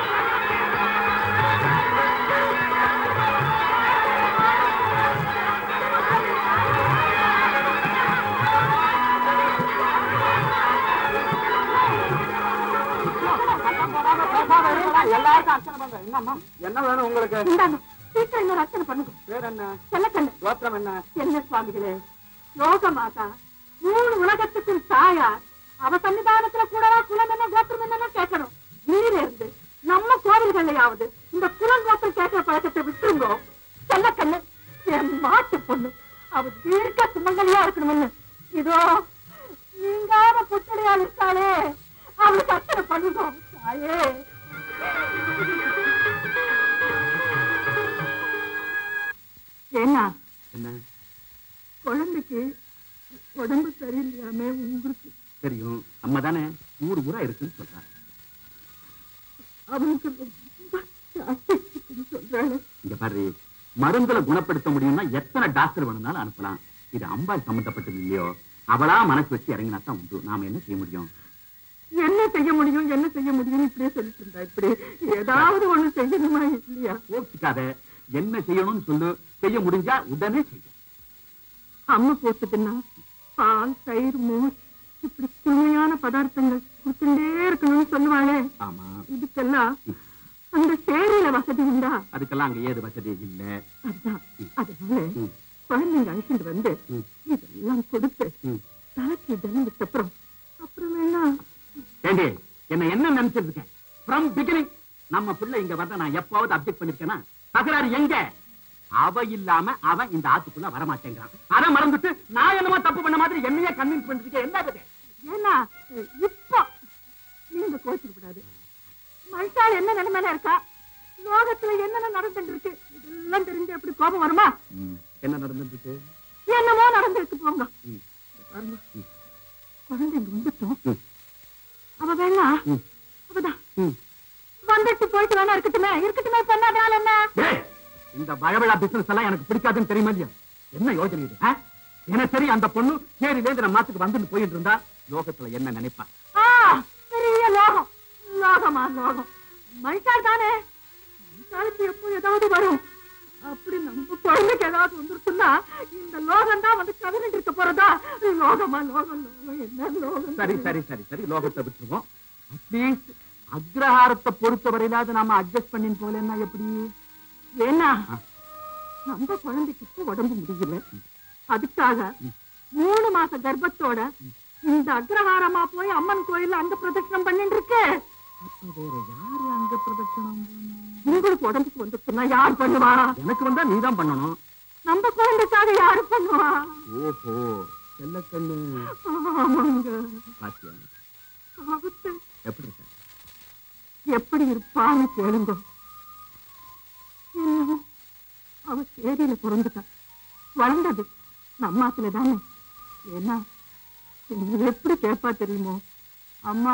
Speaker 4: எல்லாருக்கும் அர்ச்சனை பண்ற என்னம்மா
Speaker 3: என்ன வேணும் உங்களுக்கு
Speaker 1: இந்தாங்க சீக்கிரம் இன்னொரு அர்ச்சனை பண்ணுங்க
Speaker 3: பேர் என்ன
Speaker 1: செல்லக்கண்ணு
Speaker 3: கோத்திரம் என்ன
Speaker 1: என்ன சுவாமிகளே யோக மாதா மூணு உலகத்துக்கும் தாயார் அவ சன்னிதானத்துல கூடவா குலம் என்ன கோத்திரம் என்னன்னு கேட்கணும் நீர் இருந்து நம்ம கோவில்கள்லயாவது இந்த குலம் கோத்திரம் கேட்கிற பழக்கத்தை விட்டுருங்கோ செல்லக்கண்ணு என் மாட்டு பொண்ணு அவ தீர்க்க சுமங்கலியா இருக்கணும்னு இதோ நீங்காத புத்தடையால் இருக்காளே அவளுக்கு அர்ச்சனை பண்ணுங்க தாயே ஏன்னா
Speaker 3: என்ன
Speaker 1: குழந்தைக்கு உடம்பு சரியில்லையாமே உங்களுக்கு
Speaker 3: தெரியும் அம்மா தானே ஊர் ஊரா இருக்குன்னு சொல்றாங்க
Speaker 1: அவனுக்கு ரொம்ப ஜாஸ்தி இருக்குன்னு சொல்றாங்க
Speaker 3: இங்க பாரு மருந்துல குணப்படுத்த முடியும்னா எத்தனை டாக்டர் வேணும்னாலும் அனுப்பலாம் இது அம்பாள் சம்பந்தப்பட்டது இல்லையோ அவளா மனசு வச்சு இறங்கினா தான் உண்டு நாம என்ன செய்ய முடியும்
Speaker 1: என்ன செய்ய முடியும் என்ன செய்ய முடியும் இப்படியே சொல்லிட்டு இருந்தா இப்படி ஏதாவது ஒண்ணு செய்யணுமா இல்லையா
Speaker 3: கோபிக்காத என்ன செய்யணும்னு சொல்லு செய்ய முடிஞ்சா உடனே செய்யும்
Speaker 1: அம்மா போட்டுதுன்னா பால் தயிர் மோர் இப்படி குழுமையான பதார்த்தங்கள் கொடுத்துட்டே இருக்கணும்னு சொல்லுவாளே
Speaker 3: ஆமா
Speaker 1: இதுக்கெல்லாம் அந்த சேரியில வசதி உண்டா
Speaker 3: அதுக்கெல்லாம் அங்க ஏது வசதி இல்ல
Speaker 1: அதுதான் அதனால
Speaker 3: ம்.
Speaker 1: குழந்தைங்க அழைச்சிட்டு வந்து
Speaker 3: ம்.
Speaker 1: இதெல்லாம் கொடுத்து
Speaker 3: ம்.
Speaker 1: தலைக்கு ஜலம் விட்ட அப்புறம் அப்புறம் வேணா
Speaker 3: ஏண்டி என்ன என்ன நினைச்சிட்டு இருக்கேன் ஃப்ரம் பிகினிங் நம்ம பிள்ளை இங்க வந்த நான் எப்பாவது அப்டேட் பண்ணிருக்கேனா தகராறு எங்க அவ இல்லாம அவன் இந்த ஆத்துக்குள்ள வரமாட்டேங்கிறான் அதை மறந்துட்டு நான் என்னமோ தப்பு பண்ண மாதிரி என்னையே கன்வின்ஸ் பண்ணிருக்கேன் என்ன கதை
Speaker 1: ஏன்னா இப்போ நீங்க கோச்சிக்க கூடாது மனுஷால் என்ன நிலைமையில இருக்கா லோகத்துல என்னென்ன நடந்துட்டு இருக்கு இதெல்லாம் தெரிஞ்சு எப்படி கோபம் வருமா
Speaker 3: என்ன நடந்துருக்கு
Speaker 1: என்னமோ நடந்திருக்கு போங்க
Speaker 3: ம்.
Speaker 1: பாருங்க
Speaker 3: ம்.
Speaker 1: குழந்தை இங்க வந்துட்டோம்
Speaker 3: ம்.
Speaker 1: அவ வேணா
Speaker 3: ம்.
Speaker 1: அவதான்
Speaker 3: ம்.
Speaker 1: வந்துட்டு போயிட்டு வேணா இருக்கட்டுமே இருக்கட்டுமே பண்ணாதால என்ன
Speaker 3: டேய், இந்த பழவிழா பிசினஸ் எல்லாம் எனக்கு பிடிக்காதுன்னு தெரியுமா இல்லையா என்ன யோசனை இது ஆ? எனக்கு சரி அந்த பொண்ணு சேரிலேந்து நம்ம மாத்துக்கு வந்துட்டு போயிட்டு இருந்தா லோகத்துல என்ன நினைப்பா
Speaker 1: ஆ, பெரிய லோகம் லோகமா லோகம் மனுஷால் தானே மனுஷாலுக்கு எப்போ ஏதாவது வரும் அப்படி நம்ம குழந்தைக்கு ஏதாவது வந்துருச்சுன்னா இந்த லோகம் தான் வந்து கவிழ்ந்து இருக்க போறதா லோகமா லோகம் லோகம் என்ன லோகம்
Speaker 3: சரி சரி சரி சரி லோகத்தை விட்டுருவோம் அட்லீஸ்ட் அக்ரஹாரத்தை பொறுத்த வரையிலாவது நாம அட்ஜஸ்ட் பண்ணின்னு போலன்னா எப்படி
Speaker 1: ஏன்னா
Speaker 3: ஆ.
Speaker 1: நம்ம குழந்தைக்கு இப்ப உடம்பு முடியல அதுக்காக மூணு மாச கர்ப்பத்தோட இந்த அக்ரஹாரமா போய் அம்மன் கோயில்ல அங்க பிரதட்சணம் பண்ணிட்டு இருக்கு
Speaker 3: அப்ப வேற யாரு அங்க பிரதட்சணம்
Speaker 1: உங்களுக்கு உடம்புக்கு வந்துச்சுன்னா யார் பண்ணுவா
Speaker 3: எனக்கு வந்தா நீதான் பண்ணணும்
Speaker 1: நம்ம குழந்தைக்காக யாரு பண்ணுவா
Speaker 3: ஓஹோ செல்லக்கண்ணு
Speaker 1: ஆமாங்க
Speaker 3: பாத்தியா
Speaker 1: ஆபத்து.
Speaker 3: எப்படி இருக்க
Speaker 1: எப்படி இருப்பான்னு கேளுங்க என்னவோ, அவ சேரியில பிறந்துட்டா வளர்ந்தது நம்மாத்துல தானே ஏன்னா என்ன எப்படி கேட்பா தெரியுமோ அம்மா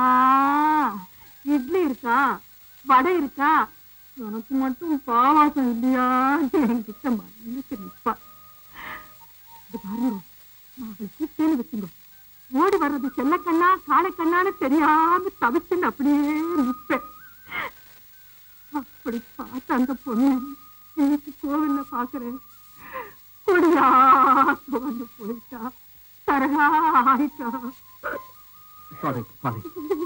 Speaker 1: இட்லி இருக்கா வடை இருக்கா எனக்கு மட்டும் பாவாசம் இல்லையா என்கிட்ட மன்னிச்சு நிப்பா இது பாருங்க நான் அவளை கூப்பிட்டேன்னு வச்சுங்க ஓடி வர்றது செல்லக்கண்ணா காளைக்கண்ணான்னு தெரியாம தவிச்சுன்னு அப்படியே நிப்பேன் அப்படி பார்த்த அந்த பொண்ணு இன்னைக்கு கோவில்ல பாக்குறேன் கொடியா வந்து போயிட்டா தரகா ஆயிட்டா
Speaker 3: சாரி சாரி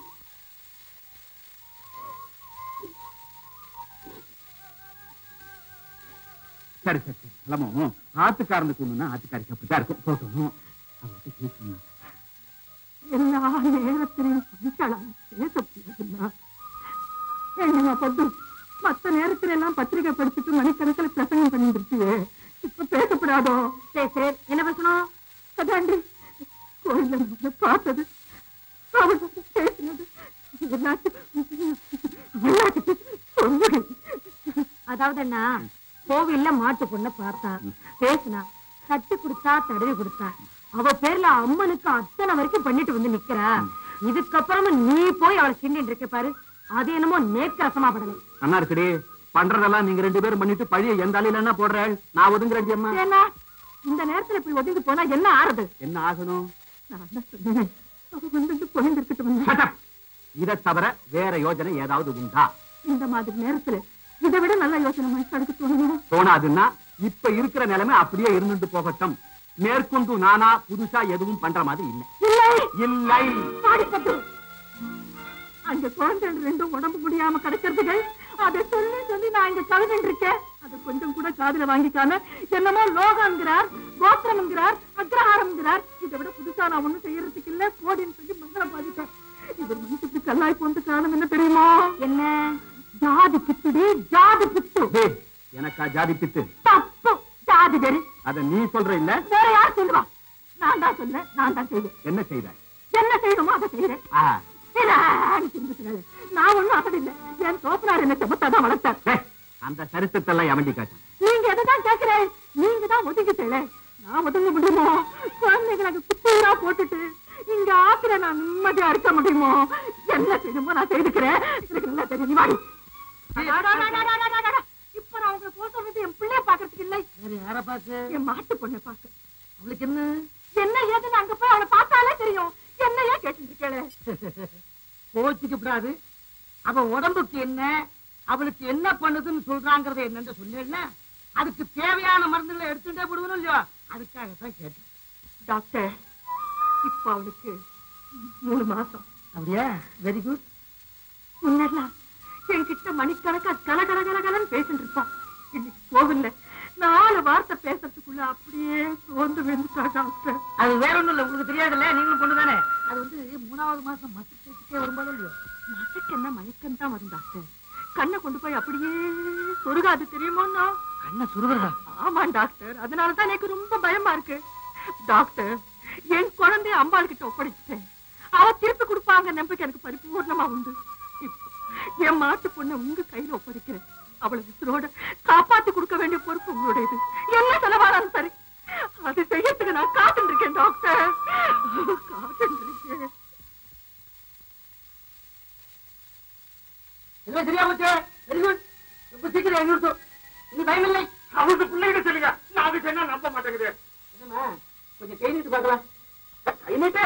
Speaker 3: சரி சரி சரி கிளம்பும் ஆத்துக்காரனுக்கு ஒண்ணுன்னா ஆத்துக்காரிக்கு அப்படித்தான் இருக்கும் போட்டோம் அவர்கிட்ட பேசணும்
Speaker 1: எல்லா நேரத்திலையும் பஞ்சாளால பேச முடியாதுன்னா என்னங்க பத்து மத்த நேரத்துல எல்லாம் பத்திரிகை படிச்சுட்டு மணிக்கணக்கில் பிரசங்கம் பண்ணிட்டு இருக்கியே இப்ப பேசக்கூடாதோ சரி சரி என்ன பேசணும் அதாண்டி கோயில்ல நான் பார்த்தது அவள் பேசினது எல்லாத்தையும் எல்லாத்தையும் சொல்லுங்க அதாவது என்ன கோவில்ல மாட்டு பொண்ண பார்த்தா பேசினா தட்டு கொடுத்தா தடவி கொடுத்தா அவ பேர்ல அம்மனுக்கு அத்தனை வரைக்கும் பண்ணிட்டு வந்து நிக்கிறா இதுக்கப்புறமா நீ போய் அவளை கிண்டிட்டு இருக்க பாரு அது என்னமோ நேக்கு ரசமா படலை
Speaker 3: அண்ணா இருக்குடி பண்றதெல்லாம் நீங்க ரெண்டு பேரும் பண்ணிட்டு பழிய எந்த அலையில போடுறேன் நான் ஒதுங்குறேன் அம்மா
Speaker 1: என்ன இந்த நேரத்துல இப்படி ஒதுங்கி போனா என்ன ஆறுது
Speaker 3: என்ன ஆகணும்
Speaker 1: நான் என்ன சொன்னேன் அவ வந்து போயிட்டு இருக்கட்டும்
Speaker 3: Shut up. இதை தவிர வேற யோஜனை ஏதாவது உண்டா
Speaker 1: இந்த மாதிரி நேரத்துல இதை விட நல்ல யோசனை மனுஷனுக்கு தோணுங்க
Speaker 3: தோணாதுன்னா இப்ப இருக்கிற நிலைமை அப்படியே இருந்துட்டு போகட்டும் மேற்கொண்டு நானா புதுசா எதுவும் பண்ற மாதிரி இல்லை
Speaker 1: இல்லை
Speaker 3: இல்லை
Speaker 1: பாடிப்பட்டு அங்க குழந்தை ரெண்டும் உடம்பு முடியாம கிடைக்கிறதுக்கு அதை சொல்லி சொல்லி நான் இங்க கவிழ்ந்து இருக்கேன் அது கொஞ்சம் கூட காதுல வாங்கிக்காம என்னமோ லோகம்ங்கிறார் கோத்திரம்ங்கிறார் அக்ரஹாரம்ங்கிறார் இதை விட புதுசா நான் ஒண்ணும் செய்யறதுக்கு இல்ல போடின்னு சொல்லி மங்களம் பாதிட்டேன் இது மனுஷத்துக்கு கல்லாய் போந்து காரணம் என்ன தெரியுமா என்ன ஜாதி பித்துடி ஜாதி பித்து
Speaker 3: டேய், எனக்கா ஜாதி பித்து
Speaker 1: தப்பு ஜாதி வெறி
Speaker 3: அத நீ சொல்ற இல்ல
Speaker 1: வேற யார் சொல்லுவா நான் தான் சொன்னேன் நான் தான் செய்வேன்
Speaker 3: என்ன செய்த
Speaker 1: என்ன செய்யணுமோ அதை செய்யறேன்
Speaker 3: ஆ,
Speaker 1: இதான்னு சிந்திச்சுக்காரு. நான் ஒண்ணும் அசதில்லை என் தோப்பனார் என்ன செமத்தாதான் வளர்த்தார்
Speaker 3: டேய், அந்த சரித்திரத்தை எல்லாம் எவண்டி காட்டான்
Speaker 1: நீங்க எதைதான் கேட்கிறேன் நீங்க தான் ஒதுங்கிட்டேல நான் ஒதுங்க முடியுமோ குழந்தைங்களுக்கு குத்தூரா போட்டுட்டு இங்க ஆத்துல நான் நிம்மதியா இருக்க முடியுமோ என்ன செய்யணுமோ நான் செய்துக்கிறேன் எனக்கு நல்லா தெரியும் நீ வாடி அடாடாடாடாடாடாடா. இப்ப நான் உங்களை போக சொல்றது என் பிள்ளைய பாக்குறதுக்கு இல்லை
Speaker 8: வேற யார பாக்கு
Speaker 1: என் மாட்டு பொண்ணை பாக்க
Speaker 8: அவளுக்கு என்ன
Speaker 1: என்ன ஏதுன்னு அங்க போய் அவளை பார்த்தாலே தெரியும் என்னையே கேட்டுட்டு இருக்கேளே
Speaker 8: கோச்சிக்கப்படாது அவ உடம்புக்கு என்ன அவளுக்கு என்ன பண்ணுதுன்னு சொல்றாங்கறத என்னன்னு சொன்னேன்ல அதுக்கு தேவையான மருந்துகளை எடுத்துட்டே விடுவனும் இல்லையோ அதுக்காகத்தான் கேட்டேன்
Speaker 1: டாக்டர் இப்ப அவளுக்கு மூணு மாசம்
Speaker 8: அப்படியா வெரி குட்
Speaker 1: முன்னெல்லாம் என்கிட்ட மணிக்கணக்கா கல கல கல கலன்னு பேசிட்டு இருப்பா இன்னைக்கு கோவில்ல நாலு வார்த்தை பேசுறதுக்குள்ள அப்படியே சோர்ந்து விழுந்துட்டா டாக்டர்
Speaker 8: அது வேற ஒண்ணும் இல்ல உங்களுக்கு தெரியாதுல்ல நீங்களும் பொண்ணு தானே அது வந்து மூணாவது மாசம் மசு பேச்சுக்கே வரும்போது இல்லையோ
Speaker 1: மசக்கு என்ன மயக்கம் தான் வரும் டாக்டர் கண்ணை கொண்டு போய் அப்படியே சொருகாது தெரியுமோன்னா
Speaker 8: கண்ண சுருவரா
Speaker 2: ஆமா டாக்டர் அதனால தான் எனக்கு ரொம்ப பயமா இருக்கு டாக்டர் என் குழந்தைய அம்பாள் கிட்ட ஒப்படைச்சிட்டேன் அவ திருப்பி கொடுப்பாங்க நம்பிக்கை எனக்கு பரிபூர்ணமா உண்டு இப்போ என் மாட்டு பொண்ணை உங்க கையில ஒப்படைக்கிறேன் அவளை விசிறோட காப்பாத்தி கொடுக்க வேண்டிய பொறுப்பு உங்களுடையது என்ன செலவானாலும் சரி அது செய்யறதுக்கு நான் காத்துட்டு இருக்கேன் டாக்டர் காத்துட்டு இருக்கேன்
Speaker 8: எல்லாம் சரியா போச்சு வெரி குட் ரொம்ப சீக்கிரம் எங்க இனி பயம் இல்லை
Speaker 6: அவருக்கு பிள்ளைகிட்ட சொல்லுங்க நான் அதுக்கு என்ன நம்ப மாட்டேங்குது
Speaker 8: என்னம்மா கொஞ்சம் கை நீட்டு பார்க்கலாம்
Speaker 6: கை நீட்டு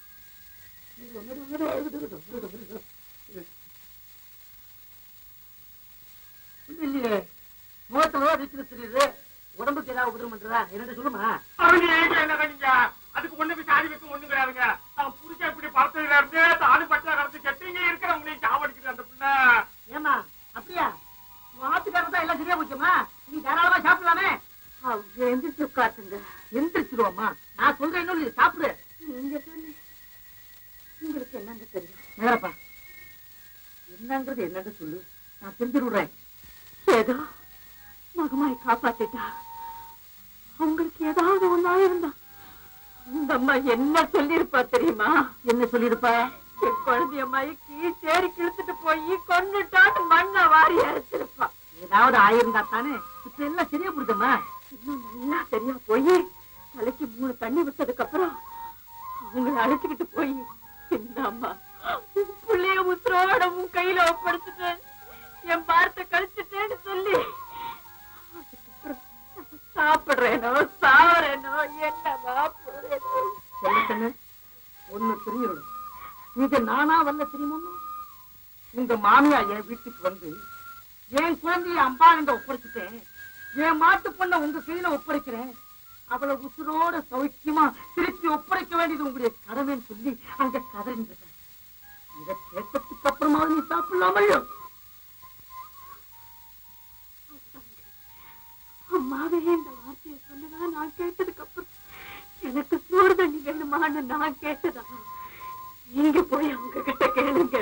Speaker 8: ஒண்ணும் இல்லையே முகத்துல வீக்னஸ் தெரியுது உடம்புக்கு ஏதாவது உதவி பண்றதா என்னட்டு சொல்லுமா
Speaker 6: அவங்க ஏங்க என்ன கணிங்க அதுக்கு ஒண்ணுக்கு சாதி வைக்க ஒண்ணும் கிடையாதுங்க நான் புருஷன் இப்படி பார்த்ததுல இருந்து தாலி பட்டா கடந்து கெட்டிங்க இருக்கிறவங்களையும் சாவடிக்குது அந்த பிள்ளை
Speaker 8: ஏமா அப்படியா உன் ஆத்துக்காரர் தான் எல்லாம் சரியா போச்சுமா நீ தாராளமா சாப்பிடலாமே
Speaker 2: எந்திரிச்சு உட்காருங்க
Speaker 8: எந்திரிச்சிருவோம்மா நான் சொல்றேன் இன்னும் நீ சாப்பிடு
Speaker 2: நீங்க சொல்லு உங்களுக்கு என்னங்க தெரியும்
Speaker 8: நேரப்பா என்னங்கிறது என்னன்னு சொல்லு நான் செஞ்சு விடுறேன்
Speaker 2: ஏதோ மகமாய் காப்பாத்திட்டா உங்களுக்கு ஏதாவது ஒண்ணா இருந்தா அந்த அம்மா என்ன சொல்லிருப்பா தெரியுமா
Speaker 8: என்ன சொல்லிருப்பா
Speaker 2: என் குழந்தைய மயக்கி சேரி கிழித்துட்டு போய் கொண்டுட்டான்னு மண்ணை வாரி அரைச்சிருப்பா
Speaker 8: ஏதாவது ஆயிருந்தா தானே இப்ப எல்லாம் சரியா போடுதம்மா
Speaker 2: இன்னும் நல்லா சரியா போய் தலைக்கு மூணு தண்ணி விட்டதுக்கு அப்புறம் அவங்கள அழைச்சுக்கிட்டு போய் இந்த அம்மா உன் புள்ளைய உசுரோட உன் கையில ஒப்படைச்சிட்டேன் என் பார்த்த கழிச்சிட்டேன்னு சொல்லி அதுக்கப்புறம் நான் சாப்பிடுறேனோ சாவறேனோ என்னவா போறேனோ
Speaker 8: சொல்லு ஒண்ணு தெரிஞ்சிடணும் இங்க நானா வரல தெரியுமா உங்க மாமியா என் வீட்டுக்கு வந்து என் குழந்தைய அம்பாண்ட ஒப்படைச்சிட்டேன் என் மாட்டு பொண்ணை உங்க கையில ஒப்படைக்கிறேன் அவளை உசுரோட சௌக்கியமா திருப்பி ஒப்படைக்க வேண்டியது உங்களுடைய கடமைன்னு சொல்லி அங்க கதறிங்க இதை கேட்டதுக்கு அப்புறமாவது நீ சாப்பிடலாமையோ
Speaker 2: அம்மாவே இந்த வார்த்தையை சொன்னதா நான் கேட்டதுக்கு அப்புறம் எனக்கு சோறு தண்ணி வேணுமான்னு நான் கேட்டதா நீங்க போய் அவங்க கிட்ட கேளுங்க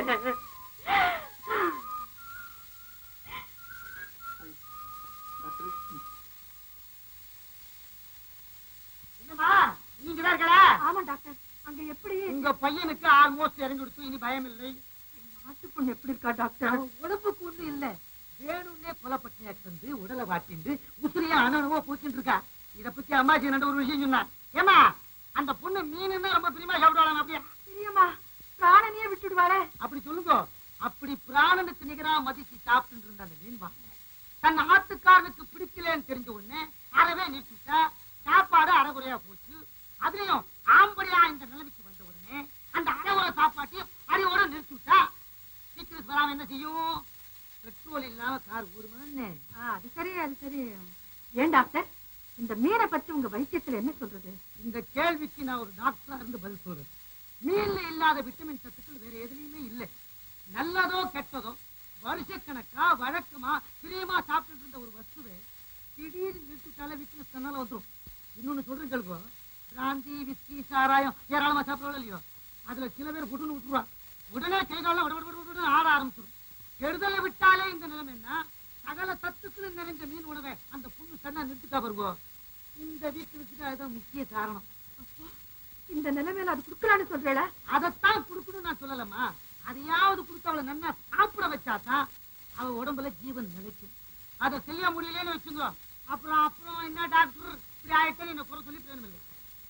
Speaker 8: என்னம்மா நீங்க தான் இருக்கல
Speaker 2: ஆமா டாக்டர் அங்க எப்படி
Speaker 8: உங்க பையனுக்கு ஆல்மோஸ்ட் இறங்கி கொடுத்து இனி பயம் இல்லை
Speaker 2: மாட்டு பொண்ணு எப்படி இருக்கா டாக்டர்
Speaker 8: அவன் உடம்புக்கு ஒண்ணு இல்ல வேணும்னே கொலப்பட்டியா வந்து உடலை வாட்டிண்டு உசிரியா அணுவோ பூச்சிட்டு இருக்கா இத பத்தி அம்மாச்சி ரெண்டு ஒரு விஷயம் சொன்னா ஏமா அந்த பொண்ணு மீனுன்னா ரொம்ப பிரியமா சாப்பிடுவாங்க அப்படியே
Speaker 2: தெரியுமா பிராணனையே விட்டுடுவாரே
Speaker 8: அப்படி சொல்லுங்க அப்படி பிராணனுக்கு நிகரா மதிச்சு சாப்பிட்டு இருந்த அந்த மீன் வாங்க தன் ஆத்துக்காரனுக்கு பிடிக்கலன்னு தெரிஞ்ச உடனே அறவே நிறுத்திட்டா சாப்பாடு அறகுறையா போச்சு அதுலயும் ஆம்படியா இந்த நிலைமைக்கு வந்த உடனே அந்த அறகுறை சாப்பாட்டையும் அடியோட நிறுத்திவிட்டா சீக்கிரம் வராம என்ன செய்யும் பெட்ரோல் இல்லாம கார் ஓடுமான்னு
Speaker 2: ஆ, அது சரி அது சரி ஏன் டாக்டர் இந்த மீனை பத்தி உங்க வைத்தியத்துல என்ன சொல்றது
Speaker 8: இந்த கேள்விக்கு நான் ஒரு டாக்டரா இருந்து பதில் சொல்றேன் மீன்ல இல்லாத விட்டமின் சத்துக்கள் வேற எதுலயுமே இல்லை நல்லதோ கெட்டதோ வருஷக்கணக்கா வழக்கமா பிரியமா சாப்பிட்டு இருந்த ஒரு வஸ்துவை திடீர்னு நிறுத்திட்டாலே வீக்னஸ் தன்னால வந்துரும் இன்னொன்னு சொல்றேன் கேளுங்க பிராந்தி விஸ்கி சாராயம் ஏராளமா சாப்பிடுறோம் இல்லையோ அதுல சில பேர் புட்டுன்னு விட்டுருவா உடனே கை காலம் விட விட விட ஆட ஆரம்பிச்சிடும் கெடுதலை விட்டாலே இந்த நிலைமை என்ன சகல சத்துக்களும் நிறைஞ்ச மீன் உணவை அந்த புண்ணு தன்னா நிறுத்திட்டா பாருங்க இந்த வீக்னஸுக்கு அதுதான் முக்கிய காரணம்
Speaker 2: இந்த நிலைமையில அது குடுக்கலான்னு சொல்றேல
Speaker 8: அதைத்தான் கொடுக்கணும்னு நான் சொல்லலம்மா அதையாவது கொடுத்து அவளை நல்லா சாப்பிட வச்சாதான் அவ உடம்புல ஜீவன் நிலைக்கும் அதை செய்ய முடியலன்னு வச்சுங்க அப்புறம் அப்புறம் என்ன டாக்டர் இப்படி ஆயிட்டே என்ன குறை சொல்லி பிரயோஜனம் இல்லை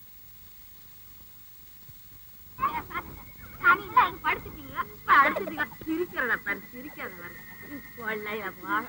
Speaker 2: சிரிக்கிறத பாரு சிரிக்கிறத பாரு கொள்ளையில போக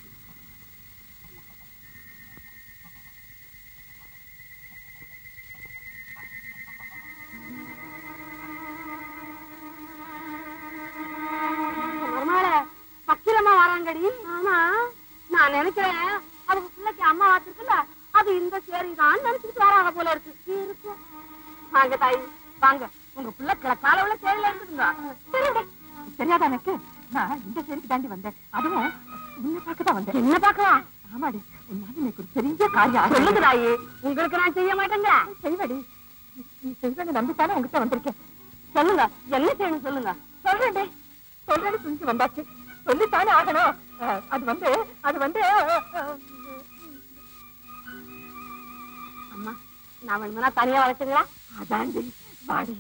Speaker 2: பக்கிரமா வராங்கடி ஆமா நான் நினைக்கிறேன் அவங்க பிள்ளைக்கு அம்மா வாத்திருக்குல்ல அது இந்த சேரிதான் நினைச்சுட்டு வராங்க போல இருக்கு இருக்கும் வாங்க தாய் வாங்க உங்க பிள்ளை காலவுல சேரில இருக்குதுங்க தெரியாதா எனக்கு நான் இந்த சேரிக்கு தாண்டி வந்தேன் அதுவும் உன்னை பார்க்க தான் வந்தேன் என்ன பார்க்கலாம் ஆமாடி உன்னால எனக்கு ஒரு பெரிய காரியம் சொல்லுங்க தாயி உங்களுக்கு நான் செய்ய மாட்டேங்க செய்வடி நீ- நீ செய்வேன்னு நம்பித்தானே உங்ககிட்ட வந்திருக்கேன் சொல்லுங்க என்ன செய்யணும் சொல்லுங்க சொல்றேன் சொல்றேன்னு துணிஞ்சு வந்தாச்சு சொல்லித்தானே ஆகணும் அஹ், அது வந்து அது வந்து அஹ், அஹ்,
Speaker 1: நான் வேணுமா தனியா வளர்த்துங்களா
Speaker 2: அதாண்டி வாடி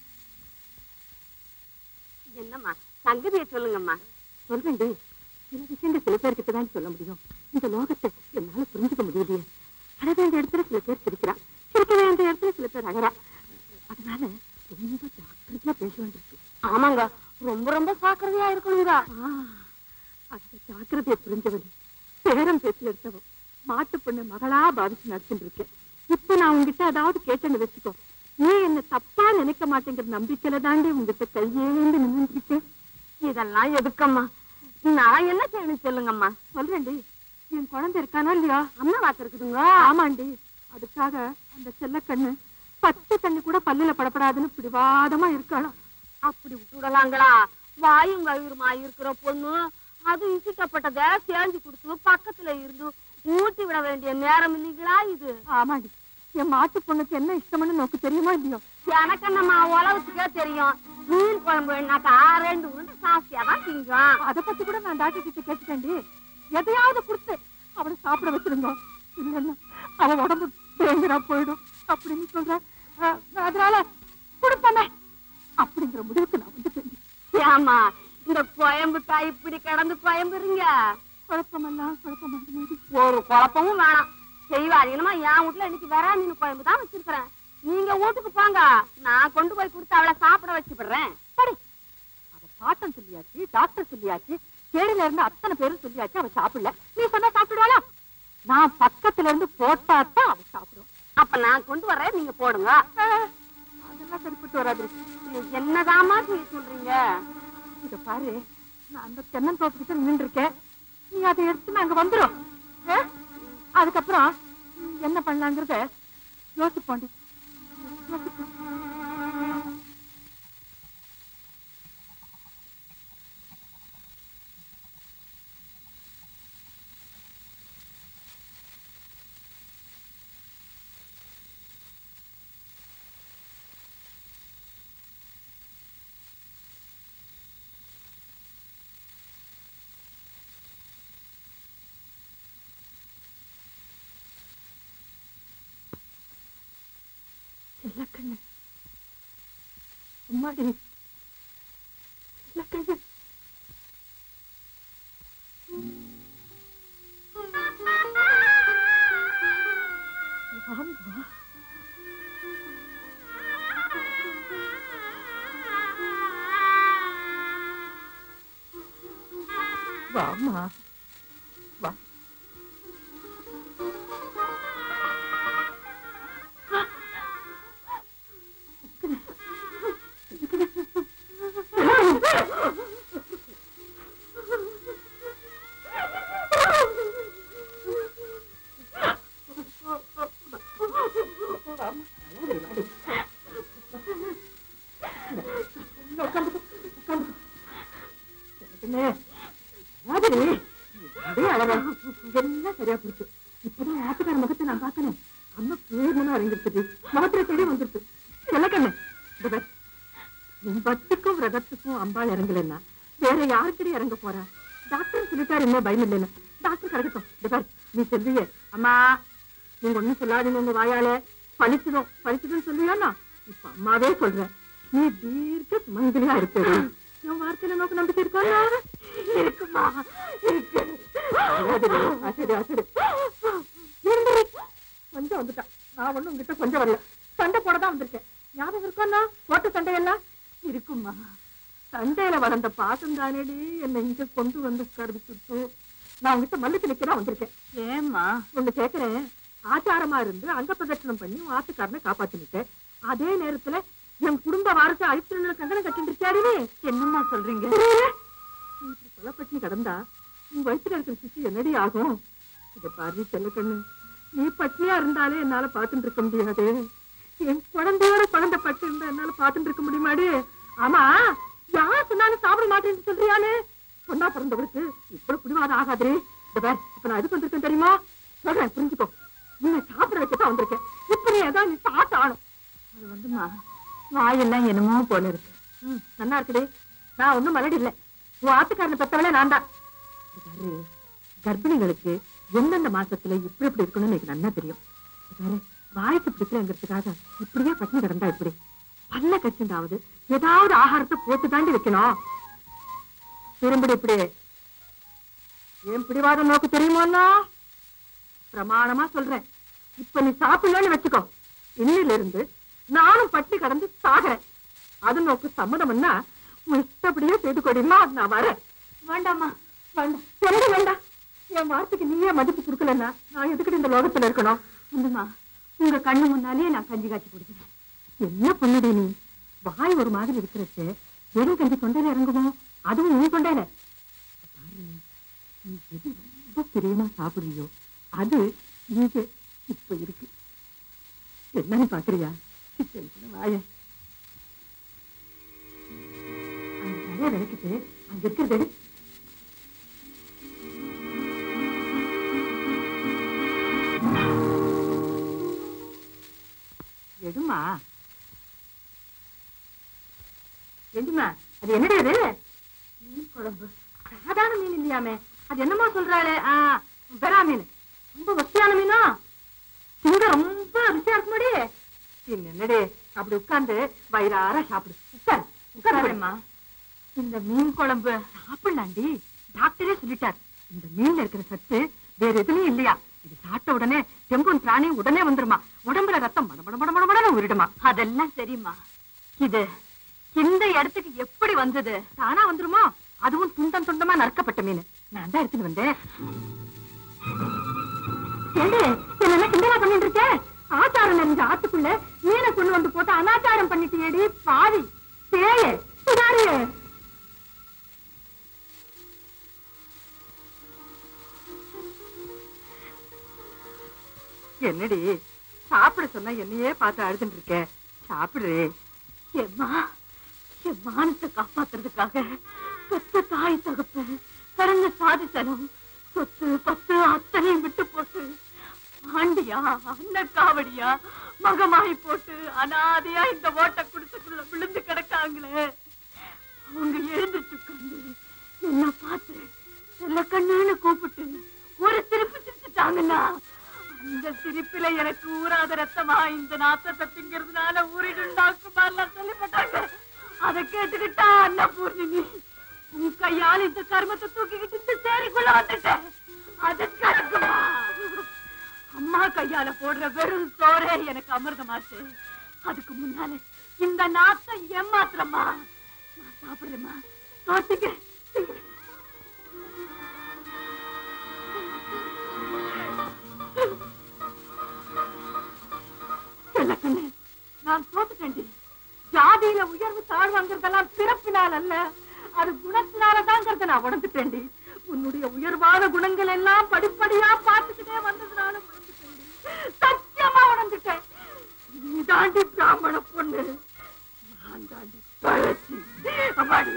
Speaker 1: என்னம்மா சங்கதியை சொல்லுங்கம்மா
Speaker 2: சொல்றேன்டி சில விஷயங்கள் சில பேர்கிட்ட தான் சொல்ல முடியும் இந்த லோகத்தை என்னால புரிஞ்சுக்க முடியலையே அழ வேண்டிய இடத்துல சில பேர் சிரிக்கிறா சிரிக்க வேண்டிய இடத்துல சில பேர் அழறா அதனால ரொம்ப ஜாக்கிரதையா பேச வேண்டியிருக்கு
Speaker 1: ஆமாங்க ரொம்ப ரொம்ப சாக்கிரதையா இருக்கணுங்க
Speaker 2: ஆ, அந்த ஜாக்கிரதையை புரிஞ்சவன் பேரம் பேசி எடுத்தவன் மாட்டு பொண்ணு மகளா பாவிச்சு நடத்திட்டு இருக்கேன் இப்ப நான் உங்ககிட்ட அதாவது கேட்டேன்னு வச்சுக்கோ நீ என்ன தப்பா நினைக்க மாட்டேங்கிற நம்பிக்கையில தாண்டி உங்ககிட்ட கையேந்து நின்றுருக்கேன்
Speaker 1: இதெல்லாம் எதுக்கம்மா நான் என்ன செய்யணும் சொல்லுங்கம்மா
Speaker 2: சொல்றேன்டி என் குழந்தை இருக்கானா இல்லையா
Speaker 1: அம்மா வாத்திருக்குதுங்க
Speaker 2: ஆமாண்டி அதுக்காக அந்த செல்லக்கண்ணு பச்சை தண்ணி கூட பல்லுல படப்படாதுன்னு பிடிவாதமா இருக்கலாம்
Speaker 1: அப்படி விட்டுடலாங்களா வாயும் கயிறுமா இருக்கிற பொண்ணு அது இசிக்கப்பட்டத தேஞ்சு கொடுத்து பக்கத்துல இருந்து ஊட்டி விட வேண்டிய நேரம் இல்லைங்களா இது
Speaker 2: ஆமாடி என் மாட்டு பொண்ணுக்கு என்ன இஷ்டம்னு நோக்கு தெரியுமா இல்லையோ
Speaker 1: எனக்கு நம்ம உலகத்துக்கே தெரியும் மீன் குழம்பு வேணாக்கா ரெண்டு உருண்டை சாஸ்தியா தான் திங்கும்
Speaker 2: அத பத்தி கூட நான் டாக்டர் கிட்ட கேட்டுட்டேன்டி எதையாவது கொடுத்து அவளை சாப்பிட வச்சிருந்தோம் இல்லைன்னா அவ உடம்பு தேங்குறா போயிடும் அப்படின்னு சொல்றேன் அஹ், அதனால கொடுப்பமே அப்படிங்கிற முடிவுக்கு நான் வந்துட்டேன்
Speaker 1: ஏமா இந்த கோயம்புக்கா இப்படி கிடந்து கோயம்புறீங்க
Speaker 2: குழப்பமெல்லாம் குழப்பம்
Speaker 1: ஒரு குழப்பமும் வேணாம் செய்வாரு என்னமா என் வீட்டுல இன்னைக்கு வேற மீன் குழம்பு தான் வச்சிருக்கிறேன் நீங்க வீட்டுக்கு போங்க நான் கொண்டு போய் கொடுத்து அவளை சாப்பிட வச்சுடுறேன்
Speaker 2: சரி அவ பாட்டம் சொல்லியாச்சு டாக்டர் சொல்லியாச்சு கேடில இருந்து அத்தனை பேரும் சொல்லியாச்சு அவ சாப்பிடல நீ சொன்னா சாப்பிடுவாளா நான் பக்கத்துல இருந்து போட்டா தான் அவ சாப்பிடுவோம்
Speaker 1: அப்ப நான் கொண்டு வர்றேன் நீங்க போடுங்க
Speaker 2: அதெல்லாம் சரிப்பட்டு வராது
Speaker 1: நீ என்னதாம்மா செய்ய சொல்றீங்க
Speaker 2: இத பாரு நான் அந்த தென்னந்தோப்பு கிட்ட நின்று இருக்கேன் நீ அதை எடுத்து நாங்க வந்துரும் ஆ? அதுக்கப்புறம் ம், என்ன பண்ணலாங்கிறத யோசிப்போண்டி யோசிப்போம் செல்லக்கண்ணு அம்மாடி செல்லக்கண்ணு ஆமா வாமா வா என்ன மாதிரி அப்படியே அழகா எல்லாம் சரியா போச்சு இப்பதான் ஆட்டுக்கார முகத்தை நான் பார்க்கணும் அம்மா பூர்ணமா இறங்கிருச்சு முகத்துல தெரிய வந்துருச்சு செல்லக்கண்ணு இந்த பார், உன் பக்திக்கும் விரதத்துக்கும் அம்பாள் இறங்கலன்னா வேற யாருக்கடி இறங்க போறா டாக்டர் சொல்லிட்டாரு என்ன பயம் இல்லைன்னு டாக்டர் கிடைக்கட்டும் இந்த பார், நீ சொல்லுவிய அம்மா நீங்க ஒண்ணும் சொல்லாதீங்க உங்க வாயால பழிச்சிடும் பழிச்சிடும் சொல்லுவியானா இப்ப அம்மாவே சொல்றேன் நீ தீர்க்க சுமங்கலியா இருப்பது என் வார்த்தையில நோக்கு நம்பிக்கை இருக்கா இருக்குமா இருக்கு அழாதடி, அசடு, அசடு. இருந்துரு. கொஞ்சம் வந்துட்டான் நான் ஒண்ணும் உங்ககிட்ட கொஞ்சம் வரல சண்டை போட தான் வந்திருக்கேன் ஞாபகம் இருக்கா போட்ட சண்டையெல்லாம் இருக்குமா சண்டையில வளர்ந்த பாசம் தானேடி என்னை இங்க கொண்டு வந்து கருவிச்சுட்டு நான் உங்ககிட்ட மல்லிக்கு நிக்கதான் வந்திருக்கேன் ஏம்மா ஒண்ணு கேக்குறேன் ஆச்சாரமா இருந்து அங்க பிரதட்சணம் பண்ணி உன் ஆத்துக்காரனை காப்பாத்தினிட்டேன் அதே நேரத்துல என் குடும்ப வாரத்தை அழித்து கங்கணம் கட்டிட்டு இருக்காரு என்னம்மா சொல்றீங்க நீ இப்படி கொலைப்பட்டி கடந்தா உன் வயிற்றுல இருக்கிற சிசு என்னடி ஆகும் இத பாரு செல்லக்கண்ணு நீ பட்னியா இருந்தாலே என்னால பாத்துட்டு இருக்க முடியாது என் குழந்தையோட குழந்தை பட்டு இருந்தா என்னால பாத்துட்டு இருக்க முடியுமாடி ஆமா யார் சொன்னாலும் சாப்பிட மாட்டேன்னு சொல்றியானே பொண்ணா பிறந்தவளுக்கு இவ்வளவு பிடிவாதம் ஆகாதே இந்த பார் இப்ப நான் எதுக்கு வந்திருக்கேன் தெரியுமா சொல்றேன் புரிஞ்சுக்கோ உன்னை சாப்பிட வைக்கத்தான் வந்திருக்கேன் இப்ப நீ ஏதாவது நீ சாப்பிட்டு ஆகணும் அது வந்துமா வாயெல்லாம் என்னமோ போல இருக்கு ம், நல்லா இருக்குடி நான் ஒண்ணும் மலடி இல்லை உன் ஆத்துக்காரனை பெத்தவளே நான் தான் இது பாரு, கர்ப்பிணிகளுக்கு எந்தெந்த மாசத்துல இப்படி இப்படி இருக்கணும்னு எனக்கு நல்லா தெரியும் இது பாரு
Speaker 1: வாய்க்கு பிடிக்கலங்கிறதுக்காக இப்படியே பட்டினி கிடந்தா இப்படி பல்ல கச்சிந்தாவது ஏதாவது ஆகாரத்தை போட்டு தாண்டி வைக்கணும் திரும்படி இப்படி ஏன் பிடிவாத நோக்கு தெரியுமோன்னா பிரமாணமா சொல்றேன் இப்ப நீ சாப்பிடலன்னு வச்சுக்கோ இன்னில இருந்து நானும் பட்டி கடந்து சாகிறேன் அது நோக்கு சம்மதம்னா உன் இஷ்டப்படியே செய்து கொடிமா நான் வரேன் வேண்டாமா வேண்டாம் சரி வேண்டாம் என் வார்த்தைக்கு நீயே மதிப்பு கொடுக்கலன்னா நான் எதுக்கிட்டு இந்த லோகத்துல இருக்கணும் இல்லம்மா உங்க கண்ணு முன்னாலேயே நான் கஞ்சி காய்ச்சி குடிக்கிறேன் என்ன பண்ணுடி நீ வாய் ஒரு மாதிரி இருக்கிறச்சு வெறும் கஞ்சி தொண்டையில இறங்குமோ அதுவும் நீ தொண்டையில பாரு நீ எது ரொம்ப பிரியமா சாப்பிடுறியோ அது இங்க இப்ப இருக்கு என்னன்னு பாக்குறியா சரி, கூட வாயேன். அந்த நிறைய விளக்கிட்டு அங்க இருக்கிறது எடு. எடுமா எடுமா அது என்னடா அது மீன் குழம்பு சாதாரண மீன் இல்லையாமே அது என்னமா சொல்றாளே ஆ பெரா மீன் ரொம்ப வசதியான மீனா திங்க ரொம்ப ருசியா இருக்குமாடி என்னடி அப்படி உட்கார்ந்து வயிறார சாப்பிடு உட்கார் உட்காரம்மா இந்த மீன் குழம்பு சாப்பிடலாண்டி டாக்டரே சொல்லிட்டார் இந்த மீன்ல இருக்கிற சத்து வேற எதுலயும் இல்லையா இது சாப்பிட்ட உடனே தெம்பும் பிராணி உடனே வந்துருமா உடம்புல ரத்தம் மட மட மட மட மடன்னு உருடுமா அதெல்லாம் சரிம்மா இது இந்த இடத்துக்கு எப்படி வந்தது தானா வந்துருமா அதுவும் துண்டம் துண்டமா நறுக்கப்பட்ட மீன் நான் தான் எடுத்துட்டு வந்தேன் ஏண்டி, என்னெல்லாம் கிண்டலா பண்ணிட்டு இருக்க? ஆச்சாரம் நிறைஞ்ச ஆத்துக்குள்ள மீனை கொண்டு வந்து போட்டு அனாச்சாரம் பண்ணிட்டியேடி பாவி பேயே இதாரு என்னடி சாப்பிட சொன்னா என்னையே பார்த்து அழுதுட்டு இருக்க சாப்பிடு எம்மா என் மானத்தை காப்பாத்துறதுக்காக பெத்த தாய் தகப்பு பிறந்த சாதித்தனம் சொத்து பத்து அத்தனையும் விட்டு போட்டு ஆண்டியா அன்னக்காவடியா மகமாய் போட்டு அனாதையா இந்த ஓட்ட குடிசைக்குள்ள விழுந்து கிடக்காங்களே அவங்க எழுந்திருச்சு உட்கார்ந்து என்ன பார்த்து செல்ல கண்ணுன்னு கூப்பிட்டு ஒரு திருப்பு சிரிச்சுட்டாங்கன்னா அந்த சிரிப்புல எனக்கு ஊறாத ரத்தமா இந்த நாத்தத்தை திங்கிறதுனால ஊறிடுண்டாக்குமா எல்லாம் சொல்லிப்பட்டாங்க அதை கேட்டுக்கிட்டா அன்னபூர்ணி உன் கையால் இந்த கர்மத்தை தூக்கிக்கிட்டு இந்த சேரிக்குள்ள வந்துட்டேன் அது கிடக்குமா அம்மா கையால போடுற வெறும் சோறே எனக்கு அமிர்தமாச்சு அதுக்கு முன்னால இந்த நாத்தம் ஏமாத்திரமா நான் சாப்பிடுறேம்மா சாப்பிட்டுக்க செல்லக்கண்ணு நான் தோத்துட்டேன்டி ஜாதியில உயர்வு தாழ்வாங்கிறதெல்லாம் பிறப்பினால் அல்ல அது குணத்தினாலதாங்கிறத நான் உணர்ந்துட்டேன்டி உன்னுடைய உயர்வான குணங்கள் எல்லாம் படிப்படியா பார்த்துக்கிட்டே வந்ததுனால உணர்ந்துட்டேன்டி சத்தியமா உணர்ந்துட்டேன் நீ தாண்டி பிராமண பொண்ணு நான் தாண்டி பழச்சி அம்மாடி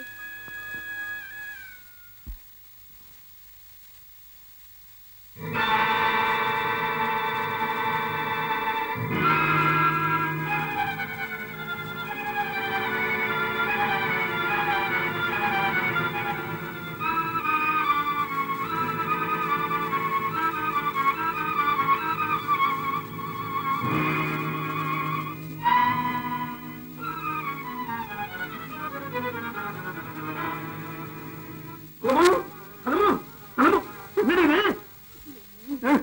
Speaker 3: என்னடி இது? அஹ்.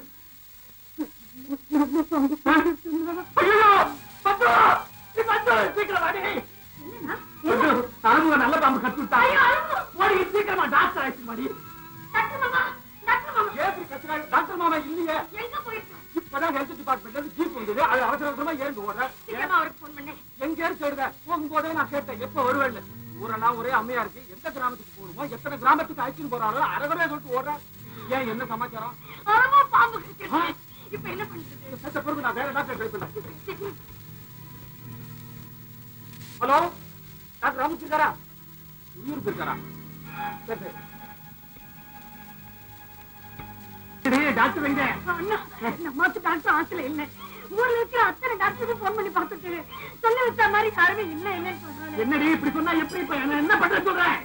Speaker 3: ஐயோ, பத்து! நீ பத்து, சீக்கிரம் வாடி. பத்து, அருமுக நல்ல பாம்பு கத்து விட்டா. ஓடி, சீக்கிரமா டாக்டர் ஆயிடுச்சு மாடி. ஏப்படி கத்துறாங்க? டாக்டர் மாமா இல்லையே. இப்பதான் health departmentல இருந்து jeep வந்தது. அது அவசர அவசரமா ஏறிட்டு ஓடுறேன். எங்க ஏறி தேடுத? போகும்போதே நான் கேட்டேன், எப்ப வருவேன்னு. ஊரெல்லாம் ஒரே அம்மையா இருக்கு எந்த கிராமத்துக்கு போகணுமோ எத்தனை கிராமத்துக்கு அழைச்சிட்டு போறாரோ அரவரே சொல்லிட்டு ஓடுறேன் ஏன் என்ன சமாச்சாரம்
Speaker 1: பாம்பு
Speaker 3: ஆ?
Speaker 1: இப்ப என்ன பண்றது
Speaker 3: செத்த பிறகு நான் வேற டாக்டர் கிடைப்பேன் ஹலோ டாக்டர் ராமஸ் இருக்காரா உயிருக்கு இருக்காரா சரி சரி டேய், டாக்டர் எங்க
Speaker 1: அண்ணா, நம்மாத்து டாக்டர் ஆத்துல இல்ல ஊர்ல இருக்கிற அத்தனை டாக்டருக்கு போன் பண்ணி பார்த்துட்டு சொல்ல வச்ச மாதிரி யாருமே இல்ல இல்லன்னு சொல்றாங்க
Speaker 3: என்னடி இப்படி சொன்னா எப்படி இப்ப என்ன என்ன பண்ற சொல்றேன்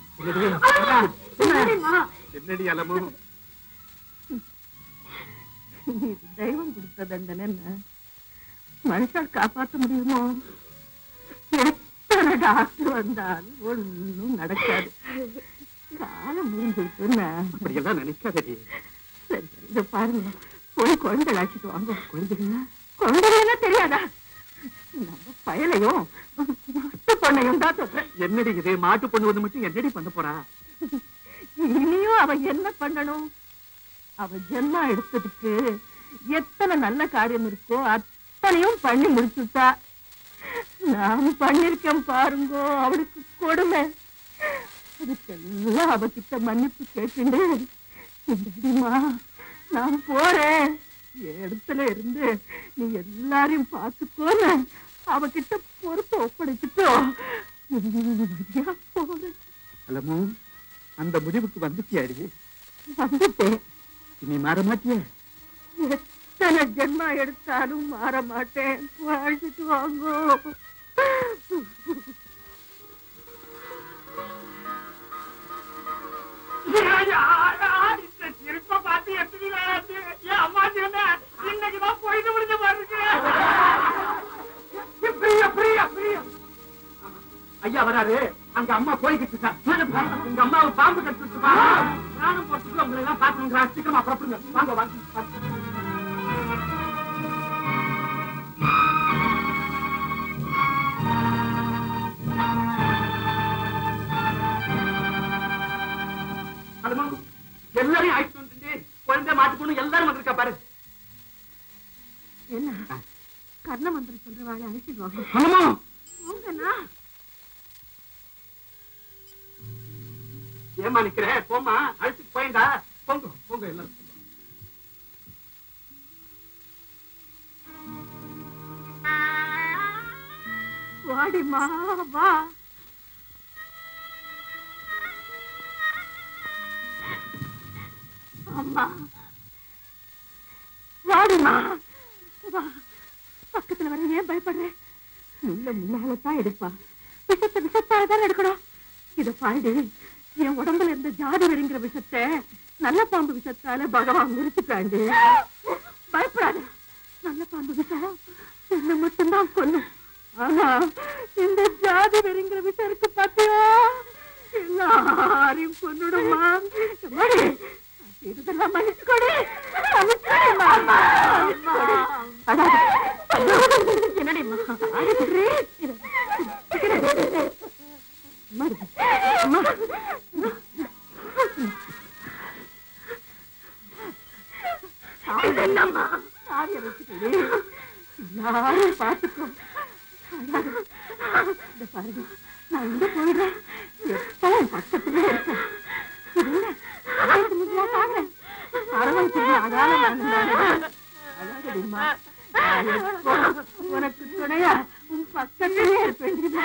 Speaker 1: என்னடிம்மா?
Speaker 3: என்னடி அலமு
Speaker 1: இது தெய்வம் கொடுத்த தண்டனை என்ன மனுஷால் காப்பாற்ற முடியுமோ எத்தனை டாக்டர் வந்தாலும் ஒண்ணும் நடக்காது காலம் முடிஞ்சிருக்குன்னு
Speaker 3: அப்படியெல்லாம் நினைக்காதடி
Speaker 1: சரி சரி இதை பாருங்க போய் குழந்தை அழைச்சிட்டு வாங்க குழந்தைகளா குழந்தைகளா தெரியாதா நம்ம பயலையும் மாட்டு பொண்ணையும் தான் சொல்றேன்
Speaker 3: என்னடி இது மாட்டு பொண்ணு வந்து மட்டும் என்னடி பண்ண போறா
Speaker 1: இனியும் அவ என்ன பண்ணணும் அவ ஜென்மா எடுத்ததுக்கு எத்தனை நல்ல காரியம் இருக்கோ அத்தனையும் பண்ணி முடிச்சுட்டா நான் பண்ணிருக்கேன் பாருங்கோ அவளுக்கு கொடுமை அதுக்கெல்லாம் அவகிட்ட மன்னிப்பு கேட்டுண்டு இந்தடிமா நான் போறேன் என் இடத்துல இருந்து நீ எல்லாரையும் பார்த்துக்கோன்னு அவகிட்ட பொறுப்பை ஒப்படைச்சிட்டோ வழியா போறேன்
Speaker 3: அலமோ அந்த முடிவுக்கு வந்துட்டியாடி
Speaker 1: வந்துட்டேன்
Speaker 3: நீ மாற மாட்டிய
Speaker 1: எத்தனை ஜென்மா எடுத்தாலும் மாற மாட்டேன் வாழ்ந்துட்டு வாங்கோ
Speaker 6: திருப்ப பார்த்து எத்தனை நாளாச்சு என் அம்மா சொன்ன இன்னைக்குதான் போயிட்டு முடிஞ்ச பாருங்க பிரியா பிரியா பிரியா
Speaker 3: ஐயா வராரு அங்க அம்மா போய்கிட்டு இருக்கா உங்க அம்மாவை பாம்பு கட்டுச்சு பிராணம் போட்டுட்டு உங்களை எல்லாம் பாத்துங்க சீக்கிரமா புறப்படுங்க வாங்க வாங்க வாங்க. அலமோ, எல்லாரையும் அழைச்சிட்டு வந்துட்டு குழந்தை மாட்டு பொண்ணு எல்லாரும் வந்திருக்கா பாரு
Speaker 1: என்ன கர்ண மந்திரம் சொல்ற வாழை அழைச்சிட்டு வாங்க
Speaker 3: அலமோ
Speaker 1: போங்கண்ணா
Speaker 3: ஏமா நிக்கிறேன் போமா அழைச்சிட்டு போயண்டா போங்க போங்க எல்லாரும்
Speaker 1: வாடிமா வா அம்மா வாடிமா வா பக்கத்துல வர ஏன் பயப்படுறேன் முள்ள முள்ளால தான் எடுப்பா விஷத்தை விஷத்தால தான் எடுக்கணும் இத பாடி என் உடம்புல இருந்த ஜாதி வெறிங்கிற விஷத்தை நல்ல பாம்பு விஷத்தால பகவான் முறிச்சுட்டாண்டு பயப்படாத நல்ல பாம்பு விஷம் என்ன மட்டும்தான் கொல்லும் ஆனா இந்த ஜாதி வெறிங்கிற விஷயம் இருக்கு பாத்தியா எல்லாரையும் கொன்னுடுமா அம்மாடி, இதெல்லாம் மன்னிச்சு கொடு மன்னிச்சுக்கோடிம்மா. மன்னிச்சுக்கோடி. அடாது. என்னடிம்மா அழுகுறே? இரு. அம்மாடி. அம்மா. சாவி என்னம்மா? சாவியை வச்சுக்கடி. எல்லாரும் பார்த்துக்கோ அழாத. இந்த பாருங்க நான் இங்க போயிடுறேன் எப்பவும் பக்கத்துலயே இருப்பேன் இல்ல, ஆயிரத்தி முந்நூறுவா தாங்க. அரவணைச்சிருந்த அதால நான் இருந்தானே. அழாதடிம்மா. நான் எப்பவும் உனக்கு துணையா உன் பக்கத்திலே இருப்பேன் தெரியுமா?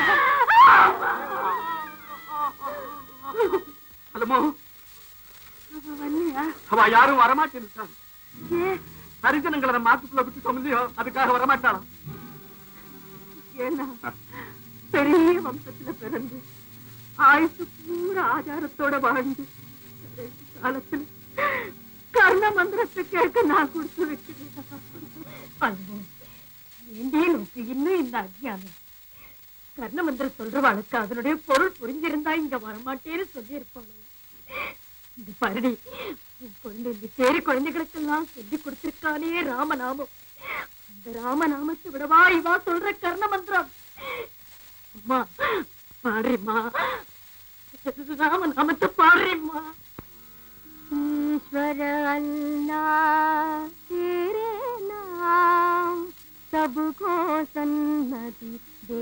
Speaker 3: அலமோ
Speaker 1: அவ வரலையா?
Speaker 3: அவ யாரும் வரமாட்டேன்
Speaker 1: ஏன்?
Speaker 3: ஹரிஜனங்களை மாத்துக்குள்ள விட்டுட்டோம் இல்லையோ அதுக்காக வரமாட்டாளாம்
Speaker 1: ஏன்னா பெரிய வம்சத்துல பிறந்து ஆயுசு பூரா ஆச்சாரத்தோட வாழ்ந்து கடைசி காலத்துல கர்ண மந்திரத்தை கேட்க நான் கொடுத்து வைக்கிறேன் வேண்டிய நோக்கு இன்னும் இந்த அஜ்ஞானம் கர்ண மந்திரம் சொல்றவாளுக்கு அதனுடைய பொருள் புரிஞ்சிருந்தா இங்க வரமாட்டேன்னு சொல்லி இருப்பாங்க இந்த பரடி உன் குழந்தை இந்த சேரி குழந்தைகளுக்கெல்லாம் சொல்லி கொடுத்திருக்கானே ராமநாமம் அந்த ராமநாமத்தை விடவா இவா சொல்ற கர்ண மந்திரம் அம்மா பாடுறிம்மா ராமநாமத்தை பாடுறிம்மா ईश्वर अल्लाह तेरे नाम सबको सन्मति दे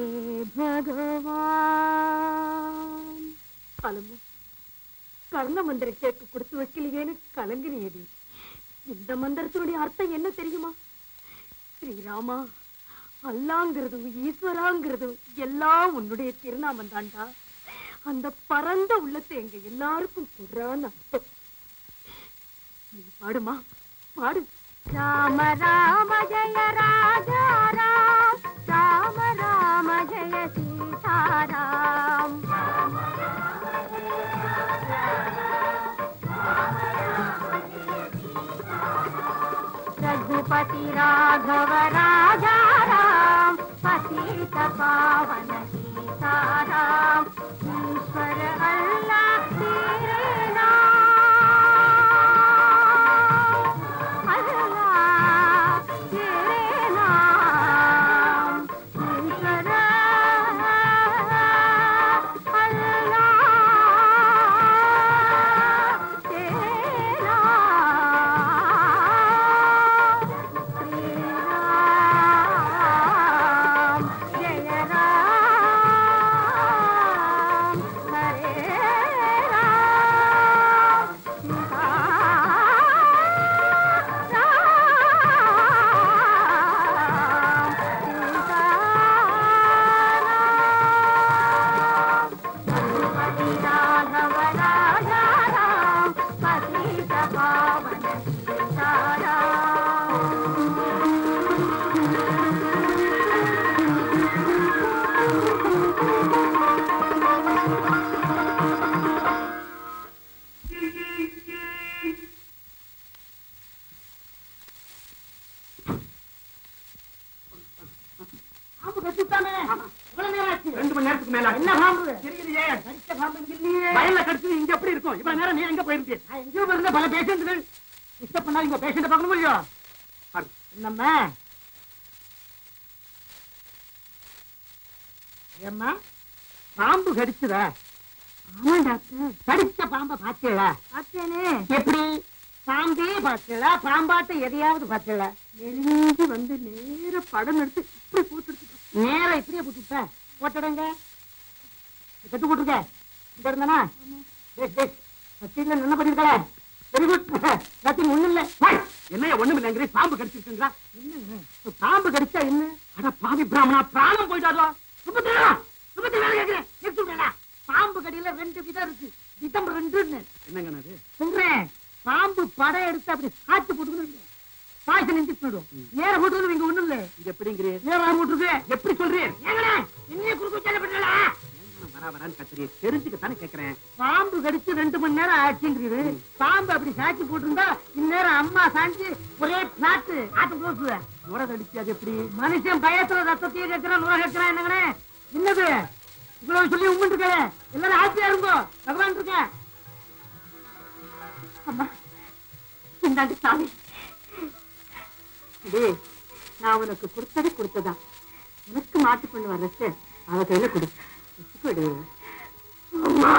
Speaker 1: भगवान கலமு கர்ண மந்திரம் கேட்க கொடுத்து வைக்கலையேன்னு கலங்கினியது இந்த மந்திரத்தினுடைய அர்த்தம் என்ன தெரியுமா ஸ்ரீராமா அல்லாங்கிறதும் ஈஸ்வராங்கிறதும் எல்லாம் உன்னுடைய திருநாமம் தாண்டா அந்த பரந்த உள்ளத்தை எங்க எல்லாருக்கும் கொடுறான்னு அர்த்தம் நீ பாடுமா பாடு ராம ராம ஜெய ராஜா ராம் ராம ராம ஜெய சீதாராம் रघुपति राघव राजा राम पतित पावन सीताराम ईश्वर अल्लाह तेरे नाम अल्लाह तेरे नाम ईश्वर अल्लाह तेरे नाम श्री राम जय राम हरे राम सीता राम सीता राम रघुपति राघव राजा राम पतित पावन सीताराम
Speaker 8: பாம்பு கடிச்சுட்டானே இவ்வளவு நேரம் ஆச்சு
Speaker 3: ரெண்டு மணி நேரத்துக்கு மேல
Speaker 8: என்ன பாம்பு
Speaker 3: தெரியலையே
Speaker 8: கடிச்ச பாம்பு இங்க இல்லையே
Speaker 3: வயல்ல கடிச்சது இங்க எப்படி இருக்கும் இவ்வளவு நேரம் நீ எங்க போயிருந்தே
Speaker 8: நான் எங்கேயோ இருந்த பல பேஷண்ட்கள் டிஸ்டர்ப் பண்ணா இங்க பேஷண்ட பார்க்கணும் இல்லையோ
Speaker 3: பாரு.
Speaker 8: என்னம்மா ஏம்மா பாம்பு கடிச்சுதா
Speaker 1: ஆமா டாக்டர்
Speaker 8: கடிச்ச பாம்பை பாத்தீங்களா
Speaker 1: பார்த்தேனே
Speaker 8: எப்படி பாம்பே பாத்தீங்களா பாம்பாட்ட எதையாவது பாத்தீங்களா
Speaker 1: நெளிஞ்சு வந்து நேர படம் எடுத்து இப்படி போட்டுட்டு
Speaker 8: நேரா இப்படியே போட்டுட்ட போட்டுடுங்க கட்டு போட்டுருக்க இந்த இருந்தானா பேஸ் பேஸ் சத்தியில என்ன பண்ணிருக்கல வெரி குட் நத்திங் ஒண்ணும் இல்ல
Speaker 3: என்னைய ஒண்ணும் இல்லைங்கிற பாம்பு கடிச்சிருக்குங்களா
Speaker 8: என்னங்க இப்ப பாம்பு கடிச்சா என்ன
Speaker 3: அட பாவி பிராமணா பிராணம் போயிட்டாரோ
Speaker 8: சுபத்திரா சுபத்திரா வேலை கேட்கிறேன் நிறுத்தி விடுறா பாம்பு கடியில ரெண்டு விதம் இருக்கு விதம் ரெண்டுன்னு
Speaker 3: என்னங்க அது
Speaker 8: சொல்றேன் பாம்பு படம் எடுத்து அப்படி சாத்து போட்டுக்கணும் பாய்ச்சல் இன்ஜெக்ட் பண்ணுவோம் நேர போட்டுக்கணும் இங்க ஒண்ணும் இல்ல
Speaker 3: இது எப்படிங்கிறீ
Speaker 8: நேரா போட்டுருக்கு
Speaker 3: எப்படி சொல்றீர்
Speaker 8: ஏங்கடா என்னைய குறுக்கு வச்சால பண்ணல
Speaker 3: வரா வரான்னு கத்துறீ தெரிஞ்சுக்கத்தானே கேக்குறேன்
Speaker 8: பாம்பு கடிச்சு ரெண்டு மணி நேரம் ஆச்சுங்கிறது பாம்பு அப்படி சாட்சி போட்டிருந்தா இந்நேரம் அம்மா சாஞ்சி ஒரே பிளாட்டு ஆட்டம் க்ளோஸ்
Speaker 3: நுர கடிச்சு அது எப்படி
Speaker 8: மனுஷன் பயத்துல ரத்தத்தையே கேட்கிறான் நுழ கேட்கிறான் என்னங்கண்ணே என்னது இவ்வளவு சொல்லி உண்மைட்டு இருக்க எல்லாரும் ஆட்சியா இருங்கோ பகவான் இருக்க
Speaker 1: அம்மா இந்தாண்டு சாமி டேய் நான் உனக்கு கொடுத்தது கொடுத்ததா உனக்கு மாட்டு பண்ணு வர்றச்சு அவ கையில கொடு வச்சுக்கொடு அம்மா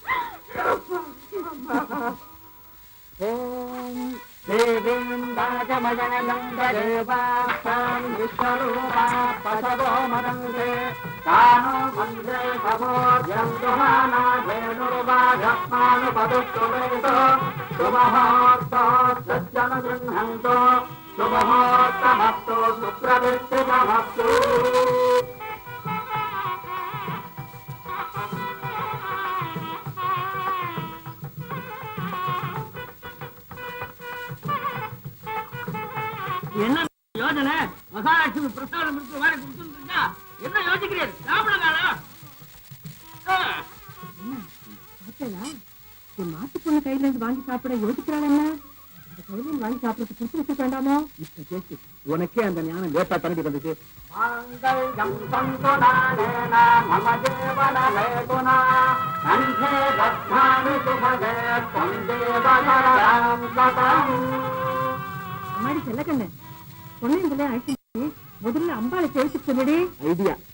Speaker 8: ஓம் தேவீம் ராஜமஜனந்தரேவாசாம் விஸ்வரூபா பசவோ மதந்தே தானோ மந்திரே சமோர்ஜம் துமானா வேணுர்வாஜமானு பதுஷ்டுவேதோ சுமஹோர்த்தோ சஜ்ஜன கிருண்ணந்தோ சுமஹோர்த்தமஸ்து சுப்ரவிஷ்டிமஸ்து
Speaker 7: என்ன யோஜனை மகாலட்சுமி பிரசாதம் இருக்கு வேற கொடுத்துருக்கா என்ன யோசிக்கிறீர் சாப்பிடுங்களா
Speaker 1: பார்த்தேனா என் மாட்டு பொண்ணு கையில இருந்து வாங்கி சாப்பிட யோசிக்கிறாள் என்ன அந்த கையில இருந்து வாங்கி சாப்பிடறதுக்கு கொடுத்து வச்சுக்க வேண்டாமோ
Speaker 3: இப்ப பேசு உனக்கே அந்த ஞானம் லேட்டா தரண்டி வந்தது
Speaker 8: மாங்கல்யம் சந்துநானேன மம தேவன வேதுனா கண்டே ரத்னானி சுபகே त्वं தேவகரம் சதம்
Speaker 1: அம்மாடி செல்லக்கண்ணு பொண்ணு இந்த அழைச்சி முதல்ல அம்பாளை சேர்த்து சொல்லுடி
Speaker 3: ஐடியா